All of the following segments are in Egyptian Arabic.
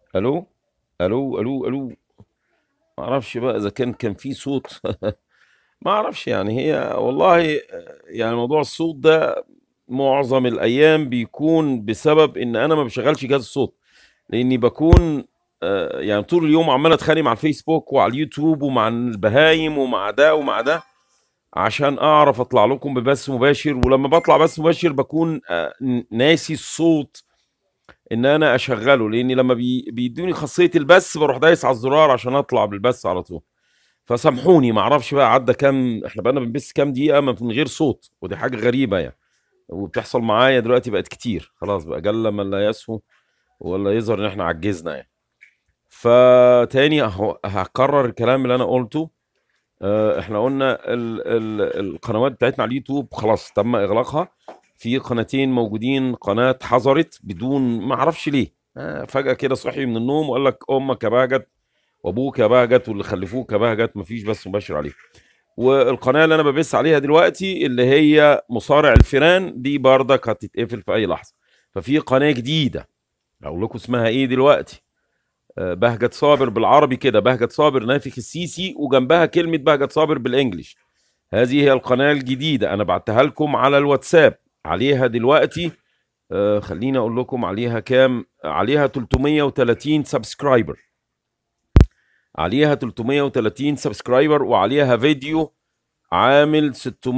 الو الو الو الو ما اعرفش بقى اذا كان كان في صوت ما اعرفش يعني هي والله يعني موضوع الصوت ده معظم الايام بيكون بسبب ان انا ما بشغلش جهاز الصوت لاني بكون آه، يعني طول اليوم عمال اتخانق مع الفيسبوك وعلى اليوتيوب ومع البهايم ومع ده ومع ده عشان اعرف اطلع لكم ببث مباشر ولما بطلع بث مباشر بكون آه، ناسي الصوت ان انا اشغله لاني لما بي بيدوني خاصيه البث بروح دايس على الزرار عشان اطلع بالبث على طول فسامحوني ما اعرفش بقى عدى كام احنا بقينا بنبث كام دقيقه من غير صوت ودي حاجه غريبه يعني وبتحصل معايا دلوقتي بقت كتير خلاص بقى جل من لا يسهو ولا يظهر ان احنا عجزنا يعني فتاني اهو هكرر الكلام اللي انا قلته آه، احنا قلنا ال ال القنوات بتاعتنا على اليوتيوب خلاص تم اغلاقها في قناتين موجودين قناه حظرت بدون ما اعرفش ليه آه، فجاه كده صحي من النوم وقال لك امك يا بهجت وابوك يا بهجت واللي خلفوك يا بهجت مفيش بس مباشر عليه والقناه اللي انا ببث عليها دلوقتي اللي هي مصارع الفيران دي بردك هتتقفل في اي لحظه ففي قناه جديده اقول لكم اسمها ايه دلوقتي آه، بهجت صابر بالعربي كده بهجت صابر نافخ السيسي وجنبها كلمه بهجت صابر بالانجلش هذه هي القناه الجديده انا بعتها لكم على الواتساب عليها دلوقتي آه، خليني اقول لكم عليها كام عليها 330 سبسكرايبر عليها 330 سبسكرايبر وعليها فيديو عامل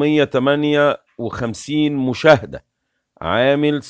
658 مشاهدة عامل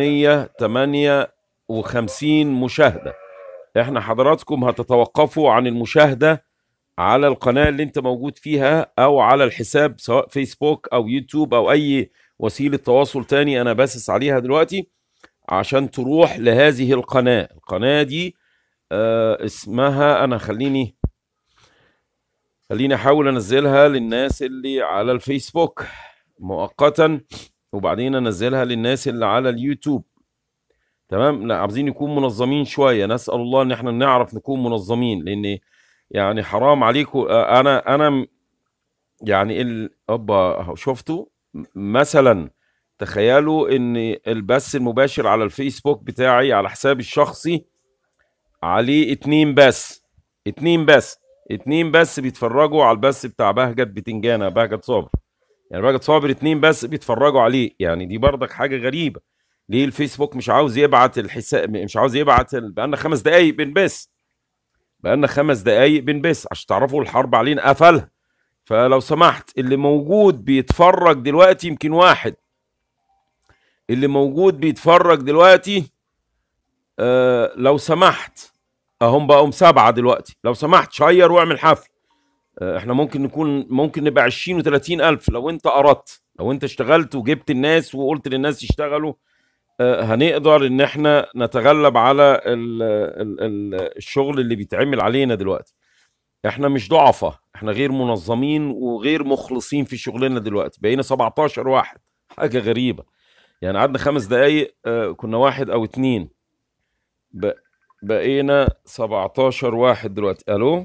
658 مشاهدة احنا حضراتكم هتتوقفوا عن المشاهدة على القناة اللي انت موجود فيها او على الحساب سواء فيسبوك او يوتيوب او اي وسيلة تواصل تاني انا باسس عليها دلوقتي عشان تروح لهذه القناة القناة دي آه اسمها انا خليني خليني احاول انزلها للناس اللي على الفيسبوك مؤقتا وبعدين انزلها للناس اللي على اليوتيوب تمام لا عاوزين نكون منظمين شويه نسال الله ان احنا نعرف نكون منظمين لان يعني حرام عليكم آه، انا انا م- يعني ال... ابا أهو شفتوا م- مثلا تخيلوا ان البث المباشر على الفيسبوك بتاعي على حسابي الشخصي عليه اتنين بس اتنين بس اتنين بس بيتفرجوا على البث بتاع بهجت بتنجانة بهجت صابر يعني بهجت صابر اتنين بس بيتفرجوا عليه يعني دي برضك حاجة غريبة ليه الفيسبوك مش عاوز يبعت الحساب مش عاوز يبعت ال... بقالنا خمس دقايق بنبث بقالنا خمس دقايق بنبث عشان تعرفوا الحرب علينا قفلها فلو سمحت اللي موجود بيتفرج دلوقتي يمكن واحد اللي موجود بيتفرج دلوقتي آه لو سمحت اهم بقوا سبعه دلوقتي لو سمحت شير واعمل حفل آه احنا ممكن نكون ممكن نبقى 20 و30 الف لو انت اردت لو انت اشتغلت وجبت الناس وقلت للناس يشتغلوا آه هنقدر ان احنا نتغلب على ال ال ال الشغل اللي بيتعمل علينا دلوقتي احنا مش ضعفة احنا غير منظمين وغير مخلصين في شغلنا دلوقتي بقينا 17 واحد حاجة غريبة يعني قعدنا خمس دقايق آه كنا واحد او اتنين ب... بقينا 17 واحد دلوقتي الو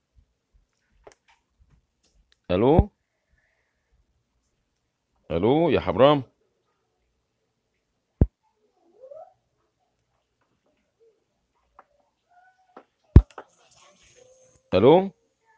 الو الو يا حبرام الو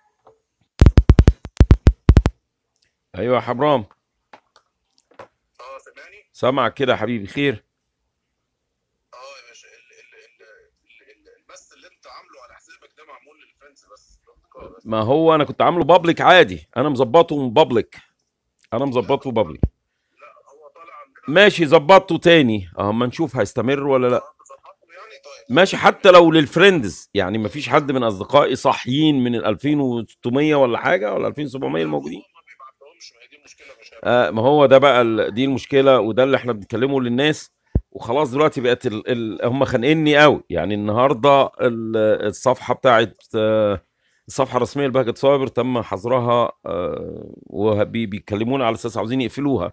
ايوه يا حبرام اه سامعني؟ سامعك كده يا حبيبي خير اه يا باشا ال ال ال ال ال البث اللي انت عامله على حسابك ده معمول للفانز بس الاصدقاء بس ما هو انا كنت عامله بابليك عادي انا مظبطه بابليك انا مظبطه بابليك لا هو طالع عندنا ماشي ظبطته تاني اما نشوف هيستمر ولا لا اه بظبطه يعني طيب ماشي حتى لو للفريندز يعني ما فيش حد من اصدقائي صاحيين من ال 2600 ولا حاجه ولا 2700 الموجودين هو ما بيبعتهمش ما هي دي المشكله مش هيبعت آه ما هو ده بقى ال- دي المشكله وده اللي احنا بنتكلمه للناس وخلاص دلوقتي بقت ال ال هم خانقيني قوي يعني النهارده ال- الصفحه بتاعت آه، الصفحه الرسميه لبهجت صابر تم حظرها آه، وبيكلمونا على اساس عاوزين يقفلوها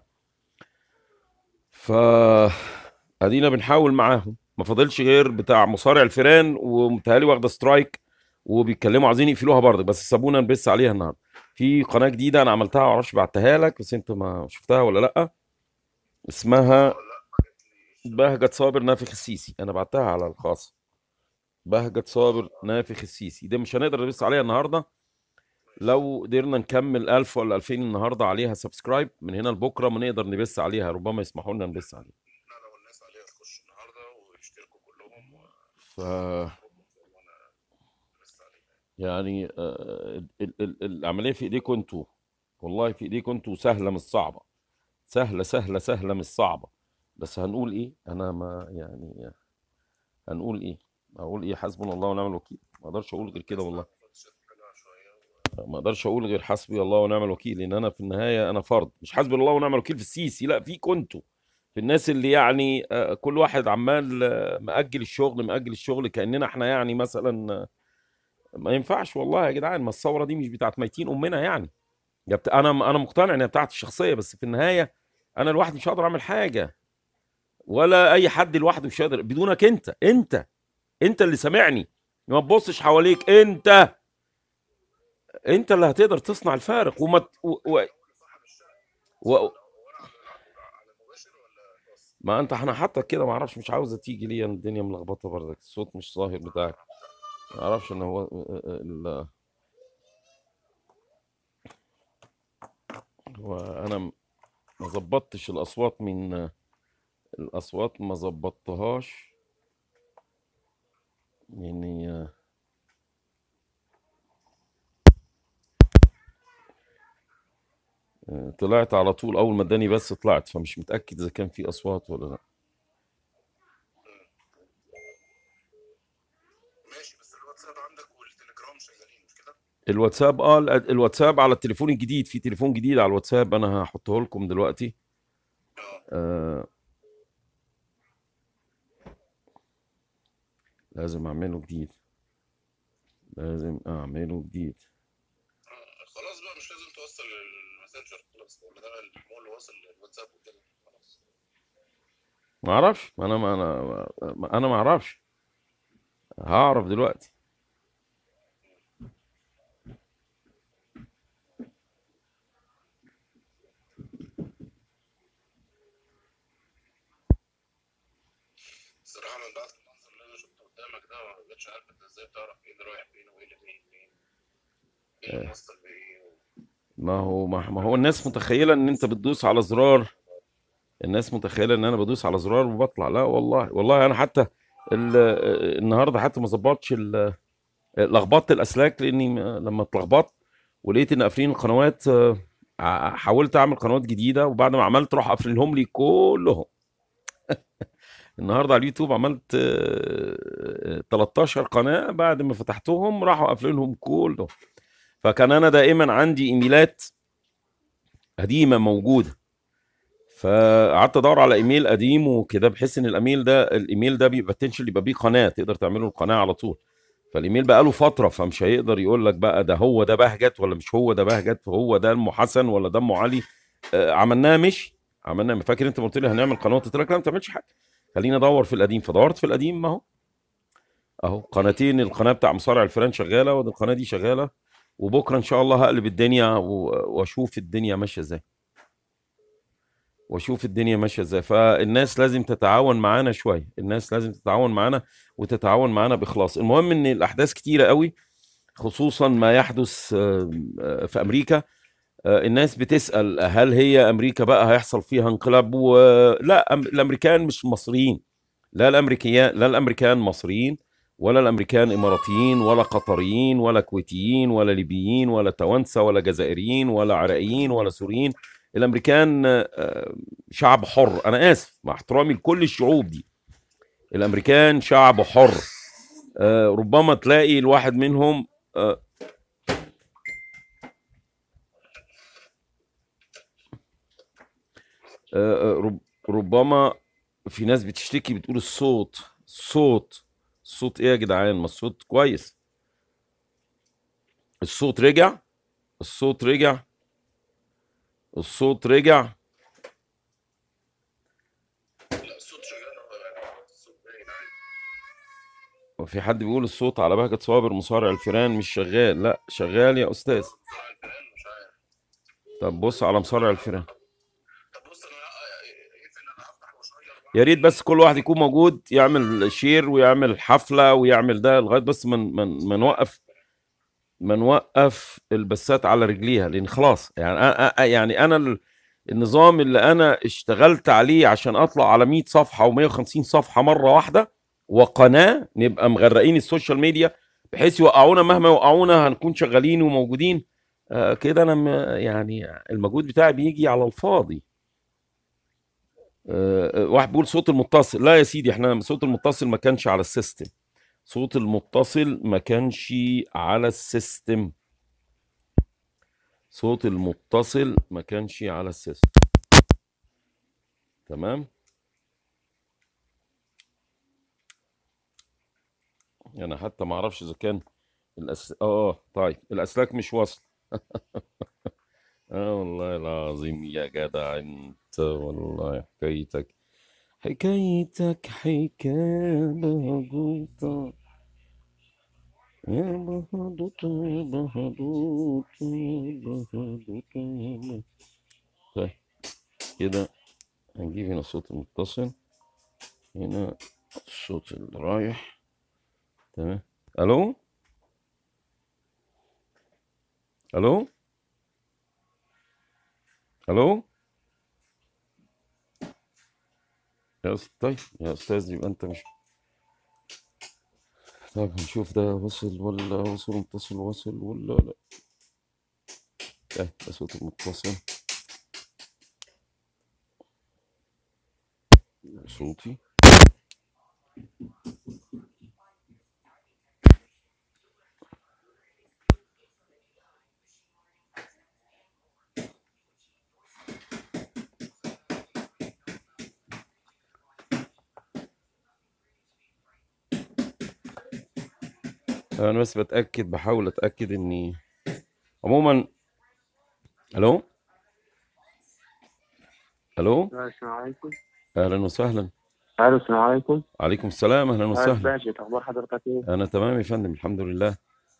ف ادينا بنحاول معاهم ما فاضلش غير بتاع مصارع الفيران ومتهيألي واخده سترايك وبيتكلموا عايزين يقفلوها برضه بس سابونا نبث عليها النهارده في قناه جديده انا عملتها معرفش بعتها لك بس انت ما شفتها ولا لا اسمها اه لا ما جاتليش بهجت صابر نافخ السيسي انا بعتها على الخاص بهجت صابر نافخ السيسي دي مش هنقدر نبص عليها النهارده لو قدرنا نكمل 1000 ولا 2000 النهارده عليها سبسكرايب من هنا لبكره ما نقدر نبث عليها ربما يسمحوا لنا نبث عليها لا لو الناس عليها تخش النهارده ويشتركوا كلهم و... ف وانا لسه عليها يعني آه، ال- ال- العمليه في ايديكم انتوا والله في ايديكم انتوا سهله مش صعبه سهله سهله سهله مش صعبه بس هنقول ايه انا ما يعني هنقول ايه اقول ايه حسبنا الله ونعم الوكيل ما اقدرش اقول غير كده والله فتشت حلوه شويه و... ما اقدرش اقول غير حسبي الله ونعم الوكيل لان انا في النهايه انا فرد مش حسبي الله ونعم الوكيل في السيسي لا في كنتوا في الناس اللي يعني آه، كل واحد عمال آه، مأجل الشغل مأجل الشغل كأننا احنا يعني مثلا آه، ما ينفعش والله يا جدعان ما الثوره دي مش بتاعت ميتين امنا يعني يا بت... انا انا مقتنع انها بتاعت الشخصيه بس في النهايه انا لوحدي مش هقدر اعمل حاجه ولا اي حد لوحده مش هيقدر بدونك انت انت انت اللي سامعني ما تبصش حواليك انت انت اللي هتقدر تصنع الفارق وما ت- و... و... صاحب الشارع و... هو انا على على المباشر ولا بس ما انت انا حاطك كده ما اعرفش مش عاوزه تيجي ليه الدنيا ملخبطه برضك الصوت مش ظاهر بتاعك ما اعرفش ان هو ال... هو انا م- ما ظبطتش الاصوات من الاصوات ما ظبطتهاش يعني آه، طلعت على طول اول ما اداني بس طلعت فمش متاكد اذا كان في اصوات ولا لا ماشي بس الواتساب عندك والتليجرام شغالين مش كده؟ الواتساب اه ال- الواتساب على التليفون الجديد في تليفون جديد على الواتساب انا هحطه لكم دلوقتي اه آه لازم اعمله جديد لازم اعمله جديد آه، خلاص بقى مش لازم توصل الماسنجر خلاص ما دام المحمول واصل للواتساب وكده خلاص ما اعرفش انا ما انا ما انا ما اعرفش هعرف دلوقتي الصراحه من بعد المنظر اللي انا شفته قدامك ده ما بقتش عارف انت ازاي بتعرف ايه اللي رايح فين وايه اللي جاي فين ايه اللي موصل بايه و... ما هو ما ما هو الناس متخيله ان انت بتدوس على زرار الناس متخيله ان انا بدوس على زرار وبطلع لا والله والله انا حتى ال- النهارده حتى ما ظبطتش ال- لخبطت الاسلاك لاني م- لما اتلخبطت ولقيت ان قافلين القنوات آه، ع- حاولت اعمل قنوات جديده وبعد ما عملت راح قافلينهم لي كلهم النهارده على اليوتيوب عملت آه، 13 قناه بعد ما فتحتهم راحوا قافلينهم كلهم فكان انا دائما عندي ايميلات قديمه موجوده فقعدت ادور على ايميل قديم وكده بحيث ان الايميل ده الايميل ده بيبقى بوتنشال يبقى بيه قناه تقدر تعمله القناه على طول فالايميل بقى له فتره فمش هيقدر يقول لك بقى ده هو ده بهجت ولا مش هو ده بهجت هو ده ام حسن ولا ده ام علي آه عملناها مش عملناها فاكر انت قلت لي هنعمل قناه قلت لك لا ما تعملش حاجه خليني ادور في القديم فدورت في القديم اهو اهو قناتين القناه بتاع مصارع الفيران شغاله والقناه دي شغاله وبكره ان شاء الله هقلب الدنيا و- واشوف الدنيا ماشيه ازاي واشوف الدنيا ماشيه ازاي فالناس لازم تتعاون معانا شويه الناس لازم تتعاون معانا وتتعاون معانا باخلاص المهم ان الاحداث كتيره قوي خصوصا ما يحدث آه، آه، في امريكا آه، الناس بتسال هل هي امريكا بقى هيحصل فيها انقلاب ولا أم- الامريكان مش مصريين لا الامريكيان لا الامريكان مصريين ولا الامريكان اماراتيين ولا قطريين ولا كويتيين ولا ليبيين ولا توانسه ولا جزائريين ولا عراقيين ولا سوريين الامريكان آه، شعب حر انا اسف مع احترامي لكل الشعوب دي الامريكان شعب حر آه، ربما تلاقي الواحد منهم آه، آه، آه، رب- ربما في ناس بتشتكي بتقول الصوت الصوت الصوت ايه يا جدعان ما الصوت كويس الصوت رجع الصوت رجع الصوت رجع لا الصوت شغال هو يعني الصوت باين عادي وفي حد بيقول الصوت على بهجة صابر مصارع الفيران مش شغال لا شغال يا استاذ بتاع الفئران مش عارف طب بص على مصارع الفيران طب بص انا اقفل انا هفتح واشير يا ريت بس كل واحد يكون موجود يعمل شير ويعمل حفله ويعمل ده لغايه بس من من ما نوقف ما نوقف البثات على رجليها لان خلاص يعني أنا يعني انا ال- النظام اللي انا اشتغلت عليه عشان اطلع على 100 صفحه و150 صفحه مره واحده وقناه نبقى مغرقين السوشيال ميديا بحيث يوقعونا مهما يوقعونا هنكون شغالين وموجودين آه كده انا م- يعني المجهود بتاعي بيجي على الفاضي آه، آه، واحد بيقول صوت المتصل لا يا سيدي احنا صوت المتصل ما كانش على السيستم صوت المتصل ما كانش على السيستم صوت المتصل ما كانش على السيستم تمام انا حتى ما اعرفش اذا كان الأس... اه طيب الاسلاك مش واصل اه والله العظيم يا جدع انت والله حكايتك حكايتك حكاية بهدوطة يا بهدوطة يا بهدوطة يا بهدوطة طيب كده هنجيب هنا الصوت المتصل هنا الصوت اللي رايح تمام الو الو الو يا أس- طيب يا استاذ يبقى انت مش طيب نشوف ده وصل ولا وصل متصل وصل ولا لا طيب ده صوت المتصل صوتي انا بس بتاكد بحاول اتاكد اني عموما الو الو السلام عليكم اهلا وسهلا الو السلام عليكم عليكم السلام اهلا عارف وسهلا باجت اخبار حضرتك ايه انا تمام يا فندم الحمد لله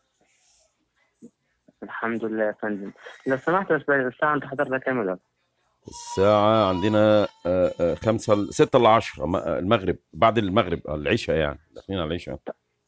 الحمد لله يا فندم لو سمحت بس باجت الساعه انت حضرتك كام دلوقتي الساعة عندنا آه، آه، خمسة ل- ستة إلا عشرة م- آه، المغرب بعد المغرب آه، العشاء يعني داخلين على العشاء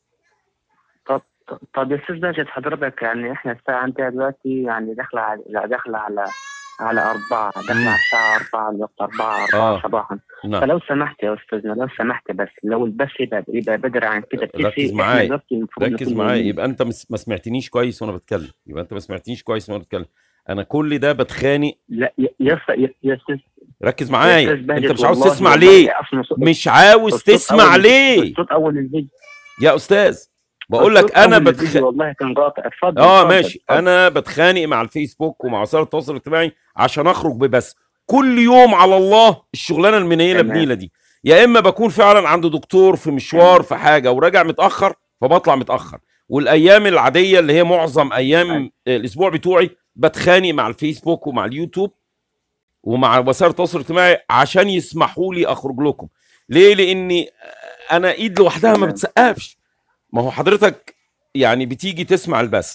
طب طب يا استاذ باجت حضرتك يعني احنا الساعه عندنا دلوقتي يعني داخله على لا داخله على على أربعة مم. داخلة على الساعة أربعة الوقت أربعة أربعة آه صباحا نعم فلو سمحت يا أستاذنا لو سمحت بس لو البث يبقى يبقى بدري عن كده ركز بحيث إحنا معايا دلوقتي المفروض ركز نكون معايا نايمين يبقى أنت مس- ما سمعتنيش كويس وأنا بتكلم يبقى أنت ما سمعتنيش كويس وأنا بتكلم أنا كل ده بتخانق لا يا يا أستاذ- يا يا أستاذ ركز يا معايا أستاذ أنت بهجت مش عاوز والله تسمع والله ليه أصلا صوت مش عاوز الصوت تسمع أول ليه الصوت أول الفيديو يا أستاذ بقول الصوت لك أنا أول بتخ... الفيديو والله كان قاطع اتفضل اه اتفضل ماشي اتفضل انا بتخانق مع الفيسبوك ومع وسائل التواصل الاجتماعي عشان اخرج ببث كل يوم على الله الشغلانه المنيله تمام بنيله دي يا اما بكون فعلا عند دكتور في مشوار في حاجه وراجع متاخر فبطلع متاخر والايام العاديه اللي هي معظم ايام الاسبوع بتوعي بتخانق مع الفيسبوك ومع اليوتيوب ومع وسائل التواصل الاجتماعي عشان يسمحوا لي اخرج لكم ليه لاني انا ايد لوحدها ما تمام بتسقفش ما هو حضرتك يعني بتيجي تسمع البث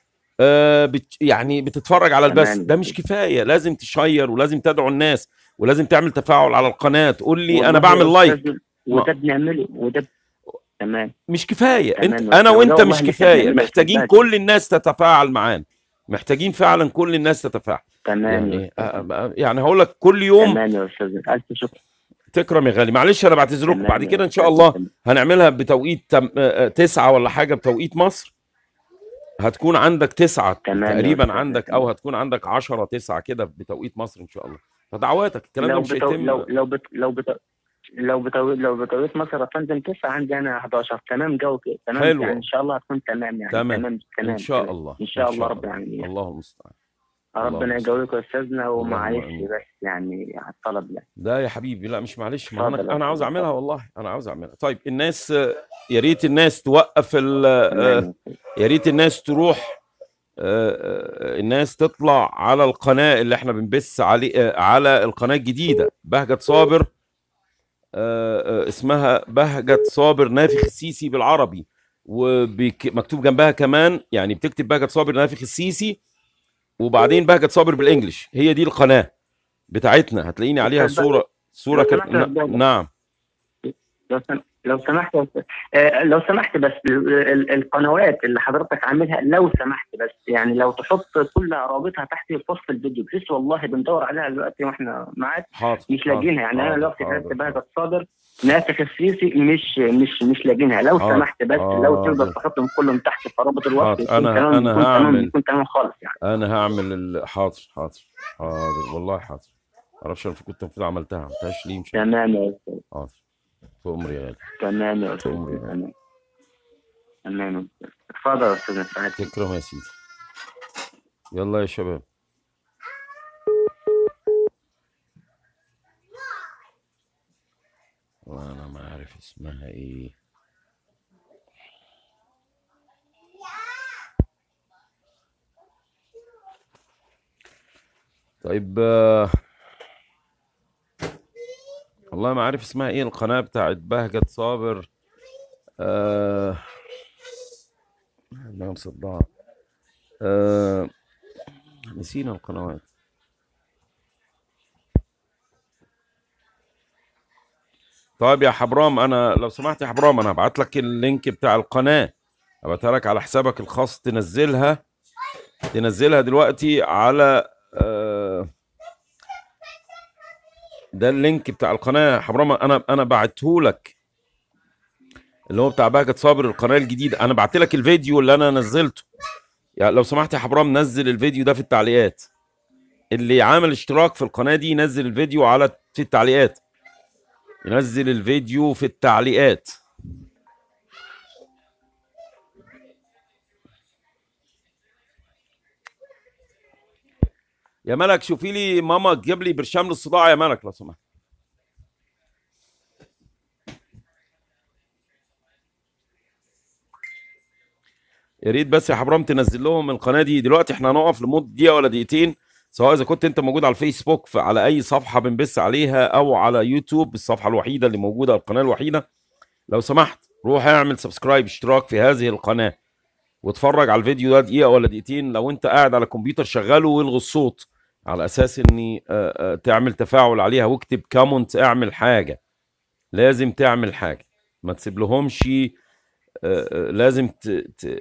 آه بت يعني بتتفرج على البث تمام ده مش كفايه لازم تشير ولازم تدعو الناس ولازم تعمل تفاعل على القناه تقول لي انا والله بعمل يا لايك أستاذ ما وده بنعمله وده تمام مش كفايه انت تمام يا انا أستاذ وده وانت والله مش اللي إحنا كفايه بنعمله يا أستاذ محتاجين باجت كل الناس تتفاعل معانا محتاجين فعلا كل الناس تتفاعل تمام يا يعني أستاذ آه آه، يعني هقول لك كل يوم تمام يا أستاذ ألف شكر تكرم يا غالي معلش انا بعتذر لكم بعد تمام يا كده ان شاء أستاذ الله تمام هنعملها بتوقيت تم- آه، آه، تسعة ولا حاجه بتوقيت مصر هتكون عندك تسعة تمام يا تقريبا أستاذ عندك او تمام هتكون عندك عشرة تسعة كده بتوقيت مصر ان شاء الله فدعواتك الكلام ده لو مش بتو... هيتم لو لو بت... لو بت... لو بتو... لو بتوقيت مصر يا فندم تسعة عندي أنا 11 تمام جو كده تمام يعني حلو إن شاء الله هتكون تمام يعني تمام تمام ان تمام شاء تمام الله إن ان شاء الله شاء رب الله العالمين الله المستعان الله ربنا المستعان يقويك يا أستاذنا اللهم ومعلش امين بس يعني على الطلب ده ده يا حبيبي لا مش معلش ما اتفضل انا يا انا عاوز أستاذ اعملها اتفضل والله انا عاوز اعملها طيب الناس آه، يا ريت الناس توقف ال تمام آه، يا أستاذ يا ريت الناس تروح آه، آه، الناس تطلع على القناة اللي احنا بنبث عليه آه، على القناة الجديدة بهجت صابر آه، آه، اسمها بهجت صابر نافخ السيسي بالعربي ومكتوب جنبها كمان يعني بتكتب بهجت صابر نافخ السيسي وبعدين بهجت صابر بالانجلش هي دي القناة بتاعتنا هتلاقيني عليها أستاذ بقى صورة صورة لو كده سمحت يا ن- أستاذ نعم لو سم... لو سمحت بس آه لو سمحت بس ال- ال- القنوات اللي حضرتك عاملها لو سمحت بس يعني لو تحط كل رابطها تحت في وصف الفيديو بحيث والله بندور عليها دلوقتي واحنا معاك حاضر مش حاضر، لاقيينها يعني انا حاضر، دلوقتي حاضر، كتبت بهجة صادر ناسخ السيسي مش مش مش لاقيينها لو حاضر، سمحت بس لو حاضر. تقدر تحطهم كلهم تحت في رابط الوصف حاضر، يكون أنا- تمام أنا يكون تمام هعمل- يكون تمام خالص يعني انا هعمل ال- حاضر حاضر حاضر والله حاضر معرفش انا كنت المفروض عملتها ما عملتهاش ليه مش عارف. تمام يا استاذ حاضر تؤمر يا غالي تمام يا استاذ تؤمر يا غالي تمام تمام يا أستاذ. اتفضل يا استاذ سعيد تكرم يا سيدي يلا يا شباب وانا ما عارف اسمها ايه طيب آه، والله ما عارف اسمها ايه القناة بتاعت بهجت صابر آه لا مصدعة آه نسينا القنوات طيب يا حبرام انا لو سمحت يا حبرام انا هبعت لك اللينك بتاع القناة هبعتها لك على حسابك الخاص تنزلها تنزلها دلوقتي على آه ده اللينك بتاع القناة يا حبرام انا انا بعته لك اللي هو بتاع بهجت صابر القناة الجديدة انا بعت لك الفيديو اللي انا نزلته يعني لو سمحت يا حبرام نزل الفيديو ده في التعليقات اللي عامل اشتراك في القناة دي ينزل الفيديو على في التعليقات ينزل الفيديو في التعليقات يا ملك شوفي لي ماما تجيب لي برشام للصداع يا ملك لو سمحت يا ريت بس يا حبرام تنزل لهم القناه دي دلوقتي احنا هنقف لمده دقيقه ولا دقيقتين سواء اذا كنت انت موجود على الفيسبوك في على اي صفحه بنبث عليها او على يوتيوب الصفحه الوحيده اللي موجوده القناه الوحيده لو سمحت روح اعمل سبسكرايب اشتراك في هذه القناه واتفرج على الفيديو ده دقيقه ولا دقيقتين لو انت قاعد على كمبيوتر شغله والغي الصوت على اساس اني آه، آه، تعمل تفاعل عليها واكتب كومنت اعمل حاجه لازم تعمل حاجه ما تسيب لهمش آه، آه، لازم ت... ت...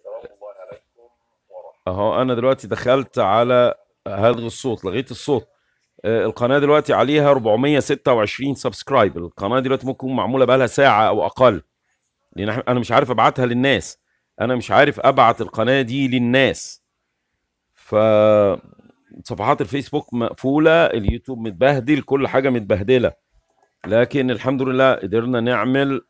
اهو انا دلوقتي دخلت على هلغي الصوت لغيت الصوت آه، القناه دلوقتي عليها 426 سبسكرايب القناه دلوقتي ممكن تكون معموله بقالها ساعه او اقل لان إحنا- انا مش عارف ابعتها للناس انا مش عارف ابعت القناه دي للناس ف صفحات الفيسبوك مقفوله اليوتيوب متبهدل كل حاجه متبهدله لكن الحمد لله قدرنا نعمل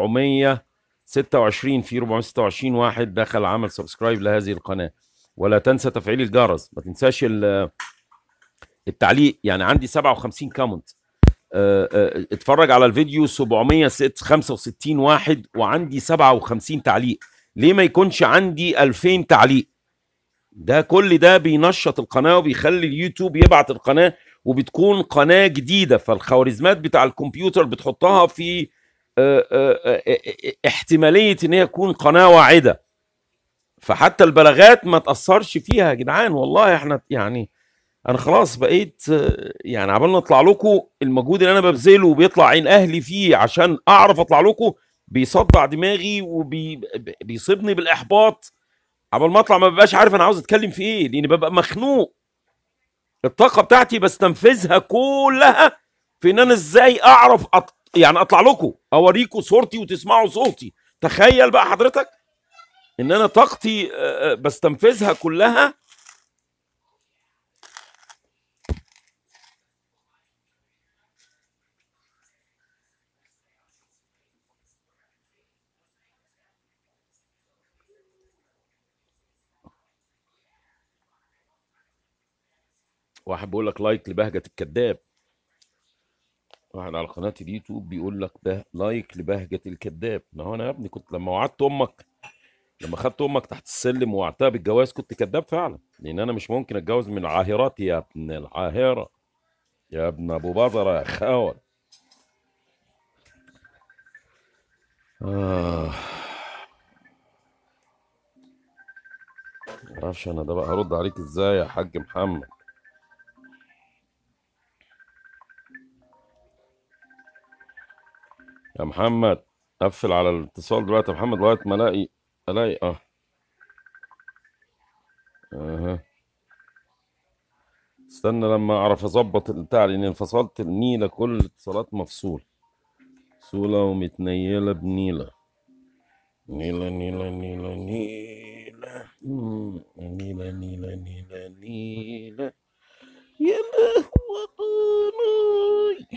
426 في 426 واحد دخل عمل سبسكرايب لهذه القناه ولا تنسى تفعيل الجرس ما تنساش ال- التعليق يعني عندي 57 كومنت آه، آه، اتفرج على الفيديو 765 واحد وعندي 57 تعليق ليه ما يكونش عندي 2000 تعليق ده كل ده بينشط القناه وبيخلي اليوتيوب يبعت القناه وبتكون قناه جديده فالخوارزمات بتاع الكمبيوتر بتحطها في آه، آه، آه، آه، احتماليه ان هي تكون قناه واعده فحتى البلاغات ما تاثرش فيها يا جدعان والله احنا يعني انا خلاص بقيت آه، يعني عبال ما اطلع لكم المجهود اللي انا ببذله وبيطلع عين اهلي فيه عشان اعرف اطلع لكم بيصدع دماغي وبيصيبني بالاحباط عبال ما اطلع ما ببقاش عارف انا عاوز اتكلم في ايه لاني ببقى مخنوق الطاقه بتاعتي بستنفذها كلها في ان انا ازاي اعرف أط... يعني اطلع لكم اوريكم صورتي وتسمعوا صوتي تخيل بقى حضرتك ان انا طاقتي آه، آه، بستنفذها كلها واحد بيقول لك لايك لبهجة الكذاب واحد على قناة اليوتيوب بيقول لك ده لايك لبهجة الكذاب ما هو انا يا ابني كنت لما وعدت امك لما خدت امك تحت السلم ووعدتها بالجواز كنت كذاب فعلا لان انا مش ممكن اتجوز من العاهرات يا ابن العاهرة يا ابن ابو بزرة يا خاول آه. معرفش انا ده بقى هرد عليك ازاي يا حاج محمد يا محمد قفل على الاتصال دلوقتي يا محمد لغايه ما الاقي الاقي اه اها استنى لما اعرف اظبط البتاع لان انفصلت النيله كل الاتصالات مفصول مفصوله ومتنيله بنيله نيله نيله نيله نيله مم. نيله نيله نيله نيله يا لهوي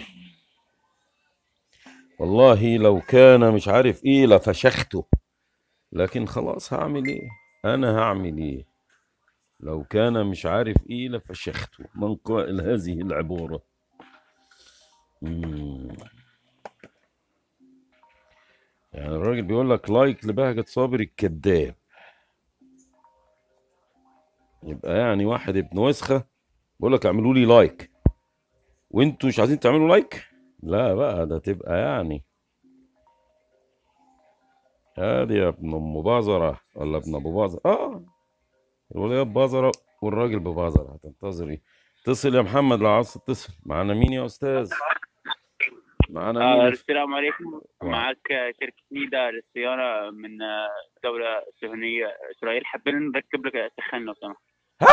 والله لو كان مش عارف ايه لفشخته لكن خلاص هعمل ايه انا هعمل ايه لو كان مش عارف ايه لفشخته من قائل هذه العبارة مم. يعني الراجل بيقول لك لايك لبهجة صابر الكذاب يبقى يعني واحد ابن وسخة بيقول لك اعملوا لي لايك وانتوا مش عايزين تعملوا لايك لا بقى ده تبقى يعني ادي يا ابن ام بازرة ولا ابن ابو بازرة اه الولية ببازرة والراجل ببازرة هتنتظر ايه اتصل يا محمد لو عاوز تتصل معانا مين يا استاذ معانا آه، مين السلام عليكم معك آه، شركة نيدا للصيانة من آه، دولة صهيونية إسرائيل حابين نركب لك سخان لو سمحت ها؟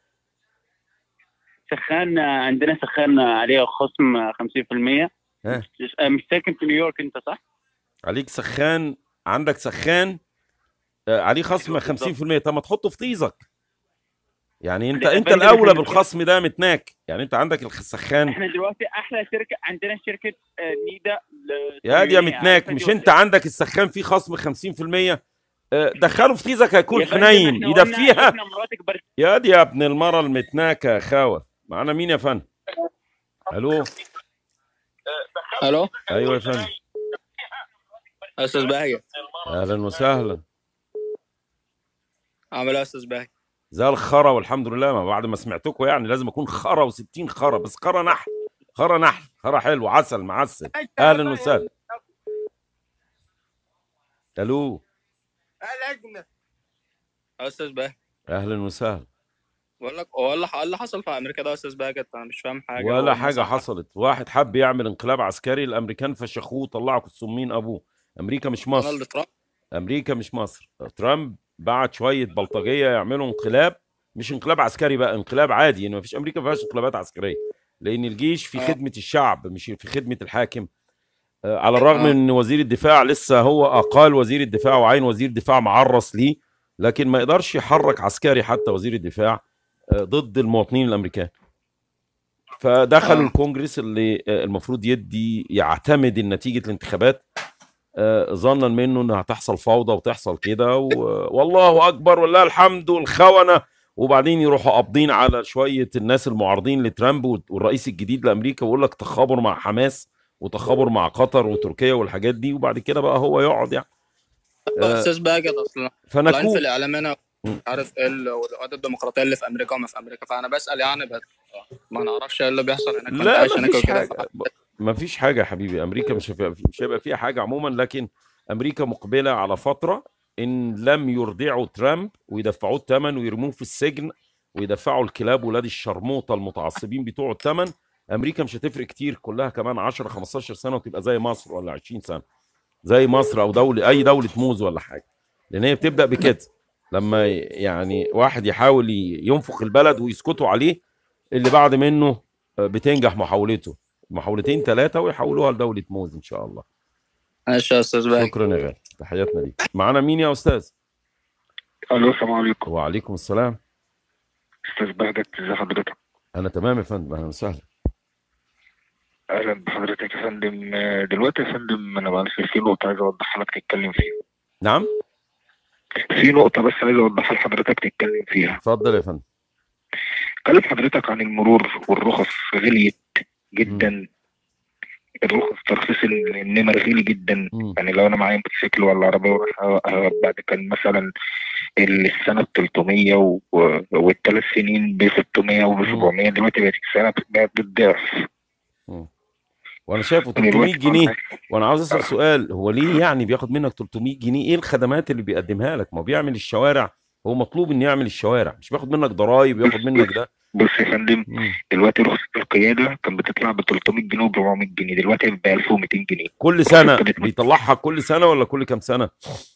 سخان آه، عندنا سخان آه، عليه خصم آه، 50% ها؟ آه، مش ساكن في نيويورك أنت صح؟ عليك سخان عندك سخان آه، عليه خصم 50% طب ما تحطه في طيزك يعني انت لا، انت فندم، الاولى احنا- بالخصم ده متناك يعني انت عندك السخان احنا دلوقتي أحلى شركة عندنا شركة آه، نيدا يا دي يا للصهيونية. متناك عارف مش دلوقتي- انت عندك السخان فيه خصم 50% آه، دخله في طيزك هيكون يا فندم، حنين احنا قلنا يدفيها احنا مراتك برد يا دي يا ابن المرة المتناكة يا خاوة معانا مين يا فندم الو الو ايوه يا فندم استاذ باهي اهلا وسهلا عامل ايه يا استاذ باهي زي الخرا والحمد لله ما بعد ما سمعتكم يعني لازم اكون خرا و60 خرا بس خرا نحل خرا نحل خرا حلو عسل معسل اهلا وسهلا الو يا استاذ باهي اهلا وسهلا بقول لك هو اللي اللي حصل في امريكا ده يا استاذ باهي انا مش فاهم حاجه ولا هو حاجه مثلا- حصلت واحد حب يعمل انقلاب عسكري الامريكان فشخوه وطلعوا كسومين ابوه امريكا مش مصر دونالد ترامب امريكا مش مصر ترامب بعت شويه بلطجيه يعملوا انقلاب مش انقلاب عسكري بقى انقلاب عادي ان مفيش امريكا ما فيهاش انقلابات عسكريه لان الجيش في آه. خدمه الشعب مش في خدمه الحاكم آه، على الرغم آه. ان وزير الدفاع لسه هو اقال وزير الدفاع وعين وزير دفاع معرس ليه لكن ما يقدرش يحرك عسكري حتى وزير الدفاع آه، ضد المواطنين الامريكان فدخلوا آه. الكونجرس اللي آه، المفروض يدي يعتمد نتيجه الانتخابات آه، ظنا منه انها هتحصل فوضى وتحصل كده و- والله اكبر ولله الحمد والخونه وبعدين يروحوا قابضين على شويه الناس المعارضين لترامب وال- والرئيس الجديد لامريكا ويقول لك تخابر مع حماس وتخابر مع قطر وتركيا والحاجات دي وبعد كده بقى هو يقعد يعني آه، استاذ باهي اصلا طالعين في فنكون الاعلام هنا مم. عارف ايه ال- والقواعد الديمقراطيه اللي في امريكا وما في امريكا فانا بسال يعني بس ما نعرفش ايه اللي بيحصل هناك كنت لا عايش هناك مفيش وكده حاجه مفيش حاجه يا حبيبي امريكا مش هيبقى مش هيبقى فيها حاجه عموما لكن امريكا مقبله على فتره ان لم يرضعوا ترامب ويدفعوه الثمن ويرموه في السجن ويدفعوا الكلاب ولاد الشرموطه المتعصبين بتوعه الثمن امريكا مش هتفرق كتير كلها كمان 10 15 سنه وتبقى زي مصر ولا 20 سنه زي مصر او دوله اي دوله موز ولا حاجه لان هي بتبدا بكده لما ي- يعني واحد يحاول ي- ينفخ البلد ويسكتوا عليه اللي بعد منه آه، بتنجح محاولته محاولتين ثلاثه ويحولوها لدوله موز ان شاء الله ماشي يا استاذ باهي شكرا يا غالي تحياتنا ليك معانا مين يا استاذ الو السلام عليكم وعليكم السلام استاذ بهجت ازي حضرتك انا تمام يا فندم اهلا وسهلا اهلا بحضرتك يا فندم آه، دلوقتي يا فندم انا معلش في نقطه عايز اوضحها لك تتكلم فيها نعم في نقطه بس عايز اوضحها لحضرتك تتكلم فيها اتفضل يا فندم كلم حضرتك عن المرور والرخص غليت جدا الرخص ترخيص النمر غلي جدا مم. يعني لو انا معايا موتوسيكل ولا عربيه وراح أ- بعد كان مثلا السنه ب 300 و- والثلاث سنين ب 600 وب 700 دلوقتي بقت السنه بقت بالضعف وانا شايفه 300 جنيه وانا عاوز اسال سؤال هو ليه يعني بياخد منك 300 جنيه ايه الخدمات اللي بيقدمها لك ما هو بيعمل الشوارع هو مطلوب انه يعمل الشوارع مش بياخد منك ضرايب ياخد منك ده بص يا فندم مم. دلوقتي رخصة القيادة كان بتطلع ب 300 جنيه و 400 جنيه دلوقتي ب 1200 جنيه كل سنه كده. بيطلعها كل سنه ولا كل كام سنه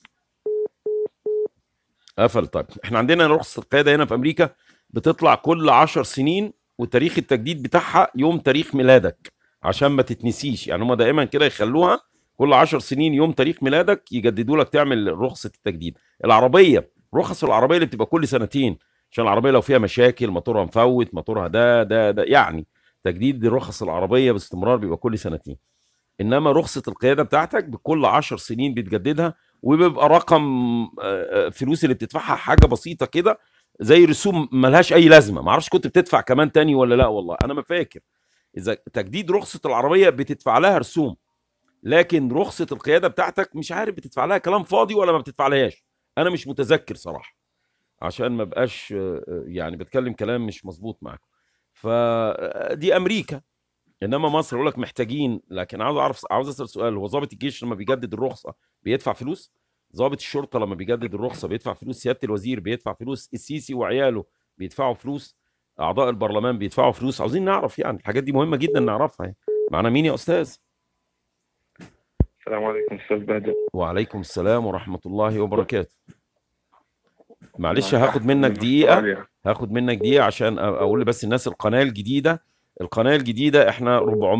قفل طيب احنا عندنا رخصه القياده هنا في امريكا بتطلع كل 10 سنين وتاريخ التجديد بتاعها يوم تاريخ ميلادك عشان ما تتنسيش يعني هم دائما كده يخلوها كل 10 سنين يوم تاريخ ميلادك يجددوا لك تعمل رخصه التجديد العربيه رخص العربيه اللي بتبقى كل سنتين عشان العربيه لو فيها مشاكل موتورها مفوت موتورها ده ده ده يعني تجديد رخص العربيه باستمرار بيبقى كل سنتين انما رخصه القياده بتاعتك بكل 10 سنين بتجددها وبيبقى رقم آه، آه، فلوس اللي بتدفعها حاجه بسيطه كده زي رسوم ملهاش اي لازمه ما اعرفش كنت بتدفع كمان تاني ولا لا والله انا ما فاكر اذا تجديد رخصه العربيه بتدفع لها رسوم لكن رخصه القياده بتاعتك مش عارف بتدفع لها كلام فاضي ولا ما بتدفع لهاش انا مش متذكر صراحه عشان ما بقاش آه، آه، يعني بتكلم كلام مش مظبوط معاكم فدي امريكا انما مصر يقول لك محتاجين لكن عاوز اعرف عاوز اسال سؤال هو ضابط الجيش لما بيجدد الرخصه بيدفع فلوس ضابط الشرطه لما بيجدد الرخصه بيدفع فلوس سياده الوزير بيدفع فلوس السيسي وعياله بيدفعوا فلوس اعضاء البرلمان بيدفعوا فلوس عاوزين نعرف يعني الحاجات دي مهمه جدا نعرفها يعني. معنا مين يا استاذ السلام عليكم استاذ بهجت وعليكم السلام ورحمه الله وبركاته معلش هاخد منك دقيقه هاخد منك دقيقة عشان أ- اقول بس الناس القناة الجديدة القناة الجديدة احنا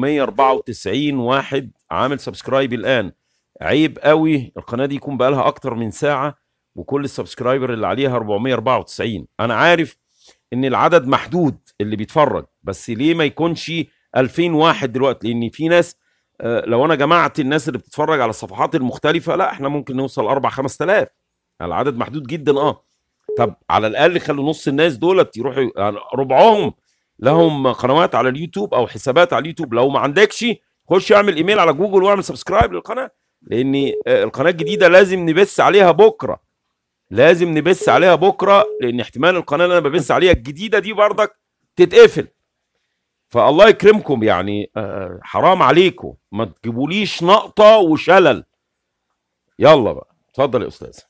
494 واحد عامل سبسكرايب الان عيب قوي القناة دي يكون بقالها اكتر من ساعة وكل السبسكرايبر اللي عليها 494 انا عارف ان العدد محدود اللي بيتفرج بس ليه ما يكونش 2000 واحد دلوقتي لان في ناس آه، لو انا جمعت الناس اللي بتتفرج على الصفحات المختلفة لا احنا ممكن نوصل 4 5000 العدد محدود جدا اه طب على الاقل خلوا نص الناس دولت يروحوا يعني ربعهم لهم قنوات على اليوتيوب او حسابات على اليوتيوب لو ما عندكش خش اعمل ايميل على جوجل واعمل سبسكرايب للقناه لان آه، القناه الجديده لازم نبث عليها بكره لازم نبث عليها بكره لان احتمال القناه اللي انا ببث عليها الجديده دي بردك تتقفل فالله يكرمكم يعني آه، حرام عليكم ما تجيبوليش نقطه وشلل يلا بقى اتفضل يا استاذ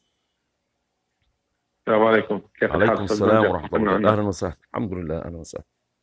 السلام عليكم كيف الحال عليكم أستاذ السلام بهجت؟ ورحمه الله وبركاته اهلا وسهلا الحمد لله اهلا وسهلا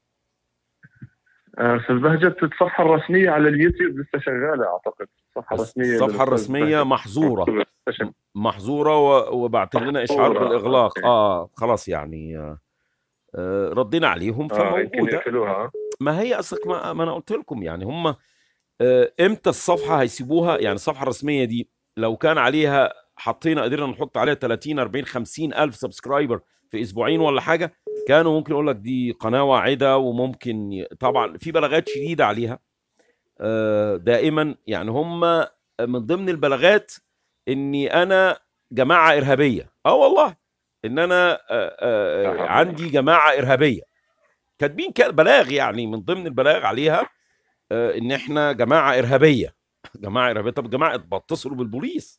آه، استاذ بهجت الصفحه الرسميه على اليوتيوب لسه شغاله اعتقد الصفحه الرسميه الصفحه للأستاذ الرسميه بهجت. محظوره لسه شغالة. محظوره و- وبعت لنا اشعار محظورة، بالاغلاق أوكي. اه خلاص يعني آه آه، ردينا عليهم اه يمكن فموجوده يقفلوها ما هي اصلك ما, ما انا قلت لكم يعني هم آه، امتى الصفحه هيسيبوها يعني الصفحه الرسميه دي لو كان عليها حطينا قدرنا نحط عليها 30 40 50 الف سبسكرايبر في اسبوعين ولا حاجه كانوا ممكن يقول لك دي قناه واعده وممكن ي- طبعا في بلاغات شديده عليها آه، دائما يعني هم من ضمن البلاغات اني انا جماعه ارهابيه اه والله ان انا آه، آه، لا حول عندي جماعه ارهابيه كاتبين كده بلاغ يعني من ضمن البلاغ عليها آه، ان احنا جماعه ارهابيه جماعه ارهابيه طب جماعه بتصلوا بالبوليس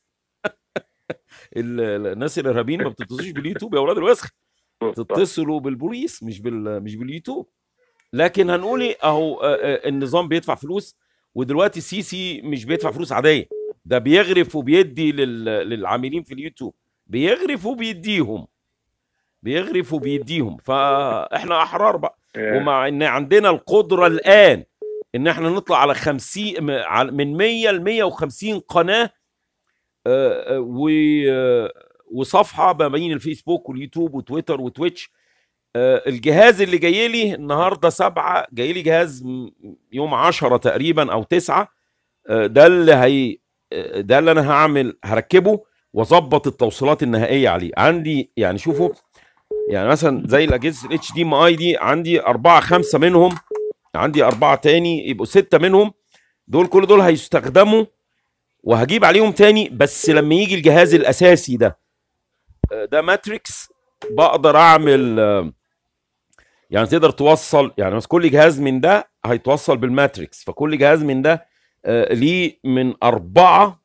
ال- ال- الناس الارهابيين ما بتتصلوش باليوتيوب يا اولاد الوسخ تتصلوا بالبوليس مش بال مش باليوتيوب لكن هنقول ايه اهو آه، آه، النظام بيدفع فلوس ودلوقتي السيسي مش بيدفع فلوس عاديه ده بيغرف وبيدي لل... للعاملين في اليوتيوب بيغرف وبيديهم بيغرف وبيديهم فاحنا احرار بقى إيه. ومع ان عندنا القدره الان ان احنا نطلع على 50 م- على- من 100 ل 150 قناه آه، آه، و آه، وصفحه ما بين الفيسبوك واليوتيوب وتويتر وتويتش آه، الجهاز اللي جاي لي النهارده سبعة جاي لي جهاز م- يوم عشرة تقريبا او تسعة آه، ده اللي هي آه، ده اللي انا هعمل هركبه واظبط التوصيلات النهائيه عليه عندي يعني شوفوا يعني مثلا زي الاجهزه الاتش دي ام اي دي عندي اربعه خمسه منهم عندي اربعه تاني يبقوا سته منهم دول كل دول هيستخدموا وهجيب عليهم تاني بس لما يجي الجهاز الاساسي ده آه، ده ماتريكس بقدر اعمل آه، يعني تقدر توصل يعني بس كل جهاز من ده هيتوصل بالماتريكس فكل جهاز من ده آه، ليه من أربعة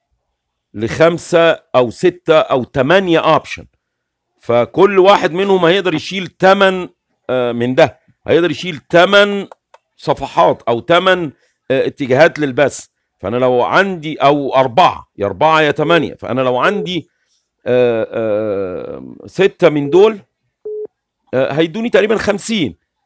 لخمسة أو ستة أو تمانية أوبشن فكل واحد منهم هيقدر يشيل تمن آه، من ده هيقدر يشيل تمن صفحات أو تمن آه، اتجاهات للبث فأنا لو عندي أو أربعة يا أربعة يا تمانية فأنا لو عندي آه، آه، ستة من دول آه، هيدوني تقريبا خمسين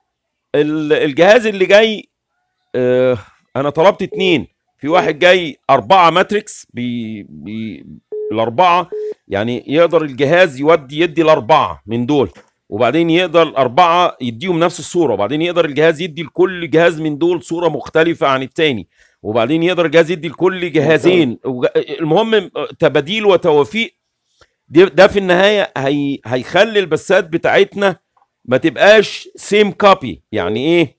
ال- الجهاز اللي جاي آه، انا طلبت اتنين في واحد جاي أربعة ماتريكس بي بي الأربعة يعني يقدر الجهاز يودي يدي الأربعة من دول وبعدين يقدر الأربعة يديهم نفس الصورة وبعدين يقدر الجهاز يدي لكل جهاز من دول صورة مختلفة عن التاني وبعدين يقدر الجهاز يدي لكل جهازين وج- المهم تباديل وتوافيق دي- ده في النهاية هي هيخلي البثات بتاعتنا ما تبقاش سيم كوبي يعني ايه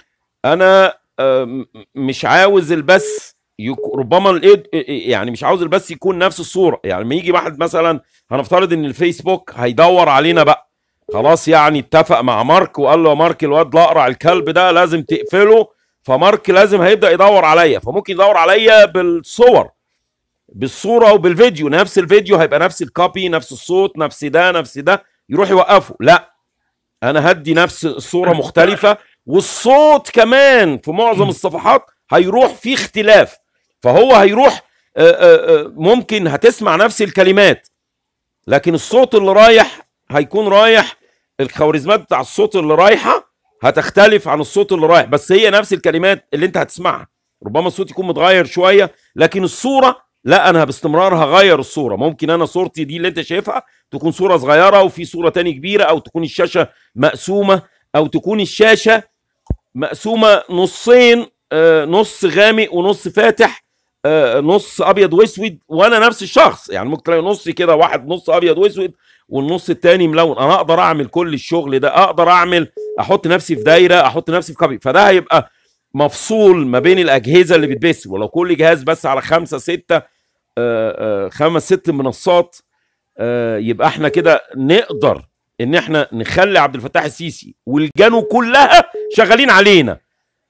انا آم، مش عاوز البث يك... ربما الإيد... يعني مش عاوز البث يكون نفس الصوره يعني لما يجي واحد مثلا هنفترض ان الفيسبوك هيدور علينا بقى خلاص يعني اتفق مع مارك وقال له يا مارك الواد الاقرع الكلب ده لازم تقفله فمارك لازم هيبدا يدور عليا فممكن يدور عليا بالصور بالصوره وبالفيديو نفس الفيديو هيبقى نفس الكوبي نفس الصوت نفس ده نفس ده يروح يوقفه لا انا هدي نفس الصوره مختلفه والصوت كمان في معظم الصفحات هيروح فيه اختلاف فهو هيروح آه، آه، آه، ممكن هتسمع نفس الكلمات لكن الصوت اللي رايح هيكون رايح الخوارزميات بتاع الصوت اللي رايحه هتختلف عن الصوت اللي رايح بس هي نفس الكلمات اللي انت هتسمعها ربما الصوت يكون متغير شويه لكن الصوره لا انا باستمرار هغير الصوره ممكن انا صورتي دي اللي انت شايفها تكون صوره صغيره وفي صوره تاني كبيره او تكون الشاشه مقسومه او تكون الشاشه مقسومه نصين آه، نص غامق ونص فاتح آه، نص ابيض واسود وانا نفس الشخص يعني ممكن تلاقي نص كده واحد نص ابيض واسود والنص التاني ملون انا اقدر اعمل كل الشغل ده اقدر اعمل احط نفسي في دايره احط نفسي في كوبي فده هيبقى مفصول ما بين الاجهزه اللي بتبث ولو كل جهاز بس على خمسه سته آه، آه، خمس ست منصات آه، يبقى احنا كده نقدر ان احنا نخلي عبد الفتاح السيسي والجنو كلها شغالين علينا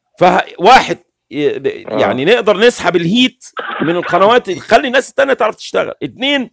فواحد يعني نقدر نسحب الهيت من القنوات نخلي الناس التانية تعرف تشتغل اتنين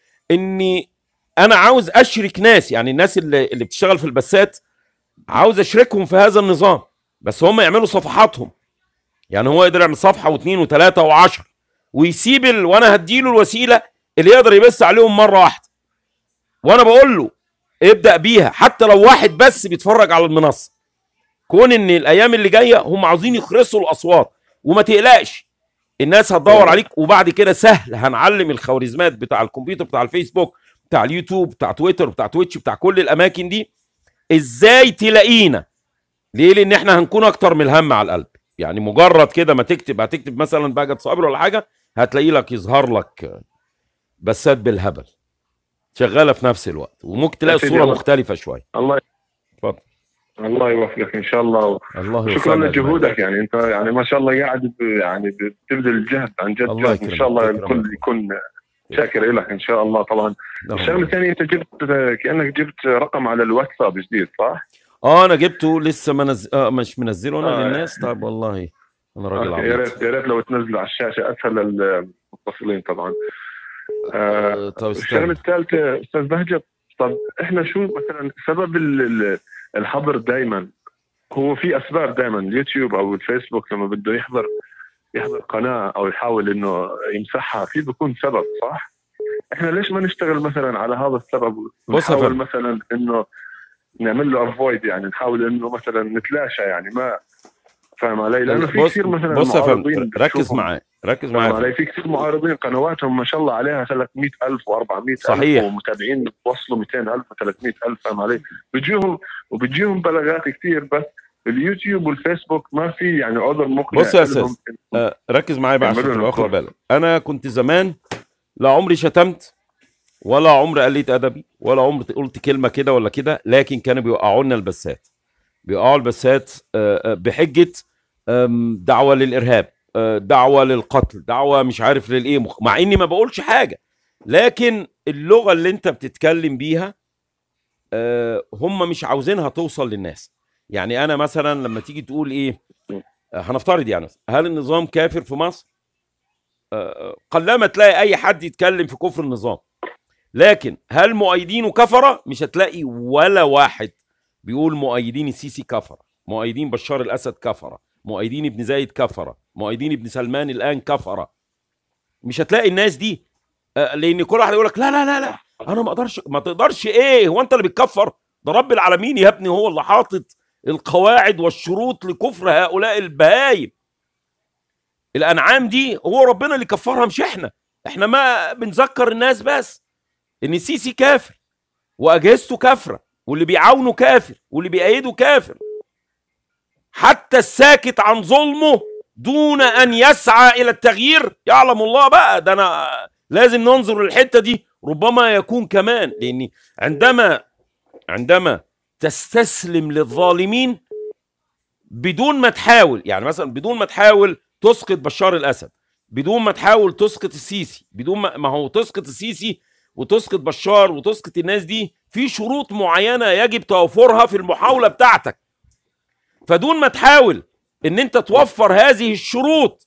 اني انا عاوز اشرك ناس يعني الناس اللي, اللي بتشتغل في البثات عاوز اشركهم في هذا النظام بس هم يعملوا صفحاتهم يعني هو يقدر يعمل صفحه واثنين وثلاثه وعشرة ويسيب ال... وانا هديله الوسيله اللي يقدر يبث عليهم مره واحده وانا بقول له ابدا بيها حتى لو واحد بس بيتفرج على المنصه كون ان الايام اللي جايه هم عاوزين يخرسوا الاصوات وما تقلقش الناس هتدور عليك وبعد كده سهل هنعلم الخوارزمات بتاع الكمبيوتر بتاع الفيسبوك بتاع اليوتيوب بتاع تويتر بتاع تويتش بتاع كل الاماكن دي ازاي تلاقينا ليه لان احنا هنكون اكتر من الهم على القلب يعني مجرد كده ما تكتب هتكتب مثلا بهجت صابر ولا حاجه هتلاقي لك يظهر لك بسات بالهبل شغاله في نفس الوقت وممكن تلاقي يا سيدي الصوره الله. مختلفه شويه الله اتفضل الله يوفقك ان شاء الله الله شكرا يوفقنا لجهودك يعني انت يعني ما شاء الله قاعد ب- يعني بتبذل الجهد عن جد الله جهد ان شاء الله يكرمك. الكل يكون شاكر لك ان شاء الله طبعا أجمعين. الشغله الثانيه انت جبت كانك جبت رقم على الواتساب جديد صح؟ اه انا جبته لسه منز... آه مش منزله انا آه. للناس طيب والله انا راجل أوكي، يا عبيط ريت يا ريت لو تنزله على الشاشه اسهل للمتصلين طبعا آه، آه، طيب الشغله استنى الثالثه استاذ بهجت طب احنا شو مثلا سبب ال- ال- الحظر دائما هو في اسباب دائما اليوتيوب او الفيسبوك لما بده يحضر يحضر قناه او يحاول انه يمسحها في بيكون سبب صح؟ احنا ليش ما نشتغل مثلا على هذا السبب بص يا ونحاول فندم. مثلا انه نعمل له افويد يعني نحاول انه مثلا نتلاشى يعني ما فاهم علي؟ لانه في بص كثير مثلا بص يا معارضين فندم ركز بتشوفهم. معايا ركز فاهم معايا يا علي فندم. في كثير معارضين قنواتهم ما شاء الله عليها 300000 و400000 صحيح. ومتابعين بوصلوا 200000 و300000 فاهم علي بيجيهم وبيجيهم بلاغات كثير بس اليوتيوب والفيسبوك ما في يعني عذر مقنع بص يا لهم أستاذ. آه ركز معايا بقى عشان يعملوا تبقى واخد نقاط. بالك انا كنت زمان لا عمري شتمت ولا عمري قلت ادبي ولا عمري قلت كلمه كده ولا كده لكن كانوا بيوقعوا لنا البسات بيوقعوا البسات آه، آه، بحجه آم، دعوه للارهاب آه، دعوه للقتل دعوه مش عارف للايه مخ- مع اني ما بقولش حاجه لكن اللغه اللي انت بتتكلم بيها آه، هم مش عاوزينها توصل للناس يعني انا مثلا لما تيجي تقول ايه آه، هنفترض يعني هل النظام كافر في مصر آه، قلما تلاقي اي حد يتكلم في كفر النظام لكن هل مؤيدينه كفره مش هتلاقي ولا واحد بيقول مؤيدين السيسي كفره مؤيدين بشار الاسد كفره مؤيدين ابن زايد كفره مؤيدين ابن سلمان الان كفره مش هتلاقي الناس دي آه، لان كل واحد يقول لك لا لا لا لا انا ما اقدرش ما تقدرش ايه هو انت اللي بتكفر ده رب العالمين يا ابني هو اللي حاطط القواعد والشروط لكفر هؤلاء البهايم الانعام دي هو ربنا اللي كفرها مش احنا احنا ما بنذكر الناس بس ان السيسي كافر واجهزته كافره واللي بيعاونه كافر واللي بيأيده كافر حتى الساكت عن ظلمه دون ان يسعى الى التغيير يعلم الله بقى ده انا لازم ننظر للحته دي ربما يكون كمان لان عندما عندما تستسلم للظالمين بدون ما تحاول يعني مثلا بدون ما تحاول تسقط بشار الاسد بدون ما تحاول تسقط السيسي بدون ما, ما هو تسقط السيسي وتسقط بشار وتسقط الناس دي في شروط معينه يجب توفرها في المحاوله بتاعتك فدون ما تحاول ان انت توفر هذه الشروط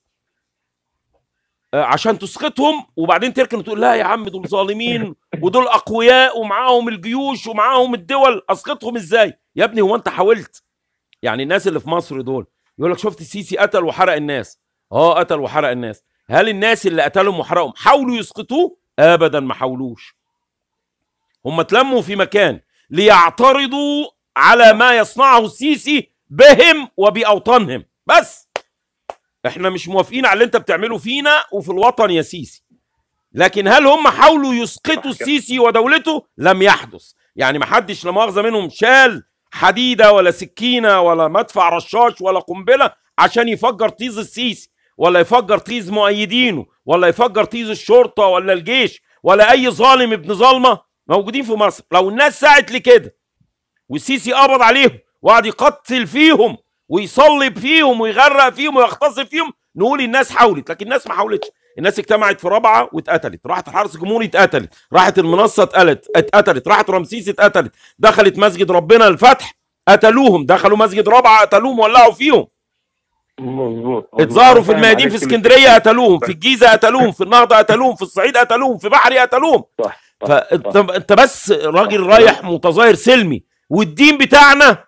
آه، عشان تسقطهم وبعدين تركن وتقول لا يا عم دول ظالمين ودول اقوياء ومعاهم الجيوش ومعاهم الدول اسقطهم ازاي يا ابني هو انت حاولت يعني الناس اللي في مصر دول يقول لك شفت السيسي قتل وحرق الناس اه قتل وحرق الناس هل الناس اللي قتلهم وحرقهم حاولوا يسقطوه ابدا ما حاولوش هم اتلموا في مكان ليعترضوا على ما يصنعه السيسي بهم وباوطانهم بس احنا مش موافقين على اللي انت بتعمله فينا وفي الوطن يا سيسي لكن هل هم حاولوا يسقطوا السيسي ودولته لم يحدث يعني ما حدش لا مؤاخذه منهم شال حديده ولا سكينه ولا مدفع رشاش ولا قنبله عشان يفجر طيز السيسي ولا يفجر طيز مؤيدينه ولا يفجر طيز الشرطه ولا الجيش ولا اي ظالم ابن ظالمه موجودين في مصر لو الناس سعت لكده والسيسي قبض عليهم وقعد يقتل فيهم ويصلب فيهم ويغرق فيهم ويغتصب فيهم نقول الناس حاولت لكن الناس ما حاولتش الناس اجتمعت في رابعه واتقتلت راحت الحرس الجمهوري اتقتلت راحت المنصه اتقتلت اتقتلت راحت رمسيس اتقتلت دخلت مسجد ربنا الفتح قتلوهم دخلوا مسجد رابعه قتلوهم ولعوا فيهم مظبوط اتظاهروا في فاهم الميادين عليك في كل اسكندريه شيء. قتلوهم في الجيزه قتلوهم في النهضه قتلوهم في الصعيد قتلوهم في بحري قتلوهم صح صح، فانت صح. انت بس راجل رايح متظاهر سلمي والدين بتاعنا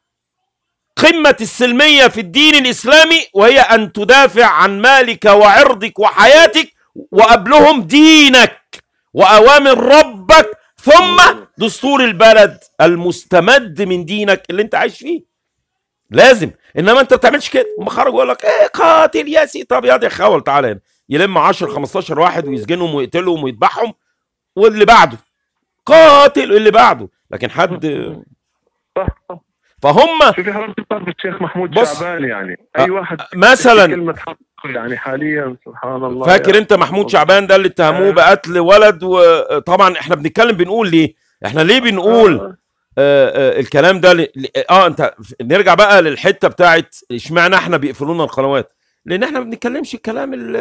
قمة السلمية في الدين الإسلامي وهي أن تدافع عن مالك وعرضك وحياتك وقبلهم دينك وأوامر ربك ثم دستور البلد المستمد من دينك اللي أنت عايش فيه لازم انما انت ما بتعملش كده هم خرجوا يقول لك ايه قاتل يا سي طب يا دي خول تعالى هنا يلم 10 15 واحد ويسجنهم ويقتلهم ويذبحهم واللي بعده قاتل اللي بعده لكن حد صح صح فهم شوفي حضرتك صار بالشيخ محمود بص. شعبان يعني أ- اي واحد مثلا كلمه حق يعني حاليا سبحان الله فاكر يا- انت محمود شعبان ده اللي اتهموه آه. بقتل ولد وطبعا احنا بنتكلم بنقول ليه احنا ليه بنقول آه. آه آه الكلام ده ل... ل- اه انت نرجع بقى للحته بتاعت اشمعنى احنا بيقفلوا لنا القنوات لان احنا ما بنتكلمش الكلام اللي,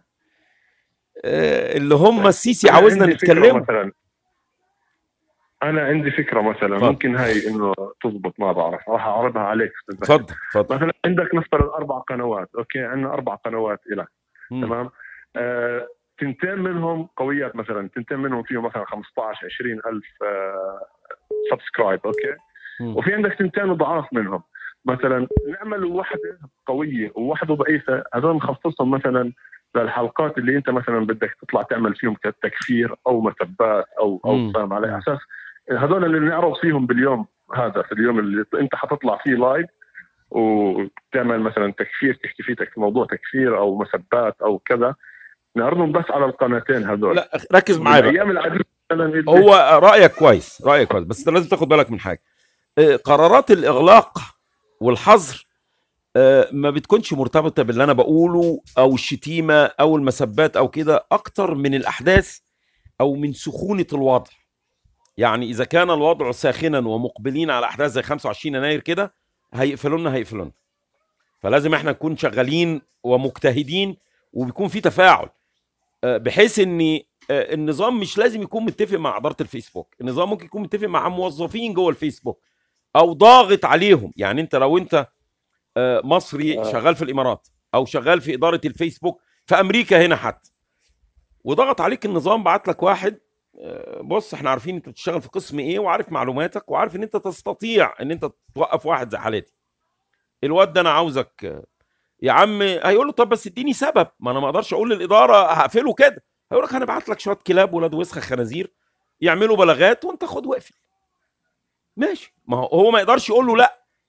آه اللي هم السيسي أنا عاوزنا عندي فكرة نتكلم مثلا انا عندي فكره مثلا اتفضل. ممكن هاي انه تزبط ما بعرف راح اعرضها عليك استاذ بكر. اتفضل اتفضل مثلا عندك نفترض اربع قنوات اوكي عندنا اربع قنوات لك مم. تمام آه، تنتين منهم قويات مثلا تنتين منهم فيهم مثلا 15 20 الف سبسكرايب اوكي مم. وفي عندك تنتين ضعاف منهم مثلا نعمل واحده قويه وواحده ضعيفه هذول نخصصهم مثلا للحلقات اللي انت مثلا بدك تطلع تعمل فيهم كتكفير او مسبات او مم. او فاهم على اساس هذول اللي نعرض فيهم باليوم هذا في اليوم اللي انت حتطلع فيه لايف وتعمل مثلا تكفير تحكي فيه تك- موضوع تكفير او مسبات او كذا نعرضهم بس على القناتين هذول لا ركز معايا بقى الايام العاديه مثلا اللي- هو رايك كويس رايك كويس بس انت لازم تاخد بالك من حاجه آه، قرارات الاغلاق والحظر آه، ما بتكونش مرتبطه باللي انا بقوله او الشتيمه او المسبات او كده اكتر من الاحداث او من سخونه الوضع يعني اذا كان الوضع ساخنا ومقبلين على احداث زي 25 يناير كده هيقفلوا لنا هيقفلوا لنا فلازم احنا نكون شغالين ومجتهدين وبيكون في تفاعل آه، بحيث ان آه، النظام مش لازم يكون متفق مع اداره الفيسبوك النظام ممكن يكون متفق مع موظفين جوه الفيسبوك او ضاغط عليهم يعني انت لو انت آه، مصري آه. شغال في الامارات او شغال في اداره الفيسبوك في امريكا هنا حتى وضغط عليك النظام بعت لك واحد آه، بص احنا عارفين انت بتشتغل في قسم ايه وعارف معلوماتك وعارف ان انت تستطيع ان انت توقف واحد زي حالتي الواد ده انا عاوزك آه، يا عم هيقول له طب بس اديني سبب ما انا ما اقدرش اقول للاداره هقفله كده هيقول لك هنبعت لك شويه كلاب ولاد وسخه خنازير يعملوا بلاغات وانت خد واقفل ماشي ما هو هو ما يقدرش يقول له لا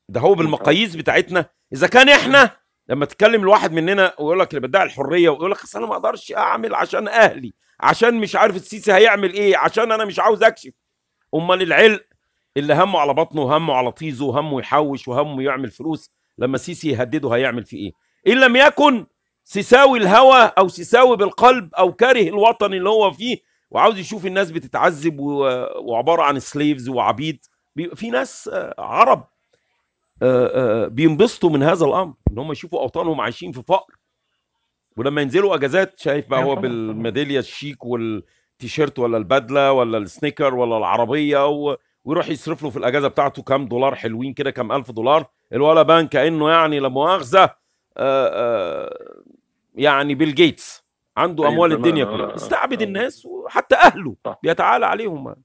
ده هو بالمقاييس بتاعتنا اذا كان احنا لما تتكلم الواحد مننا ويقول لك اللي بدعي الحريه ويقول لك اصل انا ما اقدرش اعمل عشان اهلي عشان مش عارف السيسي هيعمل ايه عشان انا مش عاوز اكشف امال العلق اللي همه على بطنه وهمه على طيزه وهمه يحوش وهمه يعمل فلوس لما السيسي يهدده هيعمل فيه ايه ان لم يكن سيساوي الهوى او سيساوي بالقلب او كاره الوطن اللي هو فيه وعاوز يشوف الناس بتتعذب و- وعباره عن سليفز وعبيد بي- في ناس آه، عرب آه، آه، بينبسطوا من هذا الامر ان هم يشوفوا اوطانهم عايشين في فقر ولما ينزلوا اجازات شايف بقى هو بالميداليه الشيك والتيشيرت ولا البدله ولا السنيكر ولا العربيه و... ويروح يصرف له في الاجازه بتاعته كام دولار حلوين كده كام الف دولار الولا بان كانه يعني لا مؤاخذه آه، آه، يعني بيل جيتس عنده أيوة اموال تمام. الدنيا آه، كلها آه، استعبد آه. الناس وحتى اهله صح. بيتعالى عليهم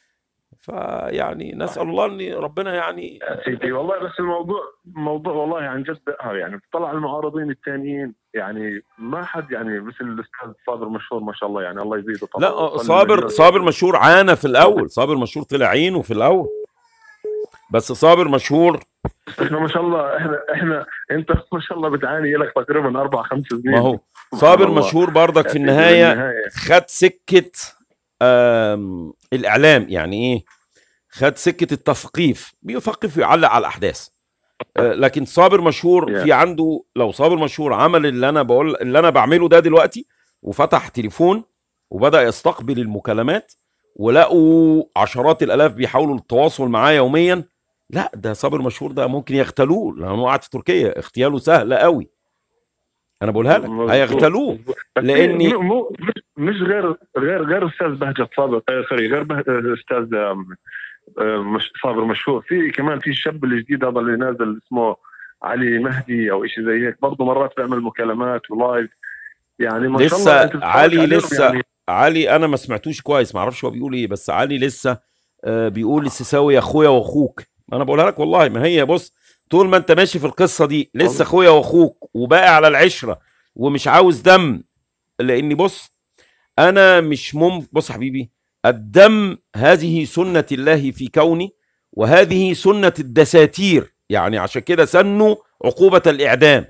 فيعني نسال الله ان ربنا يعني يا سيدي والله بس الموضوع موضوع والله عن جد بقهر يعني طلع المعارضين الثانيين يعني ما حد يعني مثل الاستاذ صابر مشهور ما شاء الله يعني الله يزيده طبعا لا آه، صابر صابر مشهور عانى في الاول صابر مشهور طلع عينه في الاول بس صابر مشهور احنا ما شاء الله احنا احنا انت ما شاء الله بتعاني لك تقريبا اربع خمس سنين ما هو سبحان صابر الله. مشهور برضك في النهايه خد سكه آم، الاعلام يعني ايه خد سكه التثقيف بيثقف ويعلق على الاحداث آه، لكن صابر مشهور Yeah. في عنده لو صابر مشهور عمل اللي انا بقول اللي انا بعمله ده دلوقتي وفتح تليفون وبدا يستقبل المكالمات ولقوا عشرات الالاف بيحاولوا التواصل معاه يوميا لا ده صابر مشهور ده ممكن يغتالوه لانه قاعد في تركيا اغتياله سهل قوي انا بقولها لك مظبوط. هيغتالوه بس لأني- مو- مو مش- مش غير غير غير استاذ بهجت صابر آه، سوري غير به- آه، استاذ آم، آه، مش صابر مشهور في كمان في الشاب الجديد هذا اللي نازل اسمه علي مهدي او شيء زي هيك برضه مرات بيعمل مكالمات ولايف يعني ما شاء لسه الله أنت بتتفرج علي عليهم لسه يعني علي انا ما سمعتوش كويس ما اعرفش هو بيقول ايه بس علي لسه آه، بيقول السيساوي يا اخويا واخوك انا بقولها لك والله ما هي بص طول ما انت ماشي في القصه دي لسه والله. اخويا واخوك وباقي على العشره ومش عاوز دم لاني بص انا مش مم بص يا حبيبي الدم هذه سنه الله في كوني وهذه سنه الدساتير يعني عشان كده سنوا عقوبه الاعدام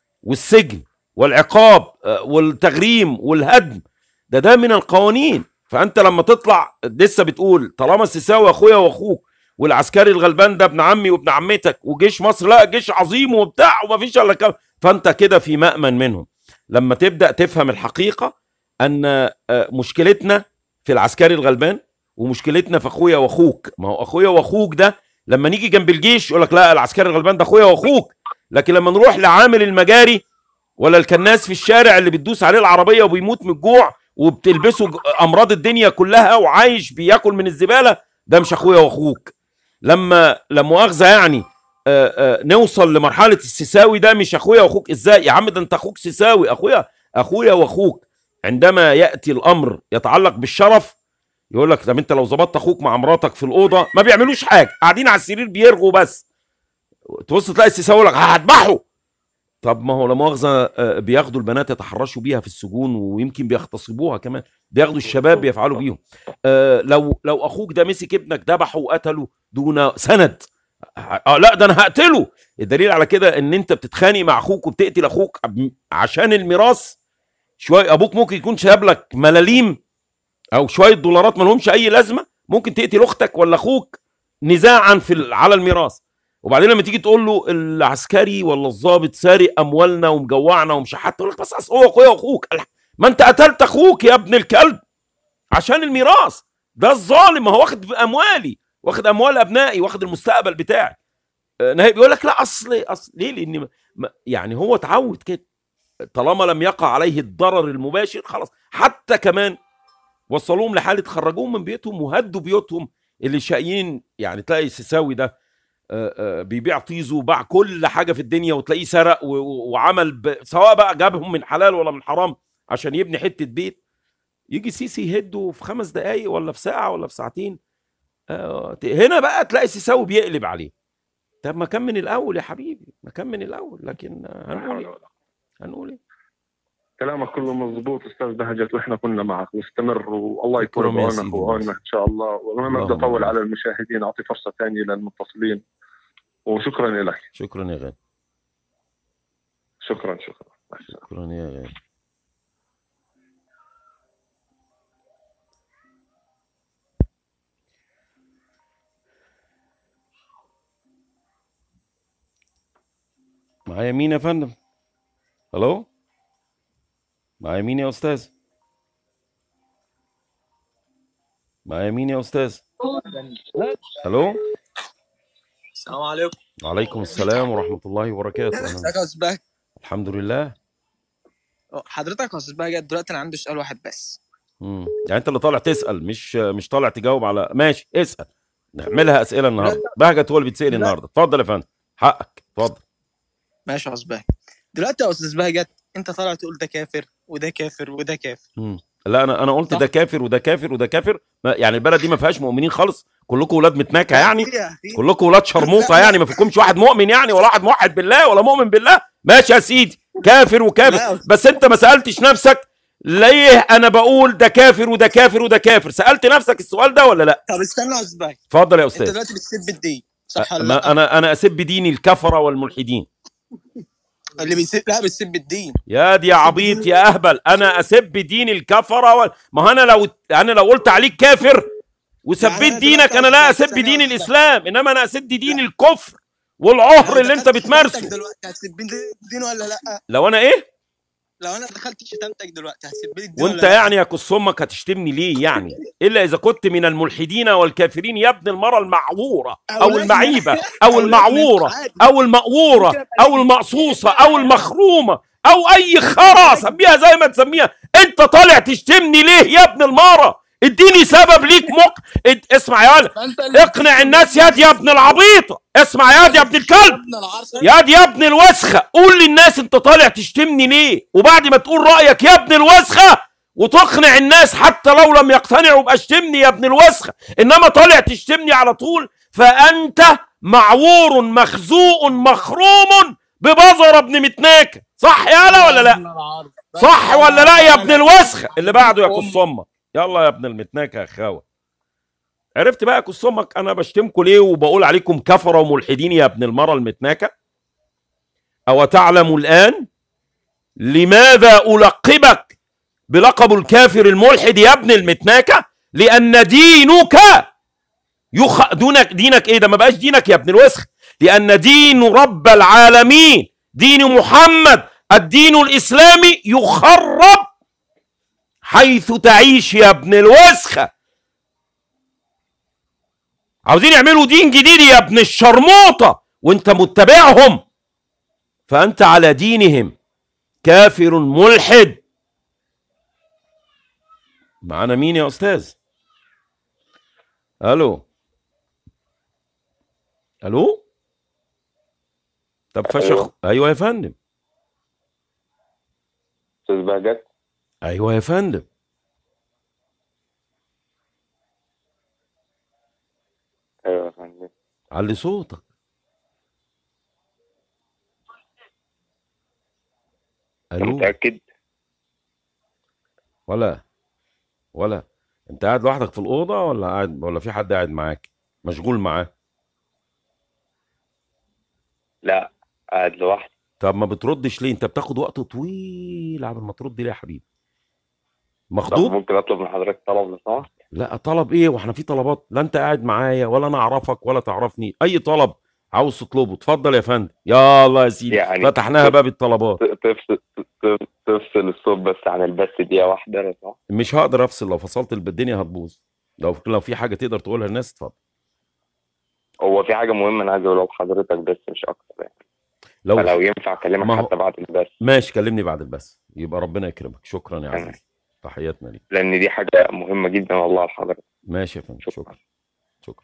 والسجن والعقاب آه، والتغريم والهدم ده ده من القوانين فانت لما تطلع لسه بتقول طالما السيساوي اخويا واخوك والعسكري الغلبان ده ابن عمي وابن عمتك وجيش مصر لا جيش عظيم وبتاع ومفيش الا كده فانت كده في مأمن منهم لما تبدا تفهم الحقيقه ان آه، مشكلتنا في العسكري الغلبان ومشكلتنا في اخويا واخوك ما هو اخويا واخوك ده لما نيجي جنب الجيش يقول لك لا العسكري الغلبان ده اخويا واخوك لكن لما نروح لعامل المجاري ولا الكناس في الشارع اللي بتدوس عليه العربيه وبيموت من الجوع وبتلبسه ج- امراض الدنيا كلها وعايش بياكل من الزباله ده مش اخويا واخوك لما لا مؤاخذه يعني آه، آه، نوصل لمرحله السيساوي ده مش اخويا واخوك ازاي يا عم ده انت اخوك سيساوي اخويا اخويا واخوك عندما ياتي الامر يتعلق بالشرف يقول لك طب انت لو ظبطت اخوك مع مراتك في الاوضه ما بيعملوش حاجه قاعدين على السرير بيرغوا بس تبص تلاقي السيساوي يقول لك هذبحه طب ما هو لا مؤاخذه آه، بياخدوا البنات يتحرشوا بيها في السجون ويمكن بيغتصبوها كمان بياخدوا الشباب بيفعلوا بيهم آه، لو لو اخوك ده مسك ابنك ذبحه وقتله دون سند اه لا ده انا هقتله الدليل على كده ان انت بتتخانق مع اخوك وبتقتل اخوك عب- عشان الميراث شويه ابوك ممكن يكون شاب لك ملاليم او شويه دولارات ما لهمش اي لازمه ممكن تقتل اختك ولا اخوك نزاعا في ال- على الميراث وبعدين لما تيجي تقول له العسكري ولا الضابط سارق اموالنا ومجوعنا ومشحات يقول لك بس أصل هو اخويا واخوك الح- ما انت قتلت اخوك يا ابن الكلب عشان الميراث ده الظالم ما هو واخد اموالي واخد اموال ابنائي واخد المستقبل بتاعي آه، نهاية بيقول لك لا اصل اصل ليه لان ما- ما- يعني هو اتعود كده طالما لم يقع عليه الضرر المباشر خلاص حتى كمان وصلوهم لحاله خرجوهم من بيوتهم وهدوا بيوتهم اللي شقيين يعني تلاقي السيساوي ده آه، آه، بيبيع طيزه وباع كل حاجه في الدنيا وتلاقيه سرق و- و- وعمل ب... سواء بقى جابهم من حلال ولا من حرام عشان يبني حته بيت يجي سيسي يهده في خمس دقايق ولا في ساعه ولا في ساعتين آه، ت- هنا بقى تلاقي السيساوي بيقلب عليه طب ما كان من الاول يا حبيبي ما كان من الاول لكن آه، هنقول ايه هنقول ايه كلامك كله مظبوط استاذ بهجت واحنا كنا معك واستمر والله يكون شكراً يا بعونك سيدي. وعونك ان شاء الله وما بدي اللهم اطول آمين. على المشاهدين اعطي فرصه ثانيه للمتصلين وشكرا لك شكرا يا غالي شكرا شكرا مع السلامة. شكرا يا غالي معايا مين يا فندم الو معايا مين يا استاذ معايا مين يا استاذ الو السلام عليكم وعليكم السلام ورحمة الله وبركاته ازيك أهلا. يا استاذ بهجت الحمد لله حضرتك يا استاذ بهجت دلوقتي انا عندي سؤال واحد بس مم. يعني انت اللي طالع تسأل مش مش طالع تجاوب على ماشي اسأل نعملها أسئلة النهارده بهجت هو اللي بيتسأل لا. النهارده اتفضل يا فندم حقك اتفضل ماشي يا استاذ بهجت دلوقتي يا استاذ بهجت انت طالع تقول ده كافر وده كافر وده كافر مم. لا انا انا قلت صح. ده كافر وده كافر وده كافر ما- يعني البلد دي ما فيهاش مؤمنين خالص كلكم ولاد متناكه يعني فيها- فيها. كلكم ولاد شرموطه يعني ما فيكمش واحد مؤمن يعني ولا واحد موحد بالله ولا مؤمن بالله ماشي يا سيدي كافر لا وكافر يا بس انت ما سالتش نفسك ليه انا بقول ده كافر وده كافر وده كافر سالت نفسك السؤال ده ولا لا طب استنى يا استاذ بهجت اتفضل يا انت استاذ دلوقتي بتسب الدين صح ولا ما لا؟ انا انا اسب ديني الكفره والملحدين اللي بيسب لا بتسب الدين يا دي يا عبيط يا اهبل انا اسب دين الكفره و... ما هو انا لو انا لو قلت عليك كافر يعني وسبيت أنا دينك دلوقتي انا لا أسب اسب ثانية دين واحدة. الاسلام انما انا اسب دين الكفر والعهر لو اللي انت دخلت شتمتك بتمارسه دلوقتي هتسب الدين ولا لا؟ لو انا ايه لو انا دخلت شتمتك دلوقتي هتسب لي الدين وانت ولا لا؟ يعني يا كس امك هتشتمني ليه يعني الا اذا كنت من الملحدين والكافرين يا ابن المراه المعوره او أولاد المعيبه من- او أولاد المعوره من عادي. او المقوره او المقصوصه او المخرومه او اي خرا سميها زي ما تسميها انت طالع تشتمني ليه يا ابن الماره اديني سبب ليك مق اد... اسمع يا ولد فانت اللي اقنع الناس يا دي يا ابن العبيطه اسمع يا دي يا ابن الكلب ابن العرس يا دي يا ابن الوسخه قول للناس انت طالع تشتمني ليه وبعد ما تقول رايك يا ابن الوسخه وتقنع الناس حتى لو لم يقتنعوا باشتمني يا ابن الوسخه انما طالع تشتمني على طول فانت معور مخزوق مخروم ببزر ابن متناكه صح يالا ولا لا صح ولا لا يا ابن الوسخه اللي بعده يا كس امك يلا يا ابن المتناكه يا خاوه عرفت بقى يا كس امك انا بشتمكم ليه وبقول عليكم كفره وملحدين يا ابن المره المتناكه او تعلم الان لماذا القبك بلقب الكافر الملحد يا ابن المتناكه لان دينك يخ... دونك دينك ايه ده ما بقاش دينك يا ابن الوسخ لان دين رب العالمين دين محمد الدين الاسلامي يخرب حيث تعيش يا ابن الوسخه عاوزين يعملوا دين جديد يا ابن الشرموطه وانت متبعهم فانت على دينهم كافر ملحد معانا مين يا استاذ الو الو طب فشخ أيوة. ايوه يا فندم استاذ بهجت ايوه يا فندم ايوه يا فندم علي صوتك انت الو متاكد ولا ولا انت قاعد لوحدك في الاوضه ولا قاعد ولا في حد قاعد معاك مشغول معاه لا قاعد لوحدي طب ما بتردش ليه انت بتاخد وقت طويل قبل ما ترد ليه يا حبيبي طب مخضوض ممكن اطلب من حضرتك طلب لو سمحت لا طلب ايه واحنا في طلبات لا انت قاعد معايا ولا انا اعرفك ولا تعرفني اي طلب عاوز تطلبه اتفضل يا فندم يلا يا سيدي يعني فتحناها باب الطلبات ت- تفصل ت- تفصل الصوت بس عن البث دقيقه واحده لو سمحت مش هقدر افصل لو فصلت الدنيا هتبوظ لو لو في حاجه تقدر تقولها للناس اتفضل هو في حاجه مهمه انا عايز اقولها لحضرتك بس مش اكتر يعني لو فلو ينفع اكلمك ما هو- حتى بعد البث ماشي كلمني بعد البث يبقى ربنا يكرمك شكرا يا تمام. عزيزي تحياتنا ليك لان دي حاجه مهمه جدا والله لحضرتك ماشي يا فندم شكرا. شكرا شكرا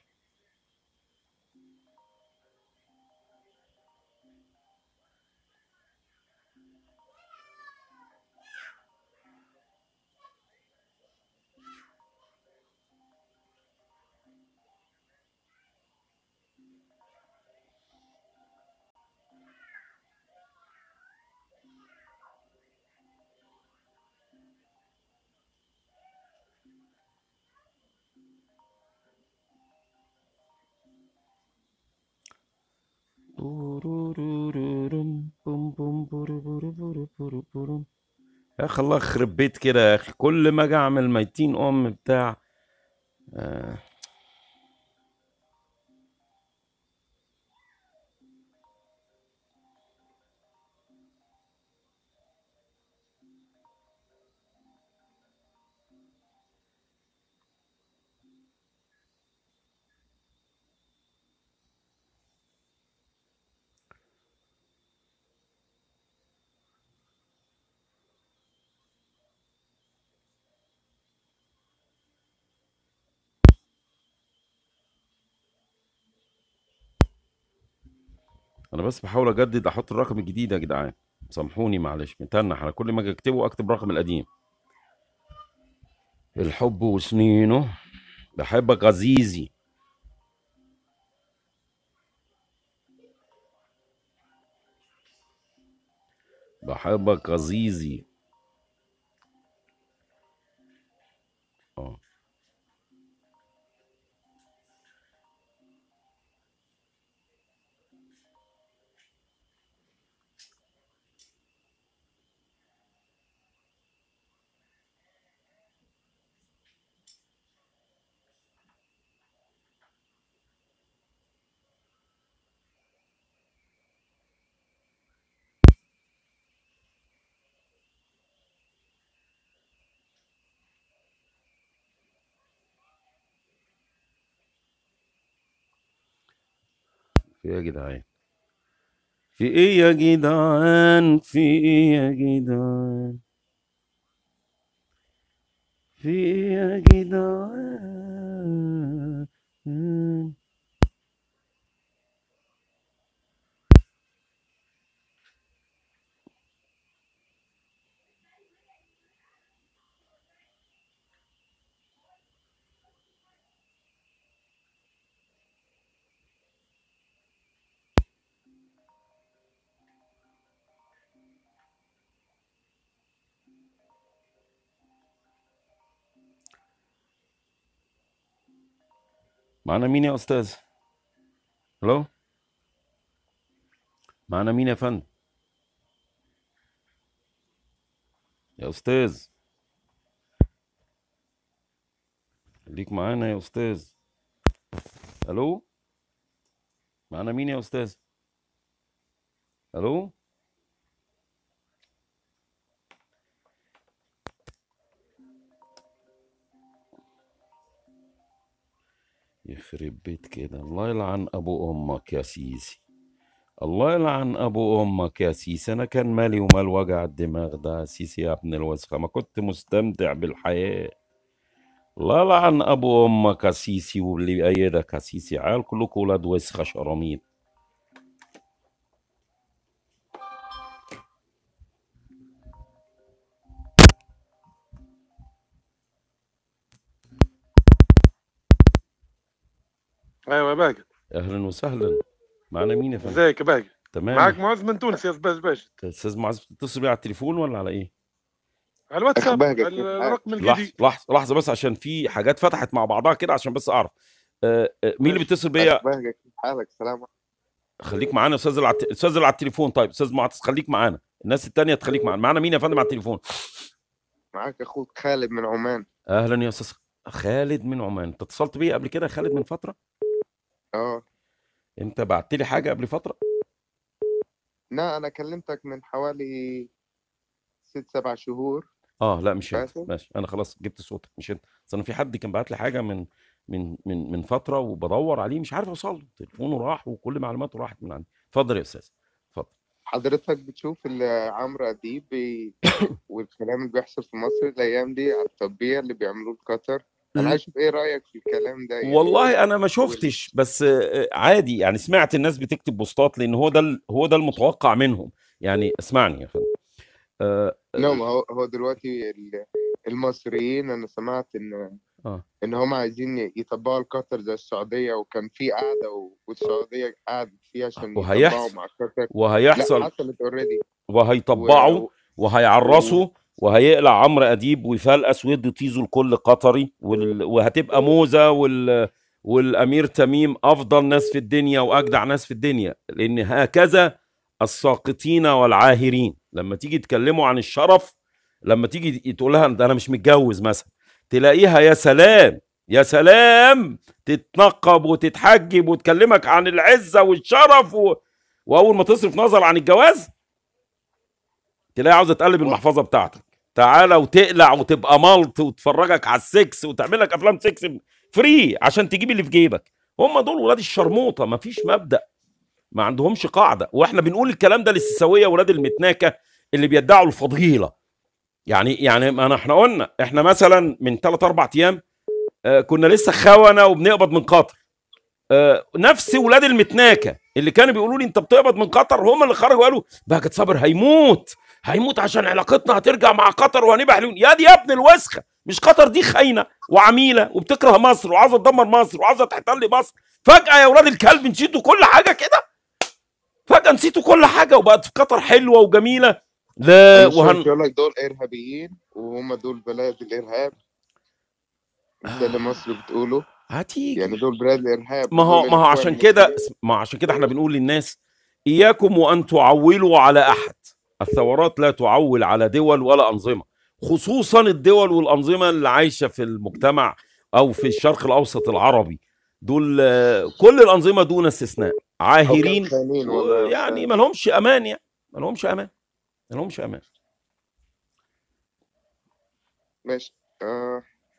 اخ الله يخرب بيت كده يا اخي كل ما اجي اعمل ميتين ام بتاع آه. انا بس بحاول اجدد احط الرقم الجديد يا جدعان سامحوني معلش متنح انا كل ما اجي اكتبه اكتب الرقم القديم الحب وسنينه بحبك عزيزي بحبك عزيزي اه في ايه يا جدعان في ايه يا جدعان في ايه يا جدعان في ايه يا جدعان معانا مين يا استاذ الو معانا مين يا فندم يا استاذ خليك معانا يا استاذ الو معانا مين يا استاذ الو يخرب بيت كده الله يلعن ابو امك يا سيسي الله يلعن ابو امك يا سيسي انا كان مالي ومال وجع الدماغ ده يا سيسي يا ابن الوسخه ما كنت مستمتع بالحياه الله يلعن ابو امك يا سيسي واللي بيأيدك يا سيسي عيال كلكم ولاد وسخه شراميط ايوه يا باقي اهلا وسهلا معانا مين يا فندم ازيك يا باقي تمام معك معز من تونس يا باش باش استاذ معز بتتصل بيه على التليفون ولا على ايه على الواتساب أخ باقي، ال- كيف حالك؟ الرقم لحظه الجديد لحظه لحظه بس عشان في حاجات فتحت مع بعضها كده عشان بس اعرف آه، آه، مين اللي ماشي. بيتصل بيا باقي كيف حالك سلام خليك معانا استاذ العت... استاذ اللي على التليفون طيب استاذ معتز خليك معانا الناس التانية تخليك معانا معانا مين يا فندم على التليفون معك اخوك خالد من عمان اهلا يا استاذ خالد من عمان انت اتصلت بيا قبل كده يا خالد من فتره اه انت بعت لي حاجه قبل فتره لا انا كلمتك من حوالي ست سبع شهور اه لا مش انت فاكر؟ ماشي انا خلاص جبت صوتك مش انت اصل انا في حد كان بعت لي حاجه من من من من فتره وبدور عليه مش عارف اوصل له تليفونه راح وكل معلوماته راحت من عندي اتفضل يا استاذ اتفضل حضرتك بتشوف ال- عمرو اديب بي- والكلام اللي بيحصل في مصر الايام دي على التطبيع اللي بيعملوه لقطر انا عايز اشوف ايه رايك في الكلام ده يعني والله انا ما شفتش بس آه، عادي يعني سمعت الناس بتكتب بوستات لان هو ده ال- هو ده المتوقع منهم يعني اسمعني يا فندم آه، نعم هو هو دلوقتي ال- المصريين انا سمعت ان اه ان هم عايزين يطبقوا القطر زي السعوديه وكان في قعده و- والسعوديه قعدت فيها عشان يطبقوا وهيحصل مع قطر لا وهيحصل حصلت اوريدي وهيطبعوا وهيعرسوا وهيقلع عمرو اديب ويفلقس ويدي طيزه لكل قطري وال... وهتبقى موزه وال... والامير تميم افضل ناس في الدنيا واجدع ناس في الدنيا لان هكذا الساقطين والعاهرين لما تيجي تكلموا عن الشرف لما تيجي تقول لها ده انا مش متجوز مثلا تلاقيها يا سلام يا سلام تتنقب وتتحجب وتكلمك عن العزه والشرف و... واول ما تصرف نظر عن الجواز تلاقي عاوزه تقلب المحفظه بتاعتك تعالى وتقلع وتبقى ملط وتفرجك على السكس وتعمل لك افلام سكس فري عشان تجيب اللي في جيبك هم دول ولاد الشرموطه مفيش مبدا ما عندهمش قاعده واحنا بنقول الكلام ده للسويه ولاد المتناكه اللي بيدعوا الفضيله يعني يعني ما أنا- احنا قلنا احنا مثلا من 3 4 ايام آه، كنا لسه خونه وبنقبض من قطر آه، نفس ولاد المتناكه اللي كانوا بيقولوا لي انت بتقبض من قطر هم اللي خرجوا قالوا بهجت صابر هيموت هيموت عشان علاقتنا هترجع مع قطر وهنبقى حلوين يا دي يا ابن الوسخه مش قطر دي خاينه وعميله وبتكره مصر وعاوزه تدمر مصر وعاوزه تحتل مصر فجاه يا ولاد الكلب نسيتوا كل حاجه كده فجاه نسيتوا كل حاجه وبقت في قطر حلوه وجميله لا أنا شايف وهن يقول لك دول ارهابيين وهم دول بلاد الارهاب ده اللي مصر بتقوله هتيجي يعني دول بلاد الارهاب ما هو ودول ما هو الاخوان عشان كده المسلمين ما عشان كده احنا بنقول للناس اياكم وان تعولوا على احد الثورات لا تعول على دول ولا انظمه خصوصا الدول والانظمه اللي عايشه في المجتمع او في الشرق الاوسط العربي دول آه، كل الانظمه دون استثناء عاهرين خاينين والله يعني ما لهمش امان يعني ما لهمش امان ما لهمش امان ماشي آه.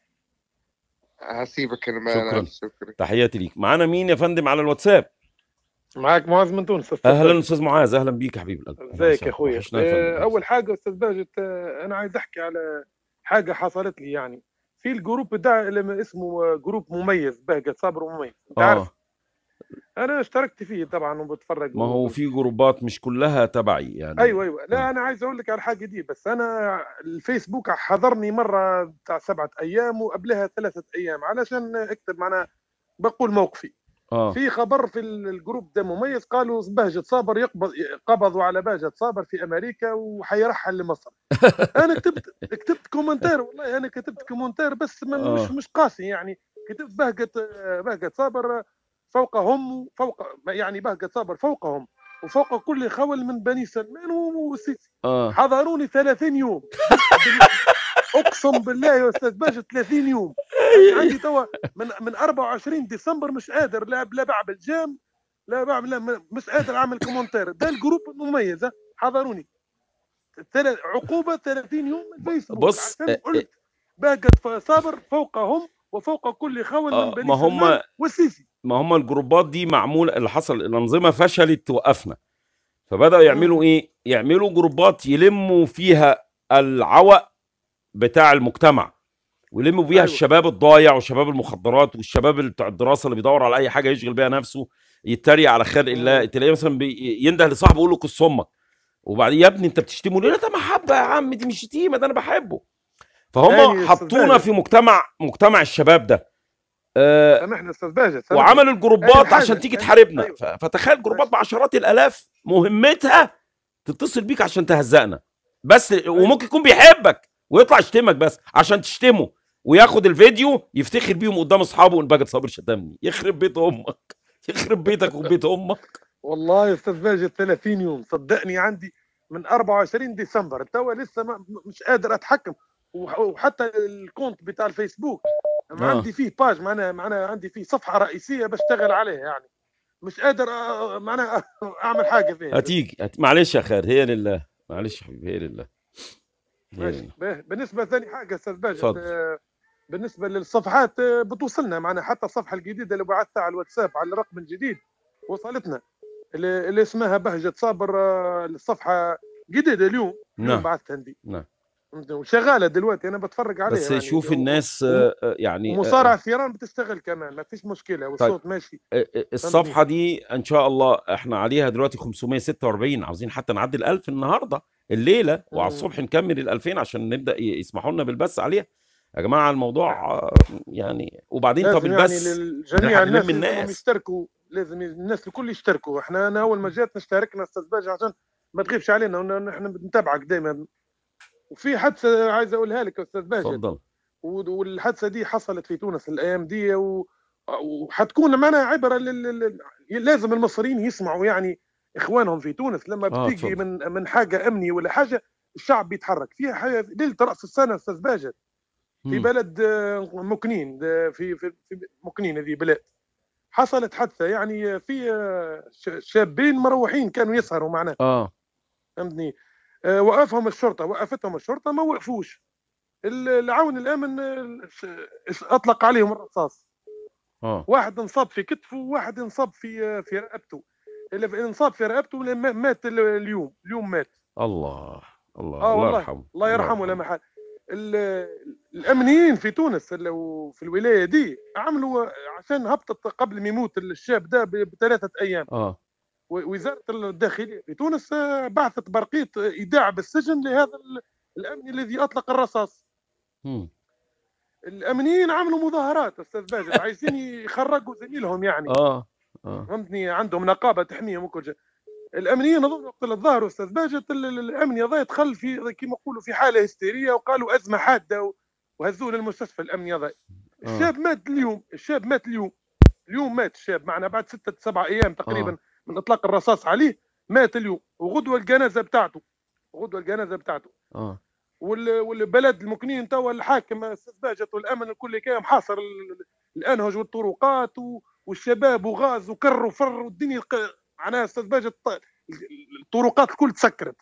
هسيبك انا ما شكرا انا شكرا تحياتي ليك معانا مين يا فندم على الواتساب معاك معاذ من تونس أستاذ اهلا باجد. استاذ معاذ اهلا بيك يا حبيب القلب أهلاً ازيك وسهلاً. يا اخويا وحشنا يا فندم آه، اول حاجه استاذ باجد آه، انا عايز احكي على حاجه حصلت لي يعني في الجروب ده اللي اسمه جروب مميز بهجت صابر مميز انت عارف اه انا اشتركت فيه طبعا وبتفرج ما هو في جروبات مش كلها تبعي يعني ايوه ايوه لا انا عايز اقول لك على حاجه دي بس انا الفيسبوك حضرني مره بتاع سبعه ايام وقبلها ثلاثه ايام علشان اكتب معنا بقول موقفي اه في خبر في الجروب ده مميز قالوا بهجة صابر يقبض قبضوا على بهجة صابر في امريكا وحيرحل لمصر انا كتبت كتبت كومنتار والله انا كتبت كومنتار بس من آه. مش مش قاسي يعني كتبت بهجة بهجة صابر فوقهم فوق يعني بهجة صابر فوقهم وفوق كل خول من بني سلمان والسيسي اه حضروني 30 يوم اقسم بالله يا استاذ باشا 30 يوم عندي توا من من 24 ديسمبر مش قادر لا لا بعمل جام لا بعمل لا م- مش قادر اعمل كومنتار ده الجروب المميز ها، حضروني تل- عقوبه 30 يوم من فيسبوك بص عشان آه، قلت باقت صابر فوقهم وفوق كل خول من آه، بني ما هم سلمان والسيسي ما هم الجروبات دي معمول اللي حصل الانظمه فشلت توقفنا فبداوا يعملوا ايه يعملوا جروبات يلموا فيها العوق بتاع المجتمع ويلموا فيها أيوة. الشباب الضايع وشباب المخدرات والشباب اللي بتاع الدراسه اللي بيدور على اي حاجه يشغل بيها نفسه يتريق على خلق الله تلاقيه مثلا بي- ينده لصاحبه يقول له كس امك وبعدين يا ابني انت بتشتمه ليه لا ده محبه يا عم دي مش شتيمه ده انا بحبه تاني يا فهم أستاذ حطونا باجد. في مجتمع مجتمع الشباب ده آه سامحني استاذ باجة سامحني. وعملوا أي الجروبات حاجة. عشان تيجي أي- تحاربنا أيوة. ف- فتخيل جروبات بعشرات الالاف مهمتها تتصل بيك عشان تهزقنا بس وممكن يكون بيحبك ويطلع يشتمك بس عشان تشتمه وياخد الفيديو يفتخر بيهم قدام اصحابه ان باجت صابر شتمني يخرب بيت امك يخرب بيتك وبيت امك والله يا استاذ باجد 30 يوم صدقني عندي من 24 ديسمبر توا لسه ما مش قادر اتحكم وح- وحتى الكونت بتاع الفيسبوك ما آه. عندي فيه باج معناها معناها عندي فيه صفحه رئيسيه بشتغل عليها يعني مش قادر أ- معناها اعمل حاجه فيها هتيجي هت... معلش يا خير هي لله معلش يا حبيبي هي لله هي ماشي لله به- بالنسبه ثاني حاجه استاذ باجد اتفضل. آه، بالنسبه للصفحات آه، بتوصلنا معنا حتى الصفحه الجديده اللي بعثتها على الواتساب على الرقم الجديد وصلتنا اللي, اللي اسمها بهجه صابر آه، الصفحه جديده اليوم اليوم نعم بعثتها عندي نعم وشغاله دلوقتي انا بتفرج عليها بس يعني شوف و- الناس آه، آه، يعني آه، ومصارع الثيران بتشتغل كمان ما فيش مشكله والصوت ماشي آه، آه، الصفحه دي ان شاء الله احنا عليها دلوقتي 546 عاوزين حتى نعدي ال 1000 النهارده الليله وعلى مم. الصبح نكمل ال 2000 عشان نبدا ي- يسمحوا لنا بالبث عليها يا جماعه الموضوع آه، يعني وبعدين طب لازم يعني البث للجميع هنلم الناس لازم الناس يشتركوا لازم الناس الكل يشتركوا احنا انا اول ما جاتنا اشتركنا استاذ باجي عشان ما تغيبش علينا ون- احنا بنتابعك دائما وفي حادثه عايز اقولها لك يا استاذ باجي اتفضل و- والحادثه دي حصلت في تونس الايام دي و... وحتكون معنا عبره لل... لل... لازم المصريين يسمعوا يعني اخوانهم في تونس لما آه، بتيجي اتفضل. من من حاجه امني ولا حاجه الشعب بيتحرك فيها حاجة ليله راس السنه استاذ باجت في مم. بلد آه، مكنين آه، في في في مكنين هذه بلاد حصلت حادثه يعني في آه، ش- شابين مروحين كانوا يسهروا معنا اه فهمتني آه، وقفهم الشرطه وقفتهم الشرطه ما وقفوش ال- العون الامن آه، س- اطلق عليهم الرصاص اه واحد انصاب في كتفه وواحد انصاب في آه، في رقبته اللي في- انصاب في رقبته لما- مات ال- اليوم اليوم مات الله الله اه الله والله يرحمه الله يرحمه لا محال ال- الامنيين في تونس اللي هو في الولايه دي عملوا عشان هبطت قبل ما يموت الشاب ده ب- بثلاثه ايام اه و- وزاره الداخليه في تونس آه، بعثت برقيه ايداع بالسجن لهذا ال- الامني الذي اطلق الرصاص مم. الامنيين عملوا مظاهرات استاذ باجر عايزين يخرجوا زميلهم يعني اه اه فهمتني عندهم نقابه تحميهم وكل شيء الامنيين اظن وقت اللي ظهروا استاذ باجت ال- ال- الامني هذا دخل في كما يقولوا في حاله هستيريه وقالوا ازمه حاده و- وهزوه للمستشفى الامني هذا الشاب مات اليوم الشاب مات اليوم اليوم مات الشاب معنا بعد ستة سبعة ايام تقريبا آه. من اطلاق الرصاص عليه مات اليوم وغدوه الجنازه بتاعته غدوه الجنازه بتاعته اه وال- والبلد المكنين توا الحاكم استاذ باجت والامن الكل كان محاصر ال- ال- الانهج والطرقات و- والشباب وغاز وكر وفر والدنيا ق- معناها استاذ باجت ط- الطرقات الكل تسكرت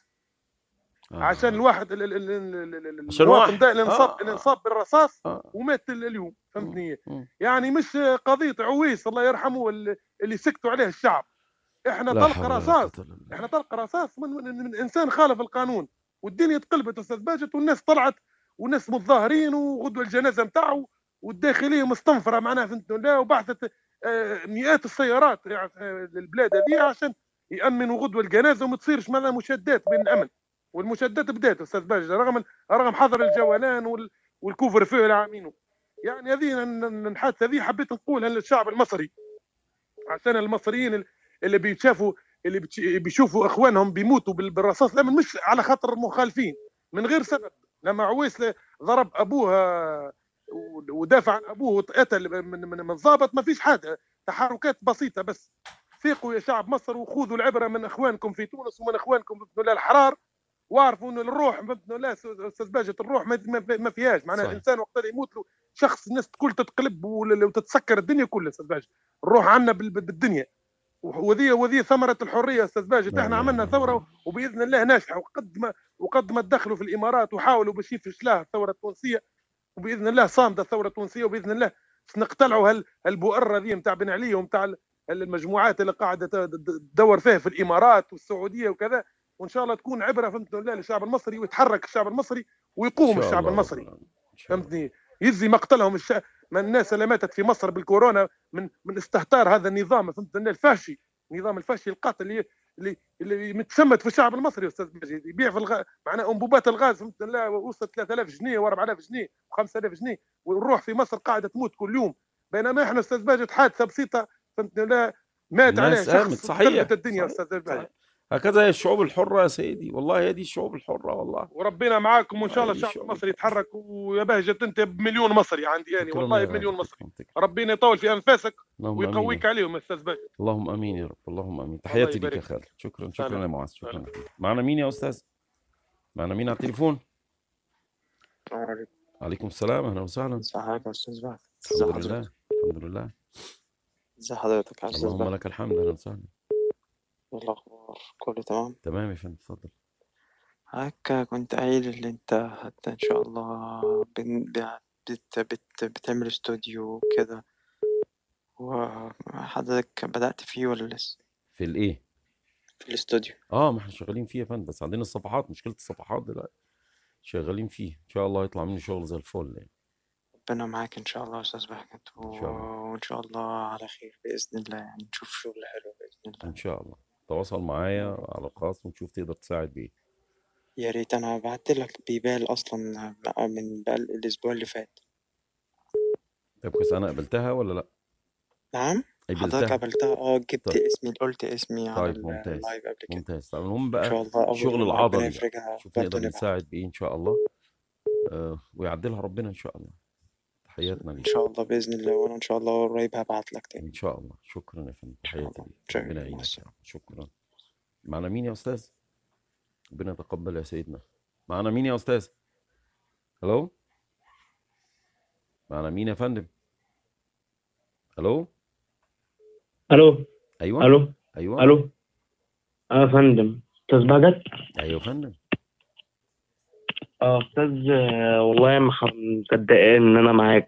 آه. عشان الواحد ال- ال- ال- ال- ال- ال- عشان المواطن واحد. ده اللي انصاب آه. اللي انصاب بالرصاص آه. ومات ال- اليوم فهمتني مم. يعني مش قضيه عويس الله يرحمه اللي اللي سكتوا عليه الشعب احنا لا طلق حول ولا رصاص قوة إلا بالله. احنا طلق رصاص من, من, من انسان خالف القانون والدنيا تقلبت استاذ باجت والناس طلعت والناس متظاهرين وغدوا الجنازه نتاعو والداخليه مستنفره معناها فهمت ولا وبعثت آه، مئات السيارات يعني، آه، للبلاد هذه عشان يامنوا غدوه الجنازه وما تصيرش معناها مشادات بين الامن والمشادات بدات استاذ باجت رغم رغم حظر الجولان وال- والكوفر فيه اللي عاملينه يعني هذه ن- ن- الحادثه هذه حبيت نقولها للشعب المصري عشان المصريين اللي بيشافوا اللي بتش- بيشوفوا اخوانهم بيموتوا بال- بالرصاص لما مش على خاطر مخالفين من غير سبب لما عويس ل- ضرب ابوها و- ودافع عن ابوه واتقتل من من من ضابط ما فيش حاجه تحركات بسيطه بس فيقوا يا شعب مصر وخذوا العبره من اخوانكم في تونس ومن اخوانكم باذن الله الحرار واعرفوا انه الروح باذن الله استاذ باجت الروح ما- ما ما فيهاش معناها صحيح. الانسان وقت اللي يموت له شخص الناس الكل تتقلب وال- وتتسكر الدنيا كلها استاذ باجت الروح عندنا بال- بال- بالدنيا وذي وذي ثمره الحريه استاذ باجت لا احنا إله عملنا إلا ثوره الله. وباذن الله ناجحه وقد ما وقد ما تدخلوا في الامارات وحاولوا باش يفشلها الثوره التونسيه وباذن الله صامده الثوره التونسيه وباذن الله نقتلعوا هال هالبؤره ذي نتاع بن علي ومتاع ال- المجموعات اللي قاعده ت- ت- تدور فيها في الامارات والسعوديه وكذا وان شاء الله تكون عبره فهمت الله للشعب المصري ويتحرك الشعب المصري إن ويقوم شاء الشعب الله المصري رب العالمين. إن شاء الله. فهمتني يزي مقتلهم الش... من الناس اللي ماتت في مصر بالكورونا من من استهتار هذا النظام فهمت الله الفاشي النظام الفاشي القاتل اللي اللي, اللي متسمت في الشعب المصري استاذ مجيد يبيع في الغ... معناه انبوبات الغاز فهمت الله وصلت 3000 جنيه و4000 جنيه و5000 جنيه والروح في مصر قاعده تموت كل يوم بينما احنا استاذ باجد حادثه بسيطه فهمت الله مات عليه الناس قامت شخص صحيح وتقلبت الدنيا صحيح. استاذ باجد صحيح. هكذا هي الشعوب الحرة يا سيدي والله هي دي الشعوب الحرة والله وربنا معاكم وان شاء الله أي الشعب شعوب. المصري يتحرك ويا بهجت انت بمليون مصري عندي يعني شكراً والله يا بمليون غالي. مصري شكراً شكراً. ربنا يطول في انفاسك اللهم آمين يا ويقويك عليهم يا استاذ باجد اللهم امين يا رب اللهم امين تحياتي ليك يا يبارك خالد شكرا شكرا سلام. يا معاذ شكرا سلام. يا حبيبي. معنا مين يا استاذ معنا مين على التليفون السلام عليكم عليكم السلام اهلا وسهلا ازي حضرتك يا استاذ بعد ازي الحمد حضرتك لله الحمد لله ازي حضرتك يا استاذ اللهم بعد لك الحمد اهلا وسهلا ايه الاخبار كله تمام تمام يا فندم اتفضل هكا كنت قايل اللي انت حتى ان شاء الله بن... بت... بت... بتعمل استوديو كده وحضرتك بدأت فيه ولا لسه في الايه في الاستوديو اه ما احنا شغالين فيه يا فندم بس عندنا الصفحات مشكله الصفحات دلوقتي شغالين فيه ان شاء الله يطلع منه شغل زي الفل يعني ربنا معاك ان شاء الله يا استاذ بهجت و... إن شاء الله. وان شاء الله على خير باذن الله يعني نشوف شغل حلو باذن الله ان شاء الله تواصل معايا على الخاص ونشوف تقدر تساعد بايه يا ريت انا بعت لك بيبال اصلا بقى من بقى الاسبوع اللي فات طيب كويس انا قبلتها ولا لا نعم حضرتك قبلتها قابلتها اه جبت طيب. اسمي قلت اسمي على طيب ممتاز اللايف قبل كده ممتاز طب المهم ان بقى شاء الله اول الشغل ما ربنا العضلي بقى يفرجها شوف برضه نقدر نبعت نساعد بايه ان شاء الله آه ويعدلها ربنا ان شاء الله تحياتنا ان ليك شاء الله باذن الله وانا ان شاء الله قريب هبعت لك تاني ان شاء الله شكرا يا فندم ان شاء تحياتي الله ليك شكرا ربنا مع يعينك يا السلامه رب شكرا معنا مين يا استاذ ربنا يتقبل يا سيدنا معانا مين يا استاذ الو معانا مين يا فندم الو الو ايوه الو ايوه الو اه يا فندم استاذ بهجت ايوه يا فندم اه استاذ آه، والله ما خ- مصدق ان انا معاك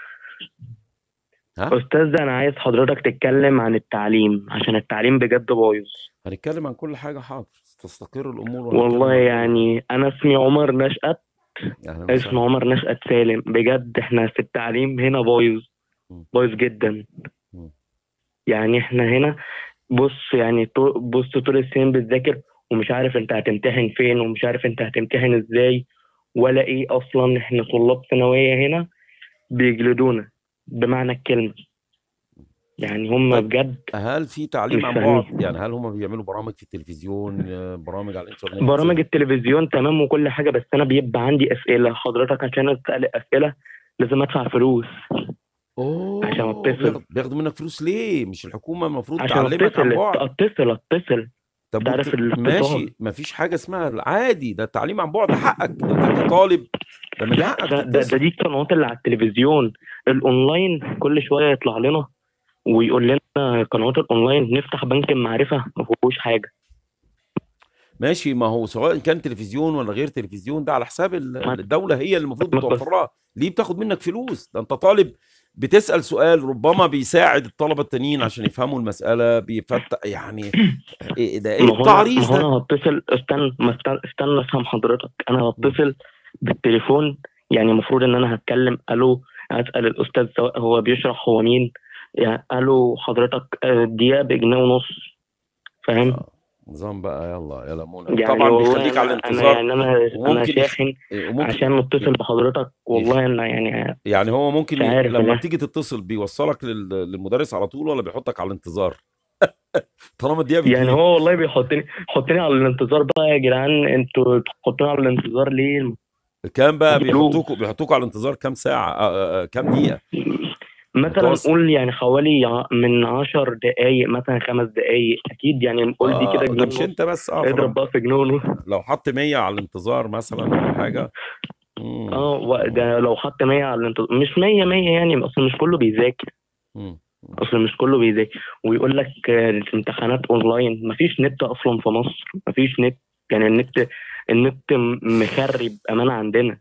ها استاذ انا عايز حضرتك تتكلم عن التعليم عشان التعليم بجد بايظ هنتكلم عن كل حاجه حاضر تستقر الامور وهنتكلم والله عن كل يعني انا اسمي عمر نشأت اهلا اسمي وسهلا عمر نشأت سالم بجد احنا في التعليم هنا بايظ مم. بايظ جدا مم. يعني احنا هنا بص يعني طو- بص طول السنين بتذاكر ومش عارف انت هتمتحن فين ومش عارف انت هتمتحن ازاي ولا ايه اصلا احنا طلاب ثانوية هنا بيجلدونا بمعنى الكلمة يعني هم طيب بجد هل في تعليم مش عن فاهمين بعد يعني هل هم بيعملوا برامج في التلفزيون آه، برامج على الانترنت برامج التلفزيون تمام وكل حاجة بس أنا بيبقى عندي أسئلة حضرتك عشان أسأل أسئلة لازم أدفع فلوس عشان اوه أتصل بياخد- بياخدوا منك فلوس ليه مش الحكومه المفروض عشان تعلمك عن أتصل بعد أتصل أتصل طب أنت عارف وت... الاتصال ماشي مفيش حاجه اسمها عادي ده التعليم عن بعد حقك انت كطالب ده من لا حقك ده, ده, ده تتصل دي القنوات اللي على التلفزيون الأونلاين كل شوية يطلع لنا ويقول لنا قنوات الأونلاين نفتح بنك المعرفة ما فيهوش حاجة ماشي ما هو سواء كان تلفزيون ولا غير تلفزيون ده على حساب ال- ما الدوله هي اللي المفروض ما بس بتوفر لها ليه بتاخد منك فلوس ده انت طالب بتسأل سؤال ربما بيساعد الطلبه التانيين عشان يفهموا المسألة بيفتح يعني إيه ده ايه ما هو أنا ما التعريس هو ده أنا هتصل استنى ما استنى, استنى أفهم حضرتك أنا هتصل بالتليفون يعني المفروض ان انا هتكلم الو اسال الاستاذ سواء هو بيشرح هو مين يعني الو حضرتك آه، دقيقه بجنيه ونص فاهم آه. نظام بقى يلا يلا منى يعني طبعا والله بيخليك انا على انا الانتظار يعني انا انا وممكن يخ... شاحن إيه، وممكن عشان نتصل ي- بحضرتك يخ... والله انا يعني يعني هو ممكن مش ي... عارف لما انا بتيجي تتصل بيوصلك لل... للمدرس على طول ولا بيحطك على الانتظار طالما الدقيقه يعني بتجيب هو والله بيحطني حطني على الانتظار بقى يا جدعان انتوا تحطوني على الانتظار ليه كام بقى بفلوس بيحطوكوا بيحطوكوا على الانتظار كام ساعه آه آه آه، كام دقيقه مثلا متوسط نقول يعني حوالي ع- من عشر دقايق مثلا خمس دقايق اكيد يعني نقول دي كده اه جنيه ده مش ونص انت بس اه اضرب فرب بقى في جنيه ونص لو حط 100 على الانتظار مثلا ولا حاجه مم. اه و- ده لو حط 100 على الانتظار مش 100 100 يعني اصل مش كله بيذاكر مم. اصل مش كله بيذاكر ويقول لك آه، الامتحانات اونلاين مفيش نت اصلا في مصر مفيش نت يعني النت النت م- مخرب امان عندنا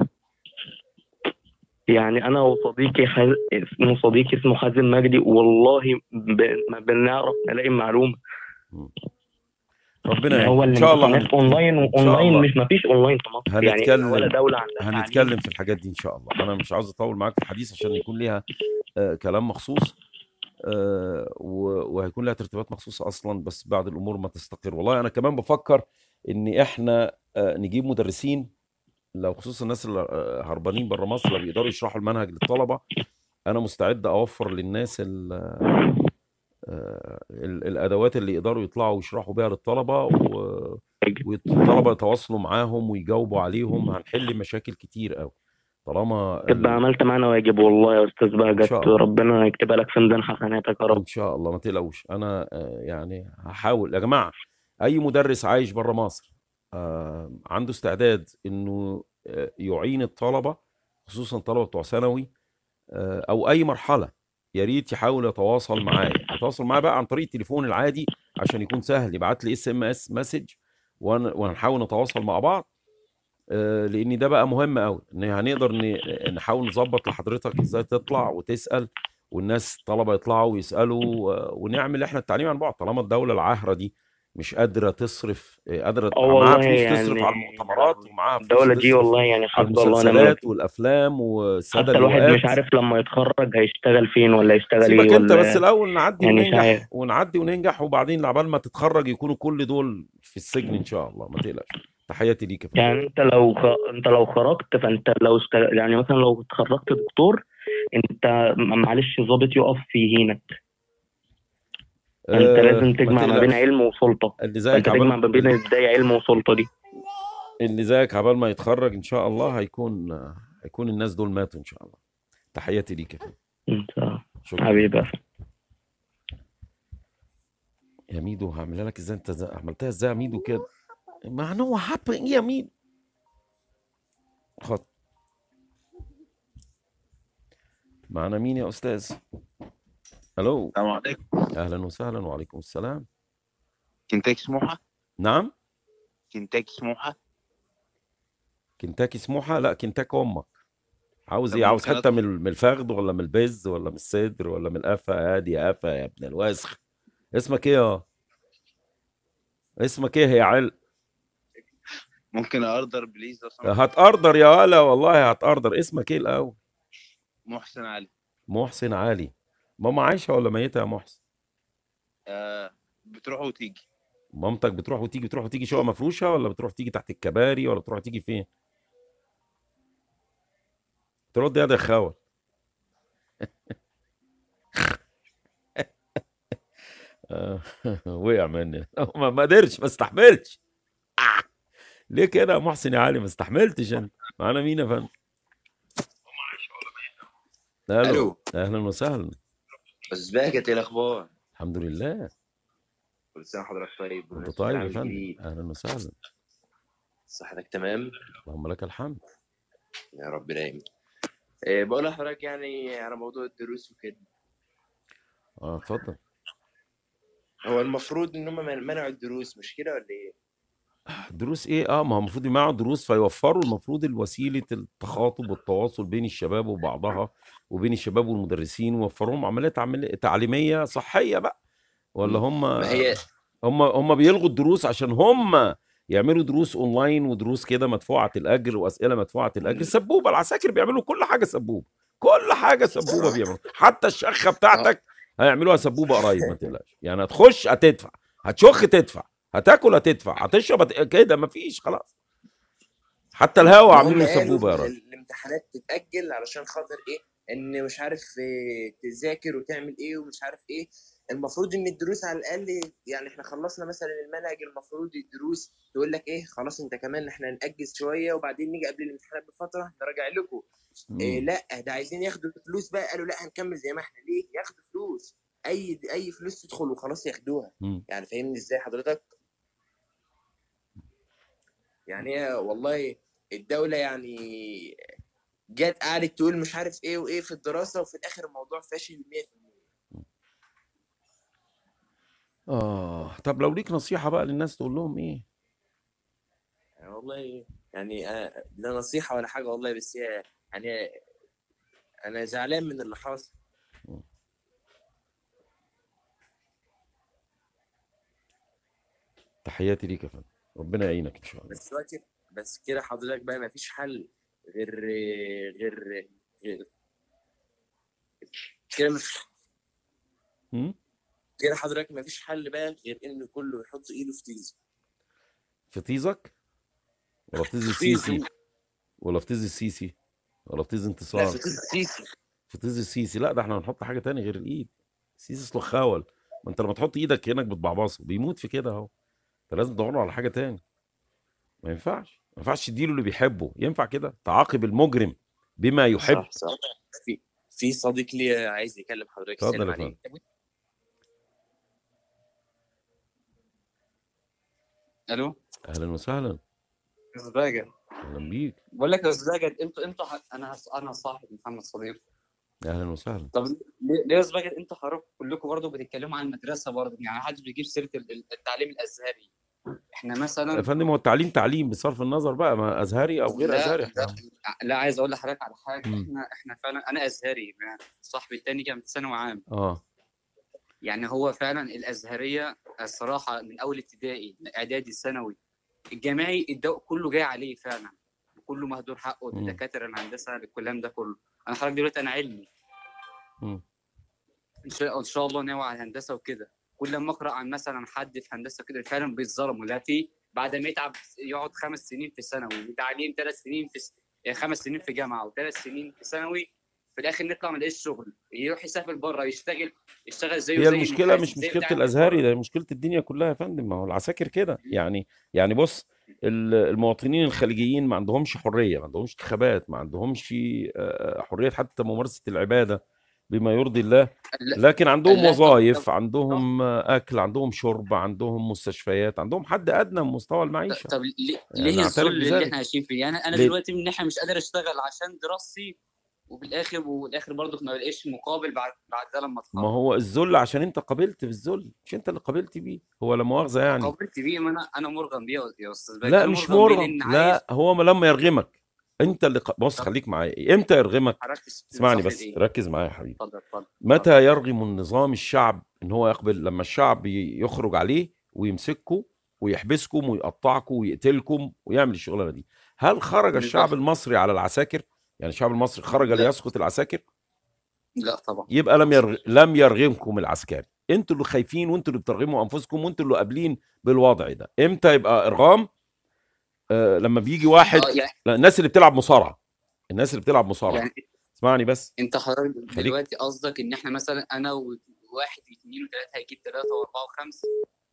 يعني انا وصديقي حز... اسمه صديقي اسمه حازم مجدي والله ب... ما بنعرف نلاقي معلومه مم. ربنا هو يعين ان شاء الله الامتحانات هن... اونلاين ان شاء واونلاين الله مش مفيش اونلاين في مصر يعني احنا ولا هنتكلم دوله عندها تعليم هنتكلم في الحاجات دي ان شاء الله انا مش عاوز اطول معاك في الحديث عشان يكون ليها آه كلام مخصوص آه و- وهيكون لها ترتيبات مخصوصه اصلا بس بعد الامور ما تستقر والله انا كمان بفكر ان احنا آه نجيب مدرسين لو خصوصا الناس اللي آه، هربانين بره مصر اللي بيقدروا يشرحوا المنهج للطلبه انا مستعد اوفر للناس ال- آه، ال- الادوات اللي يقدروا يطلعوا ويشرحوا بيها للطلبه و... والطلبه يتواصلوا معاهم ويجاوبوا عليهم هنحل مشاكل كتير قوي طالما تبقى ال... عملت معانا واجب والله يا استاذ ان بهجت شاء الله ربنا يكتبها لك في ميزان حسناتك يا رب ان شاء الله ما تقلقوش انا آه، يعني هحاول يا جماعه اي مدرس عايش بره مصر آه، عنده استعداد انه آه، يعين الطلبه خصوصا الطلبه بتوع ثانوي آه، او اي مرحله يا ريت يحاول يتواصل معايا يتواصل معايا بقى عن طريق التليفون العادي عشان يكون سهل يبعت لي اس ام اس مسج وهنحاول نتواصل مع بعض آه، لان ده بقى مهم قوي ان هنقدر ن- نحاول نظبط لحضرتك ازاي تطلع وتسال والناس طلبه يطلعوا ويسالوا آه، ونعمل احنا التعليم عن بعد طالما الدوله العاهره دي مش قادره تصرف آه، قادره اه معاها والله فلوس تصرف يعني على المؤتمرات ومعاها فلوس الدولة دي تصرف والله يعني على حسبي الله ونعم المسلسلات الوكيل والافلام والساده حتى الواحد مش اللواءات عارف لما يتخرج هيشتغل فين ولا يشتغل سيبك ايه انت بس ولا الاول نعدي يعني مش وننجح عارف ونعدي وننجح وبعدين عبال ما تتخرج يكونوا كل دول في السجن ان شاء الله ما تقلقش تحياتي ليك يا فندم يعني انت لو خ... انت لو خرجت فانت لو است... يعني مثلا لو اتخرجت دكتور انت م- معلش ظابط يقف يهينك فانت أه لازم ما تجمع ما بين تقلقش علم وسلطة اللي فانت زيك تجمع عبال ما بين ازاي علم وسلطة دي اللي زيك عبال ما يتخرج ان شاء الله هيكون هيكون الناس دول ماتوا ان شاء الله تحياتي ليك يا فندم انت شكرا حبيبي يا ميدو هعملها لك ازاي انت زي- عملتها ازاي يا ميدو كده ما هو هابن يا ميدو خط معنا مين يا استاذ الو السلام عليكم اهلا وسهلا وعليكم السلام كنتاكي سموحة نعم كنتاكي سموحة كنتاكي سموحه لا كنتاكي امك عاوز طب ايه عاوز ممكن حته أطلب- من من الفخذ ولا من البز ولا من الصدر ولا من القفا ادي يا قفا يا ابن الوسخ اسمك ايه يا اسمك ايه يا عل ممكن أردر بليز لو سمحت هتقردر يا ولا والله هتقردر اسمك ايه الاول محسن علي محسن علي ماما عايشه ولا ميته يا محسن آه بتروح وتيجي مامتك بتروح وتيجي بتروح وتيجي شقه مفروشه ولا بتروح تيجي تحت الكباري ولا بتروح تيجي فين ترد يا ده خاوة آه، وقع مني ما ما قدرش ما استحملتش آه. ليه كده يا محسن يا علي ما استحملتش انا معانا مين يا فندم الو ألو. اهلا وسهلا ازيك ايه الاخبار؟ الحمد لله كل سنه وحضرتك طيب انت بمناسبة طيب يا العام فندم الجديد. اهلا وسهلا صحتك تمام؟ اللهم لك الحمد يا رب دايما إيه بقول لحضرتك يعني على موضوع الدروس وكده اه اتفضل هو المفروض ان هم منعوا الدروس مش كده ولا ايه؟ دروس ايه اه ما هو المفروض يمنعوا دروس فيوفروا المفروض الوسيله التخاطب والتواصل بين الشباب وبعضها وبين الشباب والمدرسين ووفروا لهم عمليات عمل... تعليميه صحيه بقى ولا هم ما هي هم هم بيلغوا الدروس عشان هم يعملوا دروس اونلاين ودروس كده مدفوعه الاجر واسئله مدفوعه الاجر سبوبه العساكر بيعملوا كل حاجه سبوبه كل حاجه سبوبه بيعملوا حتى الشخه بتاعتك هيعملوها سبوبه قريب ما تقلقش يعني هتخش هتدفع هتشخ تدفع هتاكل هتدفع هتشرب هت... كده مفيش خلاص حتى الهوا ما عاملين هم له قالوا سبوبه يا ال- راجل الامتحانات تتأجل علشان خاطر ايه ان مش عارف إيه تذاكر وتعمل ايه ومش عارف ايه المفروض ان الدروس على الاقل يعني احنا خلصنا مثلا المنهج المفروض الدروس تقول لك ايه خلاص انت كمان احنا نأجز شويه وبعدين نيجي قبل الامتحانات بفتره نراجع لكم إيه مم. لا ده عايزين ياخدوا فلوس بقى قالوا لا هنكمل زي ما احنا ليه ياخدوا فلوس اي اي فلوس تدخل وخلاص ياخدوها مم. يعني فاهمني ازاي حضرتك يعني هي والله الدولة يعني جت قعدت تقول مش عارف ايه وايه في الدراسة وفي الاخر الموضوع فاشل 100% اه طب لو ليك نصيحه بقى للناس تقول لهم ايه يعني والله يعني آه، لا نصيحة ولا حاجة والله بس هي يعني انا زعلان من اللي حاصل تحياتي ليك يا فندم ربنا يعينك ان شاء الله بس دلوقتي بس كده حضرتك بقى ما فيش حل غير غير غير كده مش مم؟ كده حضرتك ما فيش حل بقى غير ان كله يحط ايده في تيزو في طيزك ولا في طيز في السيسي طيزو ولا في طيز السيسي ولا في طيز لا انتصار في تيزو سيسي في طيز السيسي لا ده احنا هنحط حاجه تاني غير الايد السيسي اصله خاول ما انت لما تحط ايدك كانك بتبعبصه بيموت في كده اهو انت لازم تدور له على حاجه تاني ما ينفعش ما ينفعش تديله اللي بيحبه ينفع كده تعاقب المجرم بما يحب صح صح في في صديق لي عايز يكلم حضرتك اتفضل السلام يا عليكم فندم الو اهلا وسهلا زباجة اهلا بيك بقول لك يا زباجة انتوا انتوا ح- انا هس- انا صاحب محمد صديق اهلا وسهلا طب ليه ليه يا زباجة انتوا حضرتك كلكم برضه بتتكلموا عن المدرسة برضه يعني محدش بيجيب سيرة ال- ال- التعليم الازهري احنا يا مثلا فندم هو التعليم تعليم بصرف النظر بقى ما ازهري او غير لا ازهري لا احنا لا عايز اقول لحضرتك على حاجة مم. احنا احنا فعلا انا ازهري صاحبي التاني كان في ثانوي عام اه يعني هو فعلا الازهريه الصراحه من اول ابتدائي اعدادي ثانوي الجامعي الضوء كله جاي عليه فعلا كله مهدور حقه مم. الدكاتره الهندسه الكلام ده كله انا حضرتك دلوقتي انا علمي مم. ان شاء ان شاء الله ناوي على الهندسه وكده كل ما اقرا عن مثلا حد في هندسه كده فعلا بيتظلم لا في بعد ما يتعب يقعد خمس سنين في ثانوي وتعليم ثلاث سنين في س- يعني خمس سنين في جامعه وثلاث سنين في ثانوي في الاخر نطلع ما نلاقيش شغل يروح يسافر بره يشتغل يشتغل زيه هي زي المشكله المحاسب مش زي مشكله بتاع الناس الازهري بره ده مشكله الدنيا كلها يا فندم ما هو العساكر كده يعني يعني بص ال- المواطنين الخليجيين ما عندهمش حريه ما عندهمش انتخابات ما عندهمش آه، حريه حتى ممارسه العباده بما يرضي الله لا لكن عندهم لا طب وظائف طب عندهم اكل عندهم شرب عندهم مستشفيات عندهم حد ادنى من مستوى المعيشه طب ليه يعني ليه نعترف الذل اللي بذلك احنا عايشين فيه يعني انا ليه؟ دلوقتي من ناحيه مش قادر اشتغل عشان دراستي وبالاخر والاخر برضه ما بلاقيش مقابل بعد بعد ده لما ما اتخرج هو الذل عشان انت قبلت بالذل مش انت اللي قبلت بيه هو لا مؤاخذه يعني قابلت بيه ما انا انا مرغم بيه يا استاذ باجي لا انا مش مرغم بيه مرغم لان عايز لا هو ما لما يرغمك انت اللي ق... بص طب خليك معايا امتى يرغمك هركز اسمعني لصالح بس الايه ركز معايا يا حبيبي اتفضل اتفضل اتفضل متى يرغم النظام الشعب ان هو يقبل لما الشعب ي- يخرج عليه ويمسككم ويحبسكم ويقطعكم ويقتلكم ويعمل الشغلانه دي هل خرج الشعب بالظبط المصري على العساكر يعني الشعب المصري خرج لا ليسقط العساكر لا طبعا يبقى لم يرغ... لم يرغمكم العسكري انتوا اللي خايفين وانتوا اللي بترغموا انفسكم وانتوا اللي قابلين بالوضع ده امتى يبقى ارغام آه لما بيجي واحد اه يعني لا الناس اللي بتلعب مصارعه الناس اللي بتلعب مصارعه يعني اسمعني بس انت حضرتك خليك دلوقتي قصدك ان احنا مثلا انا وواحد واثنين وثلاثه هيجيب ثلاثه واربعه وخمسه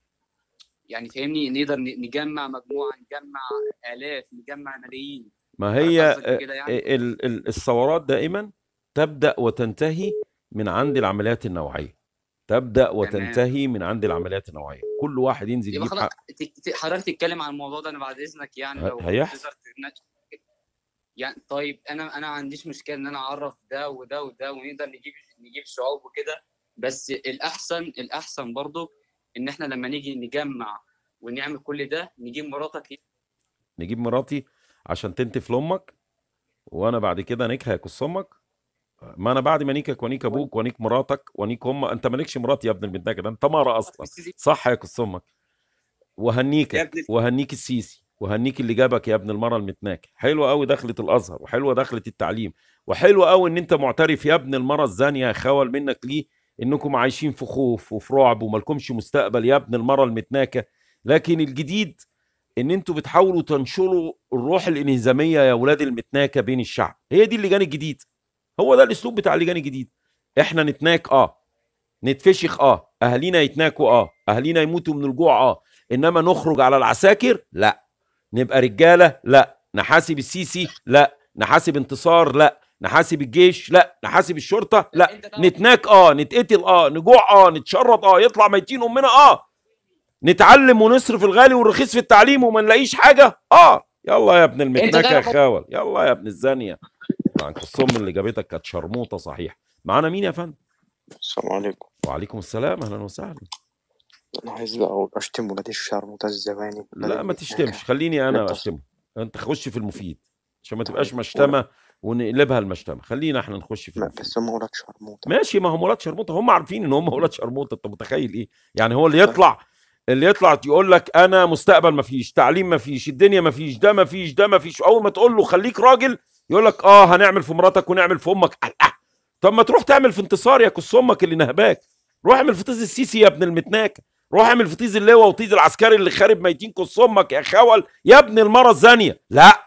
يعني فاهمني نقدر ن- نجمع مجموعه نجمع الاف نجمع ملايين ما حضرتك هي قصدك آه، كده يعني ال- ال- الثورات دائما تبدا وتنتهي من عند العمليات النوعيه تبدا تمام وتنتهي من عند العمليات النوعيه كل واحد ينزل يبقى يجيب خلاص حق ت- ت- حضرتك تتكلم عن الموضوع ده انا بعد اذنك يعني ه- لو هيحصل تقدر تناقش يعني طيب انا انا ما عنديش مشكله ان انا اعرف ده وده وده ونقدر نجيب نجيب شعوب وكده بس الاحسن الاحسن برضو ان احنا لما نيجي نجمع ونعمل كل ده نجيب مراتك نجيب مراتي عشان تنتف لامك وانا بعد كده نيك هيكس امك ما انا بعد ما نيكك ونيك ابوك ونيك مراتك ونيك امك انت مالكش مرات يا ابن البنتاجه ده انت مره اصلا صح يا كس امك يا وهنيكك ابن وهنيك السيسي وهنيك اللي جابك يا ابن المره المتناكه حلوه قوي دخلة الازهر وحلوه دخلة التعليم وحلوه قوي ان انت معترف يا ابن المره الزانيه يا خول منك ليه انكم عايشين في خوف وفي رعب ومالكمش مستقبل يا ابن المره المتناكه لكن الجديد ان انتوا بتحاولوا تنشروا الروح الانهزاميه يا ولاد المتناكه بين الشعب هي دي اللجان الجديد هو ده الاسلوب بتاع اللجان الجديد احنا نتناك اه نتفشخ اه اهالينا يتناكوا اه اهالينا يموتوا من الجوع اه انما نخرج على العساكر لا نبقى رجاله لا نحاسب السيسي لا نحاسب انتصار لا نحاسب الجيش لا نحاسب الشرطه لا نتناك اه نتقتل اه نجوع اه نتشرط اه يطلع ميتين امنا اه نتعلم ونصرف الغالي والرخيص في التعليم وما نلاقيش حاجه اه يلا يا ابن المتنكه يا تعرف- خاول يلا يا ابن الزانيه طبعا الصم اللي جابتك كانت شرموطه صحيح معانا مين يا فندم السلام عليكم وعليكم السلام اهلا وسهلا انا عايز بقى اقول اشتم ولاد الشرموطه الزباني ولاد لا ما المتنكه تشتمش خليني انا انت اشتمه انت خش في المفيد عشان ما تبقاش مشتمه ونقلبها المشتمه خلينا احنا نخش في لا المفيد بس هم ولاد شرموطه ماشي ما هم ولاد شرموطه هم عارفين ان هم ولاد شرموطه انت متخيل ايه يعني هو اللي يطلع اللي يطلع يقول لك انا مستقبل ما فيش تعليم ما فيش الدنيا ما فيش ده ما فيش ده ما فيش اول ما تقول له خليك راجل يقول لك اه هنعمل في مراتك ونعمل في امك الله طب ما تروح تعمل في انتصار يا كس امك اللي نهباك روح اعمل في طيز السيسي يا ابن المتناكه روح اعمل في طيز اللواء وطيز العسكري اللي خارب ميتين كس امك يا خول يا ابن المره الزانيه لا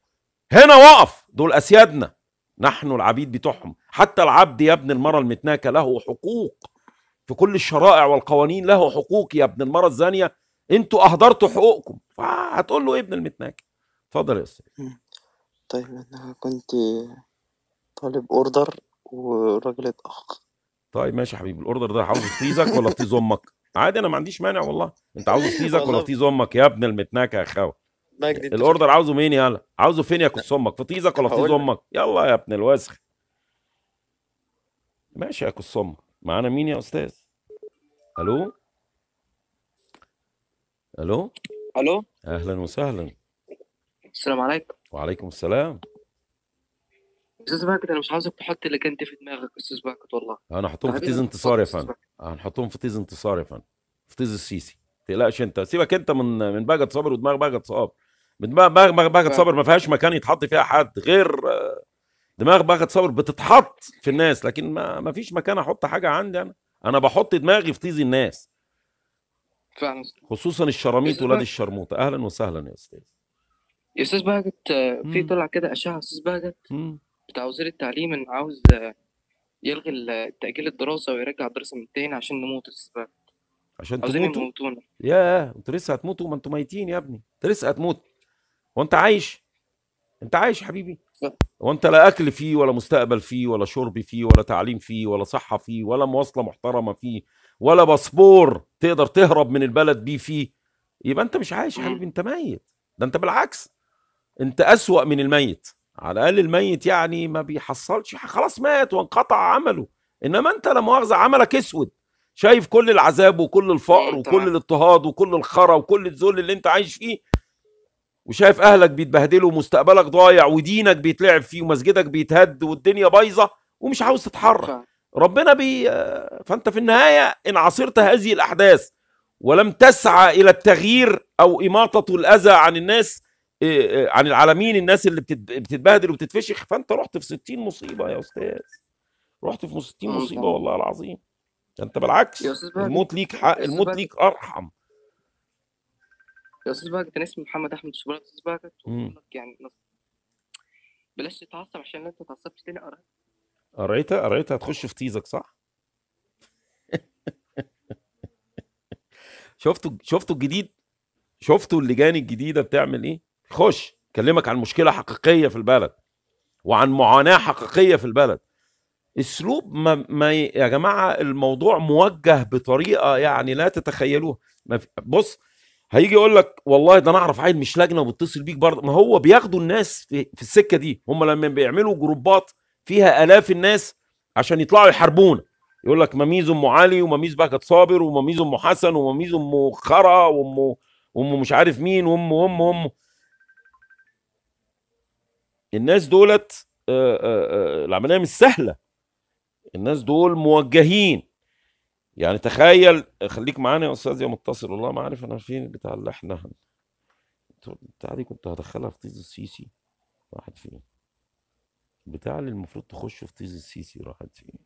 هنا وقف دول اسيادنا نحن العبيد بتوعهم حتى العبد يا ابن المرة المتناكة له حقوق في كل الشرائع والقوانين له حقوق يا ابن المرة الزانية انتوا اهدرتوا حقوقكم هتقول له ايه ابن المتناكة اتفضل يا استاذ طيب انا كنت طالب اوردر والراجل اتاخر طيب ماشي يا حبيبي الاوردر ده عاوزه في طيزك ولا في طيز امك عادي انا ما عنديش مانع والله انت عاوزه في طيزك ولا والله في طيز امك يا ابن المتناكة يا خاوي مجدي انت الاوردر عاوزه مين يالا عاوزه فين يا كس امك في طيزك ولا في طيز هقول لك. امك يلا يا ابن الوسخ ماشي يا كس امك معانا مين يا استاذ الو الو الو اهلا وسهلا السلام عليكم وعليكم السلام استاذ باكت انا مش عاوزك تحط اللي كنت في دماغك استاذ باكت والله هنحطهم في حبيبي، طيز انتصار يا اتفضل فندم هنحطهم في طيز انتصار يا فندم في طيز السيسي ما تقلقش انت سيبك انت من من بهجت صابر ودماغ بهجت صابر دماغ بهجت بهجت صابر ما فيهاش مكان يتحط فيها حد غير آه، دماغ بهجت صابر بتتحط في الناس لكن ما ما فيش مكان احط حاجه عندي انا انا بحط دماغي في طيز الناس فعلا خصوصا الشراميط أستاذ ولاد باكت الشرموطه اهلا وسهلا يا استاذ يا استاذ باكت آه، في مم. طلع كده اشاعه استاذ باكت مم. بتاع وزير التعليم انه عاوز آه، يلغي ال- تاجيل الدراسه ويرجع الدراسه من تاني عشان نموت يا استاذ باكت عشان عاوزين تموتوا يموتونا ياه انتوا لسه هتموتوا ما انتوا ميتين يا ابني انت لسه هتموت وانت عايش انت عايش يا حبيبي وانت لا اكل فيه ولا مستقبل فيه ولا شرب فيه ولا تعليم فيه ولا صحه فيه ولا مواصله محترمه فيه ولا باسبور تقدر تهرب من البلد بيه فيه يبقى انت مش عايش يا حبيبي انت ميت ده انت بالعكس انت اسوأ من الميت على الاقل الميت يعني ما بيحصلش حاجة، خلاص مات وانقطع عمله انما انت لا مؤاخذه عملك اسود شايف كل العذاب وكل الفقر وكل الاضطهاد وكل الخرا وكل الذل اللي انت عايش فيه وشايف اهلك بيتبهدلوا ومستقبلك ضايع ودينك بيتلعب فيه ومسجدك بيتهد والدنيا بايظه ومش عاوز تتحرك ربنا بي فانت في النهايه ان عاصرت هذه الاحداث ولم تسعى الى التغيير او اماطه الاذى عن الناس إيه، إيه، عن العالمين الناس اللي بتت- بتتبهدل وبتتفشخ فانت رحت في 60 مصيبه يا استاذ رحت في 60 مم، مصيبه طبعا. والله العظيم ده انت بالعكس يا أستاذ بهجت- الموت ليك حق يا أستاذ الموت بهجت. ليك ارحم يا استاذ بهجت انا اسمي محمد احمد الشبراوي يا استاذ بهجت مم. وبقول لك يعني نص- بلاش تتعصب عشان لو انت اتعصبت تاني قرا قريتها قريتها هتخش في تيزك صح شفتوا شفتوا الجديد شفتوا اللجان الجديده بتعمل ايه خش كلمك عن مشكله حقيقيه في البلد وعن معاناه حقيقيه في البلد اسلوب ما, ما ي- يا جماعه الموضوع موجه بطريقه يعني لا تتخيلوها ما في- بص هيجي يقول لك والله ده انا اعرف عيل مش لجنه وبيتصل بيك برضه ما هو بياخدوا الناس في, في السكه دي هم لما بيعملوا جروبات فيها الاف الناس عشان يطلعوا يحاربونا يقول لك مميز ام علي ومميز بهجت صابر ومميز ام حسن ومميز ام خرا وام ام مش عارف مين وام وام وام الناس دولت آه، آه، آه، العمليه مش سهله الناس دول موجهين يعني تخيل خليك معانا يا استاذ يا متصل والله ما عارف انا فين بتاع اللي احنا بتاع دي كنت هدخلها في طيز السيسي راحت فين بتاع اللي المفروض تخش في طيز السيسي راحت فين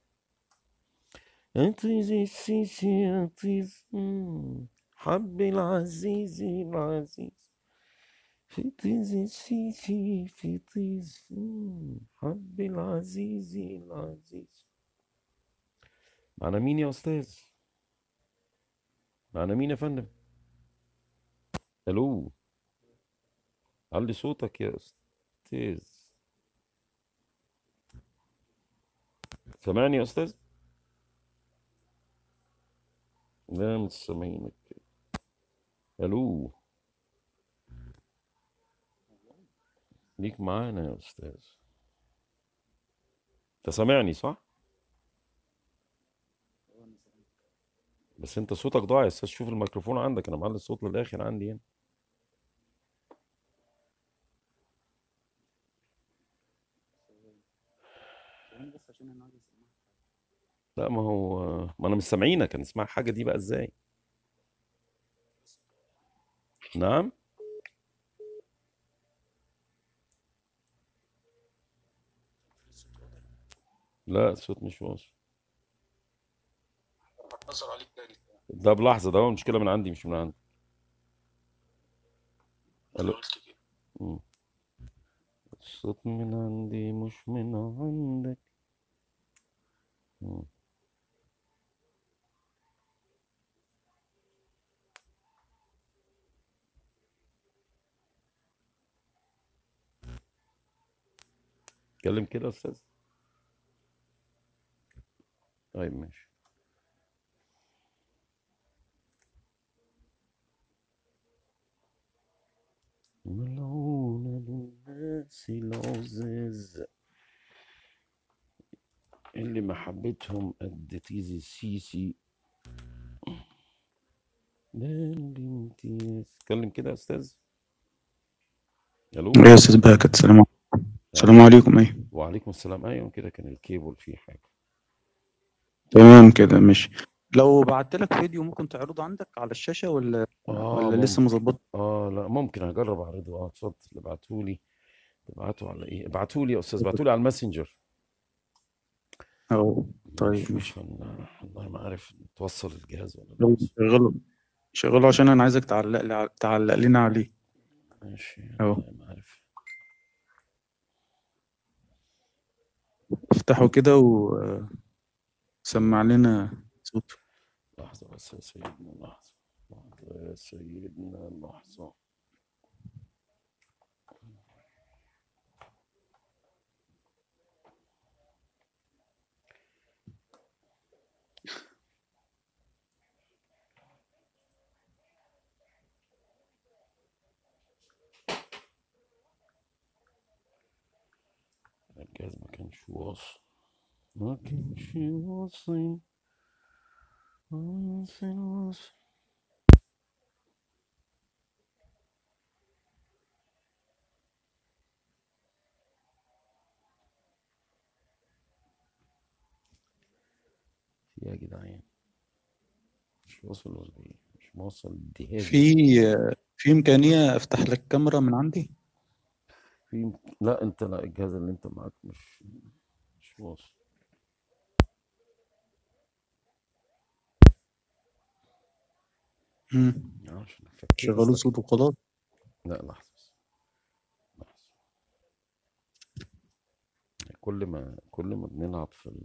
طيز السيسي يا طيز مم. حبي العزيز العزيز في طيز السيسي في طيز مم. حبي العزيز العزيز معنا مين يا استاذ معنا مين يا فندم الو علي صوتك يا استاذ سامعني يا استاذ لا مش سامعينك الو ليك معانا يا استاذ انت سامعني صح بس انت صوتك ضايع يا استاذ شوف الميكروفون عندك انا معلي الصوت للاخر عندي هنا لا ما هو ما انا مش سامعينك هنسمع حاجه دي بقى ازاي نعم لا الصوت مش واصل اتصل عليك تاني ده بلحظه ده هو المشكله من عندي مش من عندك الو مم. الصوت من عندي مش من عندك مم. اتكلم كده يا استاذ طيب ماشي ملعونة للناس العزاز اللي محبتهم قد تيزي السيسي بان بامتياز اتكلم كده يا استاذ الو يا استاذ بهجت السلام عليكم السلام عليكم ايه وعليكم السلام ايوه كده كان الكيبل فيه حاجه تمام كده ماشي لو بعت لك فيديو ممكن تعرضه عندك على الشاشة ولا اه ولا لسه ممكن مظبط اه لا ممكن هجرب اعرضه اه اتفضل ابعتهولي تبعته على ايه ابعتهولي يا استاذ ابعتهولي على الماسنجر اه طيب نشوف ماشي هن- والله ما عارف توصل الجهاز ولا لا لو شغله شغله عشان انا عايزك تعلق لي ع- تعلق لنا عليه ماشي اهو والله ما عارف افتحه كده وسمع لنا صوته لحظة بس يا سيدنا لحظة لحظة يا سيدنا لحظة جاز ما كانش واصل ما كانش واصل واصل واصل في يا جدعان مش واصل ولا ايه مش موصل الجهاز في في إمكانية أفتح لك كاميرا من عندي في لا انت لا الجهاز اللي انت معاك مش مش واصل مم. عشان افكر شغلوا صوت وخلاص لا لحظة بس لحظة كل ما كل ما بنلعب في ال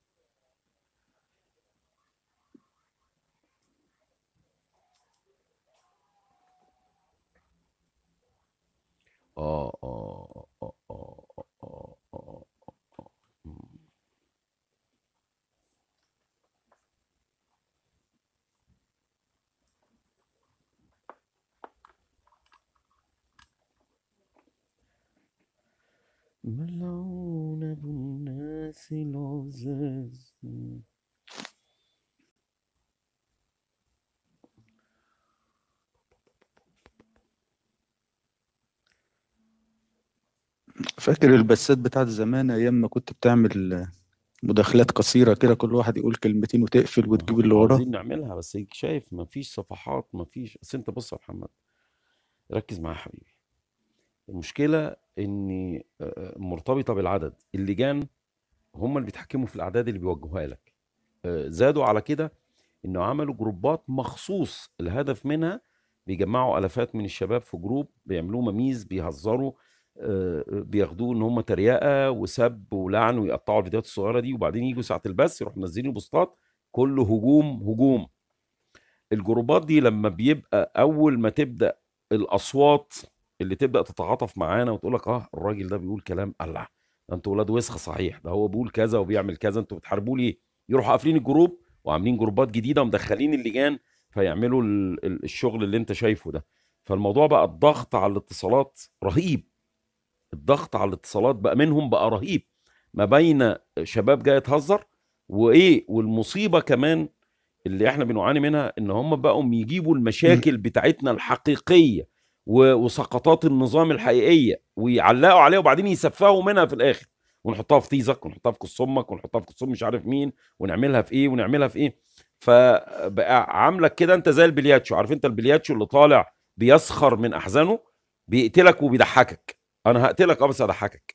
اه اه اه اه اه اه اه اه مم. ملعون ابو الناس العزاز مم. فاكر البثات بتاعت زمان أيام ما كنت بتعمل مداخلات قصيرة كده كل واحد يقول كلمتين وتقفل وتجيب اللي وراه عاوزين نعملها بس هيك شايف مفيش صفحات مفيش بس انت بص يا محمد ركز معايا يا حبيبي المشكلة ان آه، مرتبطة بالعدد اللجان هم اللي بيتحكموا في الاعداد اللي بيوجهوها لك آه، زادوا على كده انه عملوا جروبات مخصوص الهدف منها بيجمعوا الافات من الشباب في جروب بيعملوه مميز بيهزروا آه، بياخدوه ان هم تريقه وسب ولعن ويقطعوا الفيديوهات الصغيره دي وبعدين يجوا ساعه البث يروحوا منزلين بوستات كله هجوم هجوم الجروبات دي لما بيبقى اول ما تبدا الاصوات اللي تبدا تتعاطف معانا وتقول لك اه الراجل ده بيقول كلام الله ده انتوا ولاد وسخه صحيح ده هو بيقول كذا وبيعمل كذا انتوا بتحاربوه ليه يروحوا قافلين الجروب وعاملين جروبات جديده ومدخلين اللجان فيعملوا ال- ال- الشغل اللي انت شايفه ده فالموضوع بقى الضغط على الاتصالات رهيب الضغط على الاتصالات بقى منهم بقى رهيب ما بين شباب جايه تهزر وايه والمصيبه كمان اللي احنا بنعاني منها ان هم بقوا يجيبوا المشاكل بتاعتنا الحقيقيه و- وسقطات النظام الحقيقيه ويعلقوا عليها وبعدين يسفهوا منها في الاخر ونحطها في تيزك ونحطها في قص امك ونحطها في قص أم مش عارف مين ونعملها في ايه ونعملها في ايه فبقى عاملك كده انت زي البلياتشو عارف انت البلياتشو اللي طالع بيسخر من احزانه بيقتلك وبيضحكك انا هقتلك اه بس هضحكك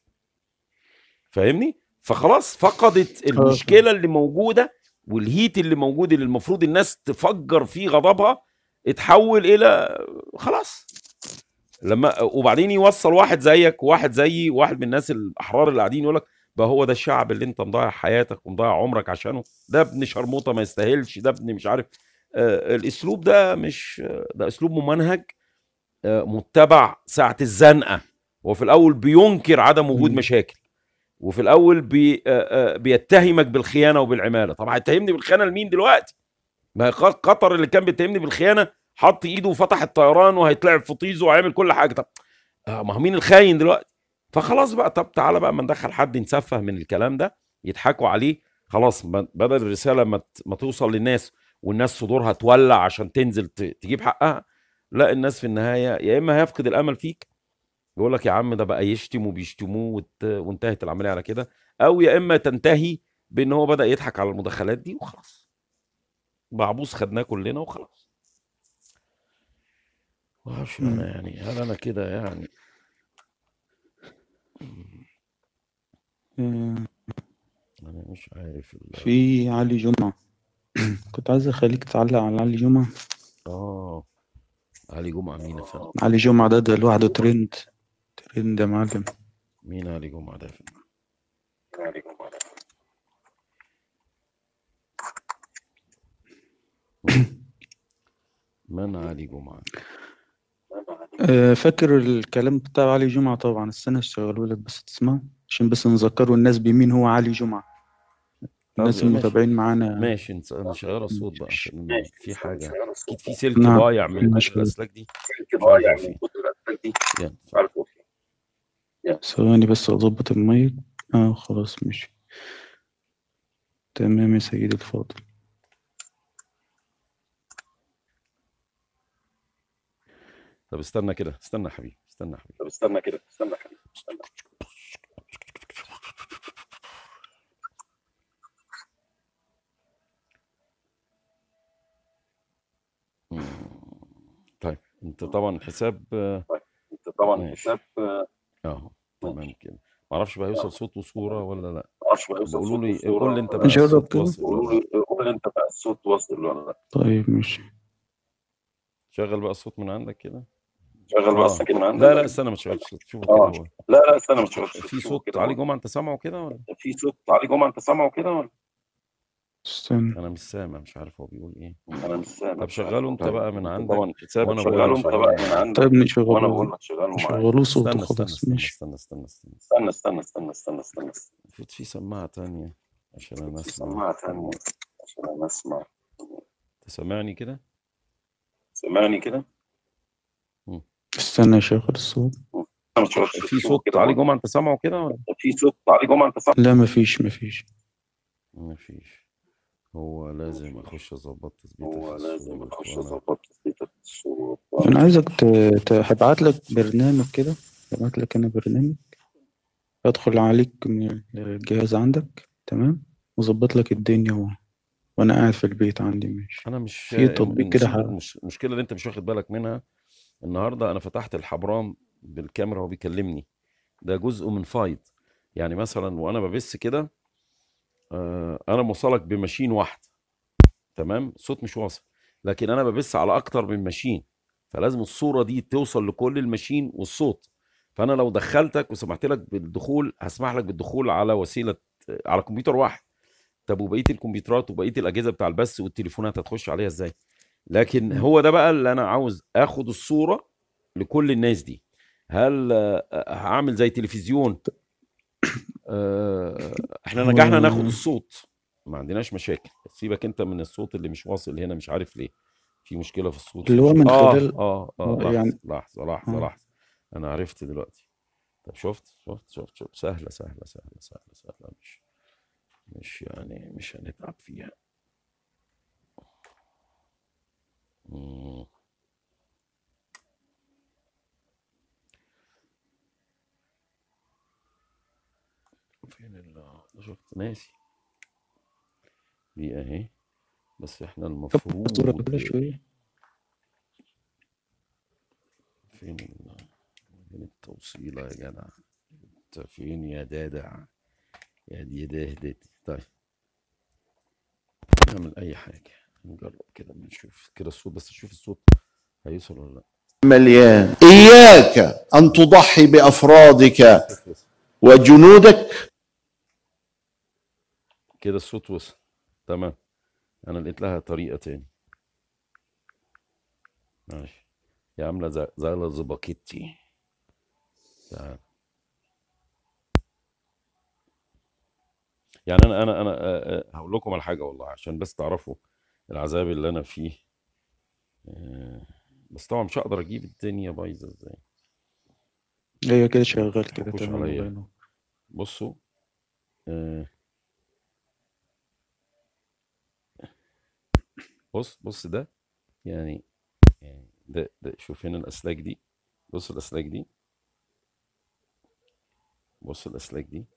فاهمني فخلاص فقدت المشكله اللي موجوده والهيت اللي موجود اللي المفروض الناس تفجر فيه غضبها اتحول الى خلاص لما وبعدين يوصل واحد زيك وواحد زيي وواحد من الناس الاحرار اللي قاعدين يقول لك بقى هو ده الشعب اللي انت مضيع حياتك ومضيع عمرك عشانه ده ابن شرموطه ما يستاهلش ده ابن مش عارف آه الاسلوب ده مش آه، ده اسلوب ممنهج آه متبع ساعه الزنقه هو في الاول بينكر عدم وجود مشاكل وفي الاول بي آه، آه، بيتهمك بالخيانه وبالعماله طبعا هيتهمني بالخيانه لمين دلوقتي ما هي ق- قطر اللي كان بيتهمني بالخيانه حط ايده وفتح الطيران وهيتلعب في طيزه وهيعمل كل حاجه طب آه، ما هو مين الخاين دلوقتي فخلاص بقى طب تعالى بقى ما ندخل حد نسفه من الكلام ده يضحكوا عليه خلاص ب- بدل الرساله ما ت- ما توصل للناس والناس صدورها تولع عشان تنزل ت- تجيب حقها لا الناس في النهايه يا اما هيفقد الامل فيك يقول لك يا عم ده بقى يشتم وبيشتموه وت... وانتهت العمليه على كده او يا اما تنتهي بان هو بدا يضحك على المداخلات دي وخلاص بعبوس خدناه كلنا وخلاص معرفش انا يعني هل انا كده يعني آه، انا مش عارف ال... في علي جمعة كنت عايز أخليك تعلق على علي جمعة اه علي جمعه مين يا فندم علي جمعة ده ده لوحده ترند ترند يا معلم مين علي جمعه ده يا فندم من علي جمعه آه، فاكر الكلام بتاع علي جمعة طبعا السنة اشتغلوا لك بس تسمعه عشان بس نذكروا الناس بمين هو علي جمعة الناس طب ماشي المتابعين معانا ماشي نس- نشغل الصوت بقى عشان في حاجه اكيد في سلك نعم ضايع من كتر ماشي الاسلاك دي مش عارف هو فين يلا ثواني بس أظبط المايك اه خلاص ماشي تمام يا سيدي الفاضل طب استنى كده استنى يا حبيبي استنى يا حبيبي طب استنى كده استنى يا حبيبي استنى مم. طيب انت طبعا الحساب آه، انت طبعا ماشي الحساب آه، اهو تمام كده معرفش بقى يوصل صوت وصورة ولا لا معرفش بقى يوصل بيقولوا صوت لي وصورة قول لي انت ولا بقى نجرب الصوت كده واصل ولا قولوا لا لي قول لي انت بقى الصوت واصل ولا لا طيب ماشي شغل بقى الصوت من عندك كده شغل بقى اه السكن من عندك لا لا استنى ما تشغلش الصوت شوفوا كده اه هو لا لا استنى ما تشوفش في شوفوا صوت كده علي هو جمعة انت سامعه كده ولا في صوت علي جمعة انت سامعه كده ولا استنى انا مش سامع مش عارف هو بيقول ايه انا مش سامع طب مش عارف شغله هو انت بيقول بقى ايه من انت طبعا عندك الحساب وانا بقول لك شغله انت شغله بقى معايا من عندك طيب وانا نشغله بقول لك شغله معايا شغلوه صوته استنى استنى خلاص استنى ماشي استنى استنى استنى استنى استنى استنى استنى استنى استنى المفروض في سماعة تانية عشان انا في اسمع سماعة تانية عشان انا اسمع تسمعني كده سمعني كده مم. استنى اشغل الصوت انا مش عارف في شوفوا صوت كده علي هو جمعة انت سامعه كده ولا في صوت علي جمعة انت سامعه لا مفيش مفيش مفيش هو لازم اخش اظبط تثبيتة هو لازم الصوت اخش وانا اظبط تثبيت الصوت انا عايزك ت- ت- هبعت لك برنامج كده هبعت لك انا برنامج ادخل عليك من الجهاز عندك تمام واظبط لك الدنيا و... وانا قاعد في البيت عندي ماشي انا مش في تطبيق كده المشكلة ح... المش- المشكلة اللي انت مش واخد بالك منها النهارده انا فتحت الحبرام بالكاميرا وهو بيكلمني ده جزء من فايض يعني مثلا وانا ببث كده آه، انا موصلك بماشين واحد تمام الصوت مش واصل لكن انا ببث على اكتر من ماشين فلازم الصوره دي توصل لكل الماشين والصوت فانا لو دخلتك وسمحت لك بالدخول هسمح لك بالدخول على وسيله على كمبيوتر واحد طب وبقيه الكمبيوترات وبقيه الاجهزه بتاع البث والتليفونات هتخش عليها ازاي لكن هو ده بقى اللي انا عاوز اخد الصوره لكل الناس دي هل آه، هعمل زي تلفزيون آه، احنا هو نجحنا ناخد الصوت ما عندناش مشاكل سيبك انت من الصوت اللي مش واصل هنا مش عارف ليه في مشكله في الصوت في اللي هو مش... من اه خلال اه اه آه، لحظه يعني لحظه لحظه آه. لحظه انا عرفت دلوقتي طب شفت شفت شفت شفت سهله سهله سهله سهله سهله مش مش يعني مش هنتعب فيها مم. فين ال شفت ناسي دي اهي بس احنا الصورة المفروض كده شوية فين ال- فين التوصيلة يا جدع انت فين يا دادع يا دي دهدتي طيب نعمل اي حاجة نجرب كده نشوف كده الصوت بس شوف الصوت هيوصل ولا لا مليان إياك أن تضحي بأفرادك وجنودك كده الصوت وصل تمام انا لقيت لها طريقة تاني ماشي يا عاملة زي زي الزباكيتي تعال يعني انا انا انا آه، آه، هقول لكم على حاجة والله عشان بس تعرفوا العذاب اللي انا فيه آه، بس طبعا مش هقدر اجيب الدنيا بايظة ازاي هي كده شغال كده تضحكوش تمام الله عليا ينور بصوا آه، بص بص ده يعني يعني ده ده شوف هنا الاسلاك دي بص الاسلاك دي بص الاسلاك دي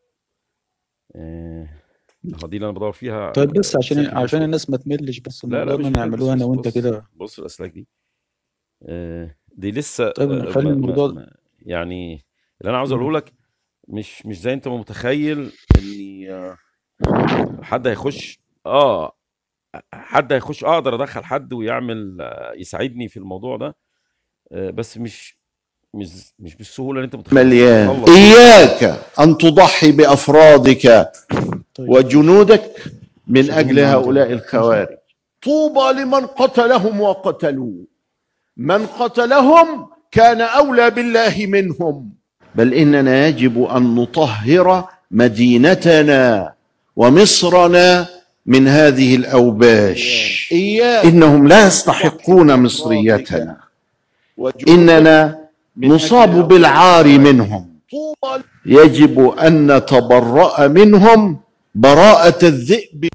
آه، اهو دي اللي انا بدور فيها طيب بس عشان سلك عشان الفيشبول الناس ما تملش بس لا لا الموضوع مش ما بتلبس نعملوها انا بص وانت بص كده بص الاسلاك دي آه، دي لسه طيب آه، نخلي ما ما الموضوع ما يعني اللي انا عاوز مم. اقوله لك مش مش زي انت ما متخيل اني آه، حد هيخش اه حد هيخش اقدر ادخل حد ويعمل آه، يساعدني في الموضوع ده آه، بس مش مش مش بالسهوله اللي انت متخيلها مليان خلص إياك أن تضحي بأفرادك طيب وجنودك من شغلهم أجل عندنا هؤلاء الخوارج طوبى لمن قتلهم وقتلوا من قتلهم كان أولى بالله منهم بل إننا يجب أن نطهر مدينتنا ومصرنا من هذه الأوباش إنهم لا يستحقون مصريتنا إننا نصاب بالعار منهم يجب ان نتبرأ منهم براءة الذئب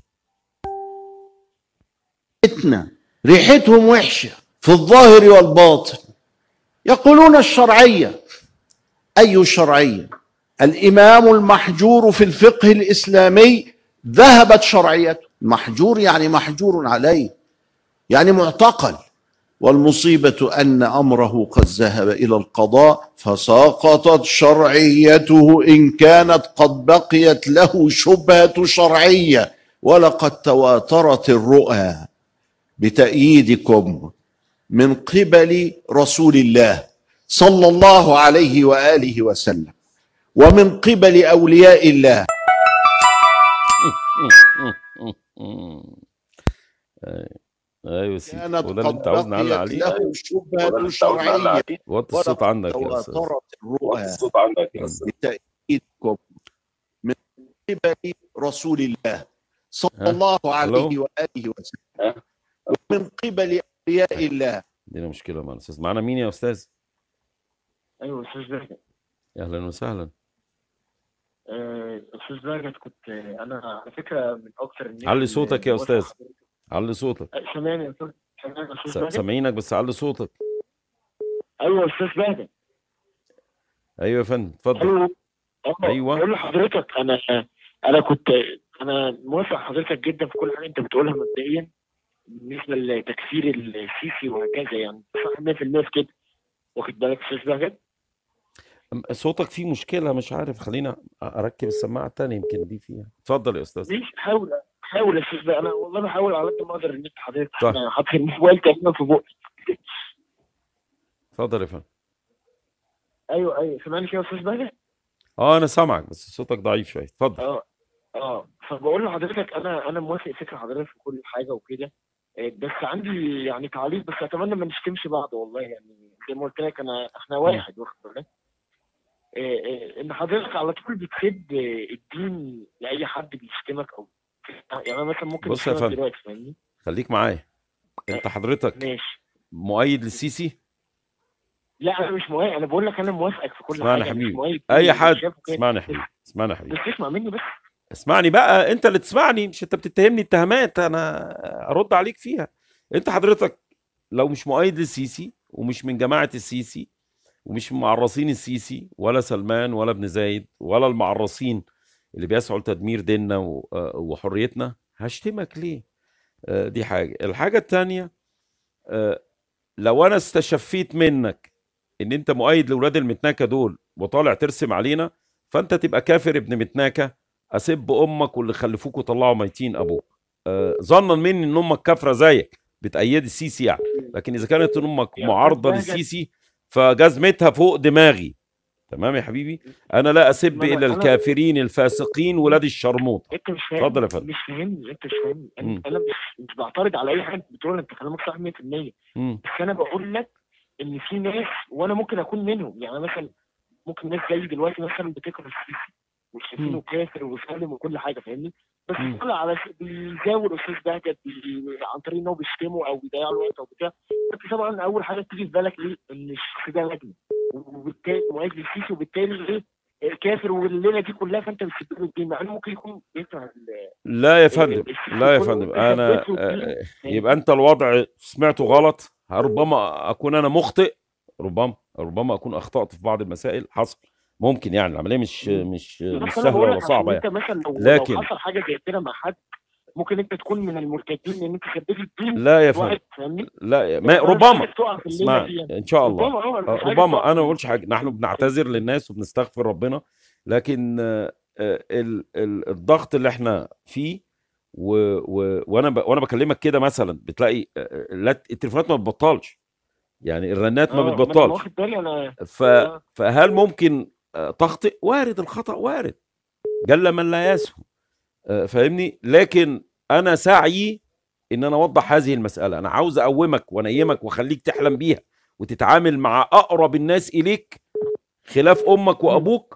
فتنة ريحتهم وحشة في الظاهر والباطن يقولون الشرعية أي شرعية الإمام المحجور في الفقه الإسلامي ذهبت شرعيته محجور يعني محجور عليه يعني معتقل والمصيبة أن أمره قد ذهب إلى القضاء فسقطت شرعيته إن كانت قد بقيت له شبهة شرعية ولقد تواترت الرؤى بتأييدكم من قبل رسول الله صلى الله عليه وآله وسلم ومن قبل أولياء الله ايوه يا سيدي كانت وده اللي قد انت عاوز نعلق بقيت عليه له شبهة شرعية وطي الصوت ولقد عندك يا استاذ تواترت الرؤى الصوت عندك يا استاذ بتأييدكم من قبل رسول الله صلى ها الله الو عليه وآله وسلم ومن قبل أولياء الله عندنا مشكله مع الاستاذ معانا مين يا استاذ ايوه استاذ بهجت اهلا وسهلا آه، استاذ بهجت كنت انا على فكره من اكثر الناس علي اللي صوتك يا بوافق استاذ حضرتك علي صوتك آه، سامعني يا استاذ سامعني يا استاذ س- بهجت سامعينك بس علي صوتك ايوه يا استاذ بهجت ايوه يا فندم اتفضل ايوه اه ايوه بقول لحضرتك انا انا كنت انا موافق حضرتك جدا في كل حاجه انت بتقولها مبدئيا بالنسبه لتكفير السيسي وهكذا يعني صح 100% في كده واخد بالك يا استاذ بهجت أم- صوتك فيه مشكله مش عارف خلينا اركب السماعه التانية يمكن دي فيها اتفضل يا استاذ ماشي حاول حاول يا استاذ بهجت. انا والله بحاول على قد ما اقدر ان انت حضرتك طيب انا حاطط الموبايل تقريبا في بوقي اتفضل يا فندم ايوه ايوه سامعني كده يا استاذ بهجت اه انا سامعك بس صوتك ضعيف شويه اتفضل اه اه فبقول لحضرتك انا انا موافق فكره حضرتك في كل حاجه وكده آه، بس عندي يعني تعليق بس اتمنى ما نشتمش بعض والله يعني زي ما قلت لك انا احنا مم. واحد واخد بالك آه، آه، ان حضرتك على طول بتسد آه، الدين لاي حد بيشتمك او يعني انا مثلا ممكن بص يا اشتمك فندم دلوقتي فاهمني خليك معايا انت حضرتك ماشي مؤيد للسيسي لا انا مش موافق انا بقول لك انا موافقك في كل اسمعني حاجه يا انا مش حبيبي مؤيد اي اللي حد شافه كده اسمعني يا بس حبيبي اسمعني يا حبيبي بس اسمع مني بس اسمعني بقى انت اللي تسمعني مش انت بتتهمني اتهامات انا ارد عليك فيها انت حضرتك لو مش مؤيد للسيسي ومش من جماعة السيسي ومش من معرصين السيسي ولا سلمان ولا ابن زايد ولا المعرصين اللي بيسعوا لتدمير ديننا و- آه، وحريتنا هشتمك ليه آه، دي حاجة الحاجة التانية آه، لو انا استشفيت منك ان انت مؤيد لاولاد المتناكة دول وطالع ترسم علينا فانت تبقى كافر ابن متناكة اسب امك واللي خلفوك وطلعوا ميتين ابوك آه، ظنا مني ان امك كافره زيك بتأيد السيسي يعني لكن اذا كانت امك معارضه بهجت. للسيسي فجزمتها فوق دماغي تمام يا حبيبي انا لا اسب ما هو الا أنا- الكافرين الفاسقين ولاد الشرموط انت مش فاهم اتفضل يا فندم مش فاهمني انت مش فاهمني مم. انا انا مش مش بعترض على اي حاجه بتقول انت كلامك صح 100% مم. بس انا بقول لك ان في ناس وانا ممكن اكون منهم يعني مثلا ممكن ناس زي دلوقتي مثلا بتكره السيسي وشايفينه مم. كافر وسالم وكل حاجه فاهمني بس مم. طلع على بيزاول استاذ بهجت بي- عن طريق ان هو بيشتمه او بيضيع له وقت او بتاع انت طبعا اول حاجه تيجي في بالك ايه ان الشخص ده لجنه وبالتالي مؤيد للسيسي وبالتالي ايه كافر والليله دي كلها فانت بتسيب له الدين مع انه ممكن يكون بيكره ال- لا يا فندم السيسي لا يا كله فندم انت انا بتكره الدين آه، يبقى انت الوضع سمعته غلط ربما اكون انا مخطئ ربما ربما اكون اخطات في بعض المسائل حصل ممكن يعني العمليه مش مش مش بس انا سهله بقول ولا لك عشان صعبه انت يعني مثلا لو لكن لو حصل حاجه زي كده مع حد ممكن انت تكون من المرتدين لان انت سبيت الدين لا يا واحد فندم فاهمني لا ما فانا مش ربما عايزك تقع في الليله اسمع دي يعني ان شاء الله ربما اه انا آه، مش عايزك ربما تقع في انا ما الليله قلتش حاجه نحن بنعتذر للناس وبنستغفر ربنا لكن آه، آه، ال- ال- الضغط اللي احنا فيه و و وانا ب... وانا بكلمك كده مثلا بتلاقي آه، آه، لا التليفونات ما بتبطلش يعني الرنات ما اه ما انا بتبطلش واخد بالي انا ف... اه فهل ممكن آه، تخطئ وارد الخطأ وارد جل من لا يسهو آه، فاهمني لكن انا سعيي ان انا اوضح هذه المساله انا عاوز اقومك وانيمك واخليك تحلم بيها وتتعامل مع اقرب الناس اليك خلاف امك وابوك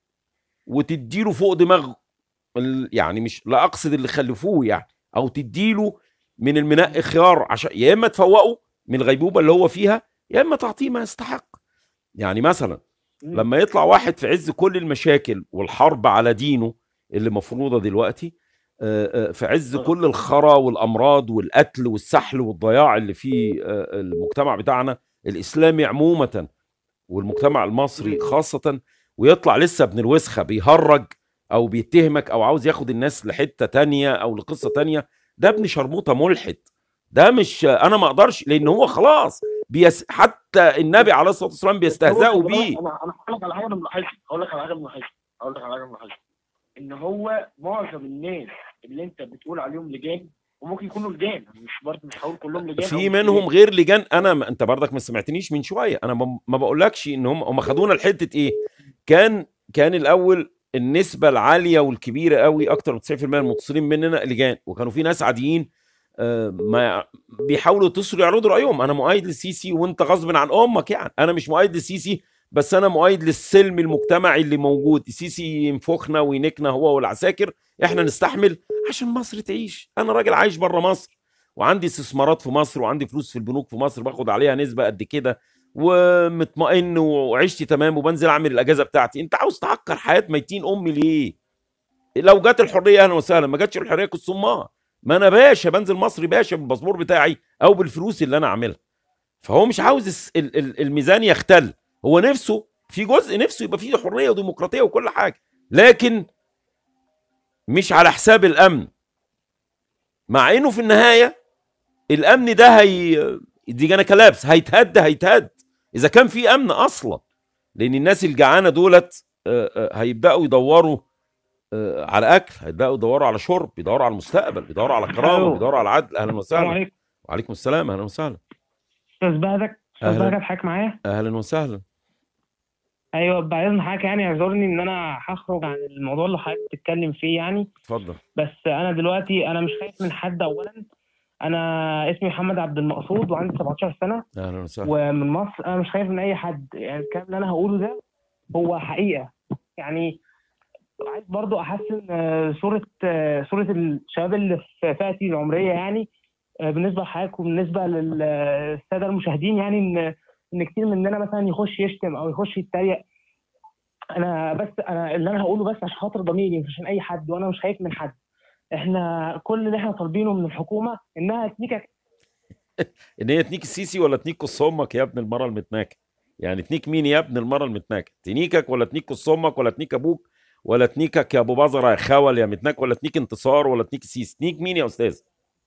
وتديله فوق دماغ ال- يعني مش لا اقصد اللي خلفوه يعني او تديله من المنقي خيار عشان يا اما تفوقه من الغيبوبه اللي هو فيها يا اما تعطيه ما يستحق يعني مثلا لما يطلع واحد في عز كل المشاكل والحرب على دينه اللي مفروضه دلوقتي آه، آه، في عز كل الخرا والامراض والقتل والسحل والضياع اللي في آه، المجتمع بتاعنا الاسلامي عموما والمجتمع المصري خاصه ويطلع لسه ابن الوسخه بيهرج او بيتهمك او عاوز ياخد الناس لحته تانية او لقصه تانية ده ابن شرموطه ملحد ده مش انا ما اقدرش لان هو خلاص بيس حتى النبي عليه الصلاه والسلام بيستهزئوا بيه انا انا هقول لك على حاجه من ملاحظتي هقول لك على حاجه من ملاحظتي هقول لك على حاجه من ملاحظتي ان هو معظم الناس اللي انت بتقول عليهم لجان وممكن يكونوا لجان مش برضه مش هقول كلهم لجان أو في مش منهم لجان. غير لجان انا ما انت برضك ما سمعتنيش من شويه انا ما ما بقولكش ان هم هم خدونا لحته ايه كان كان الاول النسبه العاليه والكبيره قوي اكتر من 90% من المتصلين مننا لجان وكانوا في ناس عاديين آه، ما بيحاولوا يتصلوا يعرضوا رايهم انا مؤيد للسيسي وانت غصب عن امك يعني انا مش مؤيد للسيسي بس انا مؤيد للسلم المجتمعي اللي موجود السيسي ينفخنا وينكنا هو والعساكر احنا نستحمل عشان مصر تعيش انا راجل عايش بره مصر وعندي استثمارات في مصر وعندي فلوس في البنوك في مصر باخد عليها نسبه قد كده ومطمئن وعشتي تمام وبنزل اعمل الاجازه بتاعتي انت عاوز تعكر حياه ميتين امي ليه لو جت الحريه اهلا وسهلا ما جاتش الحريه كنت صمها ما انا باشا بنزل مصر باشا بالباسبور بتاعي او بالفلوس اللي انا عاملها فهو مش عاوز الس- ال- ال- الميزان يختل هو نفسه في جزء نفسه يبقى فيه حريه وديمقراطيه وكل حاجه لكن مش على حساب الامن مع انه في النهايه الامن ده هي دي جانا كلابس هيتهد هيتهد اذا كان في امن اصلا لان الناس الجعانه دولت آه، آه، هيبداوا يدوروا آه، على اكل هيبداوا يدوروا على شرب بيدوروا على المستقبل بيدوروا على كرامه أيوه. بيدوروا على عدل اهلا السلام وسهلا عليكم وعليكم السلام اهلا وسهلا استاذ بهجت استاذ أهلا. بهجت حضرتك معايا اهلا وسهلا ايوه بعد اذن حضرتك يعني اعذرني ان انا هخرج عن الموضوع اللي حضرتك بتتكلم فيه يعني اتفضل بس انا دلوقتي انا مش خايف من حد اولا انا اسمي محمد عبد المقصود وعندي 17 سنه اهلا وسهلا ومن مصر انا مش خايف من اي حد يعني الكلام اللي انا هقوله ده هو حقيقه يعني عايز برضو احسن آه، صوره آه، صوره الشباب اللي في فئتي العمريه يعني آه، بالنسبه لحضرتك وبالنسبه للساده المشاهدين يعني ان ان كتير مننا مثلا يخش يشتم او يخش يتريق انا بس انا اللي انا هقوله بس عشان خاطر ضميري مش عشان اي حد وانا مش خايف من حد احنا كل اللي احنا طالبينه من الحكومه انها تنيك ان هي تنيك السيسي ولا تنيك قص امك يا ابن المره المتناكه يعني تنيك مين يا ابن المره المتناكه تنيكك ولا تنيك قص امك ولا تنيك ابوك ولا تنيكك يا ابو بزره يا خول يا متناك ولا تنيك انتصار ولا تنيك السيسي تنيك مين يا استاذ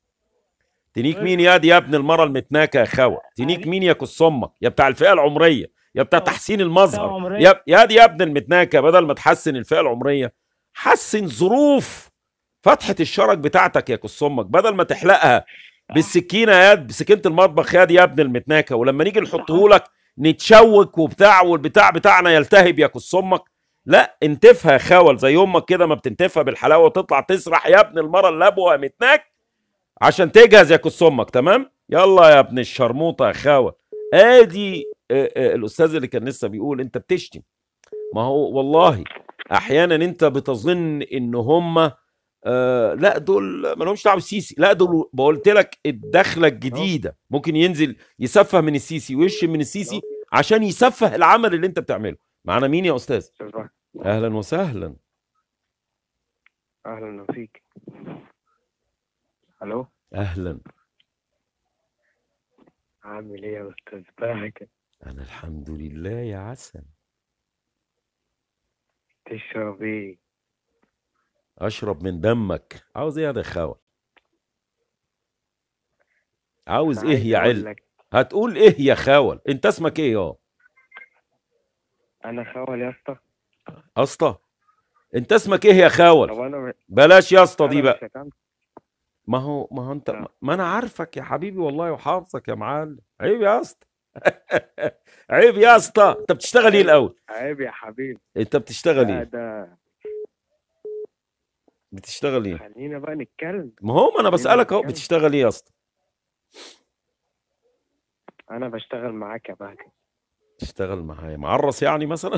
تنيك مين يا دي يا ابن المره المتناكه يا خول تنيك مين يا قص امك يا بتاع الفئه العمريه يا بتاع تحسين المظهر عمرية. يا يا دي يا ابن المتناكه بدل ما تحسن الفئه العمريه حسن ظروف فتحه الشرج بتاعتك يا قص امك بدل ما تحلقها بالسكينه يا بسكينه المطبخ يا دي يا ابن المتناكه ولما نيجي نحطه لك نتشوك وبتاع والبتاع بتاعنا يلتهب يا قص امك لا انتفها يا خول زي امك كده ما بتنتفها بالحلاوه وتطلع تسرح يا ابن المره اللبوه يا متناك عشان تجهز يا قص امك تمام يلا يا ابن الشرموطه يا خاوه ادي آه، آه، الاستاذ اللي كان لسه بيقول انت بتشتم ما هو والله احيانا انت بتظن ان هم آه لا دول ما لهمش دعوه بالسيسي لا دول قلت لك الدخله الجديده ممكن ينزل يسفه من السيسي ويشم من السيسي عشان يسفه العمل اللي انت بتعمله معانا مين يا استاذ اهلا وسهلا اهلا فيك الو اهلا عامل ايه يا استاذ بهجت انا الحمد لله يا عسل تشرب ايه اشرب من دمك عاوز ايه يا دخاوه عاوز أنا ايه عايز يا أقول عل لك- هتقول ايه يا خاول انت اسمك ايه يا انا خول يا اسطى اسطى انت اسمك ايه يا طب خاول انا بلاش يا اسطى أنا دي مش بقى شتمت. ما هو ما هو انت ما انا عارفك يا حبيبي والله وحافظك يا معلم عيب يا اسطى عيب يا اسطى انت بتشتغل ايه الاول عيب يا حبيبي انت بتشتغل لا ايه ده بتشتغل ايه خلينا بقى نتكلم ما هو ما انا خلينا بسالك اهو نتكلم. بتشتغل ايه يا اسطى انا بشتغل معاك يا بهجت تشتغل معايا معرس يعني مثلا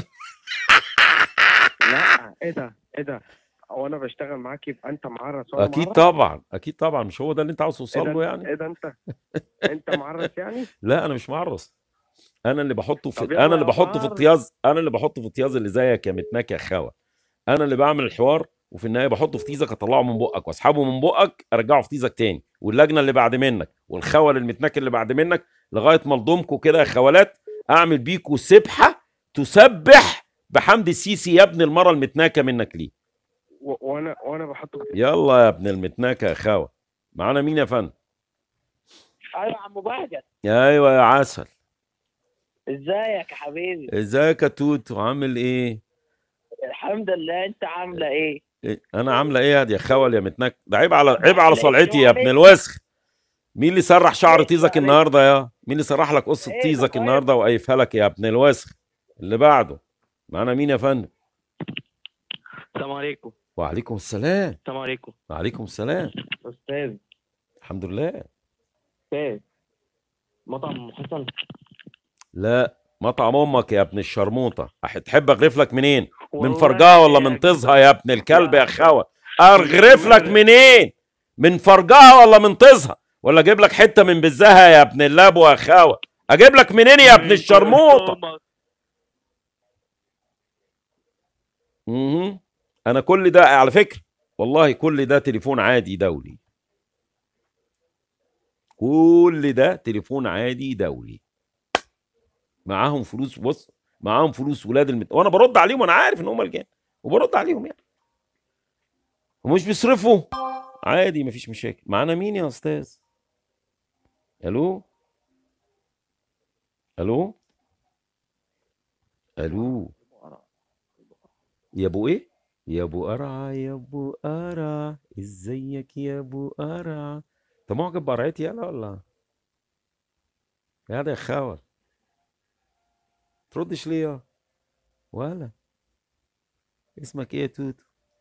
لا ايه ده ايه ده هو انا بشتغل معاك يبقى انت معرس وانا اكيد معرس؟ طبعا اكيد طبعا مش هو ده اللي انت عاوز إيه توصل ده له أنت- يعني ايه ده انت انت معرس يعني لا انا مش معرس انا اللي بحطه في طب يلا انا اللي يا بحطه في عمار. الطياز انا اللي بحطه في الطياز اللي زيك يا متناك يا خاوه انا اللي بعمل الحوار وفي النهايه بحطه في تيزك اطلعه من بقك واسحبه من بقك ارجعه في تيزك تاني واللجنه اللي بعد منك والخول المتناك اللي بعد منك لغايه ما الضمكوا كده يا خوالات اعمل بيكوا سبحه تسبح بحمد السيسي يا ابن المره المتناكه منك ليه و- وانا وانا بحطه في يلا يا ابن المتناكه يا خاوه معانا مين يا فندم ايوه يا عم بهجت ايوه يا عسل ازيك يا حبيبي ازيك يا توتو عامل ايه الحمد لله انت عامله ايه إيه؟ انا عامله ايه يا خول يا متنك ده عيب على عيب على صلعتي يا ابن الوسخ مين اللي سرح شعر طيزك النهارده يا مين اللي سرح لك قصه إيه طيزك طيب؟ النهارده وقايفها لك يا ابن الوسخ اللي بعده معانا مين يا فندم السلام عليكم وعليكم السلام السلام عليكم وعليكم السلام استاذ الحمد لله استاذ مطعم ام حسن لا مطعم امك يا ابن الشرموطه أح- تحب اغرف لك منين من والله فرجها ولا من طزها يا ابن الكلب يا خوا اغرف لك منين من فرجها ولا من طزها ولا اجيب لك حته من بزها يا ابن اللبو يا خوا اجيب لك منين يا ابن الشرموطه اها انا كل ده على فكره والله كل ده تليفون عادي دولي كل ده تليفون عادي دولي معاهم فلوس بص معاهم فلوس ولاد المت... وانا برد عليهم وانا عارف ان هم الجان وبرد عليهم يعني ومش بيصرفوا عادي مفيش مشاكل معانا مين يا استاذ الو الو الو يا ابو ايه يا ابو قرع يا ابو قرع ازيك يا ابو قرع انت معجب بقرعتي يلا ولا يا ده يا خاوه تردش ليه يا ولا اسمك ايه يا توتو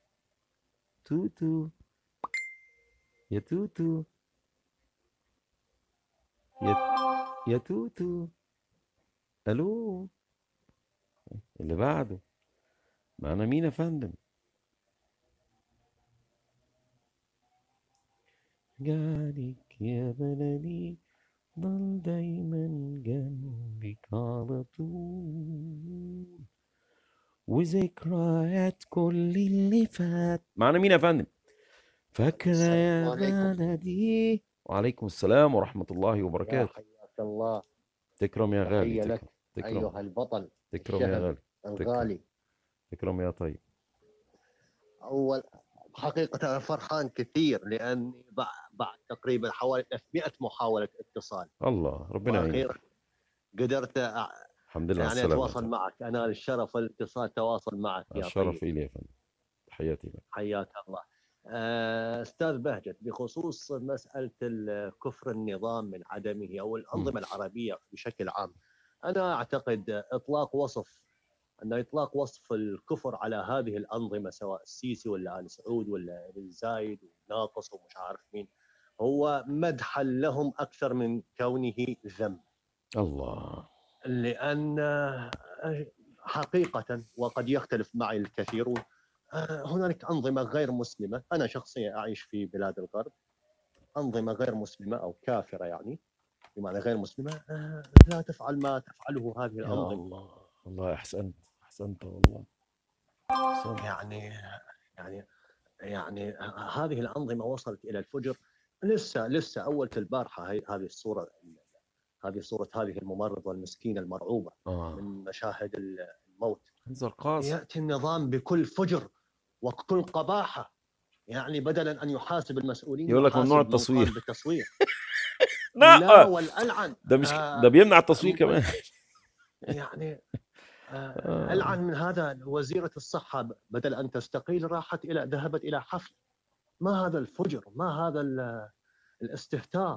توتو يا توتو يا يا توتو الو اللي بعده معانا مين يا فندم جالك يا بلدي ضل دايما جنبك على طول وذكريات كل اللي فات معانا مين يا فندم فاكرة يا عليكم. بلدي وعليكم السلام ورحمة الله يا وبركاته حياك الله تكرم يا غالي تحية لك تكرم تكرم أيها البطل تكرم يا الشهم غالي تكرم الغالي تكرم يا طيب أول حقيقة أنا فرحان كثير لأني بع- بعد تقريبا حوالي 300 محاولة اتصال الله ربنا يعينك وأخيرا قدرت أ- الحمد لله على يعني السلامة أتواصل معك أنا الشرف الاتصال تواصل معك يا الشرف طيب إلي يا فندم تحياتي لك حياك الله آه، أستاذ بهجت بخصوص مسألة ال- كفر النظام من عدمه أو الأنظمة العربية بشكل عام أنا أعتقد إطلاق وصف أن إطلاق وصف الكفر على هذه الأنظمة سواء السيسي ولا آل سعود ولا ابن زايد وناقص ومش عارف مين هو مدحا لهم أكثر من كونه ذم الله لأن آه، حقيقة وقد يختلف معي الكثيرون آه، هنالك أنظمة غير مسلمة أنا شخصيا أعيش في بلاد الغرب أنظمة غير مسلمة أو كافرة يعني بمعنى غير مسلمة آه، لا تفعل ما تفعله هذه يا الأنظمة الله الله أحسنت أحسنت والله أحسنت يعني يعني يعني هذه الأنظمة وصلت إلى الفجر لسه لسه أول البارحة هي- هذه الصورة هذه صورة هذه الممرضة المسكينة المرعوبة آه من مشاهد الموت منظر قاسي يأتي النظام بكل فجر وكل قباحة يعني بدلا أن يحاسب المسؤولين يقول لك يحاسب ممنوع من قام التصوير. بالتصوير لا. لا والألعن ده مش آه، ده بيمنع التصوير كمان يعني آه، ألعن من هذا وزيرة الصحة بدل أن تستقيل راحت إلى ذهبت إلى حفل ما هذا الفجر ما هذا ال- الاستهتار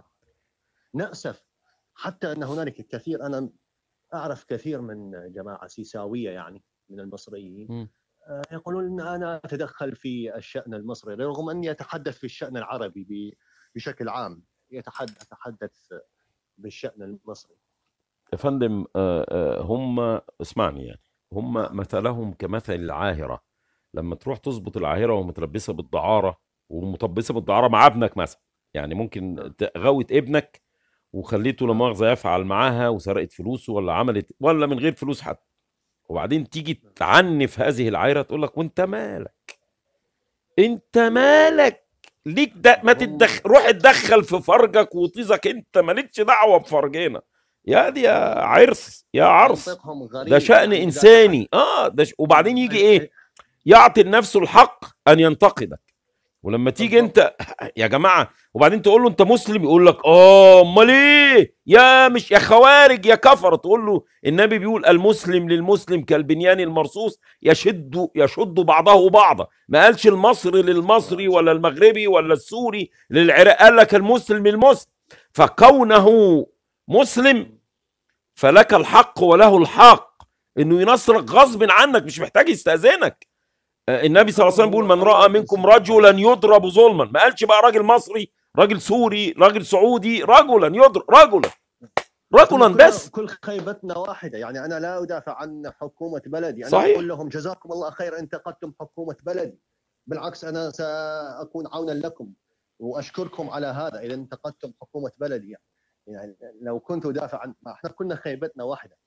نأسف حتى أن هنالك الكثير أنا أعرف كثير من جماعة سيساوية يعني من المصريين مم. آه، يقولون أن أنا أتدخل في الشأن المصري رغم أني أتحدث في الشأن العربي ب- بشكل عام يتحدث أتحدث بالشأن المصري يا فندم آه، آه، هم اسمعني يعني هم مثلهم كمثل العاهرة لما تروح تظبط العاهرة ومتلبسة بالدعارة ومطبسة بالدعارة مع ابنك مثلا يعني ممكن تغوت ابنك وخليته لا مؤاخذه يفعل معاها وسرقت فلوسه ولا عملت ولا من غير فلوس حتى وبعدين تيجي تعنف هذه العايره تقول لك وانت مالك انت مالك ليك ده ما تتدخل روح اتدخل في فرجك وطيزك انت مالكش دعوه بفرجنا يا دي يا عرس يا عرس منطقهم غريب ده شأن يعني إذا انساني اه ده ش... وبعدين يجي ايه يعطي لنفسه الحق ان ينتقدك ولما تيجي انت يا جماعه وبعدين تقول له انت مسلم يقول لك اه امال ايه يا مش يا خوارج يا كفر تقول له النبي بيقول المسلم للمسلم كالبنيان المرصوص يشد يشد بعضه بعضا ما قالش المصري للمصري ولا المغربي ولا السوري للعراق قال لك المسلم للمسلم فكونه مسلم فلك الحق وله الحق انه ينصرك غصب عنك مش محتاج يستاذنك آه، النبي صلى الله عليه وسلم بيقول من راى منكم رجلا يضرب ظلما ما قالش بقى راجل مصري راجل سوري راجل سعودي رجلا يضرب رجلا رجلا كلنا- بس كل خيبتنا واحده يعني انا لا ادافع عن حكومه بلدي انا صحيح. اقول لهم جزاكم الله خير انتقدتم حكومه بلدي بالعكس انا ساكون عونا لكم واشكركم على هذا اذا انتقدتم حكومه بلدي يعني, يعني لو كنت ادافع عن ما احنا كنا خيبتنا واحده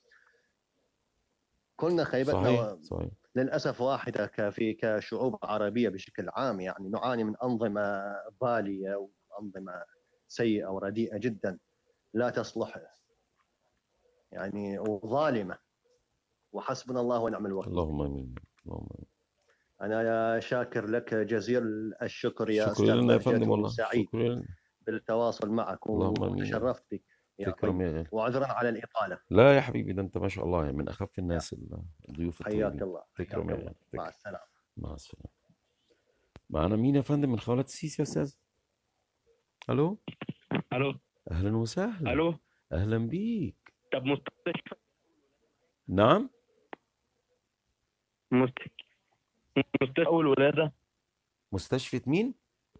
كلنا خيبتنا صحيح و... صحيح للاسف واحده كفي كشعوب عربيه بشكل عام يعني نعاني من انظمه باليه وانظمه سيئه ورديئه جدا لا تصلح يعني وظالمه وحسبنا الله ونعم الوكيل اللهم امين اللهم امين انا يا شاكر لك جزيل الشكر يا شكرا استاذ لنا يا بهجت فندم والله وسعيد شكرا لنا بالتواصل معك اللهم آمين. وتشرفت بك يا تكرم أخي يا غالي وعذرا على الاطاله لا يا حبيبي ده انت ما شاء الله يعني من اخف الناس ال- الضيوف حياك الطيبين الله تكرم حياك يا الله غالي مع تكرم السلامه مع السلامه معانا مين يا فندم من خوالات السيسي يا استاذ الو الو اهلا وسهلا الو اهلا بيك طب مستشفى نعم مست- مستشفى اول ولاده مستشفى مين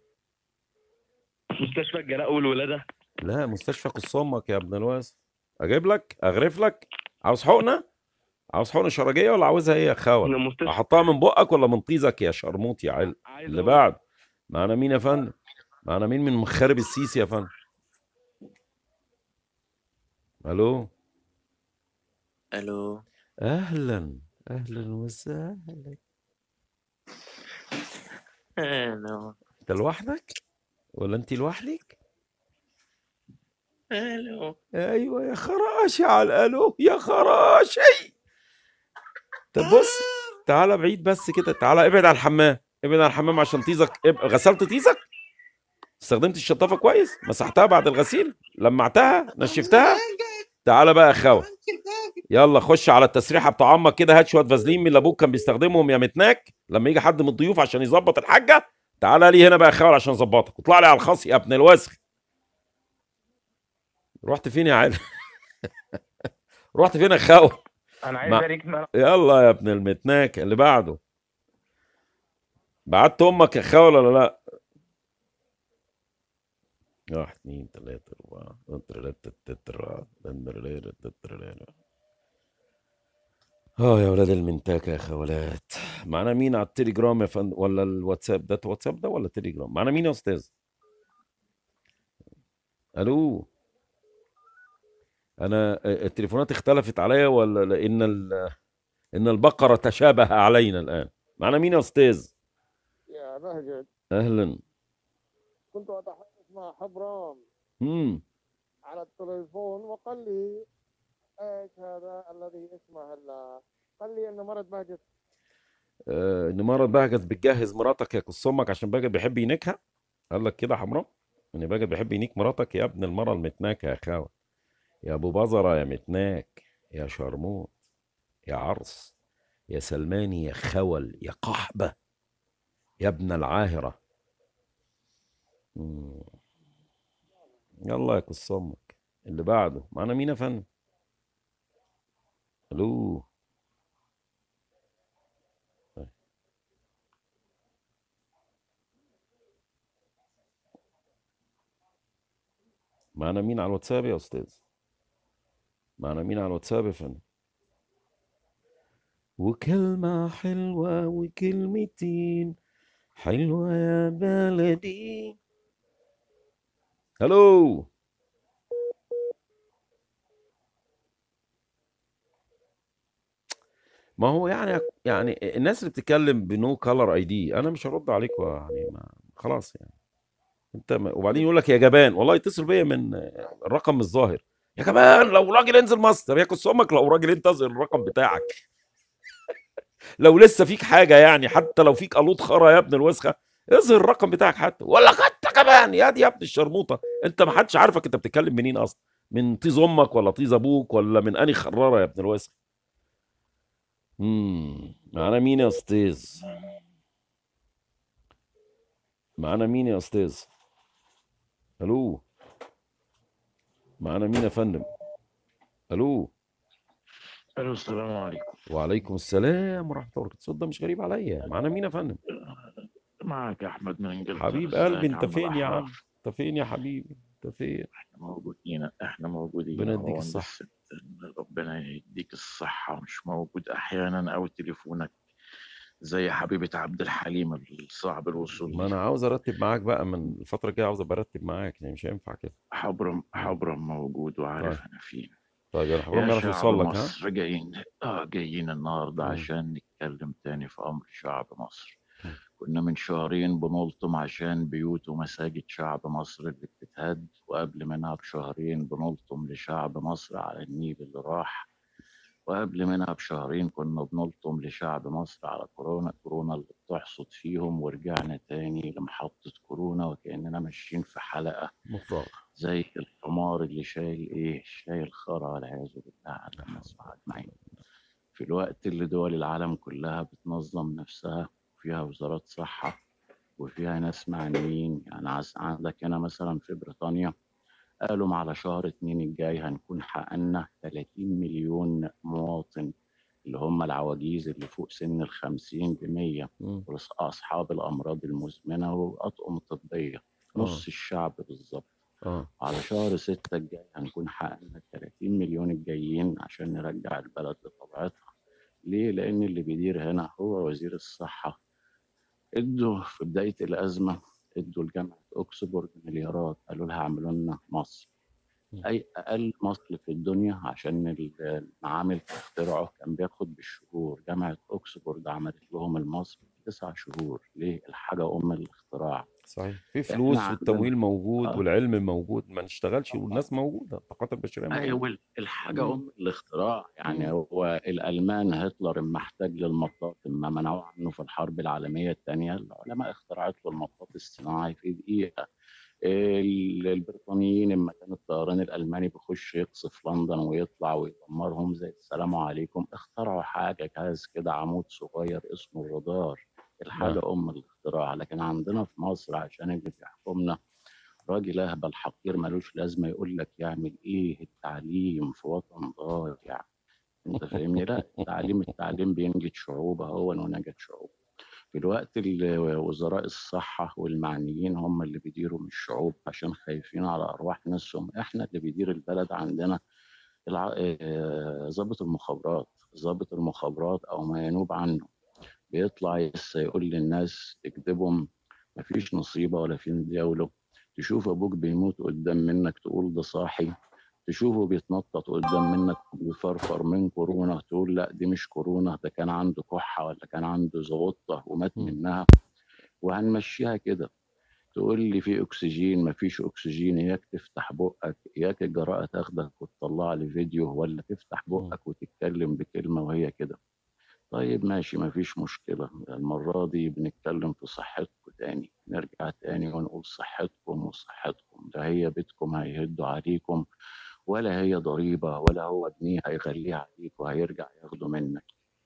مستشفى الجلاء والولاده لا مستشفى قصامك يا ابن الواس اجيب لك اغرف لك عاوز حقنه عاوز حقنه شرجيه ولا عاوزها ايه يا خاوه مستشفى احطها من بقك ولا من طيزك يا شرموط يا عل اللي بعد معانا مين يا فندم معانا مين من مخارب السيسي يا فندم الو الو اهلا اهلا وسهلا الو انت لوحدك ولا انت لوحدك الو ايوه يا خراشي على الالو يا خراشي طب بص تعالى بعيد بس كده تعالى ابعد عن الحمام ابعد عن الحمام عشان طيزك اب... غسلت طيزك استخدمت الشطافه كويس مسحتها بعد الغسيل لمعتها نشفتها تعالى بقى يا خاوة يلا خش على التسريحه بتاع عمك كده هات شويه فازلين من اللي ابوك كان بيستخدمهم يا متناك لما يجي حد من الضيوف عشان يظبط الحاجه تعالى لي هنا بقى يا خاوة عشان اظبطك واطلع لي على الخاص يا ابن الوسخ رحت فين يا عيل رحت فين يا خاوة انا عايز ما- اريك م- يلا يا ابن المتناك اللي بعده بعت امك يا خاوة ولا لا واحد اتنين تلاتة أربعة تلاتة تترا تترا تترا اه يا ولاد المنتاكة يا خولات معانا مين على التليجرام يا فندم ولا الواتساب ده واتساب ده ولا تليجرام معانا مين يا استاذ الو انا التليفونات اختلفت عليا ولا لان ال- ان البقرة تشابه علينا الان معانا مين يا استاذ يا بهجت اهلا كنت أتحدث مع حبرام امم على التليفون وقال لي ايش هذا الذي اسمه ال- قال لي انه مرض بهجت آه، ان مرة بهجت بتجهز مراتك يا قص امك عشان بهجت بيحب ينيكها قال لك كده يا حمراء ان بهجت بيحب ينيك مراتك يا ابن المرة المتناكة يا خاوة يا ابو بزرة يا متناك يا شرموط يا عرس يا سلماني يا خول يا قحبة يا ابن العاهرة مم. يلا يا قص امك اللي بعده معانا مين يا فندم الو معانا مين على الواتساب يا استاذ معانا مين على الواتساب يا فندم وكلمة حلوة وكلمتين حلوة يا بلدي الو ما هو يعني يعني الناس اللي بتتكلم بنو كلر اي دي انا مش هرد عليك يعني ما خلاص يعني انت ما وبعدين يقول لك يا جبان والله يتصل بيا من الرقم مش ظاهر يا جبان لو راجل انزل ماستر يا كس امك لو راجل انت اظهر الرقم بتاعك لو لسه فيك حاجه يعني حتى لو فيك قلوط خرا يا ابن الوسخه اظهر الرقم بتاعك حتى ولا خدت كمان يا دي يا ابن الشرموطه انت ما حدش عارفك انت بتتكلم منين اصلا من طيز امك ولا طيز ابوك ولا من اني خراره يا ابن الوسخ امم معانا مين يا استاذ معانا مين يا استاذ الو معانا مين يا فندم الو الو السلام عليكم وعليكم السلام ورحمه الله وبركاته الصوت ده مش غريب عليا معانا مين يا فندم معك احمد من انجلترا حبيب ازيك قلبي يا انت عم فين يا عم الاحرار انت فين يا حبيبي انت فين احنا موجودين احنا موجودين ربنا يديك هو الصحه بس ربنا يديك الصحة مش موجود احيانا او تليفونك زي حبيبة عبد الحليم الصعب الوصول ما انا عاوز ارتب معاك بقى من الفتره الجايه عاوز ابقى ارتب معاك يعني مش هينفع كده حبرم حبرم موجود طيب وعارف انا فين طيب يا حبيبي يا نعرف شعب نوصل لك ها مصر جايين اه جايين النهارده مم. عشان نتكلم تاني في امر شعب مصر مم. كنا من شهرين بنلطم عشان بيوت ومساجد شعب مصر اللي بتتهد وقبل منها بشهرين بنلطم لشعب مصر على النيل اللي راح وقبل منها بشهرين كنا بنلطم لشعب مصر على كورونا كورونا اللي بتحصد فيهم ورجعنا تاني لمحطة كورونا وكأننا ماشيين في حلقة مفرغ زي الحمار اللي شايل ايه شايل خرا والعياذ بالله على الناس اجمعين في الوقت اللي دول العالم كلها بتنظم نفسها فيها وزارات صحة وفيها ناس معنيين يعني عس- عندك هنا مثلا في بريطانيا قالوا على شهر اتنين الجاي هنكون حققنا 30 مليون مواطن اللي هم العواجيز اللي فوق سن الخمسين بمية مم. وأصحاب الأمراض المزمنة وأطقم طبية اه نص الشعب بالظبط اه على شهر ستة الجاي هنكون حققنا 30 مليون الجايين عشان نرجع البلد لطبيعتها ليه؟ لأن اللي بيدير هنا هو وزير الصحة ادوا في بداية الأزمة ادوا لجامعة أكسفورد مليارات قالوا لها اعملوا لنا مصر مم. أي أقل مصل في الدنيا عشان ال- المعامل تخترعه كان بياخد بالشهور جامعة أكسفورد عملت لهم المصل في تسع شهور ليه؟ الحاجة أم الاختراع صحيح في احنا فلوس عندنا والتمويل موجود آه. والعلم موجود ما نشتغلش والناس موجوده الطاقات البشريه موجوده ايوه الحاجه مم. ام الاختراع يعني مم. هو الالمان هتلر اما احتاج للمطاط اما منعوه عنه في الحرب العالميه الثانيه العلماء اخترعت له المطاط الصناعي في دقيقه ال- البريطانيين اما كان الطيران الالماني بيخش يقصف لندن ويطلع ويدمرهم زي السلام عليكم اخترعوا حاجه جهاز كده عمود صغير اسمه الرادار الحاجه اه ام الاختراع لكن عندنا في مصر عشان اللي بيحكمنا راجل اهبل حقير ملوش لازمه يقول لك يعمل ايه التعليم في وطن ضايع انت فاهمني لا التعليم التعليم بينجد شعوب اهو ونجد شعوب في الوقت اللي وزراء الصحة والمعنيين هم اللي بيديروا من الشعوب عشان خايفين على أرواح ناسهم احنا اللي بيدير البلد عندنا الع- آه، ضابط المخابرات ضابط المخابرات أو ما ينوب عنه بيطلع لسه يقول للناس تكذبهم مفيش نصيبة ولا في دولة تشوف أبوك بيموت قدام منك تقول ده صاحي تشوفه بيتنطط قدام منك بيفرفر من كورونا تقول لا دي مش كورونا ده كان عنده كحة ولا كان عنده زغطة ومات مم. منها وهنمشيها كده تقول لي في اكسجين مفيش اكسجين اياك تفتح بقك اياك الجراءة تاخدك وتطلع لي فيديو ولا تفتح مم. بقك وتتكلم بكلمة وهي كده طيب ماشي مفيش مشكلة المرة دي بنتكلم في صحتكم تاني نرجع تاني ونقول صحتكم وصحتكم ده هي بيتكم هيهدوا عليكم ولا هي ضريبة ولا هو جنيه هيخليها عليك وهيرجع ياخده منك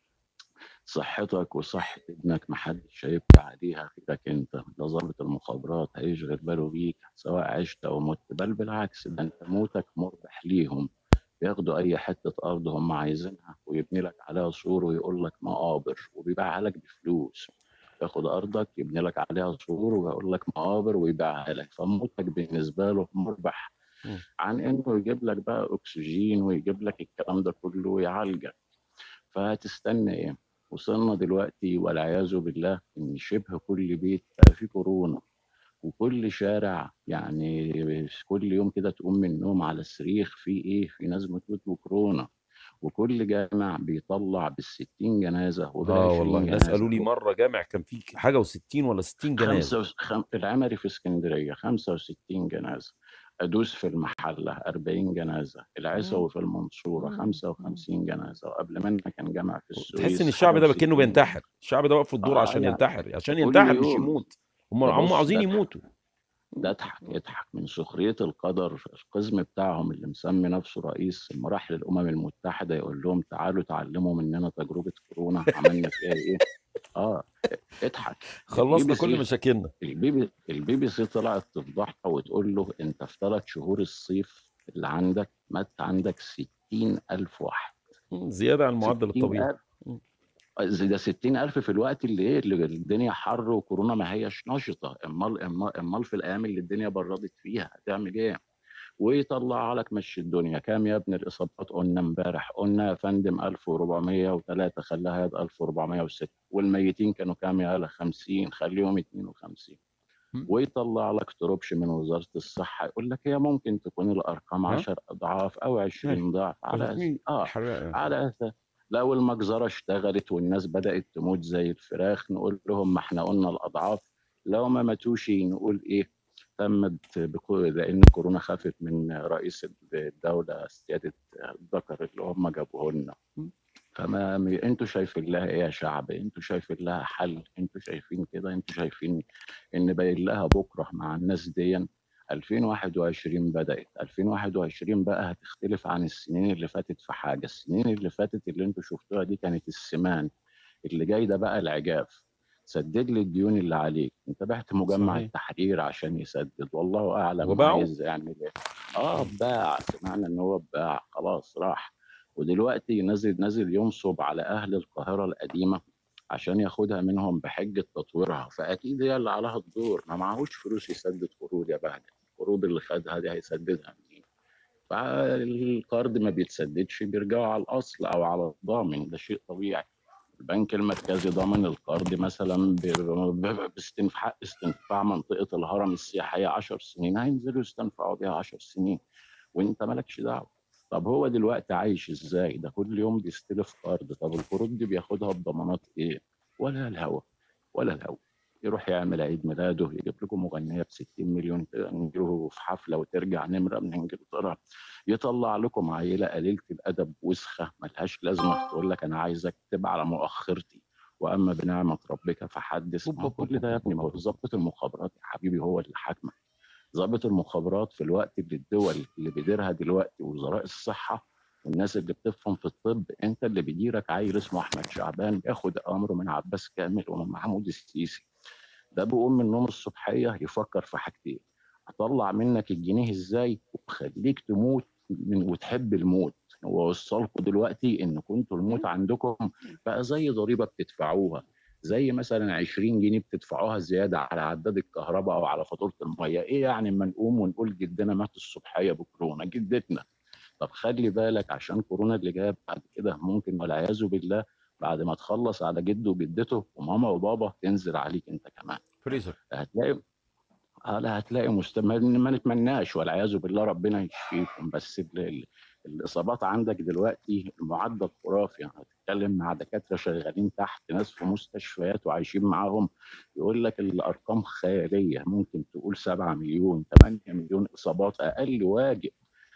صحتك وصحة ابنك محدش هيبكي عليها غيرك انت ده ضابط المخابرات هيشغل باله بيك سواء عشت او مت بل بالعكس ده انت موتك مربح ليهم بياخدوا اي حتة ارض هم عايزينها ويبني لك عليها سور ويقول لك مقابر وبيبيعها لك بفلوس ياخد ارضك يبني لك عليها سور ويقول لك مقابر ويبيعها لك فموتك بالنسبة له مربح مم. عن انه يجيب لك بقى اكسجين ويجيب لك الكلام ده كله ويعالجك فهتستنى ايه وصلنا دلوقتي والعياذ بالله ان شبه كل بيت بقى فيه كورونا وكل شارع يعني كل يوم كده تقوم من النوم على الصريخ في ايه في ناس بتموت بكورونا وكل جامع بيطلع بال60 جنازه وبال20 اه والله الناس جنازه قالوا لي مره جامع كان فيه حاجه و60 ولا 60 خمسة جنازه وس... خم... العمري في اسكندرية 65 جنازة أدوس في المحلة 40 جنازة العسوي في المنصورة 55 جنازة وقبل منها كان جامع في تحس السويس ان الشعب ده كأنه 61 بينتحر الشعب ده واقف في الدور اه عشان يعني ينتحر عشان كل ينتحر مش يوم يموت هم ده هم بص عاوزين ده اضحك يموتوا ده اضحك اضحك من سخرية القدر القزم بتاعهم اللي مسمي نفسه رئيس لما راح للأمم المتحدة يقول لهم تعالوا تعلموا مننا تجربة كورونا عملنا فيها ايه اه اضحك البي خلصنا بي كل سي مشاكلنا البي بي البي بي سي طلعت تفضحها وتقول له انت في ثلاث شهور الصيف اللي عندك مات عندك 60 ألف واحد زياده عن المعدل 60 الطبيعي ألف زي ده 60 ألف في الوقت اللي ايه اللي الدنيا حر وكورونا ما هياش نشطة امال امال امال في الايام اللي الدنيا بردت فيها هتعمل ايه ويطلع لك مشي الدنيا كام يا ابن الاصابات قلنا امبارح قلنا يا فندم 1403 خلاها يد 1406 والميتين كانوا كام يا هلا 50 خليهم 52 ويطلع لك تروبش من وزاره الصحه يقول لك هي ممكن تكون الارقام ها 10 اضعاف او 20 ضعف على أس... مين اه حرق على اساس لو المجزره اشتغلت والناس بدات تموت زي الفراخ نقول لهم ما احنا قلنا الاضعاف لو ما ماتوش نقول ايه تمت بكو... لان كورونا خافت من رئيس الدوله سياده الذكر اللي هم جابوه لنا فما م- انتوا شايفين لها ايه يا شعب انتوا شايفين لها حل انتوا شايفين كده انتوا شايفين ان باين لها بكره مع الناس دي 2021 بدأت 2021 بقى هتختلف عن السنين اللي فاتت في حاجة السنين اللي فاتت اللي انتوا شفتوها دي كانت السمان اللي جاي ده بقى العجاف سدد لي الديون اللي عليك انت بعت مجمع صحيح التحرير عشان يسدد والله اعلم وباعوا عايز يعمل ايه اه باع سمعنا ان هو باع خلاص راح ودلوقتي نازل نازل ينصب على اهل القاهره القديمه عشان ياخدها منهم بحجه تطويرها فاكيد هي اللي عليها الدور ما معهوش فلوس يسدد قروض يا بهجت القروض اللي خدها دي هيسددها منين فالقرض ما بيتسددش بيرجعوا على الاصل او على الضامن ده شيء طبيعي البنك المركزي ضامن القرض مثلا ب- ب- باستنفاع استنفاع منطقه الهرم السياحيه 10 سنين هينزلوا يستنفعوا بيها 10 سنين وانت مالكش دعوه طب هو دلوقتي عايش ازاي ده كل يوم بيستلف قرض طب القروض دي بياخدها بضمانات ايه ولا الهوا ولا الهوا يروح يعمل عيد ميلاده يجيب لكم مغنيه ب 60 مليون نجيبه في حفله وترجع نمره من انجلترا يطلع لكم عيله قليله الادب وسخه ملهاش لازمه تقول لك انا عايز اكتب على مؤخرتي واما بنعمه ربك فحدث ما هو كل ده يا ابني ما هو ضابط المخابرات يا حبيبي هو اللي حاكمك ضابط المخابرات في الوقت اللي الدول اللي بيديرها دلوقتي وزراء الصحه والناس اللي بتفهم في الطب انت اللي بيديرك عيل اسمه احمد شعبان بياخد امره من عباس كامل ومن محمود السيسي ده بيقوم من النوم الصبحيه يفكر في حاجتين اطلع منك الجنيه ازاي وخليك تموت من وتحب الموت ووصلكم دلوقتي ان كنتوا الموت عندكم بقى زي ضريبه بتدفعوها زي مثلا 20 جنيه بتدفعوها زياده على عداد الكهرباء او على فاتوره الميه ايه يعني اما نقوم ونقول جدنا مات الصبحيه بكورونا جدتنا طب خلي بالك عشان كورونا اللي جايه بعد كده ممكن والعياذ بالله بعد ما تخلص على جده وجدته وماما وبابا تنزل عليك انت كمان فريزر هتلاقي اه لا هتلاقي مستمر ما نتمناش والعياذ بالله ربنا يشفيكم بس ال... ال... الاصابات عندك دلوقتي المعدل خرافي يعني هتتكلم مع دكاتره شغالين تحت ناس في مستشفيات وعايشين معاهم يقول لك الارقام خياليه ممكن تقول 7 مليون 8 مليون اصابات اقل واجب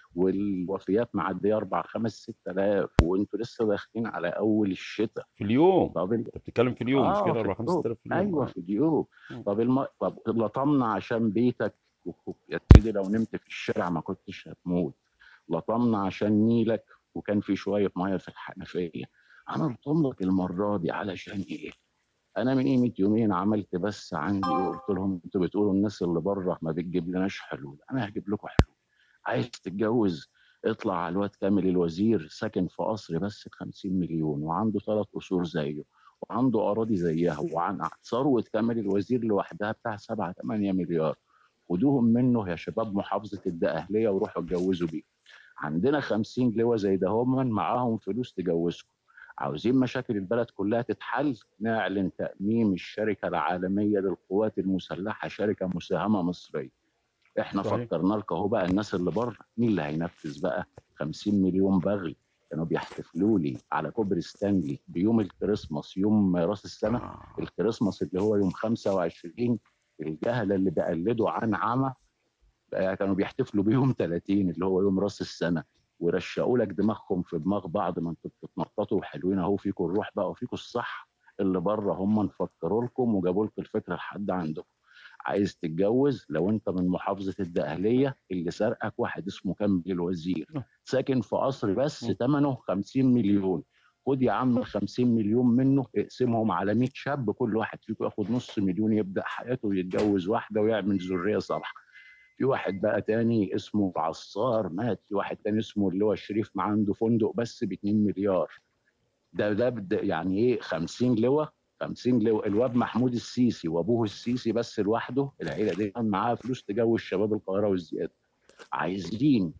والوفيات معديه 4 5 6000 وانتوا لسه داخلين على اول الشتاء في اليوم طب ال- انت بتتكلم في اليوم مش اه كده في 4 اليوم 5000 في اليوم ايوه اه في اليوم طب الم... طب لطمنا عشان بيتك يا سيدي لو نمت في الشارع ما كنتش هتموت لطمنا عشان نيلك وكان في شويه ميه في الحنفيه انا لطم لك المره دي علشان ايه انا من قيمه يومين عملت بس عندي وقلت لهم انتوا بتقولوا الناس اللي بره ما بتجيب لناش حلول انا هجيب لكم حلول عايز تتجوز اطلع على الواد كامل الوزير ساكن في قصر بس ب 50 مليون وعنده ثلاث قصور زيه وعنده اراضي زيها وعن ثروه كامل الوزير لوحدها بتاع 7 8 مليار خدوهم منه يا شباب محافظه الدقهليه وروحوا اتجوزوا بيه عندنا 50 لواء زي ده هم معاهم فلوس تجوزكم عاوزين مشاكل البلد كلها تتحل نعلن تأميم الشركة العالمية للقوات المسلحة شركة مساهمة مصرية احنا صحيح فكرنا لك اهو بقى الناس اللي بره مين اللي هينفذ بقى 50 مليون بغي كانوا بيحتفلوا لي على كوبري ستانلي بيوم الكريسماس يوم راس السنه الكريسماس اللي هو يوم 25 الجهله اللي بيقلدوا عن عمى بقى كانوا بيحتفلوا بيوم 30 اللي هو يوم راس السنه ورشقوا لك دماغهم في دماغ بعض ما انتوا بتتنططوا وحلوين اهو فيكم الروح بقى وفيكم الصح اللي بره هم نفكروا لكم وجابوا لكم الفكره لحد عندكم عايز تتجوز لو انت من محافظه الدقهليه اللي سرقك واحد اسمه كامل الوزير ساكن في قصر بس ثمنه 50 مليون خد يا عم ال 50 مليون منه اقسمهم على 100 شاب كل واحد فيكم ياخد نص مليون يبدا حياته ويتجوز واحده ويعمل ذريه صالحه في واحد بقى تاني اسمه عصار مات في واحد تاني اسمه اللي هو الشريف ما عنده فندق بس ب 2 مليار ده ده بد- يعني ايه 50 لواء 50 لواء الواد محمود السيسي وابوه السيسي بس لوحده العيله دي كان معاها فلوس تجوز شباب القاهره والزياده عايزين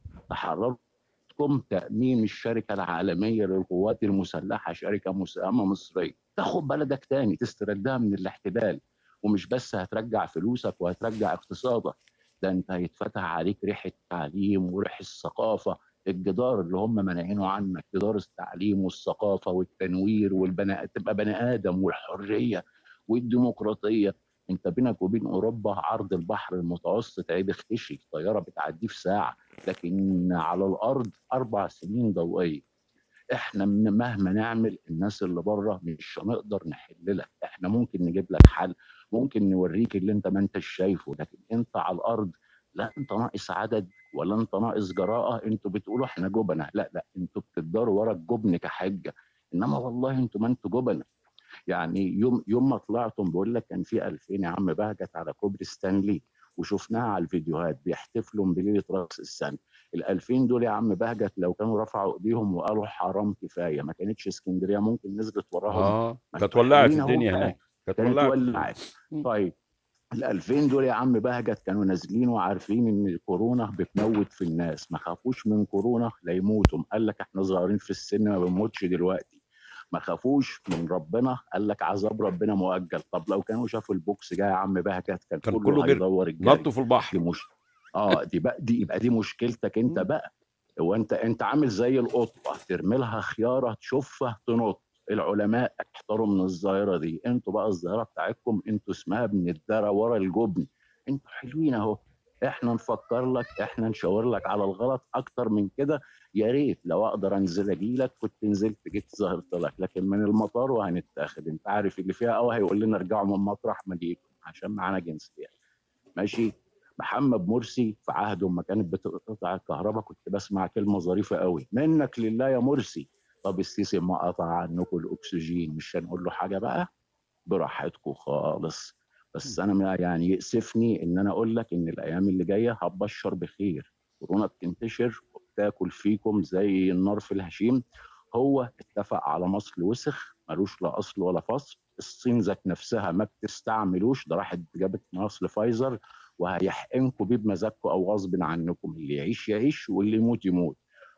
تحرركم تامين الشركه العالميه للقوات المسلحه شركه مساهمه مصريه تاخد بلدك تاني تستردها من الاحتلال ومش بس هترجع فلوسك وهترجع اقتصادك ده انت هيتفتح عليك ريحه تعليم وريحه الثقافه الجدار اللي هم مانعينه عنك جدار التعليم والثقافه والتنوير والبناء تبقى بني ادم والحريه والديمقراطيه انت بينك وبين اوروبا عرض البحر المتوسط عيد اختشي طياره بتعديه في ساعه لكن على الارض اربع سنين ضوئيه احنا من مهما نعمل الناس اللي بره مش هنقدر نحل لك احنا ممكن نجيب لك حل ممكن نوريك اللي انت ما انتش شايفه لكن انت على الارض لا انت ناقص عدد ولا انت ناقص جراءه انتوا بتقولوا احنا جبنه لا لا انتوا بتداروا ورا الجبن كحجه انما والله انتوا ما انتوا جبنه يعني يوم يوم ما طلعتم بقول لك كان في 2000 يا عم بهجت على كوبري ستانلي وشفناها على الفيديوهات بيحتفلوا بليله راس السنه ال 2000 دول يا عم بهجت لو كانوا رفعوا ايديهم وقالوا حرام كفايه ما كانتش اسكندريه ممكن نزلت وراهم اه ما كانت ولعت خلينا أهو الدنيا بقى. هناك كانت كانت ولعت ولعت طيب ال 2000 دول يا عم بهجت كانوا نازلين وعارفين ان كورونا بتموت في الناس ما خافوش من كورونا لا يموتوا قال لك احنا صغيرين في السن ما بنموتش دلوقتي ما خافوش من ربنا قال لك عذاب ربنا مؤجل طب لو كانوا شافوا البوكس جاي يا عم بهجت كان, كان كله, كله بير- هيدور الجري نطوا في البحر دي مش اه دي بقى دي يبقى دي مشكلتك انت بقى هو انت انت عامل زي القطه ترمي لها خياره تشوفها تنط العلماء احتروا من الظاهره دي انتوا بقى الظاهره بتاعتكم انتوا اسمها بندرة ورا الجبن انتوا حلوين اهو احنا نفكر لك احنا نشاور لك على الغلط اكتر من كده يا ريت لو اقدر انزل اجي لك كنت نزلت جيت ظهرت لك لكن من المطار وهنتاخد انت عارف اللي فيها قوي هيقول لنا ارجعوا من مطرح ما جيتوا عشان معانا جنسيه ماشي محمد مرسي في عهده لما كانت بتقطع الكهرباء كنت بسمع كلمه ظريفه قوي منك لله يا مرسي طب السيسي ما قطع عنكم الاكسجين مش هنقول له حاجه بقى براحتكم خالص بس انا ما- يعني يأسفني ان انا اقول لك ان الايام اللي جايه هتبشر بخير كورونا بتنتشر وبتاكل فيكم زي النار في الهشيم هو اتفق على مصل وسخ ملوش لا اصل ولا فصل الصين ذات نفسها ما بتستعملوش ده راحت جابت مصل فايزر وهيحقنكم بيه بمزاجكم او غصب عنكم اللي يعيش يعيش واللي يموت يموت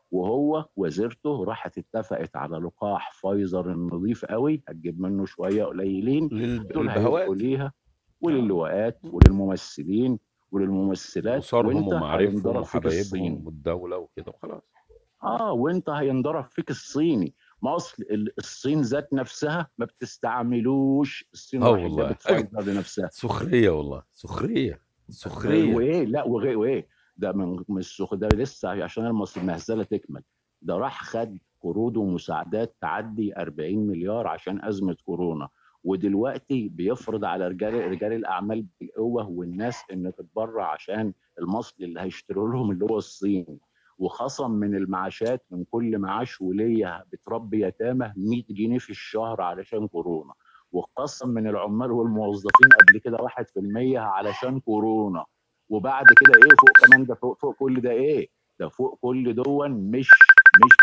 وهو وزيرته راحت اتفقت على لقاح فايزر النظيف قوي هتجيب منه شويه قليلين دول للبهوات. هيبقوا ليها وللواءات وللممثلين وللممثلات وصارهم وانت ومعارفهم هينضرب فيك الصين وحبايبهم والدوله وكده وخلاص اه وانت هينضرب فيك الصيني مصر ال- الصين ذات نفسها ما بتستعملوش الصين اه راحت والله جابت فايزر لنفسها سخريه والله سخريه سخريه وايه لا وغير وايه ده من من السخ ده لسه عشان المص- المهزله تكمل ده راح خد قروض ومساعدات تعدي 40 مليار عشان ازمه كورونا ودلوقتي بيفرض على رجال رجال الاعمال بالقوه والناس ان تتبرع عشان المصل اللي هيشتروا لهم اللي هو الصين وخصم من المعاشات من كل معاش وليه بتربي يتامى 100 جنيه في الشهر علشان كورونا وخصم من العمال والموظفين قبل كده 1% علشان كورونا وبعد كده ايه فوق كمان ده فوق, فوق كل ده ايه ده فوق كل دون مش مش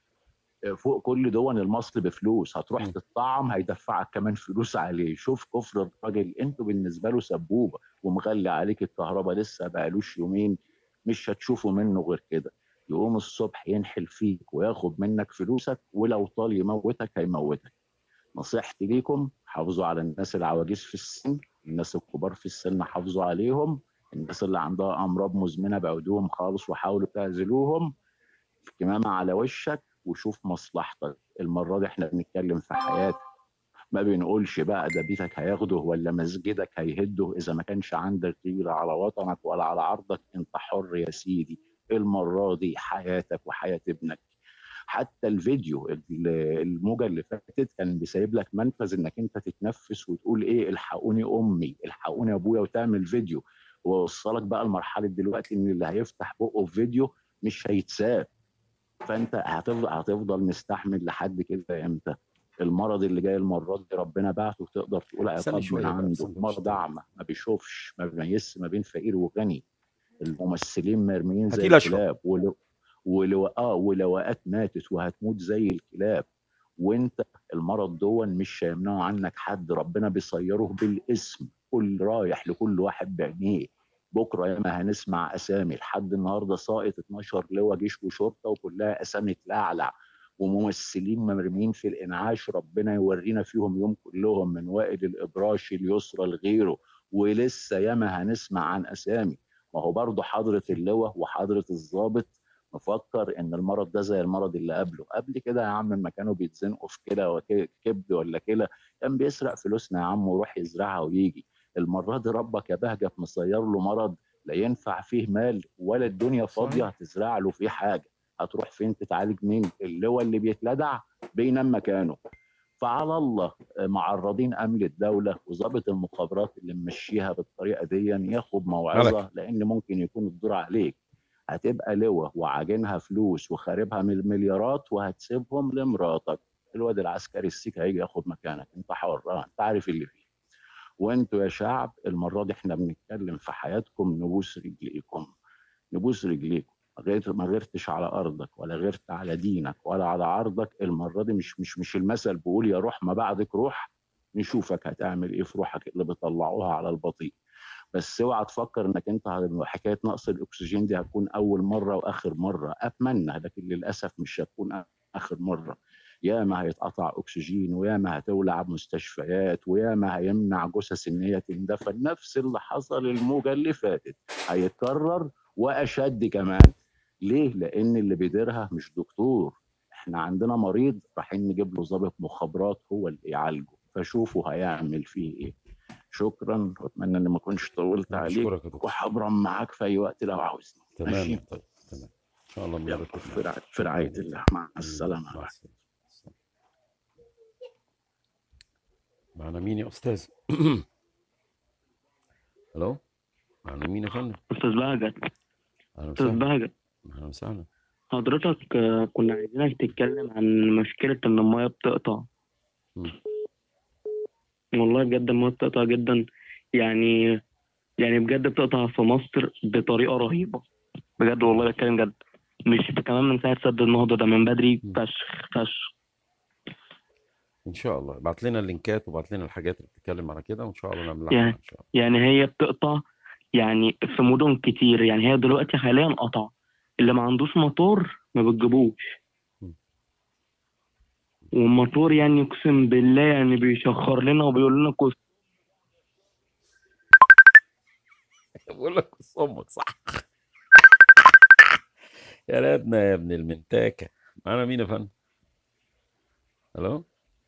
فوق كل دون المصل بفلوس هتروح تطعم هيدفعك كمان فلوس عليه شوف كفر الراجل انتوا بالنسبه له سبوبه ومغلي عليك الكهرباء لسه بقالوش يومين مش هتشوفوا منه غير كده يقوم الصبح ينحل فيك وياخد منك فلوسك ولو طال يموتك هيموتك نصيحتي ليكم حافظوا على الناس العواجيز في السن الناس الكبار في السن حافظوا عليهم الناس اللي عندها امراض مزمنه بعدوهم خالص وحاولوا تعزلوهم كمامه على وشك وشوف مصلحتك المره دي احنا بنتكلم في حياتك ما بنقولش بقى ده بيتك هياخده ولا مسجدك هيهده اذا ما كانش عندك غيره على وطنك ولا على عرضك انت حر يا سيدي المره دي حياتك وحياه ابنك حتى الفيديو ال- الموجه اللي فاتت كان بيسيب لك منفذ انك انت تتنفس وتقول ايه الحقوني امي الحقوني ابويا وتعمل فيديو ووصلك بقى لمرحله دلوقتي ان اللي هيفتح بقه في فيديو مش هيتساب فانت هتفضل هتفضل مستحمل لحد كده امتى المرض اللي جاي المره دي ربنا بعته تقدر تقول استنى عقاب من شويه بقى عنده استنى مرض اعمى ما بيشوفش ما بيميزش ما بين فقير وغني الممثلين مرميين زي هاتي لي اشرب الكلاب ولو ولو اه ولواءات ماتت وهتموت زي الكلاب وانت المرض دون مش هيمنعه عنك حد ربنا بيصيره بالاسم كل رايح لكل واحد بعينيه بكره ياما هنسمع اسامي لحد النهارده ساقط 12 لواء جيش وشرطه وكلها اسامي تلعلع وممثلين مرميين في الانعاش ربنا يورينا فيهم يوم كلهم من وائل الابراشي ليسرى لغيره ولسه ياما هنسمع عن اسامي ما هو برضه حضره اللواء وحضره الضابط مفكر ان المرض ده زي المرض اللي قبله قبل كده يا عم لما كانوا بيتزنقوا في كلى وك- كبد ولا كلى كان بيسرق فلوسنا يا عم ويروح يزرعها ويجي المره دي ربك يا بهجت مصير له مرض لا ينفع فيه مال ولا الدنيا فاضيه هتزرع له فيه حاجه هتروح فين تتعالج مين اللواء اللي بيتلدع بينام مكانه فعلى الله معرضين امن الدوله وظابط المخابرات اللي ممشيها بالطريقه دي ياخد موعظه ملك. لان ممكن يكون الدور عليك هتبقى لواء وعاجنها فلوس وخاربها من المليارات وهتسيبهم لمراتك الواد العسكري السيك هيجي ياخد مكانك انت حر آه، انت عارف اللي فيه وانتوا يا شعب المره دي احنا بنتكلم في حياتكم نبوس رجليكم نبوس رجليكم غير ما غيرتش على ارضك ولا غيرت على دينك ولا على عرضك المره دي مش مش مش المثل بيقول يا روح ما بعدك روح نشوفك هتعمل ايه في روحك اللي بيطلعوها على البطيء بس اوعى تفكر انك انت ه- حكايه نقص الاكسجين دي هتكون اول مره واخر مره اتمنى لكن للاسف مش هتكون اخر مره ياما هيتقطع اكسجين وياما هتولع مستشفيات وياما هيمنع جثث ان هي تندفن نفس اللي حصل الموجه اللي فاتت هيتكرر واشد كمان ليه؟ لان اللي بيديرها مش دكتور احنا عندنا مريض رايحين نجيب له ضابط مخابرات هو اللي يعالجه فشوفوا هيعمل فيه ايه شكرا واتمنى اني ما اكونش طولت عليك بشكرك يا دكتور وحبرم معاك في اي وقت لو عاوزني تمام ماشي يا طيب تمام ان شاء الله يلا بنبارك لك في رعاية, في رعاية الله مع السلامة مع السلامه معنا مين يا استاذ الو معنا مين يا فندم استاذ بهجت اهلا استاذ وسهلا بهجت اهلا وسهلا حضرتك آه، كنا عايزينك تتكلم عن مشكلة إن المية بتقطع مم. والله بجد المية بتقطع جدا يعني يعني بجد بتقطع في مصر بطريقة رهيبة بجد والله بتكلم جد مش كمان من ساعة سد النهضة ده من بدري فشخ فشخ ان شاء الله ابعت لنا اللينكات وابعت لنا الحاجات اللي بتتكلم على كده وان شاء الله نعملها يعني معاك ان شاء الله يعني هي بتقطع يعني في مدن كتير يعني هي دلوقتي حاليا قطع اللي ما عندوش موتور ما بتجيبوش والموتور يعني اقسم بالله يعني بيشخر لنا وبيقول لنا كوس بقول لك امك صح يا ريتنا يا ابن المنتاكه معنا مين يا فندم الو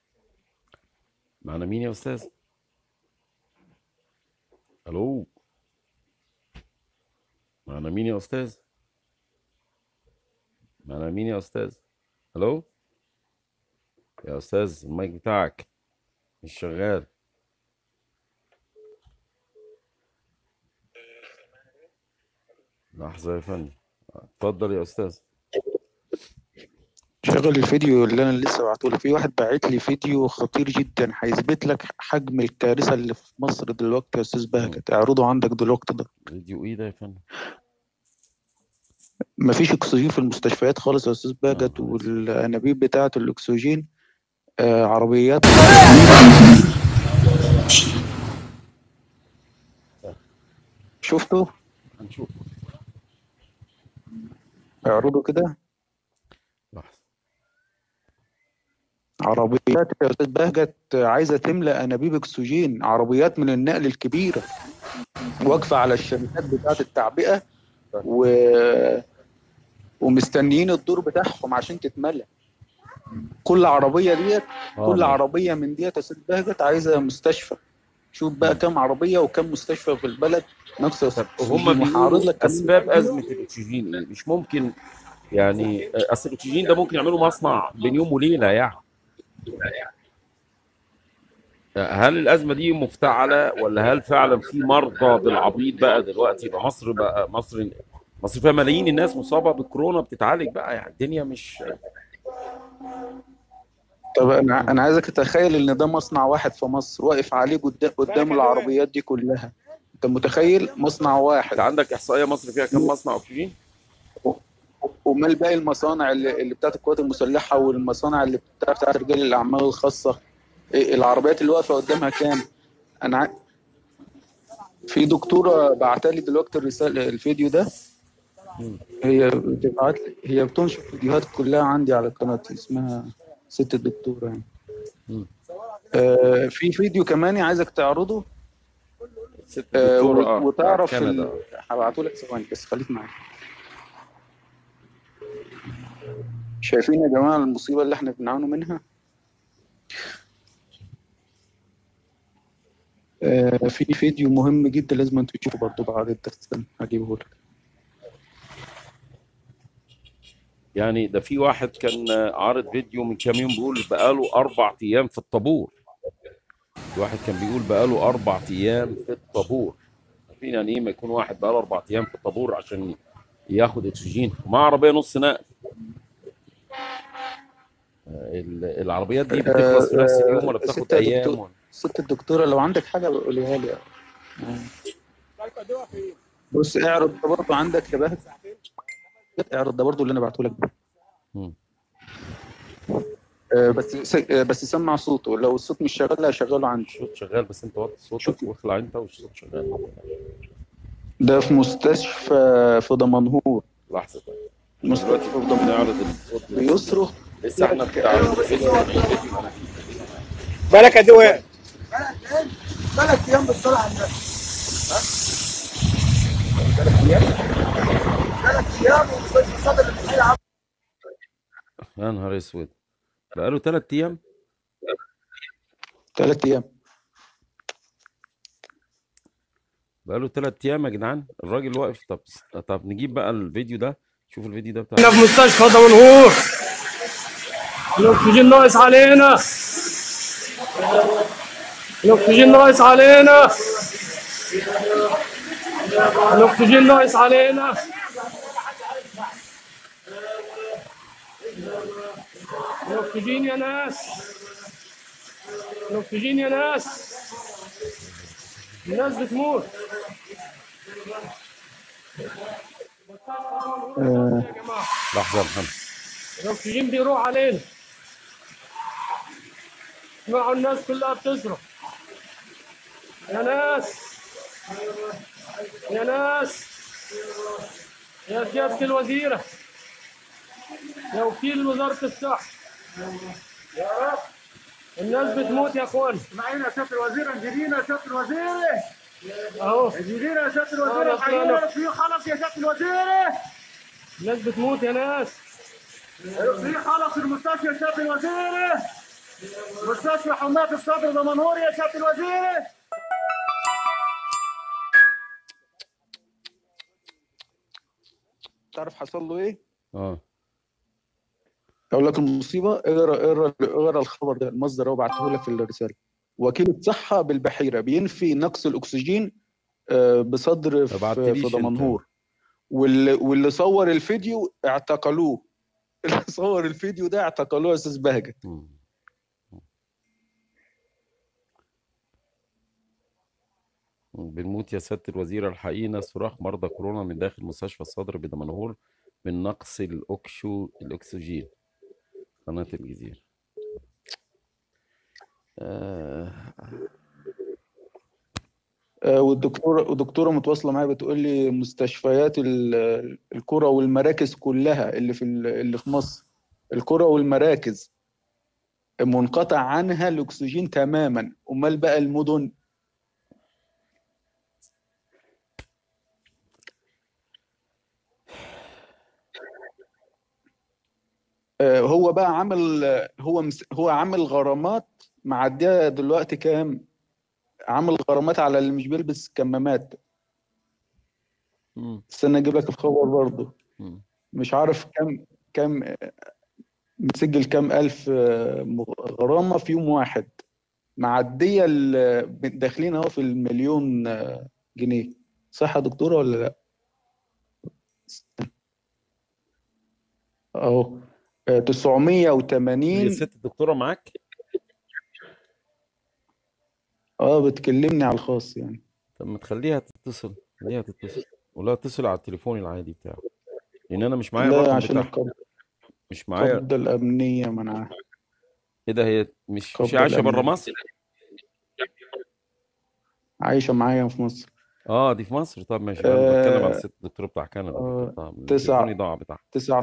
معنا مين يا استاذ الو معنا مين يا استاذ معنا مين يا استاذ الو يا استاذ المايك بتاعك مش شغال لحظة يا فندم اتفضل يا استاذ شغل الفيديو اللي انا لسه بعته في واحد باعت لي فيديو خطير جدا هيثبت لك حجم الكارثه اللي في مصر دلوقتي يا استاذ بهجت اعرضه عندك دلوقتي ده فيديو ايه ده يا فندم مفيش اكسجين في المستشفيات خالص يا استاذ بهجت والانابيب بتاعه الاكسجين آه عربيات شفته هنشوف اعرضه كده لحظة عربيات يا استاذ بهجت عايزه تملى انابيب اكسجين عربيات من النقل الكبيره واقفه على الشركات بتاعه التعبئه و... ومستنيين الدور بتاعهم عشان تتملى كل عربيه ديت آه، كل ماشي. عربيه من ديت يا استاذ بهجت عايزه مستشفى شوف بقى كم عربيه وكم مستشفى في البلد نقص هم اكسجين وهعرض بيقولوا لك كمان اسباب فيديو. ازمه الاكسجين ايه مش ممكن يعني اصل الاكسجين ده ممكن يعملوا مصنع بين يوم وليله يعني هل الازمه دي مفتعله ولا هل فعلا في مرضى بالعبيط بقى دلوقتي يبقى مصر بقى مصر مصر فيها ملايين الناس مصابه بالكورونا بتتعالج بقى يعني الدنيا مش طب انا انا عايزك تتخيل ان ده مصنع واحد في مصر واقف عليه قدام قدام العربيات دي كلها انت متخيل مصنع واحد انت عندك احصائيه مصر فيها كم مصنع اكسجين؟ ومال باقي المصانع اللي, اللي بتاعت القوات المسلحه والمصانع اللي بتاعت بتاعت رجال الاعمال الخاصه إيه العربيات اللي واقفه قدامها كام؟ انا ع... في دكتوره بعتلي دلوقتي الرساله الفيديو ده هي بتبعت لي هي بتنشر فيديوهات كلها عندي على القناه اسمها ست الدكتوره يعني آه في فيديو كمان عايزك تعرضه ست آه الدكتورة، آه، وت- وتعرف بتاعت كندا. ال- هبعته لك ثواني بس خليك معايا شايفين يا جماعه المصيبه اللي احنا بنعاني منها آه في فيديو مهم جدا لازم انتوا تشوفوا برضه بعد الدرس هجيبه لك يعني ده في واحد كان عارض فيديو من كام يوم بيقول بقاله اربع ايام في الطابور في واحد كان بيقول بقاله اربع ايام في الطابور عارفين يعني ايه ما يكون واحد بقاله اربع ايام في الطابور عشان ياخد اكسجين ومعاه عربيه نص نقل آه، ال- العربيات دي بتخلص في نفس اليوم ولا آه، بتاخد ست يا ايام دكتور- ولا ست الدكتوره لو عندك حاجه قوليها لي آه. بص اعرض ده برضه عندك يا بهجت اعرض ده برضه اللي انا بعته لك ده مم. آه، بس س- آه، بس سمع صوته لو الصوت مش شغال هشغله عندي الصوت شغال بس انت وطي صوتك واخلع انت والصوت شغال ده في مستشفى في دمنهور لحظه طيب مستشفى في دلوقتي دمنهور نعرض الصوت بيصرخ لسه احنا بنعرض الفيديو بالك قد ايه؟ ثلاث ايام بالصلاه على النبي ثلاث ايام ثلاث ايام ومستشفى صدر الحي عم يا نهار اسود بقاله ثلاث ايام ثلاث ايام بقاله ثلاث ايام يا جدعان الراجل واقف طب طب نجيب بقى الفيديو ده شوف الفيديو ده بتاع احنا في مستشفى دمنهور الاكسجين ناقص علينا الاكسجين ناقص علينا الاكسجين ناقص علينا الاكسجين يا ناس الاكسجين يا ناس الناس بتموت آه، لحظه يا محمد الاكسجين بيروح علينا اسمعوا الناس كلها بتصرخ يا ناس يا ناس يا سيادة الوزيرة يا وكيل وزارة الصحة يا رب الناس بتموت يا اخوان معانا يا سياده الوزير انجلينا يا سياده الوزير اهو انجلينا يا سياده خلاص، الوزير الحقيقه خلاص. في خلص يا سياده الوزير الناس بتموت يا ناس في خلص المستشفى يا سياده الوزير مستشفى حماة الصدر دمنهور يا سياده الوزير تعرف حصل له ايه؟ اه اقول لك المصيبه اقرا اقرا اقرا الخبر ده المصدر هو بعته لك في الرساله وكيل الصحه بالبحيره بينفي نقص الاكسجين آه، بصدر في, بعتليش في انت. دمنهور واللي, واللي صور الفيديو اعتقلوه اللي صور الفيديو ده اعتقلوه يا استاذ بهجت بنموت يا سيادة الوزير الحقيقة صراخ مرضى كورونا من داخل مستشفى الصدر بدمنهور من نقص الأكشو الأكسجين قناة الجزيرة آه. آه، والدكتوره والدكتوره متواصله معايا بتقول لي مستشفيات ال- القرى والمراكز كلها اللي في ال- اللي في مصر القرى والمراكز منقطع عنها الاكسجين تماما امال بقى المدن آه، هو بقى عامل آه، هو مس... هو عامل غرامات معديه دلوقتي كام عامل غرامات على اللي مش بيلبس كمامات مم. استنى اجيب لك الخبر برضه مم. مش عارف كام كام آه، مسجل كام الف آه، مغ- غرامه في يوم واحد معديه ال- داخلين اهو في المليون آه، جنيه صح يا دكتوره ولا لا اهو آه، هي 980 الست الدكتوره معاك اه بتكلمني على الخاص يعني طب ما تخليها تتصل خليها تتصل ولا اتصل على التليفون العادي بتاعه لان انا مش معايا لا الرقم عشان بتاعها القبض مش معايا القبضة الأمنية منعها ايه ده هي مش مش القبضة عايشه بره الأمنية مصر عايشة معايا في مصر اه دي في مصر طب ماشي انا بتكلم على آه الست الدكتوره بتاع كندا آه طب تسع تليفوني ضاع بتاعها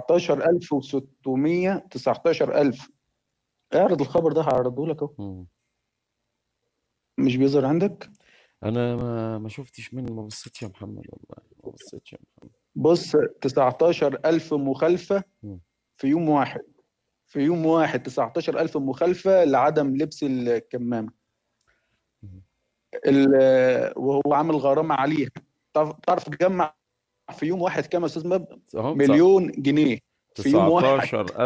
19600 19000 اعرض الخبر ده هعرضه لك اهو مم. مش بيظهر عندك انا ما ما شفتش منه ما بصيتش يا محمد والله ما بصيتش يا محمد بص 19000 مخالفة مم. في يوم واحد في يوم واحد 19000 مخالفة لعدم لبس الكمامة ال- وهو عامل غرامة عليها تعرف تعرف تجمع في يوم واحد كام يا استاذ مب اهو تسع- مليون جنيه في يوم واحد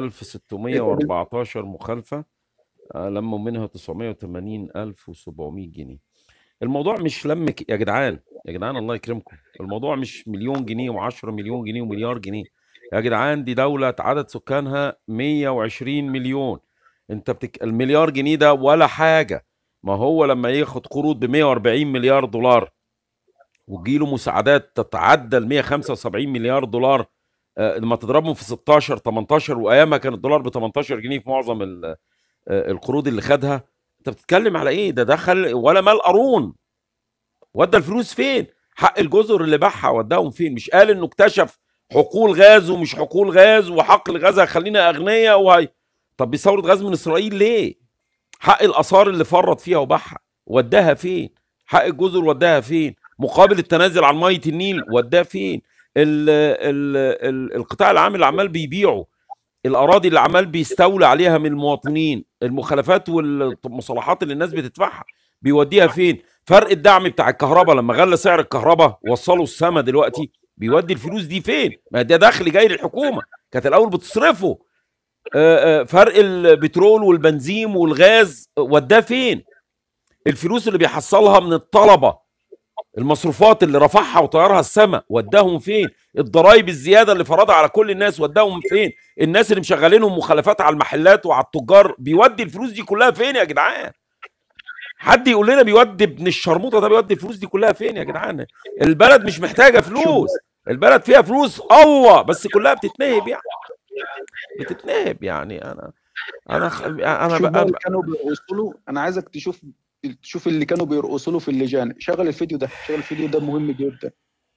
19614 مخالفة آه، لموا منها 988700 جنيه الموضوع مش لم ك- يا جدعان يا جدعان الله يكرمكم الموضوع مش مليون جنيه و10 مليون جنيه ومليار جنيه يا جدعان دي دولة عدد سكانها 120 مليون انت بتك... المليار جنيه ده ولا حاجة ما هو لما ياخد قروض ب 140 مليار دولار وتجيله مساعدات تتعدى ال 175 مليار دولار آه، لما تضربهم في 16 18 وايامها كان الدولار ب 18 جنيه في معظم ال- آه، القروض اللي خدها انت بتتكلم على ايه ده دخل ولا مال قارون ودى الفلوس فين حق الجزر اللي باعها وداهم فين مش قال انه اكتشف حقول غاز ومش حقول غاز وحق الغاز هيخلينا اغنياء وهي طب بيستورد غاز من اسرائيل ليه حق الاثار اللي فرط فيها وباعها وداها فين حق الجزر وداها فين مقابل التنازل عن ميه النيل وداها فين ال ال ال القطاع العام اللي عمال بيبيعه الاراضي اللي عمال بيستولى عليها من المواطنين المخالفات والمصالحات اللي الناس بتدفعها بيوديها فين فرق الدعم بتاع الكهرباء لما غلى سعر الكهرباء وصلوا السما دلوقتي بيودي الفلوس دي فين ما ده دخل جاي للحكومه كانت الاول بتصرفه آه، آه، فرق البترول والبنزين والغاز آه، وداه فين الفلوس اللي بيحصلها من الطلبه المصروفات اللي رفعها وطيرها السما وداهم فين الضرايب الزياده اللي فرضها على كل الناس وداهم فين الناس اللي مشغلينهم مخالفات على المحلات وعلى التجار بيودي الفلوس دي كلها فين يا جدعان حد يقول لنا بيودي ابن الشرموطه ده بيودي الفلوس دي كلها فين يا جدعان البلد مش محتاجه فلوس البلد فيها فلوس الله بس كلها بتتنهب يعني بتتنهب يعني انا انا خ- انا شوف بقى بقى اللي كانوا بيرقصوا له انا عايزك تشوف تشوف اللي كانوا بيرقصوا له في اللجان شغل الفيديو ده شغل الفيديو ده مهم جدا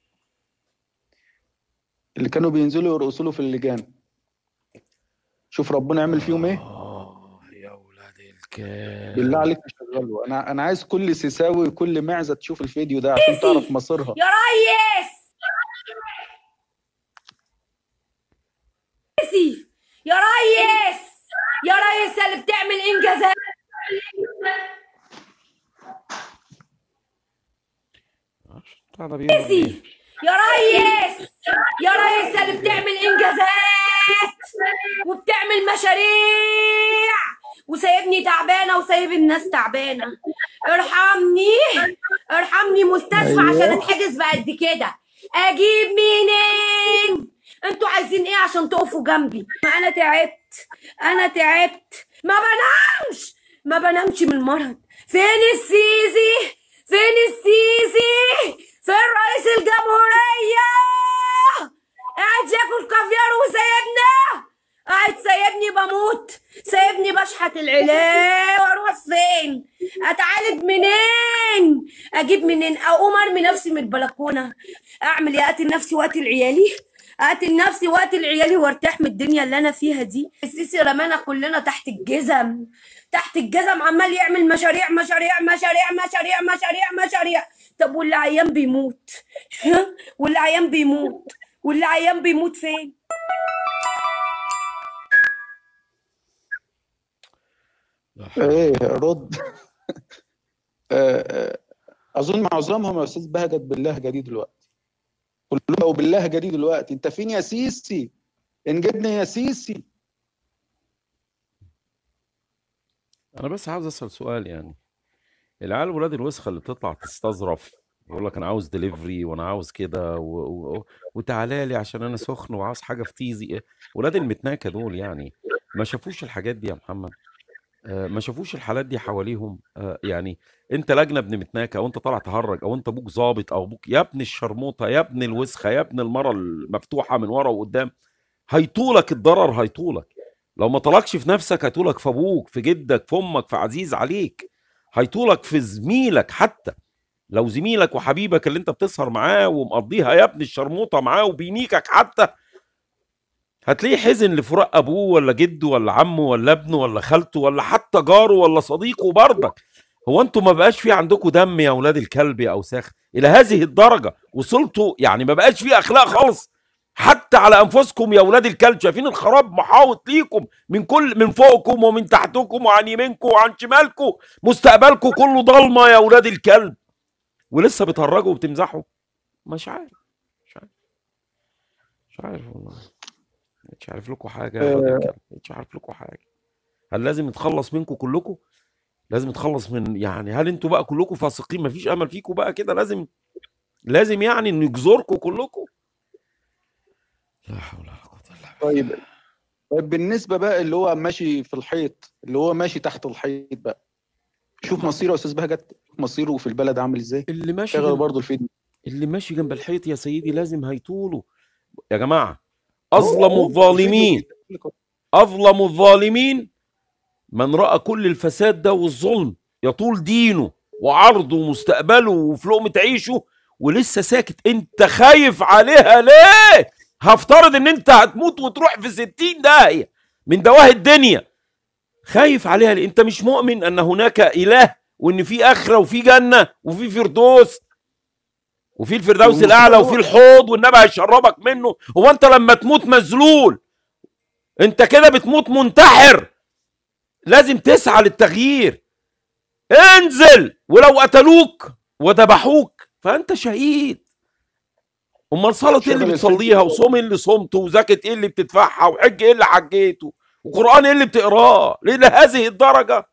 اللي كانوا بينزلوا يرقصوا له في اللجان شوف ربنا يعمل فيهم ايه بالله عليك شغله انا انا عايز كل سيساوي وكل معزه تشوف الفيديو ده عشان تعرف مصيرها يا ريس ريسي يا ريس يا ريس اللي بتعمل انجازات بتاع ده بيقول إيه؟ ريسي يا ريس يا ريس اللي بتعمل انجازات وبتعمل مشاريع وسايبني تعبانه وسايب الناس تعبانه ارحمني ارحمني مستشفى أيوة. عشان اتحجز بقد كده اجيب منين انتوا عايزين ايه عشان تقفوا جنبي ما انا تعبت انا تعبت ما بنامش ما بنامش من المرض فين السيسي فين السيسي فين رئيس الجمهورية قاعد ياكل كافيار وسايبنا قاعد سايبني بموت سايبني بشحت العلاج واروح فين اتعالج منين اجيب منين اقوم ارمي نفسي من البلكونه اعمل ايه اقتل نفسي واقتل عيالي اقتل نفسي واقتل عيالي وارتاح من الدنيا اللي انا فيها دي السيسي رمانا كلنا تحت الجزم تحت الجزم عمال يعمل مشاريع مشاريع مشاريع مشاريع مشاريع مشاريع طب واللي عيان بيموت واللي عيان بيموت واللي عيان بيموت فين ايه رد آه، آه، اظن معظمهم يا استاذ بهجت باللهجه دي دلوقتي كلهم بقوا باللهجه دي دلوقتي انت فين يا سيسي انجدني يا سيسي انا بس عاوز اسال سؤال يعني العيال ولاد الوسخه اللي بتطلع تستظرف يقول لك انا عاوز دليفري وانا عاوز كده و... و... وتعالى لي عشان انا سخن وعاوز حاجه في تيزي ولاد المتناكه دول يعني ما شافوش الحاجات دي يا محمد آه، ما شافوش الحالات دي حواليهم آه، يعني انت لجنه ابن متناكه او انت طالع تهرج او انت ابوك ظابط او ابوك يا ابن الشرموطه يا ابن الوسخه يا ابن المره المفتوحه من ورا وقدام هيطولك الضرر هيطولك لو ما طلقش في نفسك هيطولك في ابوك في جدك في امك في عزيز عليك هيطولك في زميلك حتى لو زميلك وحبيبك اللي انت بتسهر معاه ومقضيها يا ابن الشرموطه معاه وبينيكك حتى هتلاقيه حزن لفراق ابوه ولا جده ولا عمه ولا ابنه ولا خالته ولا حتى جاره ولا صديقه برضك هو انتوا ما بقاش في عندكم دم يا اولاد الكلب يا اوساخ الى هذه الدرجه وصلتوا يعني ما بقاش في اخلاق خالص حتى على انفسكم يا اولاد الكلب شايفين الخراب محاوط ليكم من كل من فوقكم ومن تحتكم وعن يمينكم وعن شمالكم مستقبلكم كله ضلمه يا اولاد الكلب ولسه بتهرجوا وبتمزحوا مش عارف مش عارف مش عارف والله مش عارف لكم حاجه يا اولاد الكلب مش عارف لكم حاجه هل لازم نتخلص منكم كلكم لازم نتخلص من يعني هل انتوا بقى كلكم فاسقين مفيش امل فيكم بقى كده لازم لازم يعني نجزركم كلكم لا حول ولا قوه الا طيب طيب بالنسبه بقى اللي هو ماشي في الحيط اللي هو ماشي تحت الحيط بقى شوف مصيره يا استاذ بهجت شوف مصيره في البلد عامل ازاي اللي ماشي شغل جنب برضه الفيديو اللي ماشي جنب الحيط يا سيدي لازم هيطوله يا جماعه هو اظلم هو الفيديو الظالمين بيقول اظلم الظالمين من راى كل الفساد ده والظلم يطول دينه وعرضه ومستقبله وفي لقمه عيشه ولسه ساكت انت خايف عليها ليه هفترض ان انت هتموت وتروح في ستين داهيه من دواهي الدنيا خايف عليها ليه انت مش مؤمن ان هناك اله وان في اخره وفي جنه وفي فردوس وفي الفردوس والمصيبه الاعلى إن وفي هو الحوض والنبي هيشربك منه هو انت لما تموت مذلول انت كده بتموت منتحر لازم تسعى للتغيير انزل ولو قتلوك وذبحوك فانت شهيد امال صلاه ايه اللي شغل الفيديو بتصليها وصوم ايه اللي صمته وزكاه ايه اللي بتدفعها وحج ايه اللي حجيته وقران ايه اللي بتقراه ليه لهذه الدرجه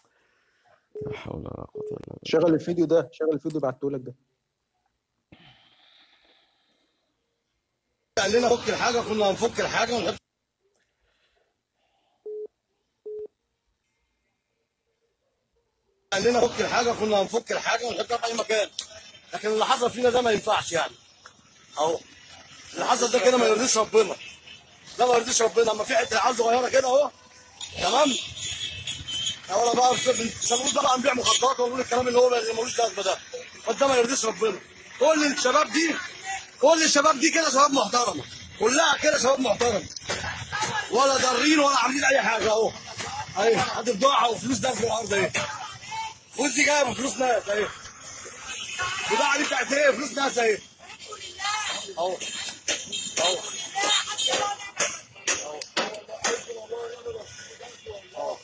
لا حول ولا قوه الا بالله شغل الفيديو ده شغل الفيديو بعته لك ده قال لنا فك الحاجه كنا هنفك الحاجه ونحط قال لنا فك الحاجه كنا هنفك الحاجه ونحطها في اي مكان لكن اللي حصل فينا ده ما ينفعش يعني اهو اللي حصل ده كده ما يرضيش ربنا ده ما يرضيش ربنا اما في حته عيال صغيره كده اهو تمام يا ولا بقى بنقول ده بقى نبيع مخدرات ونقول الكلام اللي هو اللي ملوش لازمه ده بس ده ما يرضيش ربنا كل الشباب دي كل الشباب دي كده شباب محترمه كلها كده شباب محترمه ولا ضارين ولا عاملين اي حاجه اهو اهي ادي بضاعه وفلوس ده في الارض اهي فلوس دي جايه بفلوس ناس اهي البضاعه دي بتاعت ايه فلوس ناس اهي اهو اهو أهو.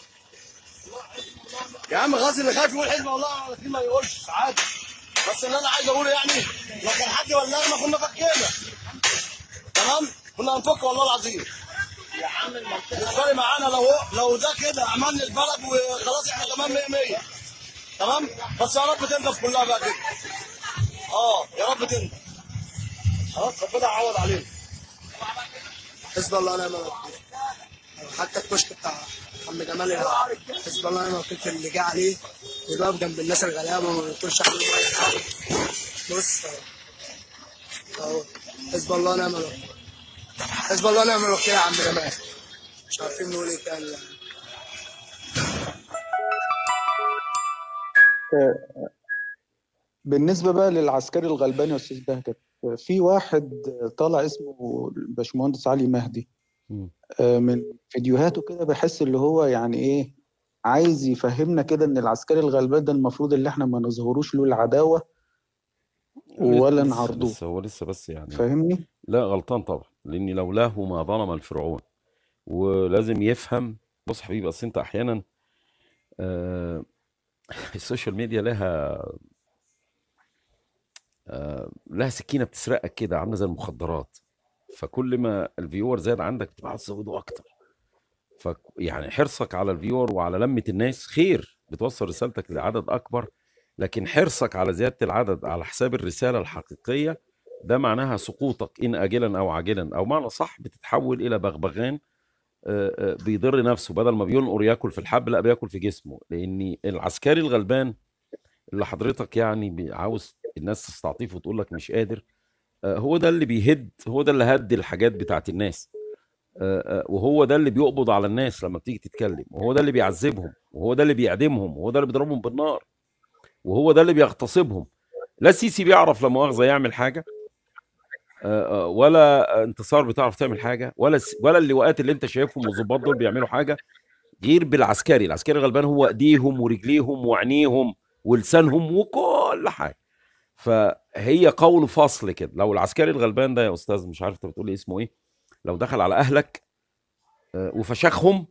يا عم غازي اللي خايف يقول حزب والله ولا ما يقولش عادي بس اللي انا عايز اقوله يعني لو كان حد بلغنا كنا فكينا تمام كنا هنفك والله العظيم يا عم مش فارق معانا لو لو ده كده عملنا البلد وخلاص احنا تمام 100 100 تمام بس يا رب تنضف كلها بقى كده اه يا رب تنضف خلاص ربنا يعوض علينا حسب الله ونعم الوكيل حتى الكشك بتاع عم جمال حسب الله ونعم الوكيل اللي جه عليه ويقف جنب الناس الغلابه وما بيكونش عليهم اي حاجه بص اهو حسب الله ونعم الوكيل حسب الله ونعم الوكيل يا عم جمال مش عارفين نقول ايه تاني يعني آه، بالنسبة بقى للعسكري الغلبان يا أستاذ بهجت آه، في واحد طالع اسمه الباشمهندس علي مهدي مم. آه، من فيديوهاته كده بحس اللي هو يعني إيه عايز يفهمنا كده إن العسكري الغلبان ده المفروض اللي إحنا ما نظهروش له العداوة ولا لسه نعرضوه لسه هو لسه بس يعني فاهمني؟ لا غلطان طبعا لان لولاه ما ظلم الفرعون ولازم يفهم بص يا حبيبي اصل انت احيانا آه، السوشيال ميديا لها آه، لها سكينه بتسرقك كده عامله زي المخدرات فكل ما الفيور زاد عندك بتبقى عايز تزوده اكتر ف يعني حرصك على الفيور وعلى لمه الناس خير بتوصل رسالتك لعدد اكبر لكن حرصك على زياده العدد على حساب الرساله الحقيقيه ده معناها سقوطك ان اجلا او عاجلا او معنى صح بتتحول الى بغبغان آه، آه، بيضر نفسه بدل ما بينقر ياكل في الحب لا بياكل في جسمه لان العسكري الغلبان اللي حضرتك يعني بي- عاوز الناس تستعطفه وتقول لك مش قادر آه، هو ده اللي بيهد هو ده اللي هد الحاجات بتاعت الناس آه، آه، وهو ده اللي بيقبض على الناس لما بتيجي تتكلم وهو ده اللي بيعذبهم وهو ده اللي بيعدمهم وهو ده اللي بيضربهم بالنار وهو ده اللي بيغتصبهم لا السيسي بيعرف لا مؤاخذه يعمل حاجه آه، آه، ولا انتصار بتعرف تعمل حاجه ولا الس- ولا اللواءات اللي انت شايفهم والظباط دول بيعملوا حاجه غير بالعسكري العسكري الغلبان هو ايديهم ورجليهم وعينيهم ولسانهم وكل حاجه فهي قول فصل كده لو العسكري الغلبان ده يا استاذ مش عارف انت بتقول لي اسمه ايه لو دخل على اهلك آه، وفشخهم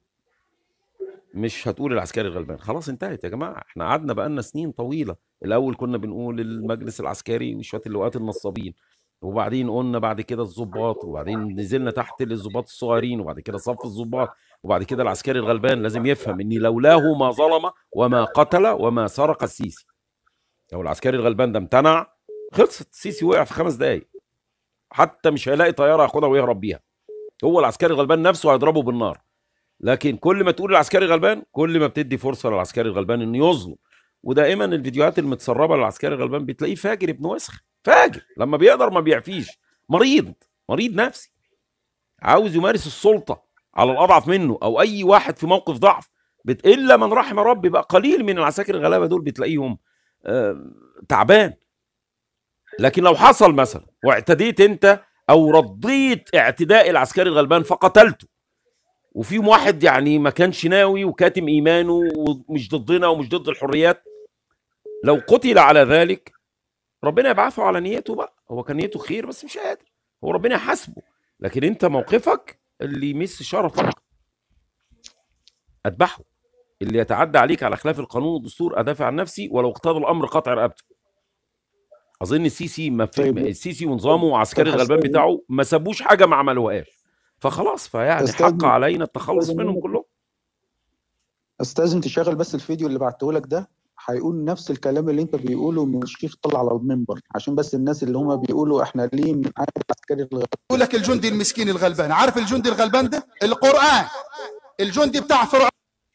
مش هتقول العسكري الغلبان خلاص انتهت يا جماعه احنا قعدنا بقالنا سنين طويله الاول كنا بنقول المجلس العسكري وشويه اللواءات النصابين وبعدين قلنا بعد كده الضباط وبعدين نزلنا تحت للضباط الصغيرين وبعد كده صف الضباط وبعد كده العسكري الغلبان لازم يفهم ان لولاه ما ظلم وما قتل وما سرق السيسي لو العسكري الغلبان ده امتنع خلصت السيسي وقع في خمس دقايق حتى مش هيلاقي طياره ياخدها ويهرب بيها هو العسكري الغلبان نفسه هيضربه بالنار لكن كل ما تقول العسكري غلبان كل ما بتدي فرصه للعسكري الغلبان انه يظلم ودائما الفيديوهات المتسربه للعسكري الغلبان بتلاقيه فاجر ابن وسخ فاجر لما بيقدر ما بيعفيش مريض مريض نفسي عاوز يمارس السلطه على الاضعف منه او اي واحد في موقف ضعف بت... الا من رحم ربي بقى قليل من العساكر الغلابه دول بتلاقيهم آه تعبان لكن لو حصل مثلا واعتديت انت او رضيت اعتداء العسكري الغلبان فقتلته وفيهم واحد يعني ما كانش ناوي وكاتم ايمانه ومش ضدنا ومش ضد الحريات لو قتل على ذلك ربنا يبعثه على نيته بقى هو كان نيته خير بس مش قادر هو ربنا يحاسبه لكن انت موقفك اللي يمس شرفك اذبحه اللي يتعدى عليك على خلاف القانون والدستور ادافع عن نفسي ولو اقتضى الامر قطع رقبته اظن السيسي ما في طيب. السيسي ونظامه وعسكري طب الغلبان حسن- بتاعه ما سابوش حاجه ما عملوهاش فخلاص فيعني أستاذ- حق علينا التخلص أستاذ منهم منك. كلهم استاذن تشغل بس الفيديو اللي بعته لك ده هيقول نفس الكلام اللي انت بيقوله من الشيخ طلع على المنبر عشان بس الناس اللي هم بيقولوا احنا ليه من عارف العسكري الغ- يقول لك الجندي المسكين الغلبان عارف الجندي الغلبان ده القرآن الجندي بتاع فرعون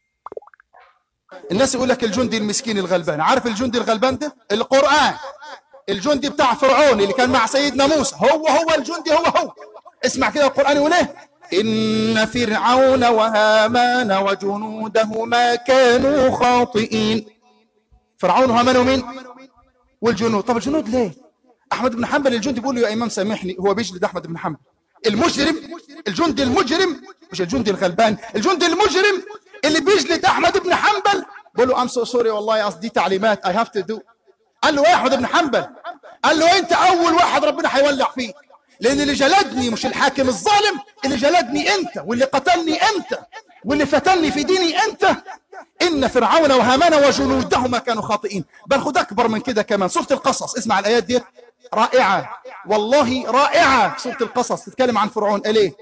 الناس يقول لك الجندي المسكين الغلبان عارف الجندي الغلبان ده القرآن الجندي بتاع فرعون اللي كان مع سيدنا موسى هو هو الجندي هو هو اسمع كده القرآن يقول ايه إن فرعون وهامان وجنودهما كانوا خاطئين فرعون وهامان ومين والجنود طب الجنود ليه احمد بن حنبل الجندي بيقول له يا امام سامحني هو بيجلد احمد بن حنبل المجرم الجندي المجرم مش الجندي الغلبان الجندي المجرم اللي بيجلد احمد بن حنبل بقول له ام سو سوري والله قصدي دي تعليمات اي هاف تو دو قال له ايه يا احمد بن حنبل قال له انت اول واحد ربنا هيولع فيك لان اللي جلدني مش الحاكم الظالم اللي جلدني انت واللي قتلني انت واللي فتني في ديني انت ان فرعون وهامان وجنودهما كانوا خاطئين بل خد اكبر من كده كمان سوره القصص اسمع الايات دي رائعه والله رائعه سوره القصص تتكلم عن فرعون قال ايه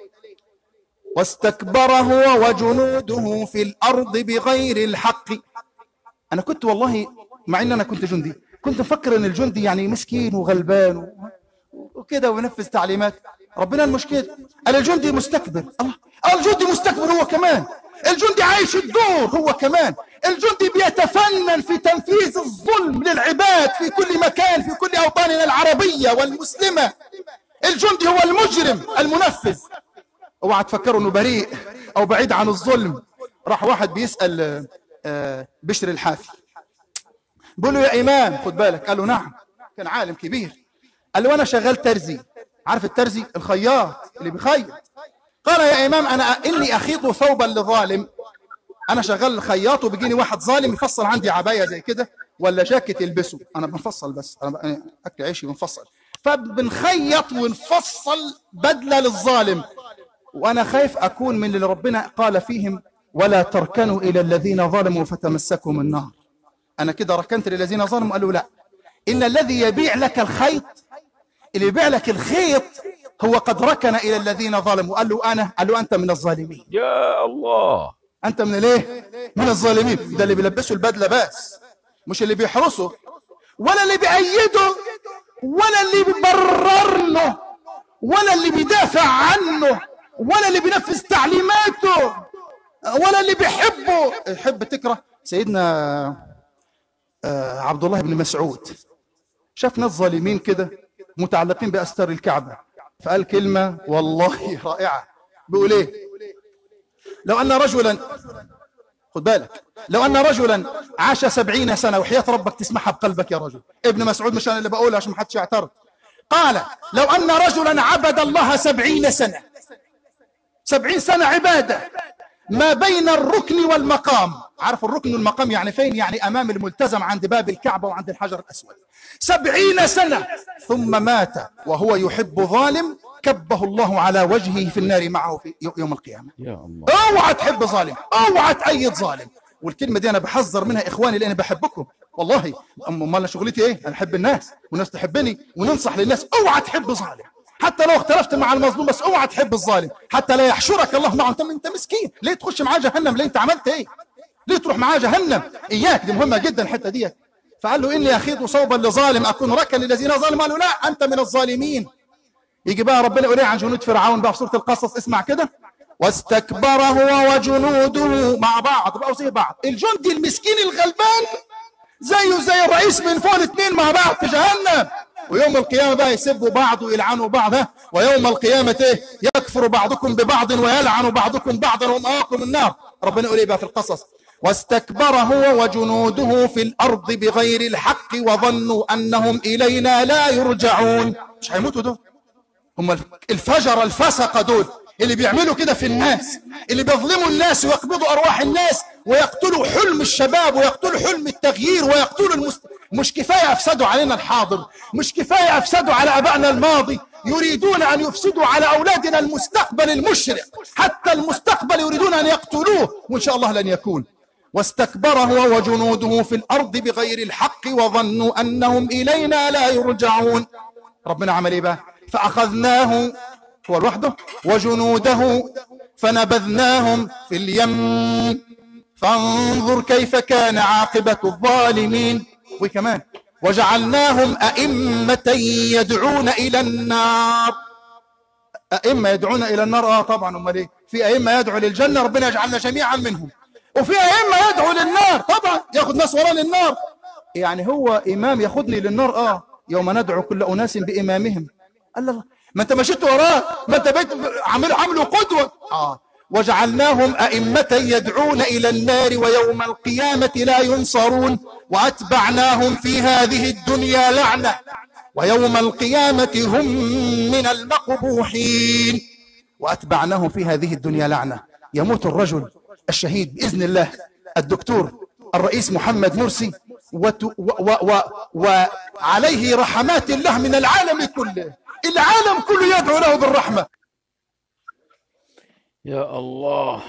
واستكبر هو وجنوده في الارض بغير الحق انا كنت والله مع ان انا كنت جندي كنت مفكر ان الجندي يعني مسكين وغلبان و- وكده وينفذ تعليمات ربنا المشكله قال الجندي مستكبر الله قال الجندي مستكبر هو كمان الجندي عايش الدور هو كمان الجندي بيتفنن في تنفيذ الظلم للعباد في كل مكان في كل اوطاننا العربيه والمسلمه الجندي هو المجرم المنفذ اوعى تفكروا انه بريء او بعيد عن الظلم راح واحد بيسال آه، آه، بشر الحافي بيقول له يا امام خد بالك قال له نعم كان عالم كبير قال له انا شغال ترزي عارف الترزي الخياط اللي بيخيط قال يا امام انا اني اخيط ثوبا لظالم انا شغال خياط وبيجيني واحد ظالم يفصل عندي عبايه زي كده ولا جاكيت يلبسه انا بنفصل بس انا ب- أنا اكل عيشي بنفصل فبنخيط ونفصل بدله للظالم وانا خايف اكون من اللي ربنا قال فيهم ولا تركنوا إلى الذين ظلموا فتمسكهم النار أنا كده ركنت للذين ظلموا قالوا لا إن الذي يبيع لك الخيط اللي يبيع لك الخيط هو قد ركن إلى الذين ظلموا قال له أنا قال له أنت من الظالمين يا الله أنت من الايه من الظالمين ده اللي بيلبسوا البدلة بس مش اللي بيحرسه ولا اللي بيأيده ولا اللي بيبرر له ولا اللي بيدافع عنه ولا اللي بينفذ تعليماته ولا اللي بيحبه يحب تكره سيدنا آه، عبد الله بن مسعود شاف ناس ظالمين كده متعلقين بأستار الكعبة فقال كلمة والله رائعة بيقول ايه لو أن رجلا خد بالك لو أن رجلا عاش سبعين سنة وحياة ربك تسمعها بقلبك يا رجل ابن مسعود مش أنا اللي بقولها عشان ما حدش يعترض قال لو أن رجلا عبد الله سبعين سنة سبعين سنة عبادة ما بين الركن والمقام عارف الركن والمقام يعني فين يعني أمام الملتزم عند باب الكعبة وعند الحجر الأسود سبعين سنة ثم مات وهو يحب ظالم كبه الله على وجهه في النار معه في يوم القيامة يا الله اوعى تحب ظالم اوعى تأيد ظالم والكلمة دي أنا بحذر منها إخواني لأني بحبكم والله أما أنا شغلتي إيه أنا أحب الناس والناس تحبني وننصح للناس اوعى تحب ظالم حتى لو اختلفت مع المظلوم بس اوعى تحب الظالم حتى لا يحشرك الله معه انت انت مسكين ليه تخش معاه جهنم ليه انت عملت ايه ليه تروح معاه جهنم اياك دي مهمه جدا الحته ديت فقال له اني اخيط صوبا لظالم اكون ركا للذين ظلموا قال له لا انت من الظالمين يجي بقى ربنا يقول ايه عن جنود فرعون بقى في سوره القصص اسمع كده واستكبر هو وجنوده مع بعض بقوا زي بعض الجندي المسكين الغلبان زيه زي الرئيس من فوق الاثنين مع بعض في جهنم ويوم القيامة بقى يسبوا بعض ويلعنوا بعض ها؟ ويوم القيامة ايه يكفر بعضكم ببعض ويلعن بعضكم بعضا ومآكم النار ربنا يقول ايه بقى في القصص واستكبر هو وجنوده في الأرض بغير الحق وظنوا أنهم إلينا لا يرجعون مش هيموتوا دول هم الفجر الفسقة دول اللي بيعملوا كده في الناس اللي بيظلموا الناس ويقبضوا أرواح الناس ويقتلوا حلم الشباب ويقتلوا حلم التغيير ويقتلوا المست... مش كفاية أفسدوا علينا الحاضر مش كفاية أفسدوا على أبائنا الماضي يريدون أن يفسدوا على أولادنا المستقبل المشرق حتى المستقبل يريدون أن يقتلوه وإن شاء الله لن يكون واستكبر هو وجنوده في الأرض بغير الحق وظنوا أنهم إلينا لا يرجعون ربنا عمل إيه بقى فأخذناه هو لوحده وجنوده فنبذناهم في اليم فانظر كيف كان عاقبة الظالمين وكمان وجعلناهم أئمة يدعون إلى النار أئمة يدعون إلى النار آه طبعا أمال إيه في أئمة يدعو للجنة ربنا يجعلنا جميعا منهم وفي أئمة يدعو للنار طبعا ياخد ناس وراه للنار يعني هو إمام ياخدني للنار آه يوم ندعو كل أناس بإمامهم الله ما انت مشيت وراه ما انت بيت عامل عامله قدوه اه وجعلناهم أئمة يدعون إلى النار ويوم القيامة لا ينصرون وأتبعناهم في هذه الدنيا لعنة ويوم القيامة هم من المقبوحين وأتبعناهم في هذه الدنيا لعنة يموت الرجل الشهيد بإذن الله الدكتور الرئيس محمد مرسي وت... و... و... و... وعليه رحمات الله من العالم كله العالم كله يدعو له بالرحمة يا الله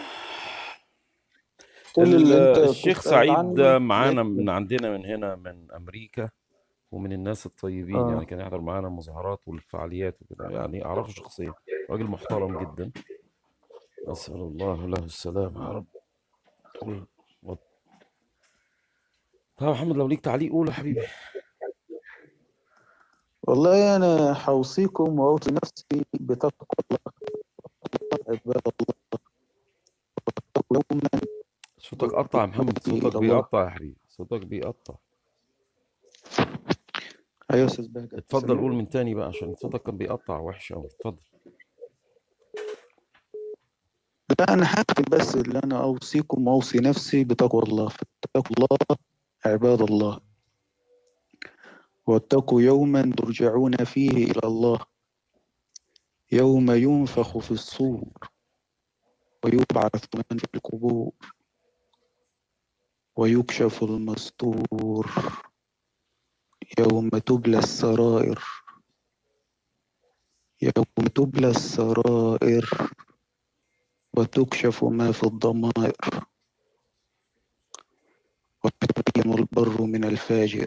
كل اللي انت الشيخ كنت قاعد سعيد عنه معانا لقيت- من عندنا من هنا من امريكا ومن الناس الطيبين آه. يعني كان يحضر معانا المظاهرات والفعاليات وكده يعني اعرفه شخصيا راجل محترم جدا اسال الله له السلامه يا رب و- طب يا محمد لو ليك تعليق قول يا حبيبي والله أنا حوصيكم وأوصي نفسي بتقوى الله عباد الله واتقوا يوما صوتك قطع يا محمد فيه صوتك إلى الله بيقطع يا حبيبي صوتك بيقطع أيوة يا أستاذ بهجت اتفضل سامعني؟ قول من تاني بقى عشان صوتك كان بيقطع وحش قوي اتفضل لا أنا هختم بس اللي أنا أوصيكم وأوصي نفسي بتقوى الله فاتقوا الله عباد الله واتقوا يوما ترجعون فيه إلى الله يوم ينفخ في الصور ويبعث من في القبور ويكشف المستور يوم تبلى السرائر يوم تبلى السرائر وتكشف ما في الضمائر ويبين البر من الفاجر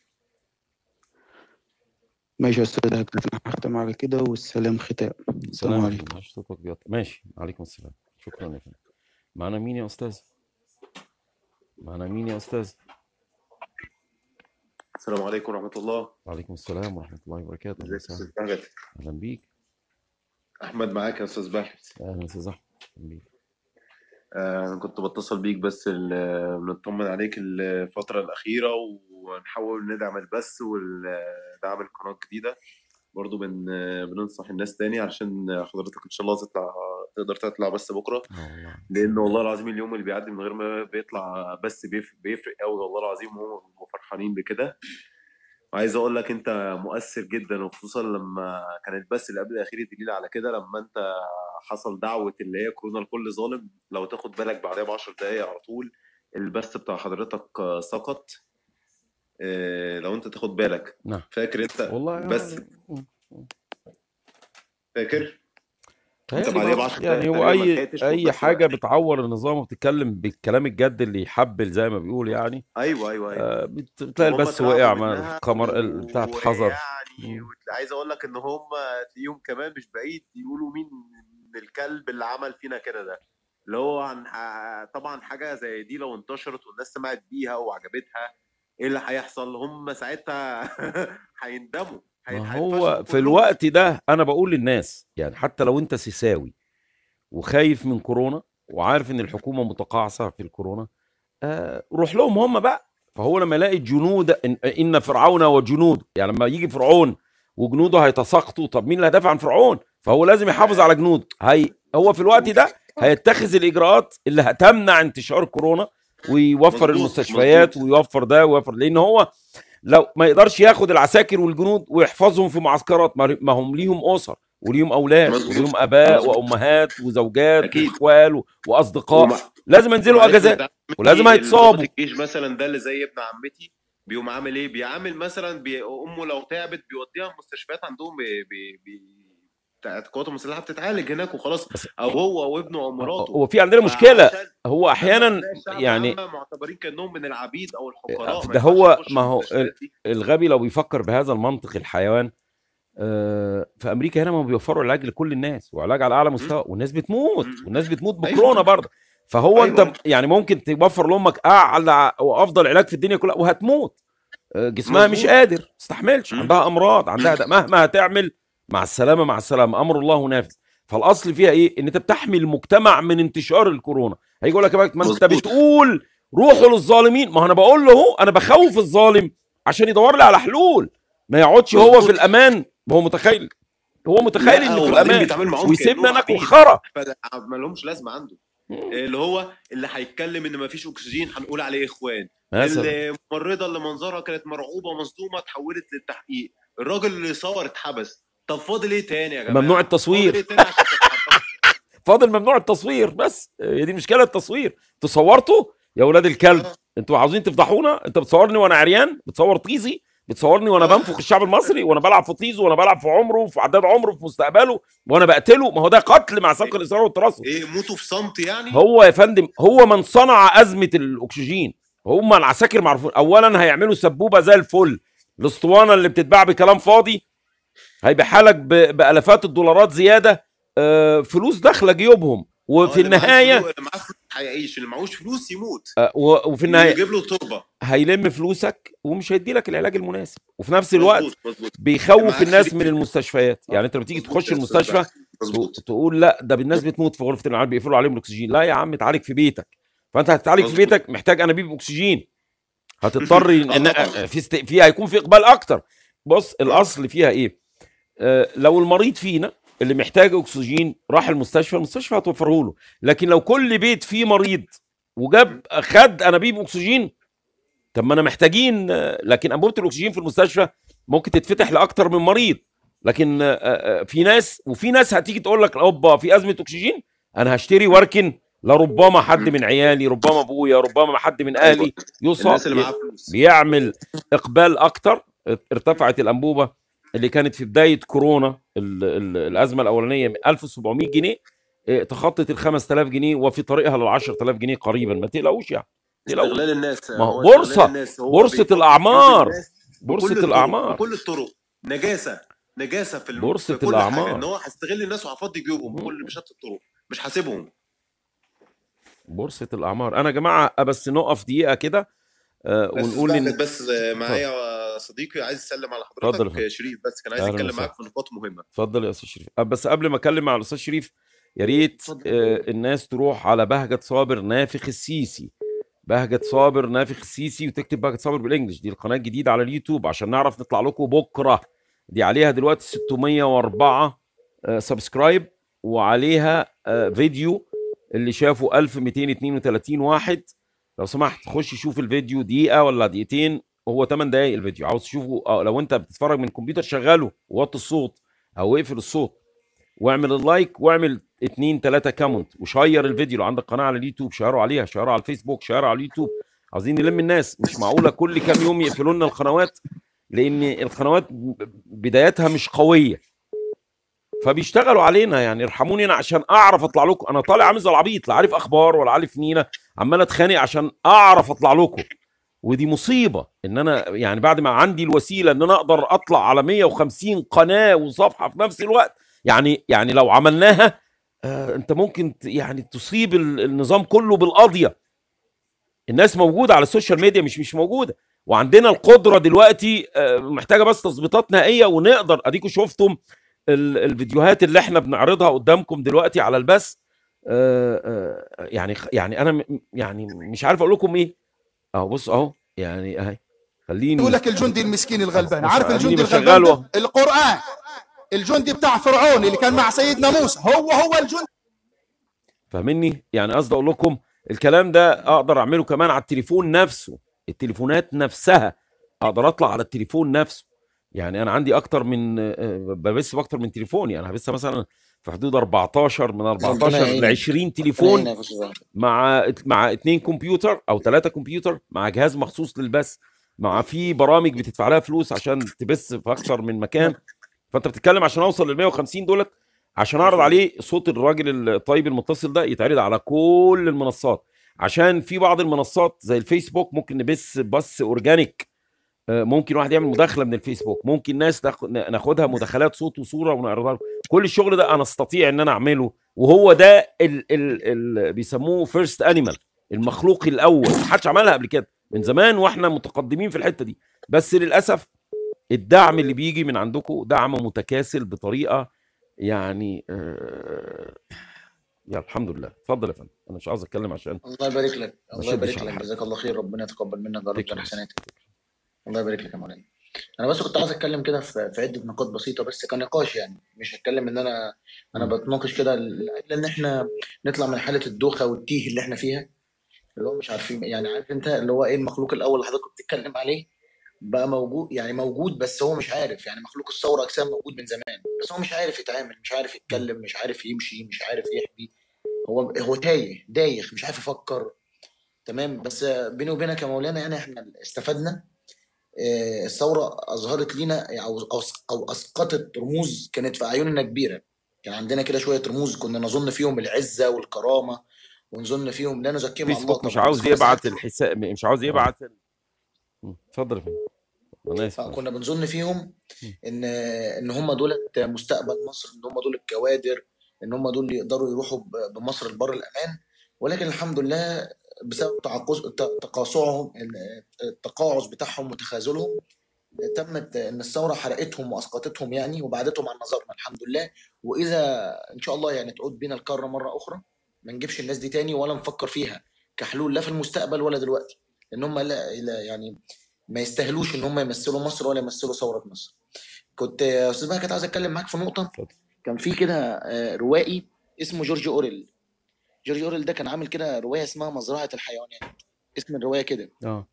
ماشي يا أستاذ هكذا أنا هختم على كده والسلام ختام السلام السلام عليكم عليكم معلش صوتك بيقطع ماشي عليكم السلام شكرا يا فندم معنا مين يا استاذ معنا مين يا استاذ السلام عليكم ورحمة الله وعليكم السلام ورحمه الله وبركاته أهلا ازيك يا وسهلا أستاذ بهجت اهلا بيك أحمد معاك يا أستاذ بهجت اهلا يا استاذ احمد أهلا بيك آه، أنا كنت بتصل بيك بس ال- بنطمن عليك الفترة الأخيرة ونحاول ندعم البث ودعم القناة الجديدة برضو بن بننصح الناس تاني علشان حضرتك إن شاء الله تطلع تقدر تطلع بس بكرة لأن والله العظيم اليوم اللي بيعدي من غير ما بيطلع بس بيف- بيفرق قوي والله العظيم وهم بيبقوا فرحانين بكده وعايز اقول لك انت مؤثر جدا وخصوصا لما كان البث اللي قبل الاخير دليل على كده لما انت حصل دعوه اللي هي كورونا لكل ظالم لو تاخد بالك بعدها ب 10 دقائق على طول البث بتاع حضرتك آه، سقط آه، لو انت تاخد بالك نعم فاكر انت والله بس فاكر انت تهيألي بعدها ب ما- 10 يعني دقائق هو تقريبا ما اي لحقتش اي والبث حاجه وقف بتعور النظام وبتتكلم بالكلام الجد اللي يحبل زي ما بيقول يعني ايوه ايوه ايوه آه، بت- بتلاقي وهم البث اترعبوا وقع ما منها القمر ال- بتاعت حذر ويعني مم. عايز اقول لك ان هم تلاقيهم كمان مش بعيد يقولوا مين الكلب اللي عمل فينا كده ده اللي هو عن ح- طبعا حاجه زي دي لو انتشرت والناس سمعت بيها وعجبتها ايه اللي هيحصل هم ساعتها هيندموا هي- ما هيتفشخوا هو في كلهم الوقت ده انا بقول للناس يعني حتى لو انت سيساوي وخايف من كورونا وعارف ان الحكومه متقاعسه في الكورونا آه روح لهم هم بقى فهو لما يلاقي الجنود إن, ان فرعون وجنود يعني لما يجي فرعون وجنوده هيتساقطوا طب مين اللي هيدافع عن فرعون فهو لازم يحافظ على جنود هي هو في الوقت ده هيتخذ الاجراءات اللي هتمنع انتشار كورونا ويوفر مظبوط المستشفيات مظبوط ويوفر ده ويوفر لان هو لو ما يقدرش ياخد العساكر والجنود ويحفظهم في معسكرات ما ما هم ليهم اسر وليهم اولاد مظبوط وليهم اباء مظبوط وامهات وزوجات اكيد واخوال و- واصدقاء ومع لازم ينزلوا ومعلش اجازات انت ولازم عمتي اللي ضابط هيتصابوا الجيش مثلا ده اللي زي ابن عمتي بيقوم عامل ايه بيعامل مثلا بي... امه لو تعبت بيوديها المستشفيات عندهم بي... بي... بي... بتاعت القوات المسلحه بتتعالج هناك وخلاص او هو وابنه او مراته هو في عندنا مشكله فعشان هو لما احيانا تلاقي الشعب يعني العامه معتبرين كانهم من العبيد او الفقراء ما ده ينفعش هو يخشوا ما هو المستشفيات ال- دي الغبي لو بيفكر بهذا المنطق الحيوان آه، في امريكا هنا ما بيوفروا علاج لكل الناس وعلاج على اعلى مستوى والناس بتموت والناس بتموت ايوه بكورونا برضه فهو ايوه انت يعني ممكن توفر لامك اعلى وافضل علاج في الدنيا كلها وهتموت آه، جسمها مش مظبوط قادر ما تستحملش عندها امراض عندها ده مهما هتعمل مع السلامه مع السلامه امر الله نافذ فالاصل فيها ايه ان انت بتحمي المجتمع من انتشار الكورونا هيجي يقول لك يا باشا، ما انت مظبوط بتقول روحوا للظالمين ما هو انا بقول له اهو انا بخوف الظالم عشان يدور لي على حلول ما يقعدش هو في مظبوط الامان هو متخيل هو متخيل لا انه في وبعدين الامان بيتعامل معاهم ويسيبنا كانهم ناكل عبيد خرا فما لهمش لازمه عنده اللي هو اللي هيتكلم ان مفيش اكسجين هنقول عليه اخوان مثلا الممرضه اللي منظرها كانت مرعوبه مصدومه اتحولت للتحقيق الراجل اللي صور اتحبس طب فاضل ايه تاني يا جماعه ممنوع فاضل التصوير ايه تاني عشان فاضل ممنوع التصوير بس هي دي مشكله التصوير انتوا صورتوا يا ولاد الكلب انتوا عاوزين تفضحونا انت بتصورني وانا عريان بتصور طيزي بتصورني وانا بنفخ الشعب المصري وانا بلعب في طيزه وانا بلعب في عمره في عداد عمره في مستقبله وانا بقتله ما هو ده قتل مع سبق الاصرار والترصد ايه موتوا في صمت يعني هو يا فندم هو من صنع ازمه الاكسجين هم العساكر معروفين اولا هيعملوا سبوبه زي الفل الاسطوانه اللي بتتباع بكلام فاضي هيبيعها لك ب- بالافات الدولارات زياده آه، فلوس داخله جيوبهم وفي اللي معاه النهايه فلوس اللي معاه فلوس هيعيش اللي معهوش فلوس يموت آه، و- وفي النهايه يجيب له تربه هيلم فلوسك ومش هيدي لك العلاج المناسب وفي نفس الوقت مظبوط مظبوط بيخوف معاك الناس شريك من المستشفيات يعني انت لما تيجي مظبوط تخش يا استاذ المستشفى بهجت ت- مظبوط تقول لا ده الناس بتموت في غرفه العمليات بيقفلوا عليهم الاكسجين لا يا عم اتعالج في بيتك فانت هتتعالج في مظبوط بيتك محتاج انابيب اكسجين هتضطر ان اه إن- طبعا في است... في هيكون في اقبال اكتر بص الاصل فيها ايه آه لو المريض فينا اللي محتاج اكسجين راح المستشفى المستشفى هتوفره له لكن لو كل بيت فيه مريض وجاب خد انابيب اكسجين طب ما انا محتاجين آه، لكن انبوبه الاكسجين في المستشفى ممكن تتفتح لاكتر من مريض لكن آه، آه، في ناس وفي ناس هتيجي تقول لك اوبا في ازمه اكسجين انا هشتري واركن لربما حد من عيالي ربما ابويا ربما حد من ايوه اهلي يصاب الناس اللي معاها فلوس بيعمل اقبال اكتر ارتفعت الانبوبه اللي كانت في بدايه كورونا ال ال الازمه الاولانيه من 1700 جنيه إيه، تخطت ال 5000 جنيه وفي طريقها لل 10000 جنيه قريبا ما تقلقوش يعني ما تقلقوش استغلال الناس ما هو هو استغلال بورصه الناس هو بورصه بيفكر الاعمار الناس بورصه بكل الطرق الاعمار بكل الطرق نجاسه نجاسه في الم... بورصه في كل حاجه ان الاعمار هو هيستغل الناس وهيفضي جيوبهم بكل بشتى الطرق مش حاسبهم بورصه الاعمار انا يا جماعه بس نقف دقيقه كده آه، بس ونقول استعجل ان بس آه، اتفضل معايا صديقي عايز يسلم على اتفضل يا حضرتك فندم آه، شريف بس كان عايز اهلا يتكلم وسهلا معاك في نقاط مهمه اتفضل يا استاذ شريف أه، بس قبل ما اتكلم مع الاستاذ شريف يا ريت آه، الناس تروح على بهجة صابر نافخ السيسي بهجة صابر نافخ السيسي وتكتب بهجة صابر بالانجلش دي القناة الجديدة على اليوتيوب عشان نعرف نطلع لكم بكرة دي عليها دلوقتي 604 آه، سبسكرايب وعليها آه، فيديو اللي شافوا 1232 واحد لو سمحت خش شوف الفيديو دقيقة ولا دقيقتين هو 8 دقايق الفيديو عاوز تشوفه آه، لو انت بتتفرج من الكمبيوتر شغله ووطي الصوت او اقفل الصوت واعمل اللايك واعمل اتنين تلاتة كومنت وشير الفيديو لو عندك قناة على اليوتيوب شيروا عليها شيروا على الفيسبوك شيروا على اليوتيوب عاوزين نلم الناس مش معقولة كل كام يوم يقفلوا لنا القنوات لان القنوات بدايتها مش قوية فبيشتغلوا علينا يعني ارحموني انا عشان اعرف اطلع لكم انا طالع عامل زي العبيط لا عارف اخبار ولا عارف نينا عمال اتخانق عشان اعرف اطلع لكم ودي مصيبه ان انا يعني بعد ما عندي الوسيله ان انا اقدر اطلع على 150 قناه وصفحه في نفس الوقت يعني يعني لو عملناها آه انت ممكن ت- يعني تصيب ال- النظام كله بالقضيه الناس موجوده على السوشيال ميديا مش مش موجوده وعندنا القدره دلوقتي آه، محتاجه بس تظبيطات نهائيه ونقدر اديكم شفتم ال- الفيديوهات اللي احنا بنعرضها قدامكم دلوقتي على البث آه، آه، يعني يعني انا م- يعني مش عارف اقول لكم ايه اهو بص اهو يعني اهي خليني يقول لك الجندي المسكين الغلبان بس عارف خليني الجندي بشغله الغلبان أهو. ده القرآن الجندي بتاع فرعون اللي كان مع سيدنا موسى هو هو الجندي فاهمني يعني قصدي اقول لكم الكلام ده اقدر اعمله كمان على التليفون نفسه التليفونات نفسها اقدر اطلع على التليفون نفسه يعني انا عندي اكتر من آه، ببث باكتر من تليفون يعني هبث مثلا في حدود 14 من 14 ل يعينك. 20 ربنا تليفون يعينك يا أستاذ أحمد. مع مع اتنين كمبيوتر او ثلاثه كمبيوتر مع جهاز مخصوص للبث مع في برامج بتدفع لها فلوس عشان تبث في اكثر من مكان فانت بتتكلم عشان اوصل لل 150 دولت عشان اعرض عليه صوت الراجل الطيب المتصل ده يتعرض على كل المنصات عشان في بعض المنصات زي الفيسبوك ممكن نبث بث اورجانيك آه، ممكن واحد يعمل مداخله من الفيسبوك ممكن ناس تاخ- ناخدها مداخلات صوت وصوره ونعرضها لهم كل الشغل ده انا استطيع ان انا اعمله وهو ده ال ال ال بيسموه فيرست انيمال المخلوق الاول محدش عملها قبل كده من زمان واحنا متقدمين في الحته دي بس للاسف الدعم اللي بيجي من عندكم دعم متكاسل بطريقه يعني آه يا الحمد لله اتفضل يا فندم انا مش عاوز اتكلم عشان الله يبارك لك ما الله يبارك شدش على لك حد جزاك الله خير ربنا يتقبل منك ويرد تكرم حسناتك الله يبارك لك يا مولانا انا بس كنت عايز اتكلم كده في في عده نقاط بسيطه بس كنقاش يعني مش هتكلم ان انا انا بتناقش كده لان احنا نطلع من حاله الدوخه والتيه اللي احنا فيها اللي هو مش عارفين يعني عارف انت اللي هو ايه المخلوق الاول اللي حضرتك بتتكلم عليه بقى موجود يعني موجود بس هو مش عارف يعني مخلوق الثوره اجسام موجود من زمان بس هو مش عارف يتعامل مش عارف يتكلم مش عارف يمشي مش عارف يحبي هو هو تايه دايخ مش عارف يفكر تمام بس بيني وبينك يا مولانا يعني احنا استفدنا آه، الثوره اظهرت لينا او او او اسقطت رموز كانت في اعيننا كبيره كان عندنا كده شويه رموز كنا نظن فيهم العزه والكرامه ونظن فيهم لا نزكيهم على الله فيسبوك مش طبعا عاوز بس كنا يبعت ساعات الحساب مش عاوز يبعت ال- مم. اتفضل يا فندم انا اسف معلش. كنا بنظن فيهم ان ان هم دول مستقبل مصر ان هم دول الكوادر ان هم دول اللي يقدروا يروحوا ب- بمصر لبر الامان ولكن الحمد لله بسبب تعقص ت- تقاصعهم ال- التقاعس بتاعهم وتخاذلهم تمت ان الثوره حرقتهم واسقطتهم يعني وبعدتهم عن نظرنا الحمد لله واذا ان شاء الله يعني تعود بينا الكره مره اخرى ما نجيبش الناس دي تاني ولا نفكر فيها كحلول لا في المستقبل ولا دلوقتي لان هم لا, لا يعني ما يستاهلوش ان هم يمثلوا مصر ولا يمثلوا ثوره مصر كنت يا استاذ بقى كنت عايز اتكلم معاك في نقطه كان في كده آه، روائي اسمه جورج اوريل جورج اوريل ده كان عامل كده روايه اسمها مزرعه الحيوانات اسم الروايه كده اه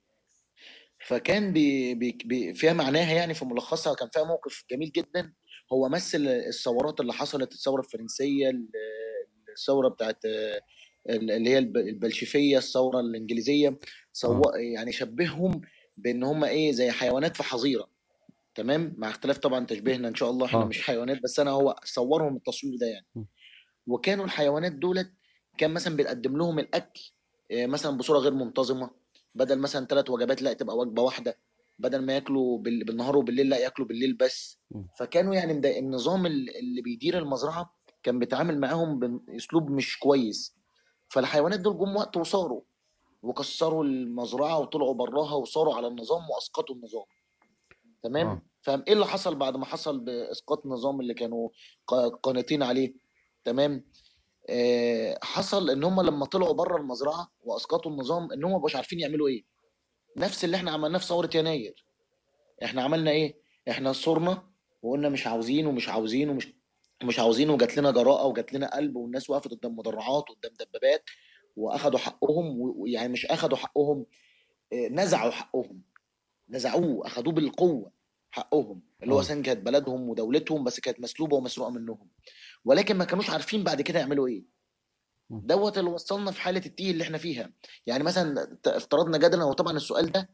فكان بي بي بي فيها معناها يعني في ملخصها كان فيها موقف جميل جدا هو مثل الثورات اللي حصلت الثوره الفرنسيه ال- الثوره بتاعت آه، اللي هي الب- البلشفيه الثوره الانجليزيه سو يعني شبههم بان هم ايه زي حيوانات في حظيره تمام مع اختلاف طبعا تشبيهنا ان شاء الله احنا اه مش حيوانات بس انا هو صورهم التصوير ده يعني وكانوا الحيوانات دولت كان مثلا بنقدم لهم الاكل آه، مثلا بصوره غير منتظمه بدل مثلا ثلاث وجبات لا تبقى وجبه واحده بدل ما ياكلوا بال- بالنهار وبالليل لا ياكلوا بالليل بس فكانوا يعني مضايق- النظام ال- اللي بيدير المزرعه كان بيتعامل معاهم باسلوب مش كويس فالحيوانات دول جم وقت وصاروا وكسروا المزرعه وطلعوا براها وصاروا على النظام واسقطوا النظام تمام آه. فاهم ايه اللي حصل بعد ما حصل باسقاط النظام اللي كانوا قا- قانتين عليه تمام آه حصل ان هم لما طلعوا بره المزرعه واسقطوا النظام ان هم مبقوش عارفين يعملوا ايه نفس اللي احنا عملناه في ثوره يناير احنا عملنا ايه احنا صرنا وقلنا مش عاوزين ومش عاوزين ومش مش عاوزين وجات لنا جراءه وجات لنا قلب والناس وقفت قدام مدرعات وقدام دبابات واخدوا حقهم و- ويعني مش اخدوا حقهم آه، نزعوا حقهم نزعوه اخدوه بالقوه حقهم اللي هو آه. مثلا كانت بلدهم ودولتهم بس كانت مسلوبه ومسروقه منهم ولكن ما كانوش عارفين بعد كده يعملوا ايه دوت اللي وصلنا في حاله التيه اللي احنا فيها يعني مثلا ت- افترضنا جدلا وطبعا السؤال ده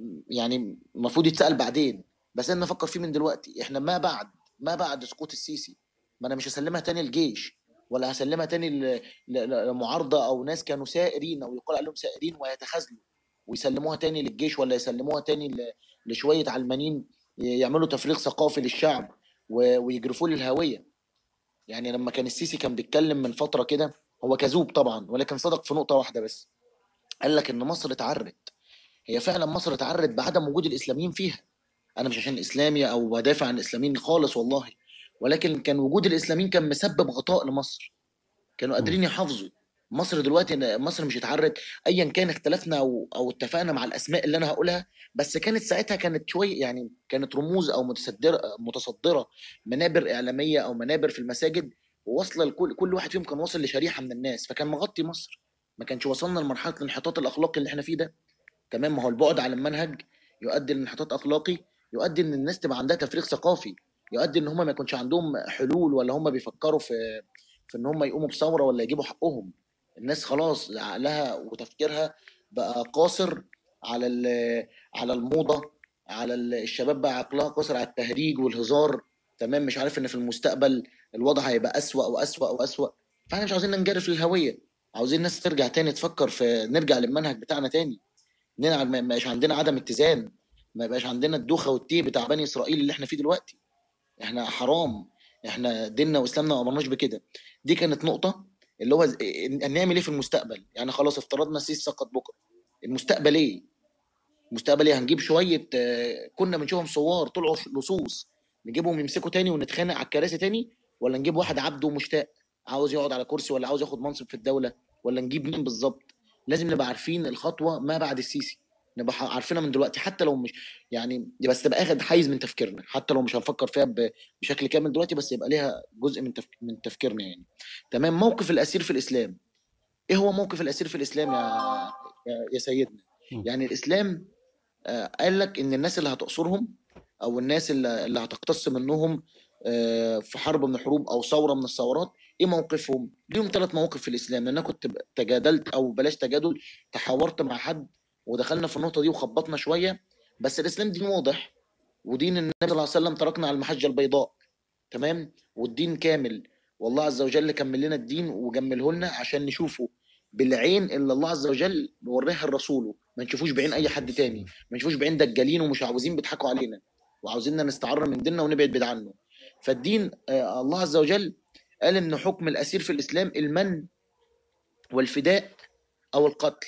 يعني المفروض يتسال بعدين بس انا نفكر فيه من دلوقتي احنا ما بعد ما بعد سقوط السيسي ما انا مش هسلمها تاني للجيش ولا هسلمها تاني ل- ل- لمعارضه او ناس كانوا سائرين او يقال عليهم سائرين ويتخاذلوا ويسلموها تاني للجيش ولا يسلموها تاني ل- لشويه علمانيين يعملوا تفريغ ثقافي للشعب و- ويجرفوه للهويه يعني لما كان السيسي كان بيتكلم من فتره كده هو كذوب طبعا ولكن صدق في نقطه واحده بس قال لك ان مصر اتعرت هي فعلا مصر اتعرت بعدم وجود الاسلاميين فيها انا مش عشان اسلامي او بدافع عن الاسلاميين خالص والله ولكن كان وجود الاسلاميين كان مسبب غطاء لمصر كانوا قادرين يحافظوا مصر دلوقتي مصر مش اتعرت ايا كان اختلفنا او او اتفقنا مع الاسماء اللي انا هقولها بس كانت ساعتها كانت شويه يعني كانت رموز او متصدره متصدره منابر اعلاميه او منابر في المساجد وواصله لكل كل واحد فيهم كان واصل لشريحه من الناس فكان مغطي مصر ما كانش وصلنا لمرحله الانحطاط الاخلاقي اللي احنا فيه ده تمام ما هو البعد عن المنهج يؤدي لانحطاط اخلاقي يؤدي ان الناس تبقى عندها تفريغ ثقافي يؤدي ان هم ما يكونش عندهم حلول ولا هم بيفكروا في في ان هم يقوموا بثوره ولا يجيبوا حقهم الناس خلاص عقلها وتفكيرها بقى قاصر على ال- على الموضه على ال- الشباب بقى عقلها قاصر على التهريج والهزار تمام مش عارف ان في المستقبل الوضع هيبقى اسوأ واسوأ واسوأ فاحنا مش عاوزين ننجرف للهويه عاوزين الناس ترجع تاني تفكر في نرجع للمنهج بتاعنا تاني نلعب ما يبقاش عندنا عدم اتزان ما يبقاش عندنا الدوخه والتيه بتاع بني اسرائيل اللي احنا فيه دلوقتي احنا حرام احنا ديننا واسلامنا ما امرناش بكده دي كانت نقطه اللي هو ز- إن- نعمل ايه في المستقبل يعني خلاص افترضنا السيسي سقط بكره المستقبل ايه المستقبل ايه هنجيب شويه آه، كنا بنشوفهم صور طلعوا ش- لصوص نجيبهم يمسكوا تاني ونتخانق على الكراسي تاني ولا نجيب واحد عبد ومشتاق عاوز يقعد على كرسي ولا عاوز ياخد منصب في الدوله ولا نجيب مين بالظبط لازم نبقى عارفين الخطوه ما بعد السيسي نبقى ح- عارفينها من دلوقتي حتى لو مش يعني بس تبقى اخد حيز من تفكيرنا حتى لو مش هنفكر فيها ب- بشكل كامل دلوقتي بس يبقى ليها جزء من تفك... من تفكيرنا يعني تمام موقف الاسير في الاسلام ايه هو موقف الاسير في الاسلام يا يا, يا سيدنا يعني الاسلام آه، قال لك ان الناس اللي هتأسرهم او الناس اللي, اللي هتقتص منهم آه، في حرب من الحروب او ثوره من الثورات ايه موقفهم؟ ليهم ثلاث مواقف في الاسلام لان انا كنت ب- تجادلت او بلاش تجادل تحاورت مع حد ودخلنا في النقطه دي وخبطنا شويه بس الاسلام دين واضح ودين النبي صلى الله عليه وسلم تركنا على المحجه البيضاء تمام والدين كامل والله عز وجل كمل لنا الدين وجمله لنا عشان نشوفه بالعين اللي الله عز وجل موريها لرسوله ما نشوفوش بعين اي حد تاني ما نشوفوش بعين دجالين ومشعوذين بيضحكوا علينا وعاوزيننا نستعر من ديننا ونبعد بعيد عنه فالدين آه، الله عز وجل قال ان حكم الاسير في الاسلام المن والفداء او القتل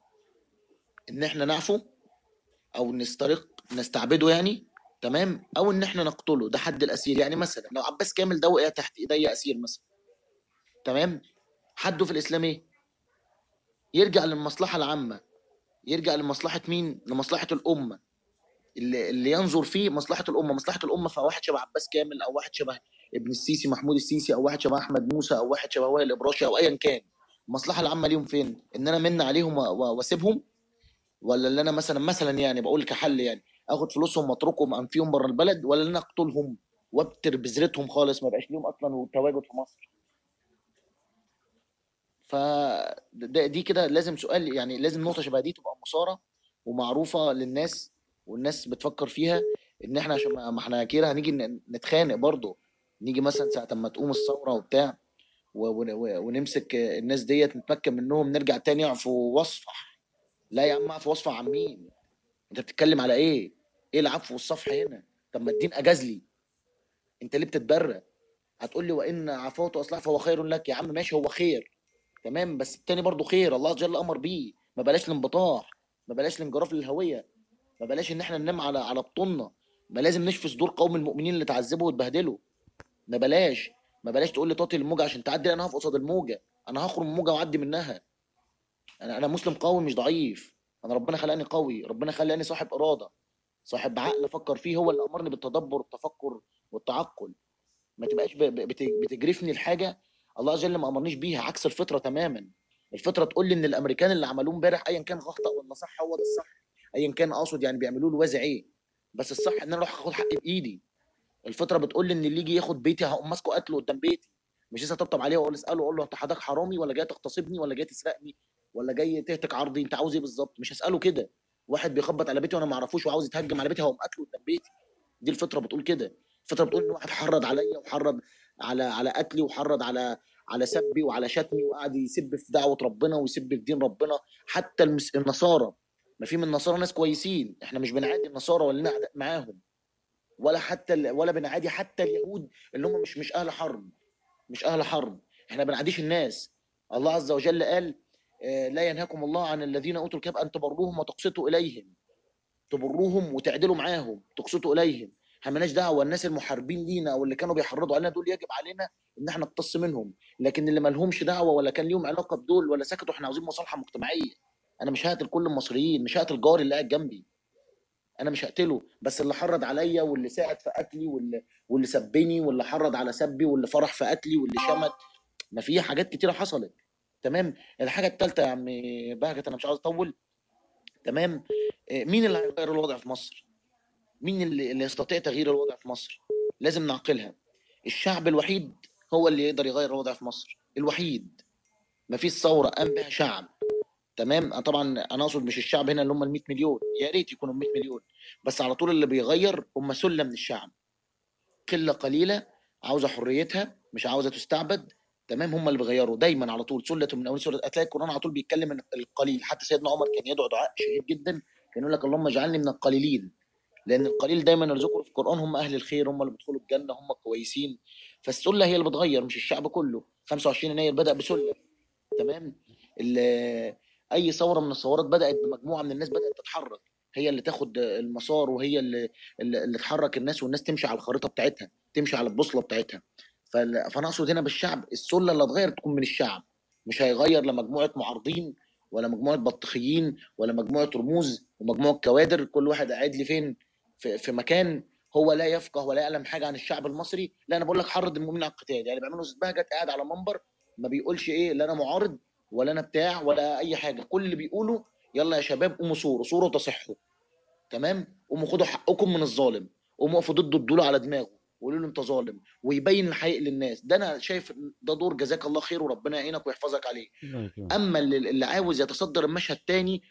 ان احنا نعفو او نسترق نستعبده يعني تمام او ان احنا نقتله ده حد الاسير يعني مثلا لو عباس كامل ده وقع تحت ايديا اسير مثلا تمام حده في الاسلام ايه يرجع للمصلحه العامه يرجع لمصلحه مين لمصلحه الامه اللي, اللي ينظر فيه مصلحه الامه مصلحه الامه فواحد شبه عباس كامل او واحد شبه ابن السيسي محمود السيسي او واحد شبه احمد موسى او واحد شبه وائل ابراشي او ايا كان المصلحه العامه ليهم فين ان انا من عليهم و- و- واسيبهم ولا اللي انا مثلا مثلا يعني بقول كحل يعني اخد فلوسهم واتركهم انفيهم بره البلد ولا ان انا اقتلهم وابتر بذرتهم خالص ما بقاش ليهم اصلا تواجد في مصر ف ده- دي كده لازم سؤال يعني لازم نقطه شبه دي تبقى مثاره ومعروفه للناس والناس بتفكر فيها ان احنا عشان ما ما احنا كده هنيجي ن- نتخانق برضه نيجي مثلا ساعه ما تقوم الثوره وبتاع و- ون- و- ونمسك الناس ديت نتمكن منهم نرجع تاني اعفو واصفح لا يا عم اعفو واصفح عن مين انت بتتكلم على ايه ايه العفو والصفح هنا طب ما الدين اجاز لي انت ليه بتتبرى هتقول لي وان عفوت واصلح فهو خير لك يا عم ماشي هو خير تمام بس التاني برضو خير الله جل امر بيه ما بلاش الانبطاح ما بلاش الانجراف للهويه ما بلاش ان احنا ننام على على بطوننا ما لازم نشفي صدور قوم المؤمنين اللي تعذبوا واتبهدلوا ما بلاش ما بلاش تقول لي طاطي الموجه عشان تعدي انا هقف قصاد الموجه انا هخرم الموجه واعدي منها انا انا مسلم قوي مش ضعيف انا ربنا خلقني قوي ربنا خلاني صاحب اراده صاحب عقل افكر فيه هو اللي امرني بالتدبر والتفكر والتعقل ما تبقاش ب- ب- بت- بتجرفني الحاجه الله جل ما امرنيش بيها عكس الفطره تماما الفطره تقول لي ان الامريكان اللي عملوه امبارح ايا كان خطا ولا صح هو ده الصح ايا كان اقصد يعني بيعملوه له وازع ايه بس الصح ان انا اروح اخد حقي بايدي الفطره بتقول لي ان اللي يجي ياخد بيتي هقوم ماسكه قتله قدام بيتي مش لسه اطبطب عليه واقول اساله اقول له انت حضرتك حرامي ولا جاي تغتصبني ولا جاي تسرقني ولا جاي تهتك عرضي انت عاوز ايه بالظبط مش هساله كده واحد بيخبط على بيتي وانا ما اعرفوش وعاوز يتهجم على بيتي هقوم قتله قدام بيتي دي الفطره بتقول كده الفطره بتقول ان واحد حرض عليا وحرض على على قتلي وحرض على على سبي وعلى شتمي وقعد يسب في دعوه ربنا ويسب في دين ربنا حتى المس... النصارى ما في من النصارى ناس كويسين احنا مش بنعادي النصارى ولا نعداء معاهم ولا حتى ال... ولا بنعادي حتى اليهود اللي هم مش مش اهل حرب مش اهل حرب احنا بنعاديش الناس الله عز وجل قال آه، لا ينهاكم الله عن الذين اوتوا الكتاب ان تبروهم وتقسطوا اليهم تبروهم وتعدلوا معاهم تقسطوا اليهم احنا مالناش دعوه الناس المحاربين لينا او اللي كانوا بيحرضوا علينا دول يجب علينا ان احنا نقتص منهم لكن اللي ما لهمش دعوه ولا كان ليهم علاقه بدول ولا سكتوا احنا عاوزين مصالحه مجتمعيه انا مش هقتل كل المصريين مش هقتل جاري اللي قاعد جنبي انا مش هقتله بس اللي حرض عليا واللي ساعد في قتلي واللي واللي سبني واللي حرض على سبي واللي فرح في قتلي واللي شمت ما في حاجات كتيره حصلت تمام الحاجه الثالثه يا عم بهجت انا مش عاوز اطول تمام آه، مين اللي هيغير الوضع في مصر مين اللي, اللي يستطيع تغيير الوضع في مصر لازم نعقلها الشعب الوحيد هو اللي يقدر يغير الوضع في مصر الوحيد مفيش ثوره قام بها شعب تمام آه، طبعا انا اقصد مش الشعب هنا اللي هم ال 100 مليون يا ريت يكونوا 100 مليون بس على طول اللي بيغير هم سله من الشعب قله قليله عاوزه حريتها مش عاوزه تستعبد تمام هم اللي بيغيروا دايما على طول سله من اول سوره هتلاقي القران على طول بيتكلم عن القليل حتى سيدنا عمر كان يدعو دعاء شهير جدا كان يقول لك اللهم اجعلني من القليلين لان القليل دايما يرزقه في القران هم اهل الخير هم اللي بيدخلوا الجنه هم كويسين فالسله هي اللي بتغير مش الشعب كله 25 يناير بدا بسله تمام ال- اي ثوره من الثورات بدات بمجموعه من الناس بدات تتحرك هي اللي تاخد المسار وهي اللي اللي اللي تحرك الناس والناس تمشي على الخريطه بتاعتها تمشي على البوصله بتاعتها فال- فانا اقصد هنا بالشعب السله اللي هتغير تكون من الشعب مش هيغير لا مجموعه معارضين ولا مجموعه بطيخيين ولا مجموعه رموز ومجموعه كوادر كل واحد قاعد لي فين في, في مكان هو لا يفقه ولا يعلم حاجه عن الشعب المصري لا انا بقول لك حرض المؤمنين على القتال يعني بيعملوا استاذ بهجت قاعد على منبر ما بيقولش ايه لا انا معارض ولا انا بتاع ولا اي حاجه كل اللي بيقوله يلا يا شباب قوموا صوروا صوروا تصحوا تمام قوموا خدوا حقكم من الظالم قوموا اقفوا ضده ادوا على دماغه وقولوا له انت ظالم ويبين الحقيقه للناس ده انا شايف ده دور جزاك الله خير وربنا يعينك ويحفظك عليه اما اللي, اللي عاوز يتصدر المشهد تاني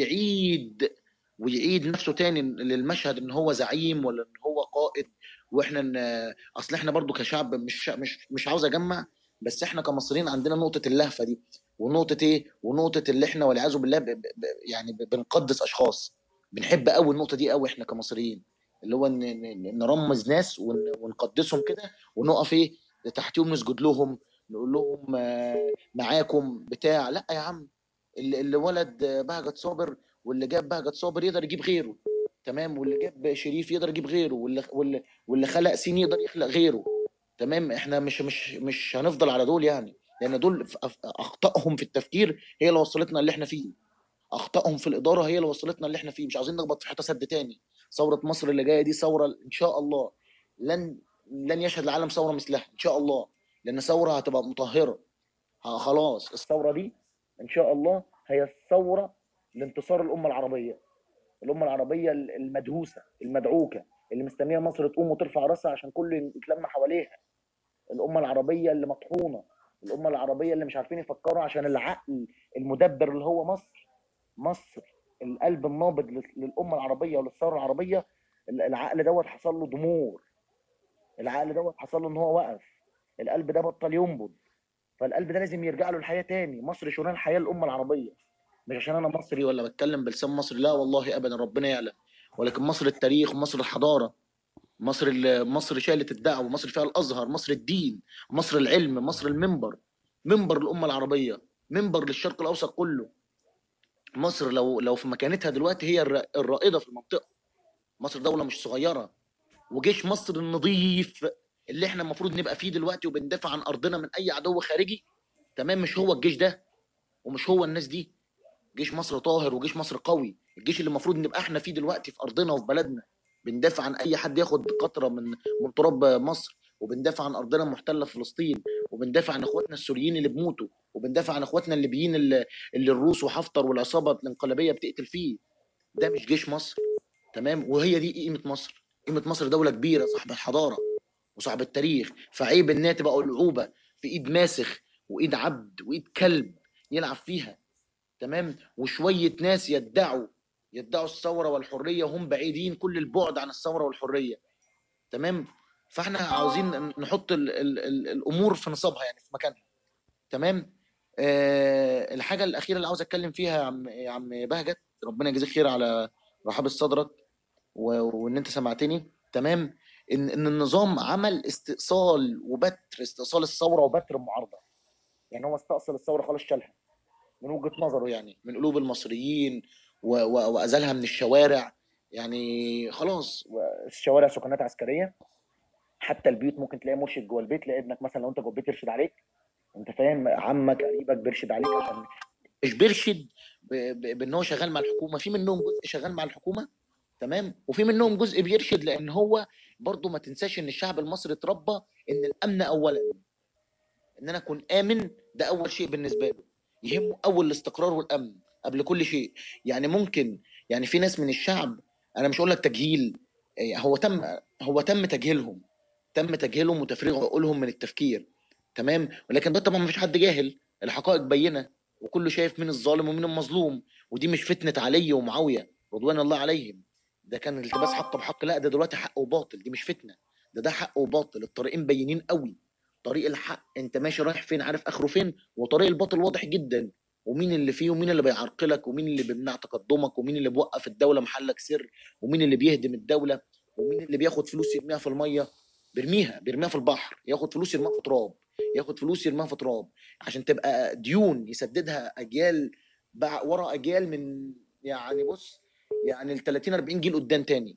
ويعيد ويعيد نفسه تاني للمشهد ان هو زعيم ولا ان هو قائد واحنا ان اصل احنا برضو كشعب مش مش مش عاوز اجمع بس احنا كمصريين عندنا نقطه اللهفه دي ونقطه ايه ونقطه اللي احنا والعياذ بالله ب... ب... ب- يعني ب- بنقدس اشخاص بنحب قوي النقطه دي قوي احنا كمصريين اللي هو ان إن- نرمز ناس ون- ونقدسهم كده ونقف ايه تحتيهم نسجد لهم نقول لهم آه، معاكم بتاع لا يا عم اللي, اللي ولد آه، بهجت صابر واللي جاب بهجت صابر يقدر يجيب غيره تمام واللي جاب شريف يقدر يجيب غيره واللي واللي, واللي خلق سين يقدر يخلق غيره تمام احنا مش مش مش هنفضل على دول يعني لان دول ف- أف- اخطائهم في التفكير هي اللي وصلتنا اللي احنا فيه اخطائهم في الاداره هي اللي وصلتنا اللي احنا فيه مش عاوزين نخبط في حته سد تاني ثوره مصر اللي جايه دي ثوره ان شاء الله لن لن يشهد العالم ثوره مثلها ان شاء الله لان ثوره هتبقى مطهره ها خلاص الثوره دي ان شاء الله هي الثوره لانتصار الامه العربيه الامه العربيه المدهوسه المدعوكه اللي مستنيه مصر تقوم وترفع راسها عشان كله يتلم حواليها الامه العربيه اللي مطحونه الامه العربيه اللي مش عارفين يفكروا عشان العقل المدبر اللي هو مصر مصر القلب النابض لل- للامه العربيه وللثوره العربيه ال- العقل دوت حصل له ضمور العقل دوت حصل له ان هو وقف القلب ده بطل ينبض فالقلب ده لازم يرجع له الحياه تاني مصر شريان الحياه الامه العربيه مش عشان انا مصري ولا بتكلم بلسان مصري لا والله ابدا ربنا يعلم ولكن مصر التاريخ ومصر الحضاره مصر ال- مصر شالت الدعوه مصر فيها الازهر مصر الدين مصر العلم مصر المنبر منبر الامه العربيه منبر للشرق الاوسط كله مصر لو لو في مكانتها دلوقتي هي الر- الرائده في المنطقه مصر دوله مش صغيره وجيش مصر النظيف اللي احنا المفروض نبقى فيه دلوقتي وبندافع عن ارضنا من اي عدو خارجي تمام مش هو الجيش ده ومش هو الناس دي جيش مصر طاهر وجيش مصر قوي الجيش اللي المفروض نبقى احنا فيه دلوقتي في ارضنا وفي بلدنا بندافع عن اي حد ياخد قطره من من تراب مصر وبندافع عن ارضنا المحتله في فلسطين وبندافع عن اخواتنا السوريين اللي بيموتوا وبندافع عن اخواتنا الليبيين اللي, اللي الروس وحفتر والعصابه الانقلابيه بتقتل فيه ده مش جيش مصر تمام وهي دي قيمه مصر قيمه مصر دوله كبيره صاحبه حضاره وصاحبه تاريخ فعيب انها تبقى العوبه في ايد ماسخ وايد عبد وايد كلب يلعب فيها تمام وشويه ناس يدعوا يدعوا الثوره والحريه وهم بعيدين كل البعد عن الثوره والحريه تمام فاحنا عاوزين نحط ال ال ال الامور في نصابها يعني في مكانها تمام آه الحاجه الاخيره اللي عاوز اتكلم فيها يا عم يا عم بهجت ربنا يجزيك خير على رحاب صدرك و- وان انت سمعتني تمام ان ان النظام عمل استئصال وبتر استئصال الثوره وبتر المعارضه يعني هو استأصل الثوره خالص شالها من وجهه نظره يعني من قلوب المصريين و- و- وازالها من الشوارع يعني خلاص و- الشوارع سكنات عسكريه حتى البيوت ممكن تلاقي مرشد جوه البيت تلاقي ابنك مثلا لو انت جوه البيت يرشد عليك انت فاهم عمك قريبك بيرشد عليك عشان مش بيرشد ب- ب- بان هو شغال مع الحكومه في منهم جزء شغال مع الحكومه تمام وفي منهم جزء بيرشد لان هو برضو ما تنساش ان الشعب المصري اتربى ان الامن اولا ان انا اكون امن ده اول شيء بالنسبه له يهمه اول الاستقرار والامن قبل كل شيء يعني ممكن يعني في ناس من الشعب انا مش هقول لك تجهيل إيه، هو تم هو تم تجهيلهم تم تجهيلهم وتفريغ عقولهم من التفكير تمام ولكن ده طبعا مفيش حد جاهل الحقائق بينه وكله شايف مين الظالم ومين المظلوم ودي مش فتنه علي ومعاويه رضوان الله عليهم ده كان التباس حق بحق لا ده دلوقتي حق وباطل دي مش فتنه ده ده حق وباطل الطريقين باينين قوي طريق الحق انت ماشي رايح فين عارف اخره فين وطريق الباطل واضح جدا ومين اللي فيه ومين اللي بيعرقلك ومين اللي بيمنع تقدمك ومين اللي بيوقف الدوله محلك سر ومين اللي بيهدم الدوله ومين اللي بياخد فلوس يرميها في الميه بيرميها بيرميها في البحر ياخد فلوس يرميها في تراب ياخد فلوس يرميها في تراب عشان تبقى ديون يسددها اجيال بع- ورا اجيال من يعني بص يعني ال 30 40 جيل قدام تاني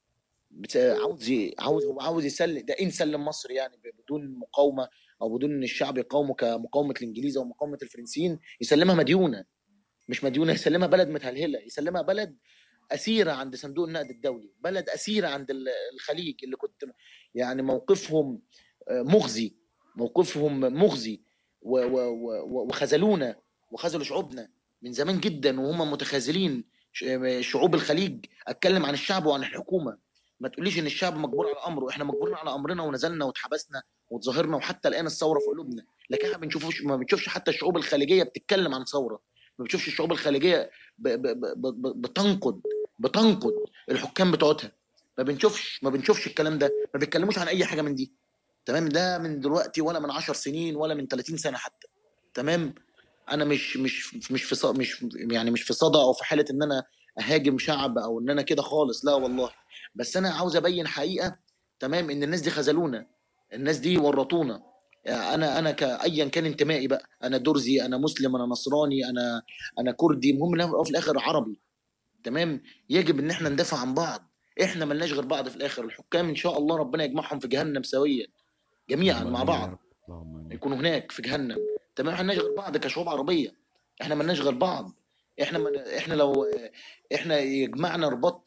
بت- عاوز ي- عاوز هو عاوز يسلم ده ان سلم مصر يعني ب- بدون مقاومه او بدون ان الشعب يقاومه كمقاومه الانجليز او مقاومه الفرنسيين يسلمها مديونه مش مديونه يسلمها بلد متهلهله يسلمها بلد اسيره عند صندوق النقد الدولي بلد اسيره عند ال- الخليج اللي كنت يعني موقفهم آه، مخزي موقفهم مخزي و- و- و- وخذلونا وخذلوا شعوبنا من زمان جدا وهم متخاذلين ش- شعوب الخليج اتكلم عن الشعب وعن الحكومه ما تقوليش ان الشعب مجبور على امره احنا مجبورين على امرنا ونزلنا واتحبسنا واتظاهرنا وحتى الان الثوره في قلوبنا لكن احنا ما بنشوفوش ما بنشوفش حتى الشعوب الخليجيه بتتكلم عن ثوره ما بنشوفش الشعوب الخليجيه ب ب ب ب بتنقد بتنقد الحكام بتوعتها ما بنشوفش ما بنشوفش الكلام ده ما بيتكلموش عن اي حاجه من دي تمام ده من دلوقتي ولا من 10 سنين ولا من 30 سنه حتى تمام انا مش مش مش في ص- مش يعني مش في صدى او في حاله ان انا اهاجم شعب او ان انا كده خالص لا والله بس انا عاوز ابين حقيقه تمام ان الناس دي خذلونا الناس دي ورطونا يعني انا انا كايا كان انتمائي بقى انا درزي انا مسلم انا نصراني انا انا كردي المهم إن أنا في الاخر عربي تمام يجب ان احنا ندافع عن بعض احنا ملناش غير بعض في الاخر الحكام ان شاء الله ربنا يجمعهم في جهنم سويا جميعا مع بعض يكونوا هناك في جهنم تمام احنا ملناش غير بعض كشعوب عربيه احنا ملناش غير بعض احنا من احنا لو احنا يجمعنا رباط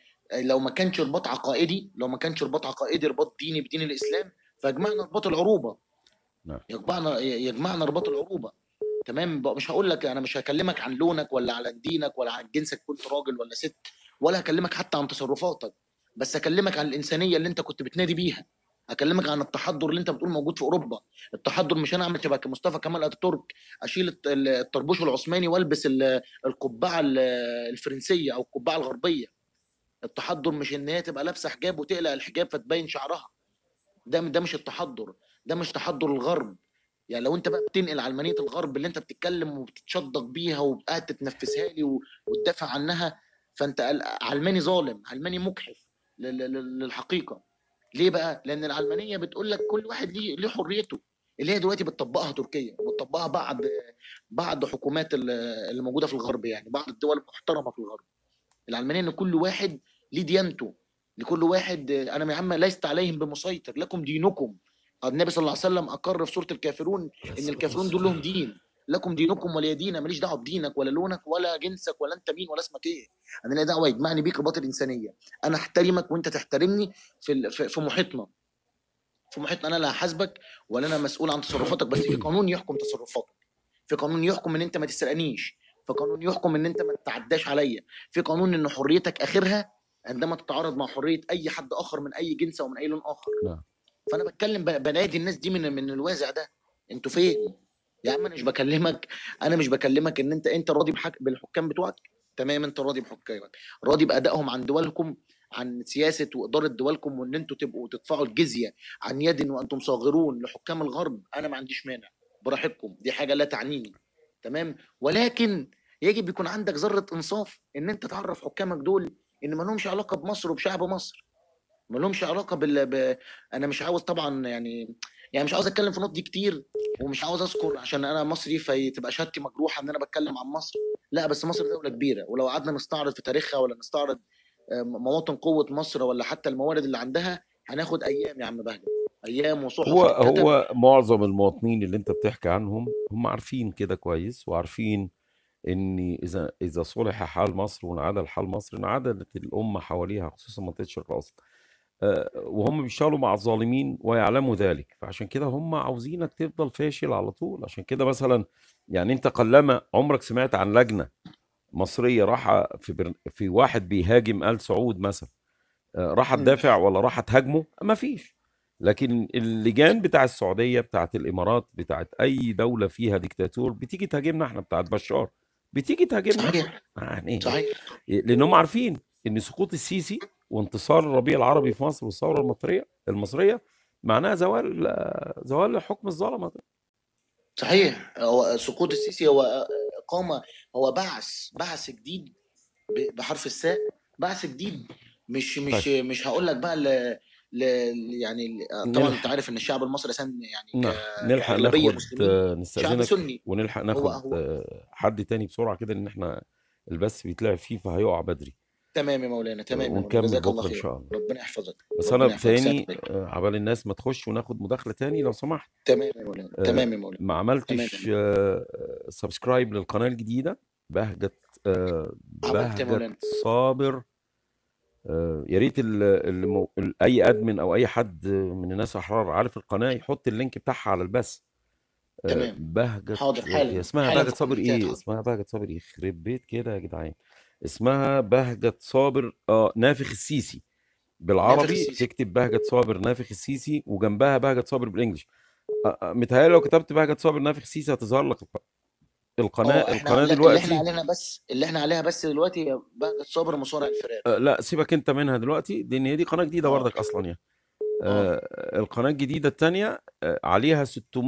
لو ما كانش رباط عقائدي لو ما كانش رباط عقائدي رباط ديني بدين الاسلام فيجمعنا رباط العروبه نعم. يجمعنا يجمعنا رباط العروبه تمام بقى مش هقول لك انا مش هكلمك عن لونك ولا على دينك ولا عن جنسك كنت راجل ولا ست ولا هكلمك حتى عن تصرفاتك بس اكلمك عن الانسانيه اللي انت كنت بتنادي بيها اكلمك عن التحضر اللي انت بتقول موجود في اوروبا التحضر مش انا اعمل شبه مصطفى كمال اتاتورك اشيل الت- الطربوش العثماني والبس ال- القبعه ال- الفرنسيه او القبعه الغربيه التحضر مش ان هي تبقى لابسه حجاب وتقلع الحجاب فتبين شعرها ده ده مش التحضر ده مش تحضر الغرب يعني لو انت بقى بتنقل علمانيه الغرب اللي انت بتتكلم وبتتشدق بيها وقاعد تتنفسها لي و- وتدافع عنها فانت ال- علماني ظالم علماني مجحف لل- لل- للحقيقه ليه بقى لان العلمانيه بتقول لك كل واحد ليه ليه حريته اللي هي دلوقتي بتطبقها تركيا وبتطبقها بعض بعض حكومات ال- اللي موجوده في الغرب يعني بعض الدول المحترمه في الغرب العلمانيه ان كل واحد ليه ديانته لكل واحد انا يا عم ليست عليهم بمسيطر لكم دينكم النبي صلى الله عليه وسلم اقر في سوره الكافرون ان الكافرون دول لهم دين لكم دينكم ولي دين ماليش دعوه بدينك ولا لونك ولا جنسك ولا انت مين ولا اسمك ايه انا ليا دعوه يجمعني بيك رباط الانسانيه انا احترمك وانت تحترمني في ال- في في محيطنا في محيطنا انا لا هحاسبك ولا انا مسؤول عن تصرفاتك بس في قانون يحكم تصرفاتك في قانون يحكم ان انت ما تسرقنيش في قانون يحكم ان انت ما تتعداش عليا في قانون ان حريتك اخرها عندما تتعارض مع حريه اي حد اخر من اي جنس او من اي لون اخر نعم فانا بتكلم ب- بنادي الناس دي من من الوازع ده انتوا فين يا عم انا مش بكلمك انا مش بكلمك ان انت انت راضي بحك بالحكام بتوعك تمام انت راضي بحكامك راضي بادائهم عن دولكم عن سياسه واداره دولكم وان انتوا تبقوا تدفعوا الجزيه عن يد وانتم صاغرون لحكام الغرب انا ما عنديش مانع براحتكم دي حاجه لا تعنيني تمام ولكن يجب يكون عندك ذره انصاف ان انت تعرف حكامك دول ان ما لهمش علاقه بمصر وبشعب مصر ما لهمش علاقه بال ب... انا مش عاوز طبعا يعني يعني مش عاوز اتكلم في النقط دي كتير ومش عاوز اذكر عشان انا مصري فتبقى شهادتي مجروحه ان انا بتكلم عن مصر لا بس مصر دوله كبيره ولو قعدنا نستعرض في تاريخها ولا نستعرض آه، مواطن قوه مصر ولا حتى الموارد اللي عندها هناخد ايام يا عم بهجت ايام وصحف هو تتكتب هو معظم المواطنين اللي انت بتحكي عنهم هم عارفين كده كويس وعارفين ان اذا اذا صلح حال مصر وانعدل حال مصر انعدلت الامه حواليها خصوصا منطقه الشرق الاوسط آه، وهم بيشتغلوا مع الظالمين ويعلموا ذلك فعشان كده هم عاوزينك تفضل فاشل على طول عشان كده مثلا يعني انت قلما عمرك سمعت عن لجنه مصريه راح في بر... في واحد بيهاجم ال سعود مثلا آه، راح مم. تدافع ولا راح تهاجمه ما فيش لكن اللجان بتاع السعوديه بتاعت الامارات بتاعت اي دوله فيها ديكتاتور بتيجي تهاجمنا احنا بتاعت بشار بتيجي تهاجمنا صحيح يعني صحيح لانهم عارفين ان سقوط السيسي وانتصار الربيع العربي في مصر والثوره المصريه المصريه معناها زوال آه، زوال حكم الظلمه ده. صحيح هو سقوط السيسي هو اقامه هو بعث بعث جديد ب- بحرف الساء بعث جديد مش مش طيب مش هقول لك بقى ل... ل... يعني ل- طبعا انت نلحق عارف ان الشعب المصري اساسا يعني نعم ك... نلحق كاغلبيه ناخد مسلمين آه، شعب نستأذنك سني ونلحق هو ناخد هو آه، حد تاني بسرعه كده لان احنا البث بيتلعب فيه فهيقع بدري تمام يا مولانا تمام يا مولانا ونكمل جزاك الله بكره ان خير شاء الله ربنا يحفظك بس انا ربنا يحفظك سلام تاني عليكم آه، عبال الناس ما تخش وناخد مداخله تاني لو سمحت تمام يا مولانا آه، تمام يا مولانا ما تمام يا عملتش مولانا آه، سبسكرايب للقناه الجديده بهجت آه، عملت يا مولانا بهجت صابر آه، يا ريت ال- اللي مو... ال- اي ادمن او اي حد من الناس احرار عارف القناه يحط اللينك بتاعها على البث آه، تمام بهجت حاضر هي حالا اسمها حالا في بهجت صابر الكومنتات ايه حاضر اسمها بهجت صابر ايه يخرب بيت كده يا جدعان اسمها بهجت صابر اه نافخ السيسي نافخ بالعربي السيسي تكتب بهجت صابر نافخ السيسي وجنبها بهجت صابر بالانجلش آه، آه، متهيألي لو كتبت بهجت صابر نافخ السيسي هتظهر لك الق- القناه اه احنا القناه لا اللي احنا دلوقتي علينا بس اللي احنا عليها بس دلوقتي هي بهجت صابر مصارع الفراق آه، لا سيبك انت منها دلوقتي لان هي دي قناه جديده اه برضك اصلا يعني اه آه، القناه الجديده الثانيه عليها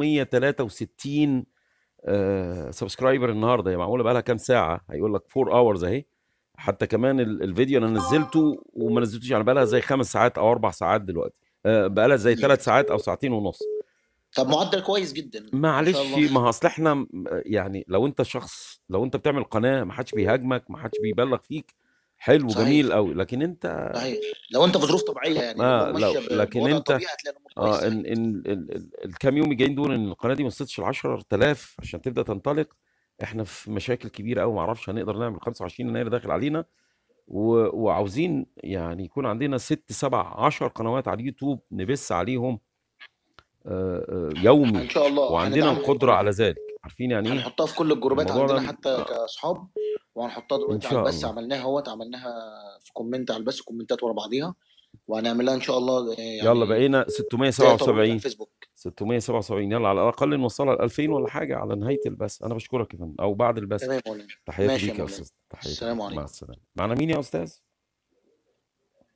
663 آه، سبسكرايبر النهارده هي معموله بقالها كام ساعه هيقول لك 4 اورز اهي حتى كمان ال- الفيديو انا نزلته وما نزلتوش يعني بقالها زي خمس ساعات او اربع ساعات دلوقتي آه، بقالها زي ثلاث ساعات او ساعتين ونص طب معدل كويس جدا ما شاء معلش الله ما هو اصل احنا م- يعني لو انت شخص لو انت بتعمل قناه ما حدش بيهاجمك ما حدش بيبلغ فيك حلو صحيح جميل قوي لكن انت صحيح لو انت في ظروف طبيعيه يعني اه الامور لو ماشيه ب- لكن بوضع انت طبيعي هتلاقي الامور كويسه اه ان ان ال- ال- الكام يوم الجايين دول ان القناه دي ما وصلتش ل 10000 عشان تبدا تنطلق احنا في مشاكل كبيره قوي ما اعرفش هنقدر نعمل 25 يناير داخل علينا و... وعاوزين يعني يكون عندنا ست سبع عشر قنوات على اليوتيوب نبث عليهم آه، آه، يومي ان شاء الله وعندنا هندعمهم القدره على ذلك عارفين يعني ايه هنحطها في كل الجروبات الموضوع عندنا ده حتى آه، كاصحاب وهنحطها ان دلوقتي على شاء البث الله عملناها اهوت عملناها في كومنت على البث كومنتات ورا بعضيها وهنعملها ان شاء الله آه، يلا يعني بقينا زي طبيعي على 677 الفيسبوك 677 يلا على الاقل نوصلها ل 2000 ولا حاجه على نهايه البث انا بشكرك يا فندم او بعد البث تمام يا مولانا تحياتي ماشي يا ليك يا مولانا استاذ تحياتي السلام ليك مع عليكم السلامه معنا مين يا استاذ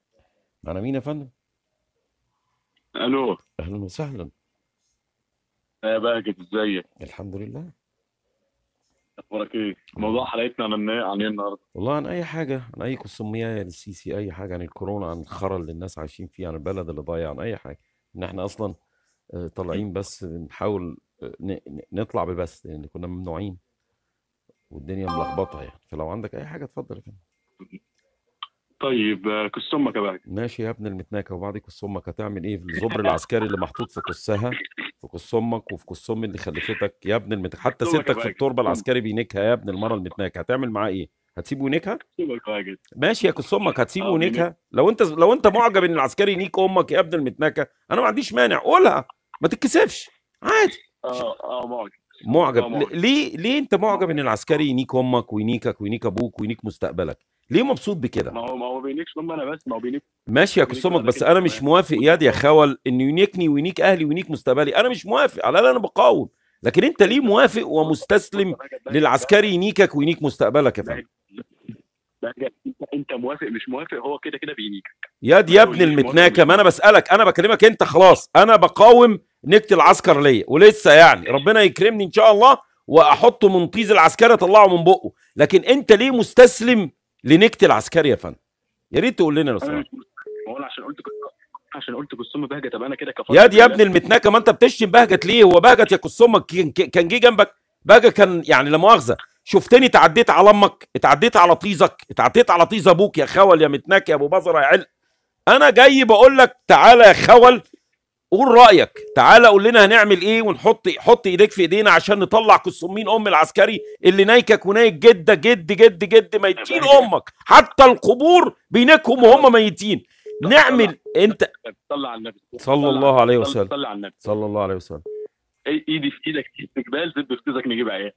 معنا مين يا فندم الو اهلا وسهلا يا باجد ازيك الحمد لله اخبارك ايه موضوع حلقتنا عن النا- عن ايه النهارده والله عن اي حاجه عن اي قسميه للسيسي اي حاجه عن الكورونا عن الخرا اللي الناس عايشين فيه عن البلد اللي ضايع عن اي حاجه ان احنا اصلا آه، طالعين بس بنحاول آه، ن- ن- نطلع ببث لان كنا ممنوعين والدنيا ملخبطه يعني فلو عندك اي حاجه اتفضل يا فندم طيب آه، كس امك يا باجد ماشي يا ابن المتناكه وبعد كس امك هتعمل ايه في الزبر العسكري اللي محطوط في كسها في كس امك وفي كس ام اللي خلفتك يا ابن المتناكه حتى كس أمك يا ستك في باجد، التربه كس أمك. العسكري بينكها يا ابن المره المتناكه هتعمل معاه ايه هتسيبه ينكها كس امك يا باجد ماشي يا كس امك هتسيبه اه بينك ينكها لو انت لو انت معجب ان العسكري ينيك امك يا ابن المتناكه انا ما عنديش مانع قولها ما تتكسفش عادي اه اه معجب معجب اه ل- معجب ليه ليه انت معجب ان العسكري ينيك امك وينيكك وينيك ابوك وينيك مستقبلك ليه مبسوط بكده ما هو ما هو بينيكش هم انا بس ما هو بينيك ماشي يا بينيك كسومك انا بس كده انا مش موافق ياد يا خول انه ينيكني وينيك اهلي وينيك مستقبلي انا مش موافق على الاقل انا بقاوم لكن انت ليه موافق ومستسلم للعسكري ينيكك وينيك مستقبلك يا فندم باجد انت انت موافق مش موافق هو كده كده بينيكك ياد يا ما ابن تقوليش موافق المتناكه مش ما انا موافق بسالك انا بكلمك انت خلاص انا بقاوم نكت العسكر ليا ولسه يعني ربنا يكرمني ان شاء الله واحطه من طيز العسكري اطلعه من بقه لكن انت ليه مستسلم لنكت العسكري يا فندم يا ريت تقول لنا لو انا سمحت مش ما هو انا عشان قلت كس عشان قلت كس ام بهجت طب انا كده كفرت ياد يا بالله ابن المتناكه ما انت بتشتم بهجت ليه هو بهجت يا كسومك كان كان جه جنبك بهجت كان يعني لا مؤاخذه شفتني تعديت على امك اتعديت على طيزك اتعديت على طيز ابوك يا خول يا متناكه يا ابو بزره يا علق انا جاي بقول لك تعالى يا خول قول رايك تعالى قول لنا هنعمل ايه ونحط حط ايديك في ايدينا عشان نطلع كسومين ام العسكري اللي نايكك ونايك جده جد جد جد ميتين امك حتى القبور بينكهم وهم ميتين نعمل انت صلى على النبي صلى الله عليه صلى- وسلم صلى على النبي صلى الله عليه وسلم اي- ايدي في ايدك استقبال زد في ايدك نجيب عيال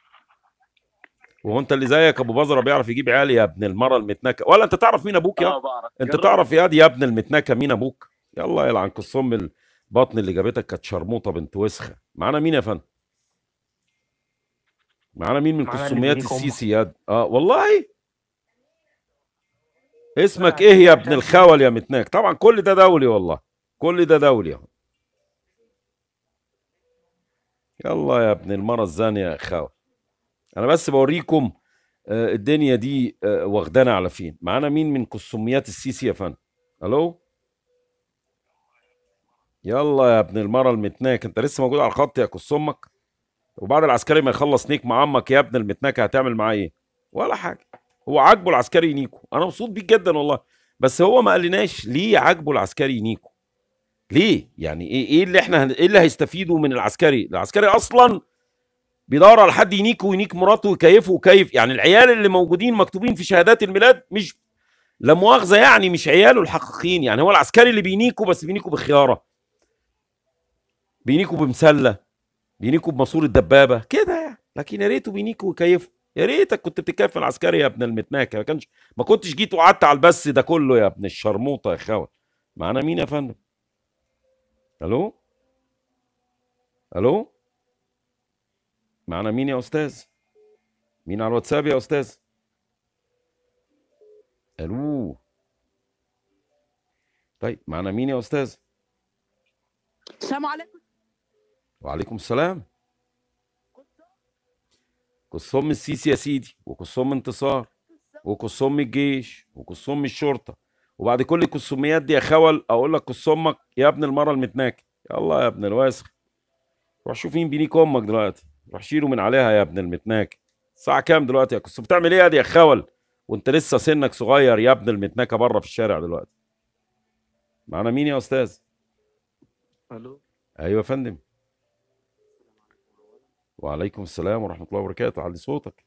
وهو انت اللي زيك ابو بزره بيعرف يجيب عيال يا ابن المره المتنكه ولا انت تعرف مين ابوك يا اه بعرف انت جرب تعرف يا دي يا ابن المتنكه مين ابوك يلا يلعن كصم البطن اللي جابتك كانت شرموطه بنت وسخه معانا مين يا فندم معانا مين من معانا اللي كسوميات بينيك أمك. السيسي ياد اه والله اسمك ايه يا ابن الخول يا متناك طبعا كل ده دولي والله كل ده دولي اهو يلا يا ابن المرة الزانية يا خاوة انا بس بوريكم آه، الدنيا دي آه، واخدانا على فين معانا مين من قسميات السيسي يا فندم الو يلا يا ابن المرة المتناك انت لسه موجود على الخط يا كسمك وبعد العسكري ما يخلص نيك مع عمك يا ابن المتناك هتعمل معاه ايه ولا حاجه هو عاجبه العسكري ينيكو انا مبسوط بيك جدا والله بس هو ما قالناش ليه عاجبه العسكري ينيكو ليه يعني ايه ايه اللي احنا هن- ايه اللي هيستفيدوا من العسكري العسكري اصلا بيدور على حد ينيكه وينيك مراته ويكيفه وكيف يعني العيال اللي موجودين مكتوبين في شهادات الميلاد مش لا مؤاخذه يعني مش عياله الحقيقيين يعني هو العسكري اللي بينيكوا بس بينيكوا بخياره بينيكوا بمسله بينيكوا بماسوره دبابه كده يعني لكن يا ريته بينيكوا ويكيفوا يا ريتك كنت بتكيف العسكري يا ابن المتناكه ما كانش ما كنتش جيت وقعدت على البث ده كله يا ابن الشرموطه يا خول معانا مين يا فندم الو الو معانا مين يا استاذ مين على الواتساب يا استاذ الو طيب معانا مين يا استاذ السلام عليكم وعليكم السلام كصم السيسي يا سيدي وكصم انتصار وكصم الجيش وكصم الشرطه وبعد كل الكسوميات دي يا خول اقول لك كصمك يا ابن المره المتناكه يلا يا ابن الواسخ روح شوف مين بينيك امك دلوقتي روح شيله من عليها يا ابن المتناكه الساعه كام دلوقتي يا كص بتعمل ايه يا دي يا خول وانت لسه سنك صغير يا ابن المتناكه بره في الشارع دلوقتي معانا مين يا استاذ الو ايوه يا فندم وعليكم السلام ورحمه الله وبركاته علي صوتك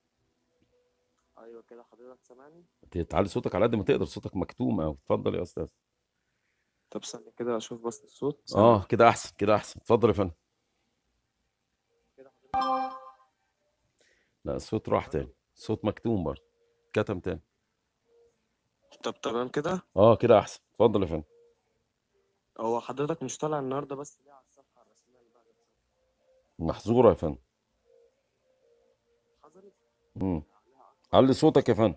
ايوه كده حضرتك سامعني تعلي صوتك على قد ما تقدر صوتك مكتوم قوي اتفضل يا استاذ طب ثانيه كده اشوف بس الصوت اه كده احسن كده احسن اتفضل يا فندم لا الصوت راح تاني الصوت مكتوم برضه كتم تاني طب تمام كده اه كده احسن اتفضل يا فندم هو حضرتك مش طالع النهارده بس ليه على الصفحه الرسميه اللي بعد محظوره يا فندم امم علي صوتك يا فندم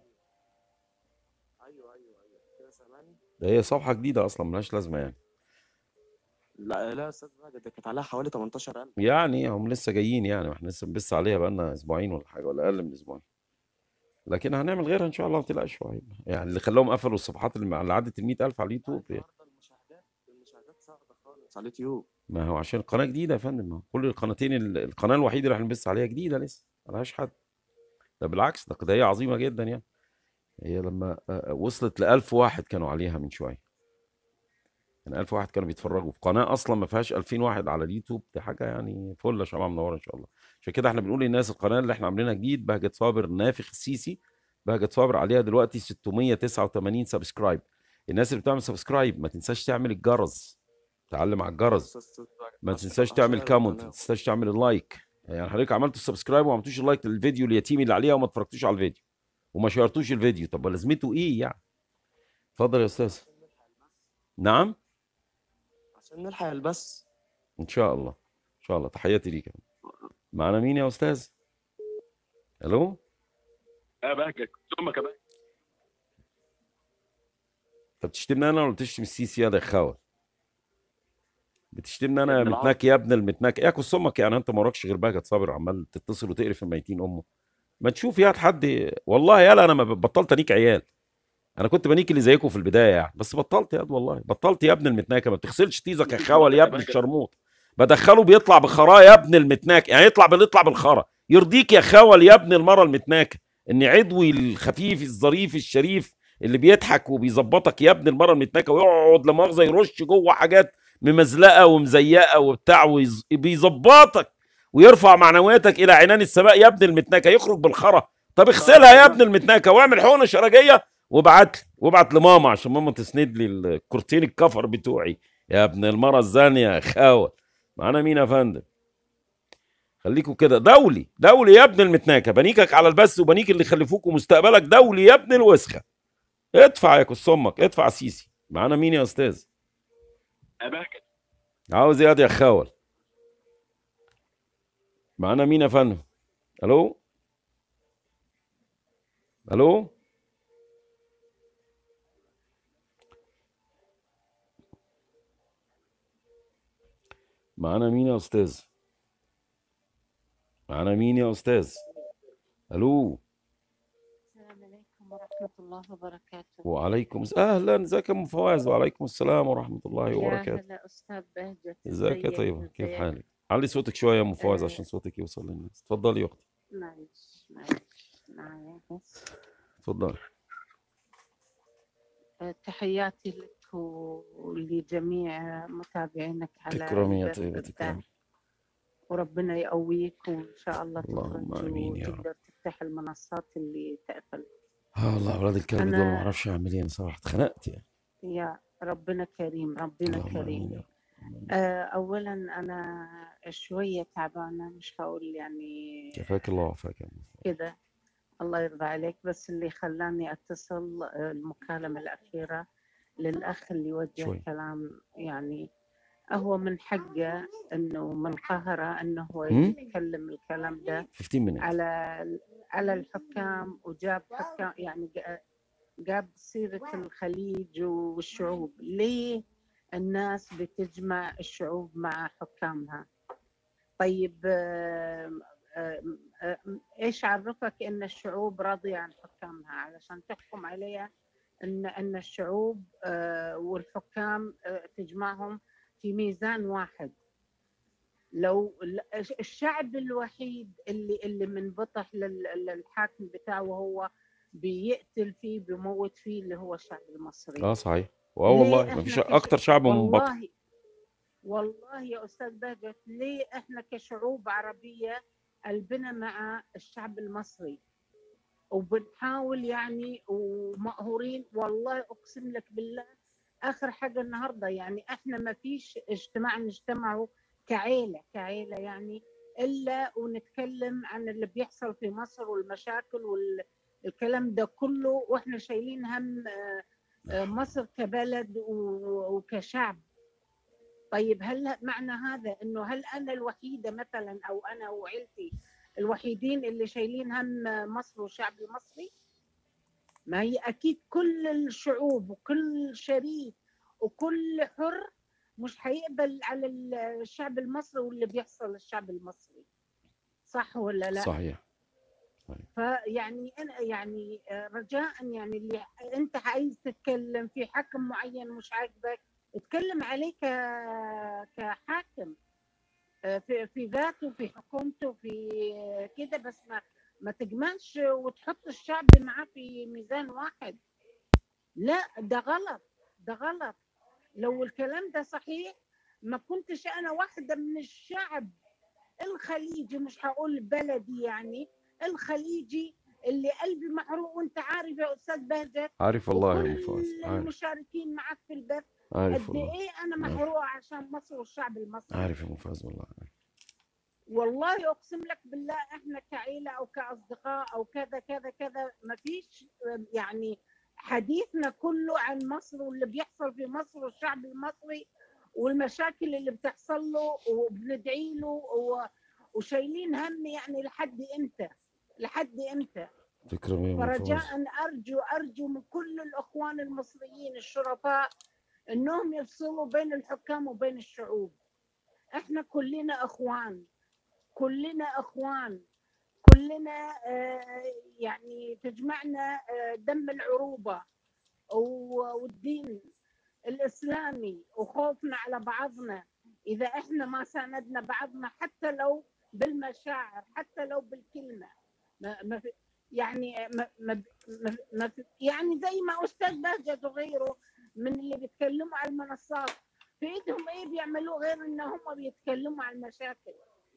ايوه ايوه ايوه كده سامعني ده هي صفحه جديده اصلا ملهاش لازمه يعني لا لا يا استاذ بهجت ده كانت عليها حوالي 18000 يعني هم لسه جايين يعني واحنا لسه بنبص عليها بقالنا اسبوعين ولا حاجه ولا اقل من اسبوعين لكن هنعمل غيرها ان شاء الله ما تقلقش شويه يعني اللي خلاهم قفلوا الصفحات اللي اللي عدت ال 100000 على اليوتيوب يعني. المشاهدات صعبه خالص على اليوتيوب ما هو عشان القناه جديده يا فندم ما هو كل القناتين ال- القناه الوحيده اللي احنا بنبص عليها جديده لسه ملهاش حد ده بالعكس ده قضيه عظيمه جدا يعني هي لما آه، آه، وصلت ل 1000 واحد كانوا عليها من شويه يعني 1000 واحد كانوا بيتفرجوا في قناه اصلا ما فيهاش 2000 واحد على اليوتيوب دي حاجه يعني فل يا شباب منوره ان شاء الله عشان كده احنا بنقول للناس القناه اللي احنا عاملينها جديد بهجت صابر نافخ السيسي بهجت صابر عليها دلوقتي 689 سبسكرايب الناس اللي بتعمل سبسكرايب ما تنساش تعمل الجرس تعلم على الجرس ما تنساش تعمل كومنت ما تنساش تعمل اللايك يعني حضرتك عملتوا السبسكرايب وما عملتوش اللايك للفيديو اليتيم اللي عليها وما اتفرجتوش على الفيديو وما شيرتوش الفيديو طب لازمته ايه يعني اتفضل يا استاذ نعم عشان نلحق البث ان شاء الله ان شاء الله تحياتي ليك معانا مين يا استاذ الو يا بهجت امك يا بهجت انت بتشتمني انا ولا بتشتم السيسي يا ده خاوة بتشتمني انا يا ابن العم. متناك يا ابن المتناك ايه كس امك يعني انت ما وراكش غير بهجت صابر عمال تتصل وتقرف الميتين امه ما تشوف يا حد والله يالا انا ما بطلت انيك عيال انا كنت بنيك اللي زيكم في البدايه يعني بس بطلت يا والله بطلت يا ابن المتناكه ما بتغسلش تيزك يا خول يا ابن الشرموط بدخله بيطلع بخراه يا ابن المتناك يعني يطلع بيطلع بالخرا يرضيك يا خول يا ابن المره المتناكه ان عضوي الخفيف الظريف الشريف اللي بيضحك وبيظبطك يا ابن المره المتناكه ويقعد لا مؤاخذه يرش جوه حاجات ممزلقه ومزيقه وبتاع وبيظبطك ويرفع معنوياتك الى عنان السماء يا ابن المتناكه يخرج بالخرا طب اغسلها يا ابن المتناكه واعمل حقنه شرجيه وابعت لي وابعت لماما عشان ماما تسند لي الكورتين الكفر بتوعي يا ابن المره الزانيه يا خاوه معانا مين يا فندم خليكوا كده دولي دولي يا ابن المتناكه بنيكك على البث وبنيك اللي خلفوك ومستقبلك دولي يا ابن الوسخه ادفع يا كس امك ادفع سيسي معانا مين يا استاذ يا بهجت عاوز ايه يا خاول معانا مين يا فندم الو الو معانا مين يا استاذ معانا مين يا استاذ الو السلام عليكم ورحمة الله وبركاته وعليكم الس- اهلا ازيك يا ام فواز وعليكم السلام ورحمه الله يا وبركاته هلا أستاذ بهجت ازيك يا ازيك طيبه كيف ازيك حالك علي صوتك شويه يا ام فواز آه. عشان صوتك يوصل للناس اتفضلي يا اختي معلش معلش معايا بس اتفضلي آه، تحياتي لك ولجميع متابعينك على تكرمي يا البث طيبه ده تكرمي وربنا يقويك وإن شاء الله اللهم تخرج امين يا رب وتقدر تفتح المنصات اللي تقفل اه والله اولاد الكلب دول ما أنا اعرفش اعمل ايه أنا صراحه اتخنقت يعني يا ربنا كريم ربنا اللهم امين كريم يا رب آه، أولا أنا شوية تعبانة مش هقول يعني كفاك الله وعافاك يا أم. كده الله يرضى عليك بس اللي خلاني أتصل آه، المكالمة الأخيرة للأخ اللي وجه شوي كلام يعني هو من حقه إنه من قهره إنه هو هم؟ يتكلم الكلام ده 15 minutes على على الحكام وجاب حكام يعني جا- جاب سيرة الخليج والشعوب ليه الناس بتجمع الشعوب مع حكامها طيب آم، آم، آم، ايش عرفك ان الشعوب راضيه عن حكامها علشان تحكم عليها ان ان الشعوب آه، والحكام آه، تجمعهم في ميزان واحد لو ال- الشعب الوحيد اللي اللي منبطح لل- للحاكم بتاعه وهو بيقتل فيه بيموت فيه اللي هو الشعب المصري اه صحيح واه والله ليه ما فيش احنا كش... اكتر شعب منبطح والله والله يا استاذ بهجت ليه احنا كشعوب عربيه قلبنا مع الشعب المصري وبنحاول يعني ومقهورين والله اقسم لك بالله اخر حاجه النهارده يعني احنا ما فيش اجتماع نجتمعه كعيله كعيله يعني الا ونتكلم عن اللي بيحصل في مصر والمشاكل والكلام ده كله واحنا شايلين هم آه، آه، مصر كبلد و- وكشعب طيب هل معنى هذا انه هل انا الوحيده مثلا او انا وعيلتي الوحيدين اللي شايلين هم مصر والشعب المصري؟ ما هي اكيد كل الشعوب وكل شريف وكل حر مش هيقبل على ال- الشعب المصري واللي بيحصل للشعب المصري صح ولا لا صحيح فيعني انا يعني آه، رجاء يعني اللي انت عايز تتكلم في حكم معين مش عاجبك اتكلم عليه ك- كحاكم آه، في في ذاته في حكومته في آه، كده بس ما ما تجمعش وتحط الشعب معاه في ميزان واحد لا ده غلط ده غلط لو الكلام ده صحيح ما كنتش انا واحده من الشعب الخليجي مش هقول بلدي يعني الخليجي اللي قلبي محروق وانت عارف يا استاذ بهجت عارف والله يا وكل ام فؤاد عارف المشاركين معك في البث عارف قد والله ايه انا عارف. محروقه عشان مصر والشعب المصري عارف يا ام فؤاد والله عارف. والله اقسم لك بالله احنا كعيله او كاصدقاء او كذا كذا كذا ما فيش يعني حديثنا كله عن مصر واللي بيحصل في مصر والشعب المصري والمشاكل اللي بتحصل له وبندعي له و- وشايلين هم يعني لحد امتى لحد امتى تكرم يا ام فؤاد فرجاء ارجو ارجو من كل الاخوان المصريين الشرفاء انهم يفصلوا بين الحكام وبين الشعوب احنا كلنا اخوان كلنا اخوان كلنا آه، يعني تجمعنا آه، دم العروبه و- والدين الاسلامي وخوفنا على بعضنا اذا احنا ما ساندنا بعضنا حتى لو بالمشاعر حتى لو بالكلمه ما ما في يعني ما ما ما ما في يعني زي ما استاذ بهجت وغيره من اللي بيتكلموا على المنصات في ايدهم ايه بيعملوه غير ان هم بيتكلموا عن المشاكل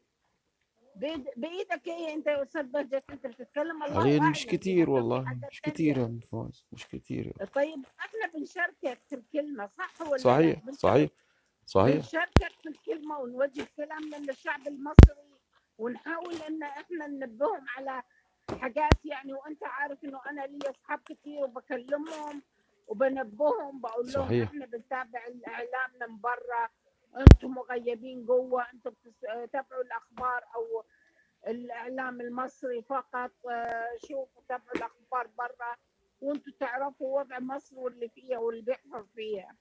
بإيد بايدك ايه انت يا استاذ بهجت انت بتتكلم الله هي اعلم مش في كتير حاجات والله حاجات مش كتير يا تانية ام فؤاد مش كتير طيب احنا بنشاركك في الكلمه صح ولا لا؟ صحيح بنشارك- صحيح صحيح بنشاركك في الكلمه ونوجه كلامنا للشعب المصري ونحاول ان احنا ننبههم على حاجات يعني وانت عارف انه انا لي اصحاب كتير وبكلمهم وبنبههم بقول لهم صحيح. احنا بنتابع الاعلام من برا انتم مغيبين جوا انتم بتتابعوا الاخبار او الاعلام المصري فقط آه، شوفوا تابعوا الاخبار برا وانتم تعرفوا وضع مصر واللي فيها واللي بيحصل فيها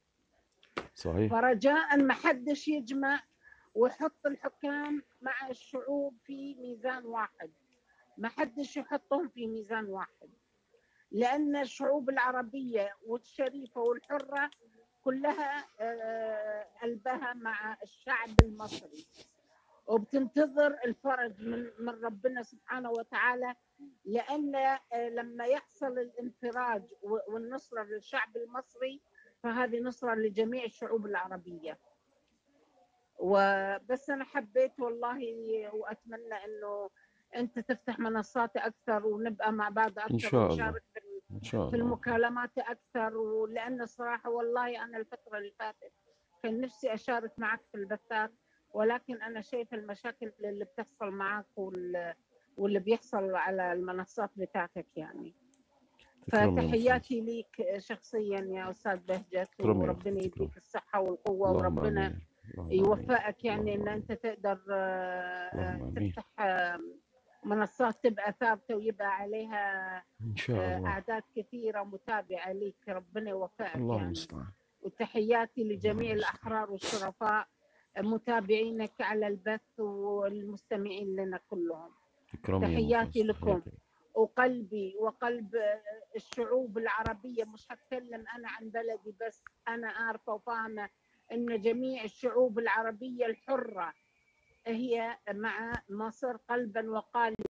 صحيح فرجاء ما حدش يجمع ويحط الحكام مع الشعوب في ميزان واحد ما حدش يحطهم في ميزان واحد لأن الشعوب العربية والشريفة والحرة كلها آه، قلبها مع الشعب المصري وبتنتظر الفرج من من ربنا سبحانه وتعالى لأن آه، لما يحصل الانفراج و- والنصرة للشعب المصري فهذه نصرة لجميع الشعوب العربية وبس أنا حبيت والله وأتمنى أنه أنت تفتح منصات أكثر ونبقى مع بعض أكثر ان شاء الله ونشارك في ان شاء في الله المكالمات أكثر ولأن الصراحة والله أنا الفترة اللي فاتت كان نفسي أشارك معك في البثات ولكن أنا شايفة المشاكل اللي بتحصل معك وال- واللي بيحصل على المنصات بتاعتك يعني تكرم يا ام فؤاد فتحياتي ليك شخصيا يا أستاذ بهجت تكرم يا وربنا اختي تكرم يديك الصحة والقوة اللهم وربنا امين اللهم امين يوفقك يعني اللهم ان امين انت تقدر آه، اللهم آه، امين تفتح آه، منصات تبقى ثابته ويبقى عليها ان شاء آه، الله اعداد كثيره متابعه ليك ربنا يوفقك الله يعني المستعان وتحياتي الله لجميع المستعان الاحرار والشرفاء متابعينك على البث والمستمعين لنا كلهم تكرم يا ام فؤاد تحياتي لكم تحياتي وقلبي وقلب آه، الشعوب العربية مش هتكلم أنا عن بلدي بس أنا عارفة وفاهمة أن جميع الشعوب العربية الحرة هي مع مصر قلبا وقالبا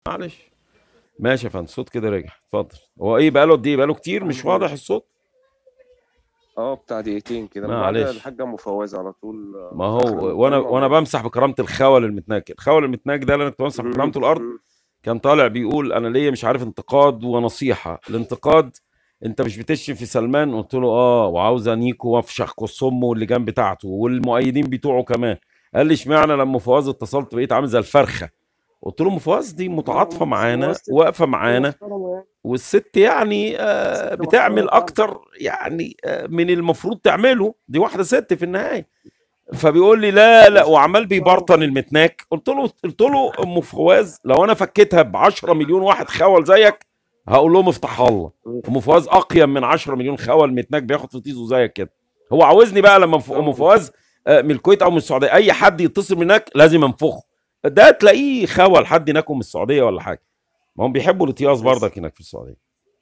معلش ماشي يا فندم الصوت كده رجع اتفضل هو ايه بقاله قد ايه بقاله كتير مش واضح الصوت اه بتاع دقيقتين كده من بعد معلش الحاجة مفوزة على طول آه، ما في آخر هو وانا المكالمة وانا بمسح بكرامه الخول المتناك الخول المتناك ده اللي انا كنت بمسح بكرامته الارض كان طالع بيقول انا ليا مش عارف انتقاد ونصيحه الانتقاد انت مش بتشتم في سلمان قلت له اه وعاوز انيكو وافشخ والصم واللجان بتاعته والمؤيدين بتوعه كمان قال لي اشمعنى لما فواز اتصلت بقيت عامل زي الفرخه قلت له ام فواز دي متعاطفه معانا واقفه معانا والست يعني آه بتعمل اكتر يعني آه من المفروض تعمله دي واحده ست في النهايه فبيقول لي لا لا وعمال بيبرطن المتناك قلت له قلت له ام فواز لو انا فكيتها ب 10 مليون واحد خول زيك هقول لهم افتح الله ام فواز اقيم من 10 مليون خول متناك بياخد في طيزه زيك كده هو عاوزني بقى لما ف- ام فواز آه، من الكويت او من السعوديه اي حد يتصل من هناك لازم انفخه ده تلاقيه خول حد هناك من السعوديه ولا حاجه ما هم بيحبوا الاتياز برضك هناك في السعوديه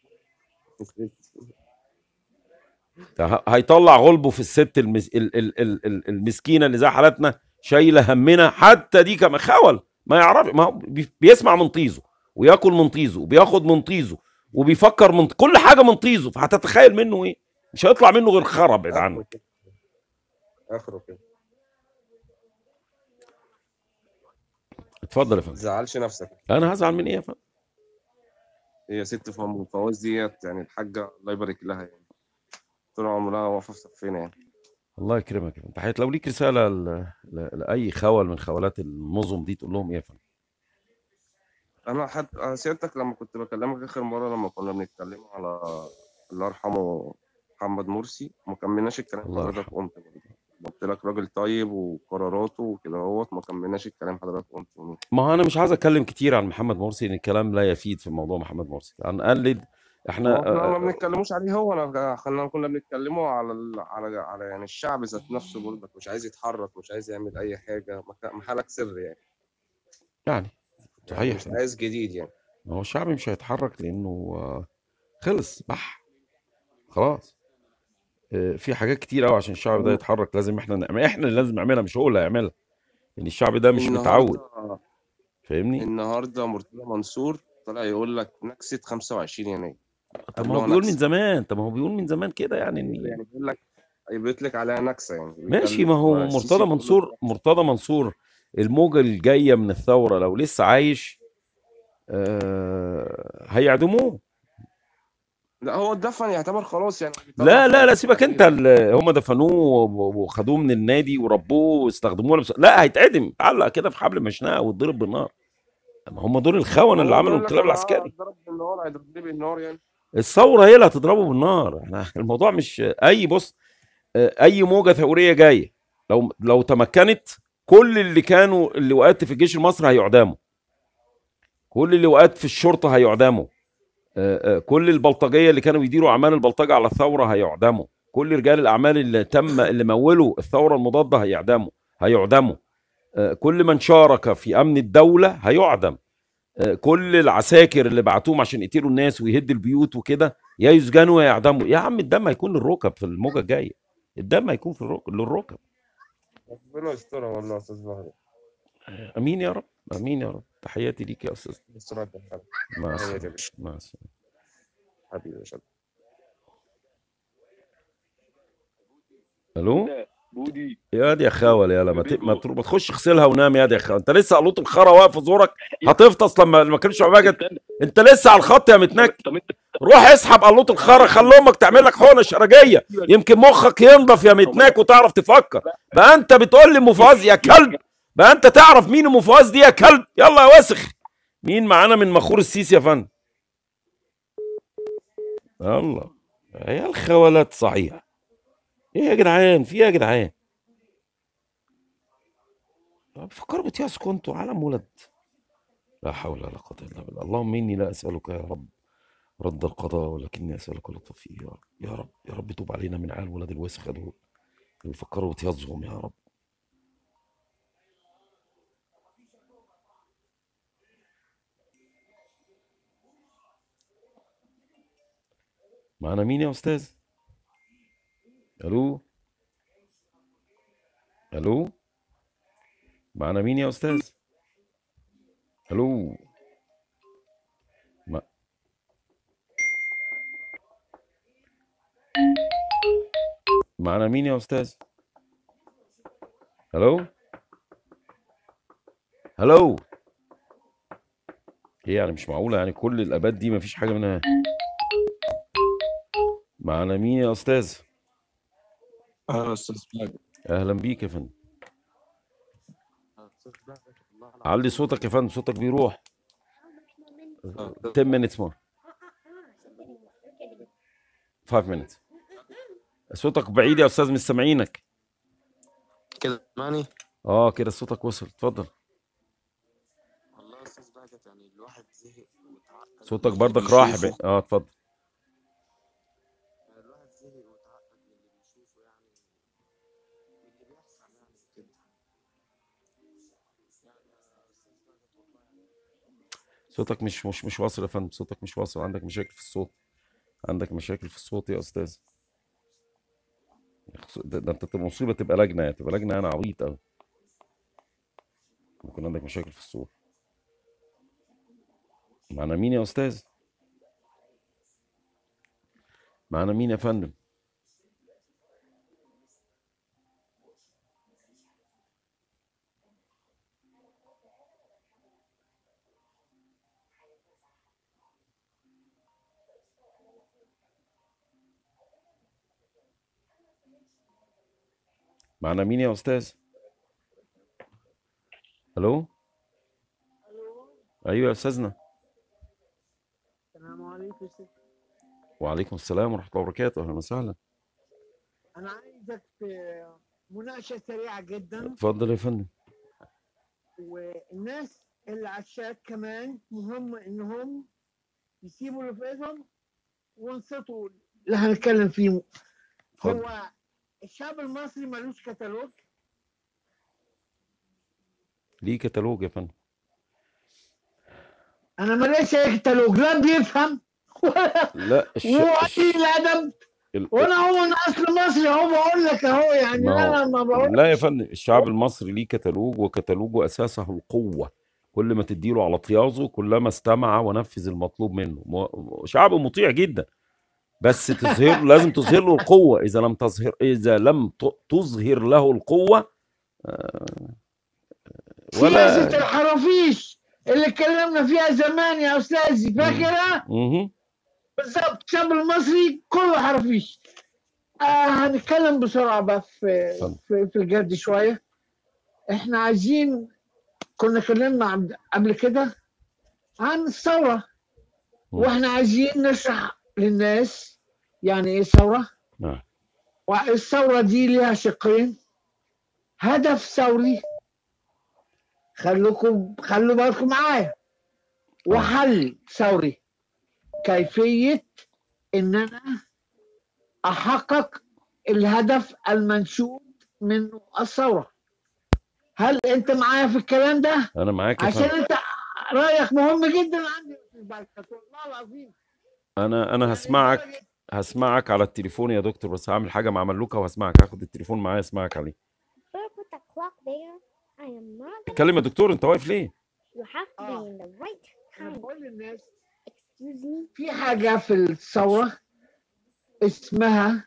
ه- هيطلع غلبه في الست المس... ال... ال... ال... ال- المسكينه اللي زي حالتنا شايله همنا حتى دي كمان خول ما يعرف ما هو بي- بيسمع من طيزه وياكل من طيزه وبياخد من طيزه وبيفكر من كل حاجه من طيزه فهتتخيل منه ايه مش هيطلع منه غير خرا بعيد عنك اخره كده اتفضل يا ما فندم تزعلش نفسك انا هزعل من ايه يا فندم هي ست فم فواز ديت يعني الحاجة الله يبارك لها يعني طول عمرها واقفة في صفنا يعني الله يكرمك يا فندم تحية لو ليك رساله ل... ل... لاي خول من خولات النظم دي تقول لهم ايه يا فندم انا حتى أنا سيادتك لما كنت بكلمك اخر مرة لما كنا بنتكلم على الله يرحمه محمد مرسي ما كملناش الكلام الله حضرتك قمت قلت لك راجل طيب وقراراته وكده اهوت ما كملناش الكلام حضرتك قمت ما هو انا مش عايز اتكلم كتير عن محمد مرسي لان الكلام لا يفيد في موضوع محمد مرسي هنقلد احنا احنا ما آه، بنتكلموش عليه هو انا خلينا كنا بنتكلموا على ال... على على يعني الشعب ذات نفسه برضك مش عايز يتحرك مش عايز يعمل اي حاجه مك- محلك سر يعني يعني يعني صحيح مش عايز جديد يعني ما هو الشعب مش هيتحرك لانه آه، خلص بح خلاص آه، في حاجات كتير قوي عشان الشعب ده يتحرك لازم احنا نعمل احنا اللي لازم نعملها مش هو اللي هيعملها لان الشعب ده مش متعود النهارده فاهمني النهارده مرتضى منصور طلع يقول لك نكسه 25 يناير طب اللي ما هو هو بيقول من نكسه زمان طب ما هو بيقول من زمان كده يعني ان يعني بيقول لك بيطلق عليها نكسه يعني ماشي بيتكلم ما هو السيسي مرتضى بيقول منصور مرتضى منصور الموجة الجاية من الثورة لو لسه عايش آه هيعدموه لا هو اتدفن يعتبر خلاص يعني بيطلع لا لا لا خلاص سيبك انت ال- هم دفنوه و- وخدوه من النادي وربوه واستخدموه لبس... لا هيتعدم اتعلق كده في حبل مشنقه واتضرب بالنار ما هم دول الخونه اللي هو عملوا بيقول لك الانقلاب انا العسكري هضرب بالنار هيضربني بالنار يعني الثوره هي اللي هتضربه بالنار احنا الموضوع مش اي بص آه، اي موجه ثوريه جايه لو لو تمكنت كل اللي كانوا اللواءات في الجيش المصري هيعدموا كل اللواءات في الشرطه هيعدموا آه، آه، كل البلطجيه اللي كانوا بيديروا اعمال البلطجه على الثوره هيعدموا كل رجال الاعمال اللي تم اللي مولوا الثوره المضاده هيعدموا هيعدموا آه، كل من شارك في امن الدوله هيعدم آه، كل العساكر اللي بعتوهم عشان يقتلوا الناس ويهدوا البيوت وكده يا يسجنوا يا يعدموا يا عم الدم هيكون للركب في الموجه الجايه الدم هيكون في الركب للركب ربنا يسترها والله يا استاذ بهجت امين يا رب امين يا رب تحياتي ليك يا استاذ يسترها يا حبيبي مع تحياتي يا السلامه باشا مع السلامه حبيبي يا شباب الو بودي يا دي يا خاول يا ما, ت... ما, تروح ما تخش اغسلها ونام يا دي يا خاول انت لسه قلوط الخرا واقف في زورك هتفطس لما ما كانش عباجة انت لسه على الخط يا متنك روح اسحب قلوط الخرا خلي امك تعمل لك حقنه شرجيه يمكن مخك ينضف يا متناك وتعرف تفكر بقى انت بتقول لي ام فؤاد يا كلب بقى انت تعرف مين ام فؤاد دي يا كلب يلا يا وسخ مين معانا من مخور السيسي يا فندم الله يا الخولات صحيح ايه يا جدعان في ايه يا جدعان فكروا بتياس كنتوا عالم ولد لا حول ولا قوة إلا بالله اللهم إني لا أسألك يا رب رد القضاء ولكني أسألك لطف فيه يا رب يا رب يا رب توب علينا من عيال ولاد الوسخة دول اللي بيفكروا بتيازهم يا رب معنا مين يا أستاذ؟ ألو ألو معنا مين يا أستاذ؟ ألو معنا مين يا استاذ هلو هلو ايه يعني مش معقوله يعني كل الابات دي مفيش حاجه منها معنا مين يا استاذ اه استاذ بلاج اهلا بيك يا فندم علي صوتك يا فندم صوتك بيروح 10 minutes more 5 minutes صوتك بعيد يا استاذ مش سامعينك كده معني اه كده صوتك وصل اتفضل والله يا استاذ بهجت يعني الواحد زهق وتعقد صوتك من برضك اللي راح بيشوفه. ب... اه اتفضل الواحد زهق وتعقد من اللي بيشوفه يعني من اللي بيحصل يعني كده يعني يا استاذ بهجت والله يعني صوتك مش مش مش واصل يا فندم صوتك مش واصل عندك مشاكل في الصوت عندك مشاكل في الصوت يا استاذ ده, ده انت تبقى مصيبه تبقى لجنه يعني تبقى لجنه انا عبيط قوي يكون عندك مشاكل في الصوت معنا مين يا استاذ معنا مين يا فندم معنا مين يا استاذ الو ايوه يا استاذنا السلام عليكم ست وعليكم السلام ورحمه الله وبركاته اهلا وسهلا انا عايزك في مناقشه سريعه جدا اتفضل يا فندم والناس اللي على الشات كمان مهم انهم يسيبوا اللي في ايدهم وينصتوا اللي هنتكلم فيه اتفضل هو الشعب المصري ملوش كتالوج ليه كتالوج يا فندم انا ماليش اي كتالوج لا بيفهم ولا لا الش... ولا الش... الادب ال... وانا هو من اصل مصري اهو بقول لك اهو يعني ما انا هو ما بقول لا يا فندم الشعب المصري ليه كتالوج وكتالوجه اساسه القوه كل ما تديله على طيازه كلما استمع ونفذ المطلوب منه م- شعب مطيع جدا بس تظهر لازم تظهر له القوه اذا لم تظهر اذا لم ت- تظهر له القوه آه، سياسه ولا الحرافيش اللي اتكلمنا فيها زمان يا استاذي فاكرها؟ مهم. بالظبط الشعب المصري كله حرافيش آه هنتكلم بسرعه بقى في في, في الجد شويه احنا عايزين كنا اتكلمنا عن- قبل كده عن الثوره واحنا عايزين نشرح للناس يعني ايه ثوره نعم والثوره دي ليها شقين هدف ثوري خلوكم خلوا بالكم معايا وحل ثوري كيفيه ان انا احقق الهدف المنشود منه الثوره هل انت معايا في الكلام ده انا معاك يا عشان فندم انت رايك مهم جدا عندي في البلد والله العظيم انا انا هسمعك هسمعك على التليفون يا دكتور بس هعمل حاجه مع ملوكه وهسمعك هاخد التليفون معايا اسمعك عليه Should I put the clock there? I am not. اتكلم يا دكتور انت واقف ليه You have to be in the right انا time. بقول للناس Excuse me. في حاجه في الثوره اسمها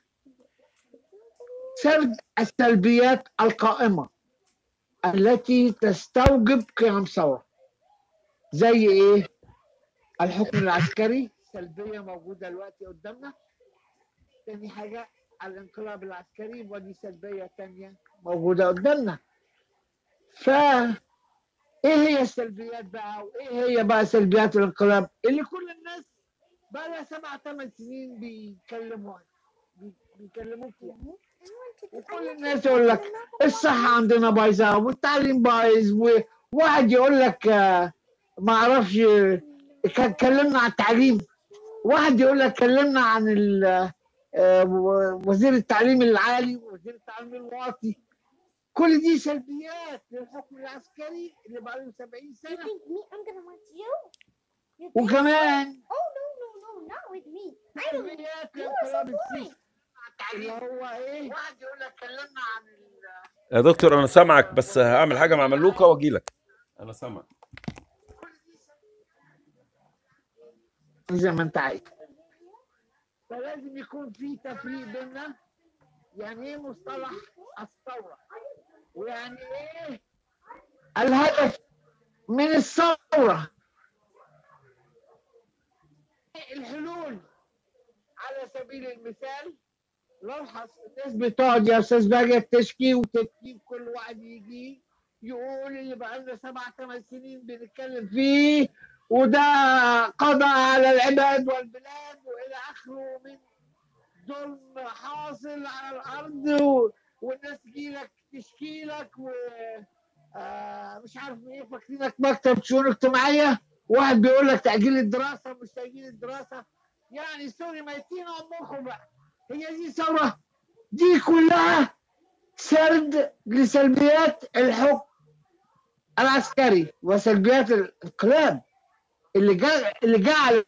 سرد السلبيات القائمه التي تستوجب قيام ثوره زي ايه الحكم العسكري سلبيه موجوده دلوقتي قدامنا تاني حاجه الانقلاب العسكري ودي سلبيه تانية موجوده قدامنا ف ايه هي السلبيات بقى وايه هي بقى سلبيات الانقلاب اللي كل الناس بقى لها سبع ثمان سنين بيتكلموا بي- بيتكلموا فيها وكل الناس يقول لك الصحة عندنا بايظة والتعليم بايظ وواحد يقول لك آه، ما اعرفش آه، ك- كلمنا عن التعليم واحد يقول لك كلمنا عن ال- آه، و- وزير التعليم العالي ووزير التعليم الواطي كل دي سلبيات للحكم العسكري اللي بقى له 70 سنة Me, I'm gonna want you. You think وكمان so? Oh no no no not with me. I don't. سلبيات You are so للانقلاب boring. السياسي اللي هو ايه واحد يقول لك كلمنا عن ال- يا دكتور انا سامعك بس هعمل حاجه مع ملوكه واجي لك انا سامعك زي ما انت عايز فلازم يكون في تفريق بيننا يعني ايه مصطلح الثوره ويعني ايه الهدف من الثوره الحلول على سبيل المثال نلحظ الناس بتقعد يا استاذ باجي تشكي وتبكي كل واحد يجي يقول اللي بقى لنا سبع ثمان سنين بنتكلم فيه وده قضى على العباد والبلاد والى اخره من ظلم حاصل على الارض و... والناس تجيلك تشكي لك و آه مش عارف ايه فاكرينك مكتب شؤون اجتماعيه واحد بيقول لك تاجيل الدراسه مش تاجيل الدراسه يعني سوري ميتين امكم بقى هي دي ثوره دي كلها سرد لسلبيات الحكم العسكري وسلبيات الانقلاب اللي جا اللي جعل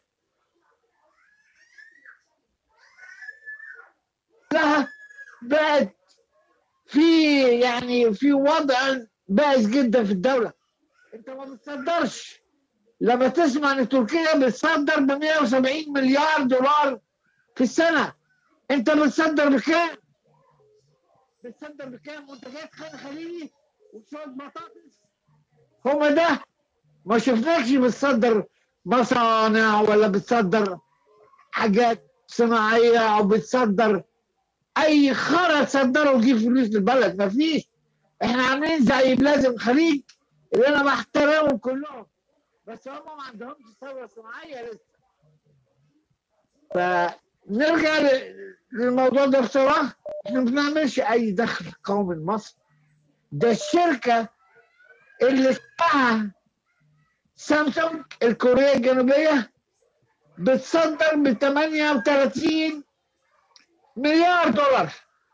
لها بقت في يعني في وضع بائس جدا في الدوله انت ما بتصدرش لما تسمع ان تركيا بتصدر ب 170 مليار دولار في السنه انت بتصدر بكام؟ بتصدر بكام منتجات خان خليلي وشويه بطاطس هما ده ما شفناكش بتصدر مصانع ولا بتصدر حاجات صناعيه او بتصدر اي خرا تصدره وتجيب فلوس للبلد ما فيش احنا عاملين زي بلاد الخليج اللي انا بحترمهم كلهم بس هم ما عندهمش ثوره صناعيه لسه فنرجع ل- للموضوع ده بسرعه احنا ما بنعملش اي دخل قومي لمصر ده الشركه اللي اسمها سامسونج الكوريه الجنوبيه بتصدر ب 38 مليار دولار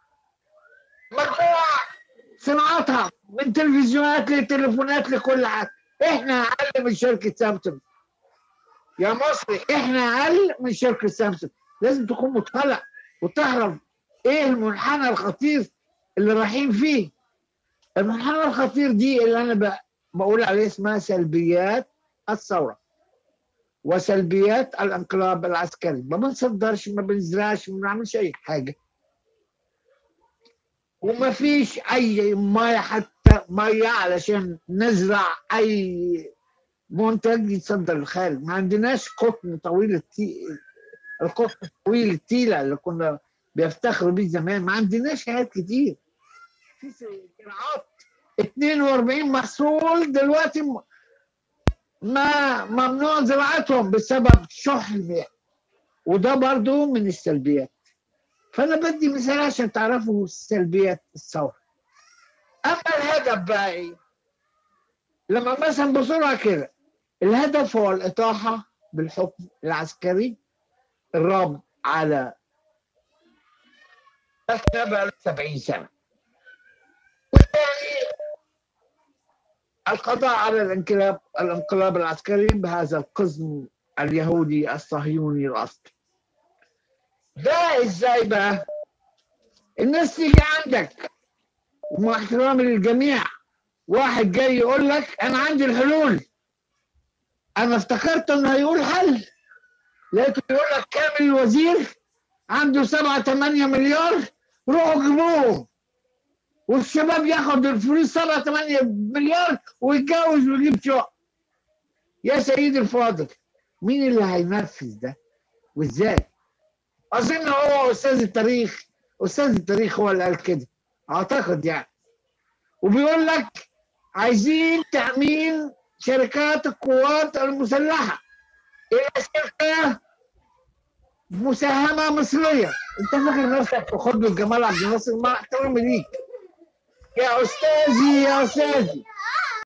مجموع صناعتها من تلفزيونات لتليفونات لكل حاجه احنا اقل من شركه سامسونج يا مصري احنا اقل من شركه سامسونج لازم تكون مطلع وتعرف ايه المنحنى الخطير اللي رايحين فيه المنحنى الخطير دي اللي انا ب- بقول عليه اسمها سلبيات الثوره وسلبيات الانقلاب العسكري ما بنصدرش ما بنزرعش ما بنعملش اي حاجه وما فيش اي ميه حتى ميه علشان نزرع اي منتج يتصدر للخارج ما عندناش قطن طويل التي... القطن الطويل التيله اللي كنا بيفتخروا بيه زمان ما عندناش حاجات كتير في زراعات 42 محصول دلوقتي م- ما ممنوع زراعتهم بسبب شح المياه وده برضو من السلبيات فانا بدي مثال عشان تعرفوا سلبيات الثوره اما الهدف بقى ايه لما مثلا بسرعه كده الهدف هو الاطاحه بالحكم العسكري الرابط على احنا بقى 70 سنه والثاني القضاء على الانقلاب الانقلاب العسكري بهذا القزم اليهودي الصهيوني الاصلي ده ازاي بقى الناس تيجي عندك ومع احترامي للجميع واحد جاي يقول لك انا عندي الحلول انا افتكرت انه هيقول حل لقيته يقول لك كامل الوزير عنده سبعة ثمانية مليار روحوا جيبوهم والشباب ياخد الفلوس سبعة ثمانية مليار ويتجوز ويجيب شقة يا سيدي الفاضل مين اللي هينفذ ده وازاي اظن هو استاذ التاريخ استاذ التاريخ هو اللي قال كده اعتقد يعني وبيقول لك عايزين تامين شركات القوات المسلحه الى شركه مساهمه مصريه انت فاكر نفسك في خطبه جمال عبد الناصر مع احترامي ليك يا استاذي يا استاذي